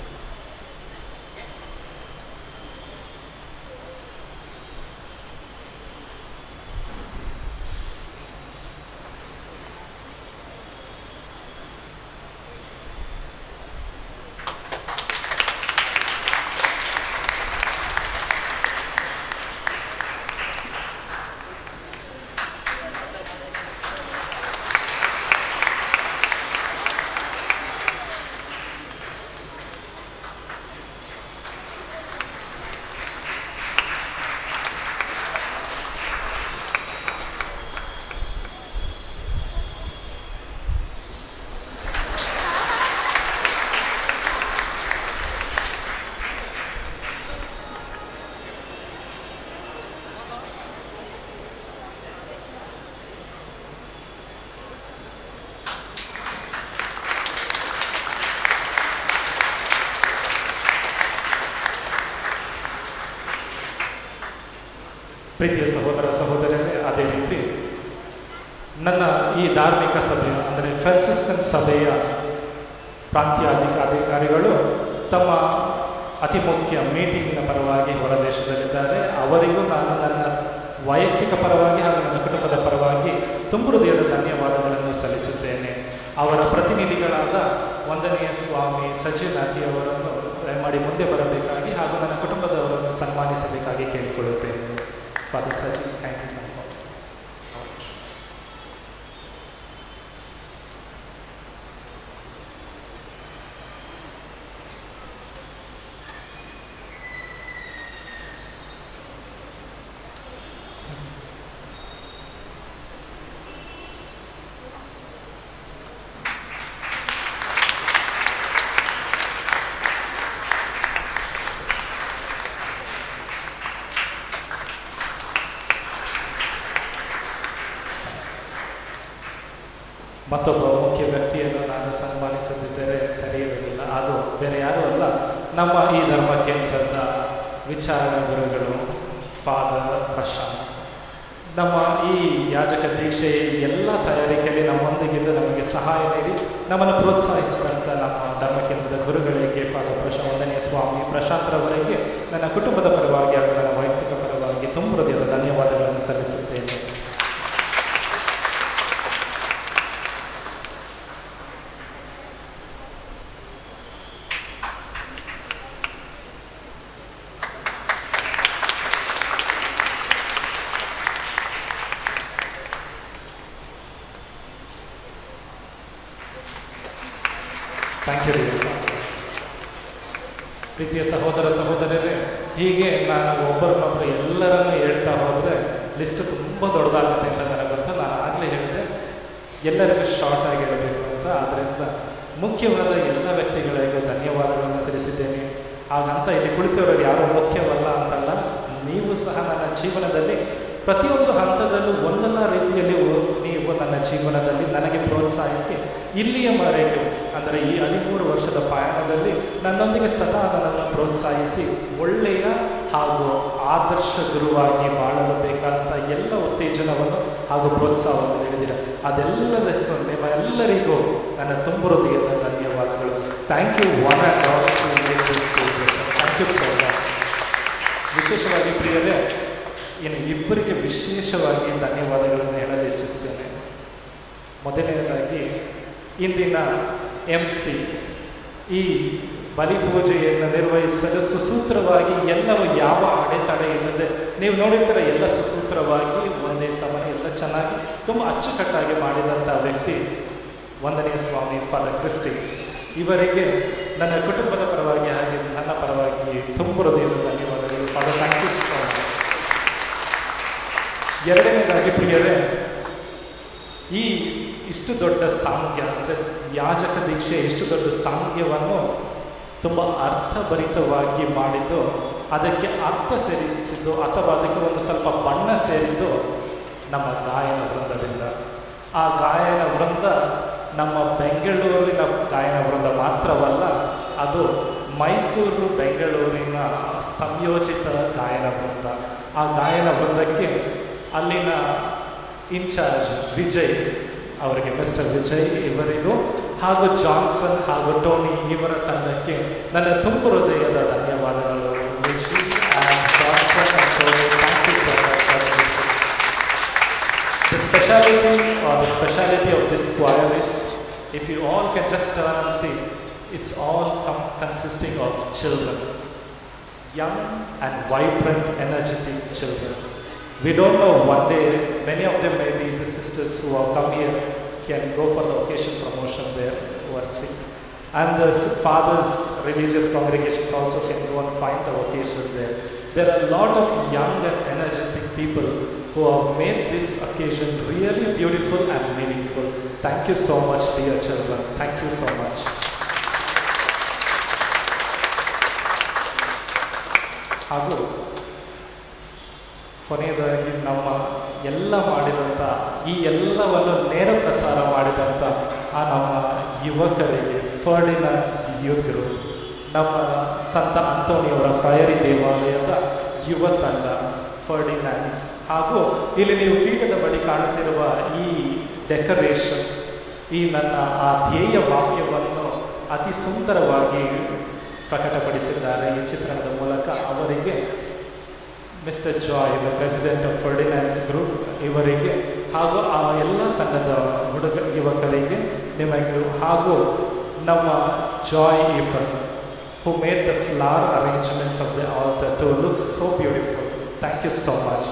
ಪ್ರೀತಿಯ ಸಹೋದರ ಸಹೋದರರೇ ಅದೇ ರೀತಿ ನನ್ನ ಈ ಧಾರ್ಮಿಕ ಸಭೆ ಅಂದರೆ ಫ್ರಾನ್ಸಿಸ್ಕನ್ ಸಭೆಯ ಪ್ರಾಂತೀಯ ಅಧಿಕ ಅಧಿಕಾರಿಗಳು ತಮ್ಮ ಅತಿ ಮುಖ್ಯ ಮೀಟಿಂಗಿನ ಪರವಾಗಿ ಹೊರದೇಶದಲ್ಲಿದ್ದಾರೆ ಅವರಿಗೂ ನಾನು ನನ್ನ ವೈಯಕ್ತಿಕ ಪರವಾಗಿ ಹಾಗೂ ನನ್ನ ಕುಟುಂಬದ ಪರವಾಗಿ ತುಂಬ ಹೃದಯದ ಧನ್ಯವಾದಗಳನ್ನು ಸಲ್ಲಿಸುತ್ತೇನೆ ಅವರ ಪ್ರತಿನಿಧಿಗಳಾದ ಒಂದನೆಯ ಸ್ವಾಮಿ ಸಚಿವನಾಥಿ ಅವರನ್ನು ದಯಮಾಡಿ ಮುಂದೆ ಬರಬೇಕಾಗಿ ಹಾಗೂ ನನ್ನ ಕುಟುಂಬದವರನ್ನು ಸನ್ಮಾನಿಸಬೇಕಾಗಿ ಕೇಳಿಕೊಳ್ಳುತ್ತೇನೆ ಫಾದರ್ ಸಚಿನ್ ಥ್ಯಾಂಕ್ ಯು ಮತ್ತೊಬ್ಬ ಮುಖ್ಯ ವ್ಯಕ್ತಿಯನ್ನು ನಾನು ಸನ್ಮಾನಿಸದಿದ್ದರೆ ಸರಿಯಿರಲಿಲ್ಲ ಅದು ಬೇರೆ ಯಾರೂ ಅಲ್ಲ ನಮ್ಮ ಈ ಧರ್ಮ ಕೇಂದ್ರದ ವಿಚಾರಣಾ ಗುರುಗಳು ಫಾದರ್ ಪ್ರಶಾಂತ್ ನಮ್ಮ ಈ ಯಾಜಕ ದೀಕ್ಷೆ ಎಲ್ಲ ತಯಾರಿಕೆಯಲ್ಲಿ ನಮ್ಮೊಂದಿಗಿದ್ದು ನಮಗೆ ಸಹಾಯ ನೀಡಿ ನಮ್ಮನ್ನು ಪ್ರೋತ್ಸಾಹಿಸಿದಂಥ ನಮ್ಮ ಧರ್ಮ ಕೇಂದ್ರದ ಗುರುಗಳಿಗೆ ಫಾದರ್ ಪ್ರಶಾಂತನೇ ಸ್ವಾಮಿ ಪ್ರಶಾಂತ್ರವರಿಗೆ ನನ್ನ ಕುಟುಂಬದ ಪರವಾಗಿ ಹಾಗೂ ನನ್ನ ವೈಯಕ್ತಿಕ ಪರವಾಗಿ ತುಂಬ ಹೃದಯದ ಧನ್ಯವಾದಗಳನ್ನು ಸಲ್ಲಿಸುತ್ತೇನೆ ಥ್ಯಾಂಕ್ ಯು ಪ್ರೀತಿಯ ಸಹೋದರ ಸಹೋದರರೇ ಹೀಗೆ ನಾನು ಒಬ್ಬರನ್ನೊಬ್ಬರು ಎಲ್ಲರನ್ನು ಹೇಳ್ತಾ ಹೋದರೆ ಲಿಸ್ಟ್ ತುಂಬ ದೊಡ್ಡದಾಗುತ್ತೆ ಅಂತ ನನಗೆ ಗೊತ್ತು ನಾನು ಆಗಲೇ ಹೇಳಿದೆ ಎಲ್ಲರಿಗೂ ಶಾರ್ಟ್ ಆಗಿ ಹೇಳಬೇಕು ಅಂತ ಆದ್ದರಿಂದ ಮುಖ್ಯವಾದ ಎಲ್ಲ ವ್ಯಕ್ತಿಗಳಿಗೂ ಧನ್ಯವಾದಗಳನ್ನು ತಿಳಿಸಿದ್ದೇನೆ ಹಾಗಂತ ಇಲ್ಲಿ ಕುಳಿತವರು ಯಾರು ಮುಖ್ಯವಲ್ಲ ಅಂತಲ್ಲ ನೀವು ಸಹ ನನ್ನ ಜೀವನದಲ್ಲಿ ಪ್ರತಿಯೊಂದು ಹಂತದಲ್ಲೂ ಒಂದಲ್ಲ ರೀತಿಯಲ್ಲಿ ಒ- ನೀವು ನನ್ನ ಜೀವನದಲ್ಲಿ ನನಗೆ ಪ್ರೋತ್ಸಾಹಿಸಿ ಇಲ್ಲಿಯ ಮರೆಗೆ ಅಂದರೆ ಈ ಹದಿಮೂರು ವರ್ಷದ ಪಯಣದಲ್ಲಿ ನನ್ನೊಂದಿಗೆ ಸದಾ ನನ್ನನ್ನು ಪ್ರೋತ್ಸಾಹಿಸಿ ಒಳ್ಳೆಯ ಹಾಗೂ ಆದರ್ಶ ಗುರುವಾಗಿ ಬಾಳಲು ಬೇಕಾದಂಥ ಎಲ್ಲ ಉತ್ತೇಜನವನ್ನು ಹಾಗೂ ಪ್ರೋತ್ಸಾಹವನ್ನು ನೀಡಿದ್ದೀರ ಅದೆಲ್ಲದಕ್ಕೂ ನಿಮ್ಮ ಎಲ್ಲರಿಗೂ ನನ್ನ ತುಂಬ ಹೃದಯದ ಧನ್ಯವಾದಗಳು thank you one and all thank you so much ವಿಶೇಷವಾಗಿ ಪ್ರಿಯರೇ ಇನ್ನು ಇಬ್ಬರಿಗೆ ವಿಶೇಷವಾಗಿ ಧನ್ಯವಾದಗಳನ್ನು ಹೇಳಲು ಇಚ್ಛಿಸ್ತೇನೆ ಮೊದಲನೇದಾಗಿ ಇಂದಿನ ಎಂ ಸಿ ಈ ಬಲಿಪೂಜೆಯನ್ನು ನಿರ್ವಹಿಸಲು ಸುಸೂತ್ರವಾಗಿ ಎಲ್ಲವೂ ಯಾವ ಅಡೆತಡೆ ಇಲ್ಲದೆ ನೀವು ನೋಡಿರ್ತೀರ ಎಲ್ಲ ಸುಸೂತ್ರವಾಗಿ ಒಂದೇ ಸಮಯ ಎಲ್ಲ ಚೆನ್ನಾಗಿ ತುಂಬ ಅಚ್ಚುಕಟ್ಟಾಗಿ ಮಾಡಿದಂಥ ವ್ಯಕ್ತಿ ವಂದನೆಯ ಸ್ವಾಮಿ ಫಾದರ್ ಕ್ರಿಸ್ಟಿ ಇವರಿಗೆ ನನ್ನ ಕುಟುಂಬದ ಪರವಾಗಿ ಹಾಗೆ ನನ್ನ ಪರವಾಗಿ ತುಂಬ ಹೃದಯದ ಧನ್ಯವಾದಗಳು father thank you so much ಎರಡನೇದಾಗಿ ಪ್ರಿಯರೇ ಈ ಇಷ್ಟು ದೊಡ್ಡ ಸಾಂಗ್ಯ ಅಂದರೆ ಯಾಜಕ ದೀಕ್ಷೆ ಇಷ್ಟು ದೊಡ್ಡ ಸಾಂಗ್ಯವನ್ನು ತುಂಬ ಅರ್ಥಭರಿತವಾಗಿ ಮಾಡಿದ್ದು ಅದಕ್ಕೆ ಅರ್ಥ ಸೇರಿಸಿದ್ದು ಅಥವಾ ಅದಕ್ಕೆ ಒಂದು ಸ್ವಲ್ಪ ಬಣ್ಣ ಸೇರಿದ್ದು ನಮ್ಮ ಗಾಯನ ವೃಂದದಿಂದ ಆ ಗಾಯನ ವೃಂದ ನಮ್ಮ ಬೆಂಗಳೂರಿನ ಗಾಯನ ವೃಂದ ಮಾತ್ರವಲ್ಲ ಅದು ಮೈಸೂರು ಬೆಂಗಳೂರಿನ ಸಂಯೋಜಿತ ಗಾಯನ ವೃಂದ ಆ ಗಾಯನ ವೃಂದಕ್ಕೆ ಅಲ್ಲಿನ ಇನ್ಚಾರ್ಜ್ ವಿಜಯ್ ಅವರಿಗೆ ಮಿಸ್ಟರ್ ವಿಜಯ್ ಇವರಿಗೂ ಹಾಗೂ ಜಾನ್ಸನ್ ಹಾಗೂ ಟೋನಿ ಇವರ ತಂಡಕ್ಕೆ ನನ್ನ ತುಂಬ ಹೃದಯದ ಧನ್ಯವಾದಗಳು Vijay and Johnson and Tony thank you so much The speciality or the speciality of this choir is, if you all can just turn and see, it's all com- consisting of children, young and vibrant, energetic children. We don't know one day, many of them may be the sisters who have come here can go for the occasion promotion there who are sick. And the s- fathers, religious congregations also can go and find the occasion there. There are a lot of young and energetic people who have made this occasion really beautiful and meaningful. Thank you so much, dear children. Thank you so much. ಹಾಗೂ ಕೊನೆಯದಾಗಿ ನಮ್ಮ ಎಲ್ಲ ಮಾಡಿದಂಥ ಈ ಎಲ್ಲವನ್ನು ನೇರ ಪ್ರಸಾರ ಮಾಡಿದಂಥ ಆ ನಮ್ಮ ಯುವಕರಿಗೆ ಫರ್ಡಿನಾನ್ಸ್ ಯೂತ್ ಗ್ರೂಪ್ ನಮ್ಮ ಸಂತ ಅಂತೋಣಿಯವರ ಫಯರಿ ದೇವಾಲಯದ ಯುವ ತಂಡ ಫರ್ಡಿನಾನ್ಸ್ ಹಾಗೂ ಇಲ್ಲಿ ನೀವು ಪೀಠದ ಬಳಿ ಕಾಣುತ್ತಿರುವ ಈ ಡೆಕರೇಷನ್ ಈ ನನ್ನ ಆ ಧ್ಯೇಯ ವಾಕ್ಯವನ್ನು ಅತಿ ಸುಂದರವಾಗಿ ಪ್ರಕಟಪಡಿಸಿದ್ದಾರೆ ಈ ಚಿತ್ರಣದ ಮೂಲಕ ಅವರಿಗೆ mister Joy the president of Ferdinands group ಇವರಿಗೆ ಹಾಗೂ ಆ ಎಲ್ಲ ತಂಡದ ಹುಡುಗ ಯುವಕರಿಗೆ ನಿಮಗೆ ಹಾಗೂ ನಮ್ಮ ಜಾಯ್ ಇಬ್ಬರ್ who made the flower arrangements of the altar to look so beautiful. Thank you so much.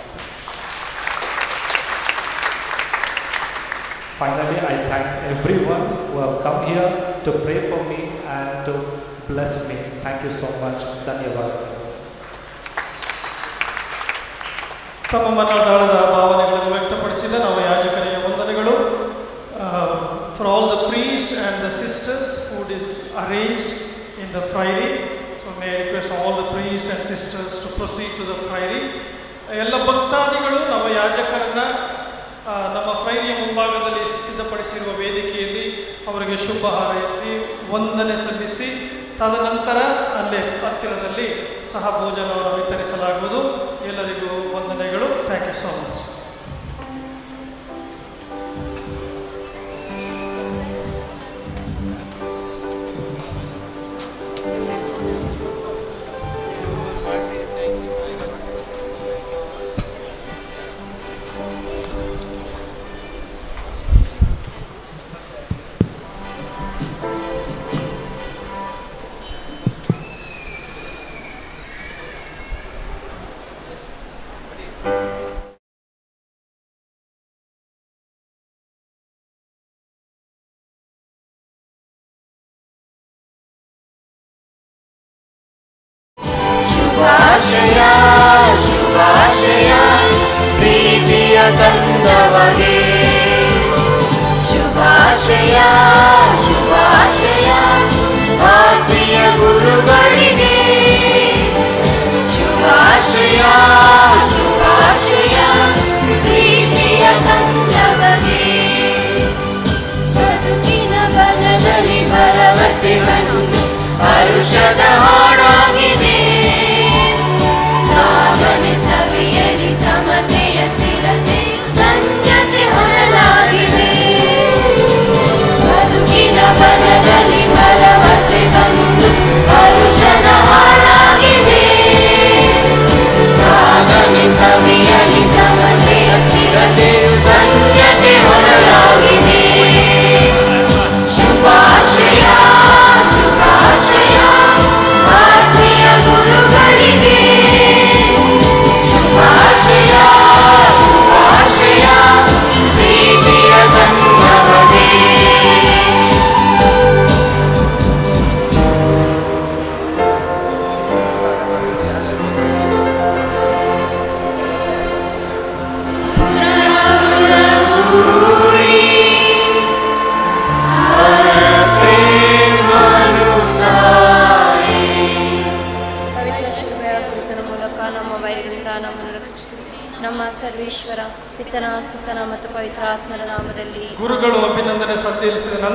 Finally, I thank everyone who have come here to pray for me and to bless me. Thank you so much. ಧನ್ಯವಾದಗಳು ತಮ್ಮ ಮನದಾಳದ ಭಾವನೆಗಳನ್ನು ವ್ಯಕ್ತಪಡಿಸಿದ ನಾವು ಯಾಜಕರಿಗೆ ವಂದನೆಗಳು for all the priest and the sisters food is arranged in the friary so may request all the priest and sisters to proceed to the friary ಎಲ್ಲ ಭಕ್ತಾದಿಗಳು ನಮ್ಮ ಯಾಜಕರನ್ನ ಆ, ನಮ್ಮ ಫ್ರೈರಿಯ ಮುಂಭಾಗದಲ್ಲಿ ಸಿದ್ಧಪಡಿಸಿರುವ ವೇದಿಕೆಯಲ್ಲಿ ಅವರಿಗೆ ಶುಭ ಹಾರೈಸಿ ವಂದನೆ ಸಲ್ಲಿಸಿ ತದನಂತರ ಅಲ್ಲೇ ಹತ್ತಿರದಲ್ಲಿ ಸಹ ಭೋಜನವನ್ನು ವಿತರಿಸಲಾಗುವುದು ಎಲ್ಲರಿಗೂ ವಂದನೆಗಳು ಥ್ಯಾಂಕ್ ಯು ಸೋ ಮಚ್ ತಂದವಗೆ ಶುಭಾಶಯ ಶುಭಾಶಯ ಆತ್ಮೀಯ ಗುರುಗಳಿಗೆ ಶುಭಾಶಯ ಶುಭಾಶಯ ಪ್ರೀತಿಯ ತಂದವಗೆ ಬದುಕಿನ ಬನದಲ್ಲಿ ಭರವಸೆ ಬಂದು ಹರುಷದ ಹಾಡಾಗಿದೆ ಸಾಧನೆ ಸವಿಯಲಿ ಸಮತೆಯ ಸ್ಥಿರತೆ ಧನ್ಯತೆ ಹೊರಲಾಗಿದೆ ಬದುಕಿನ ಬನದಲ್ಲಿ ಭರವಸೆ ಬಂದು ಹರುಷದ ಹಾಡಾಗಿದೆ ಸಾಧನೆ ಸವಿಯಲಿ ಸಮತೆಯ ಸ್ಥಿರತೆ ಧನ್ಯತೆ ಹೊರಲಾಗಿದೆ ಶುಭಾಶಯ ಶುಭಾಶಯ ಆತ್ಮೀಯ ಗುರುಗಳಿಗೆ ಶುಭಾಶಯ ಶುಭಾಶಯ ಪ್ರೀತಿಯ ತಂದವರೇ ಪವಿತ್ರ ಶಿಲುಬೆಯ ಗುರುತಿನ ಮೂಲಕ ನಮ್ಮ ವೈರಿಗಳಿಂದ ನಮ್ಮನ್ನು ರಕ್ಷಿಸಿ ನಮ್ಮ ಸರ್ವೇಶ್ವರ ಪಿತನ ಸುತನ ಮತ್ತು ಪವಿತ್ರ ಆತ್ಮರ ನಾಮದಲ್ಲಿ ಗುರುಗಳು ಅಭಿನಂದನೆ ಸಲ್ಲಿಸಿದ ನಂತರ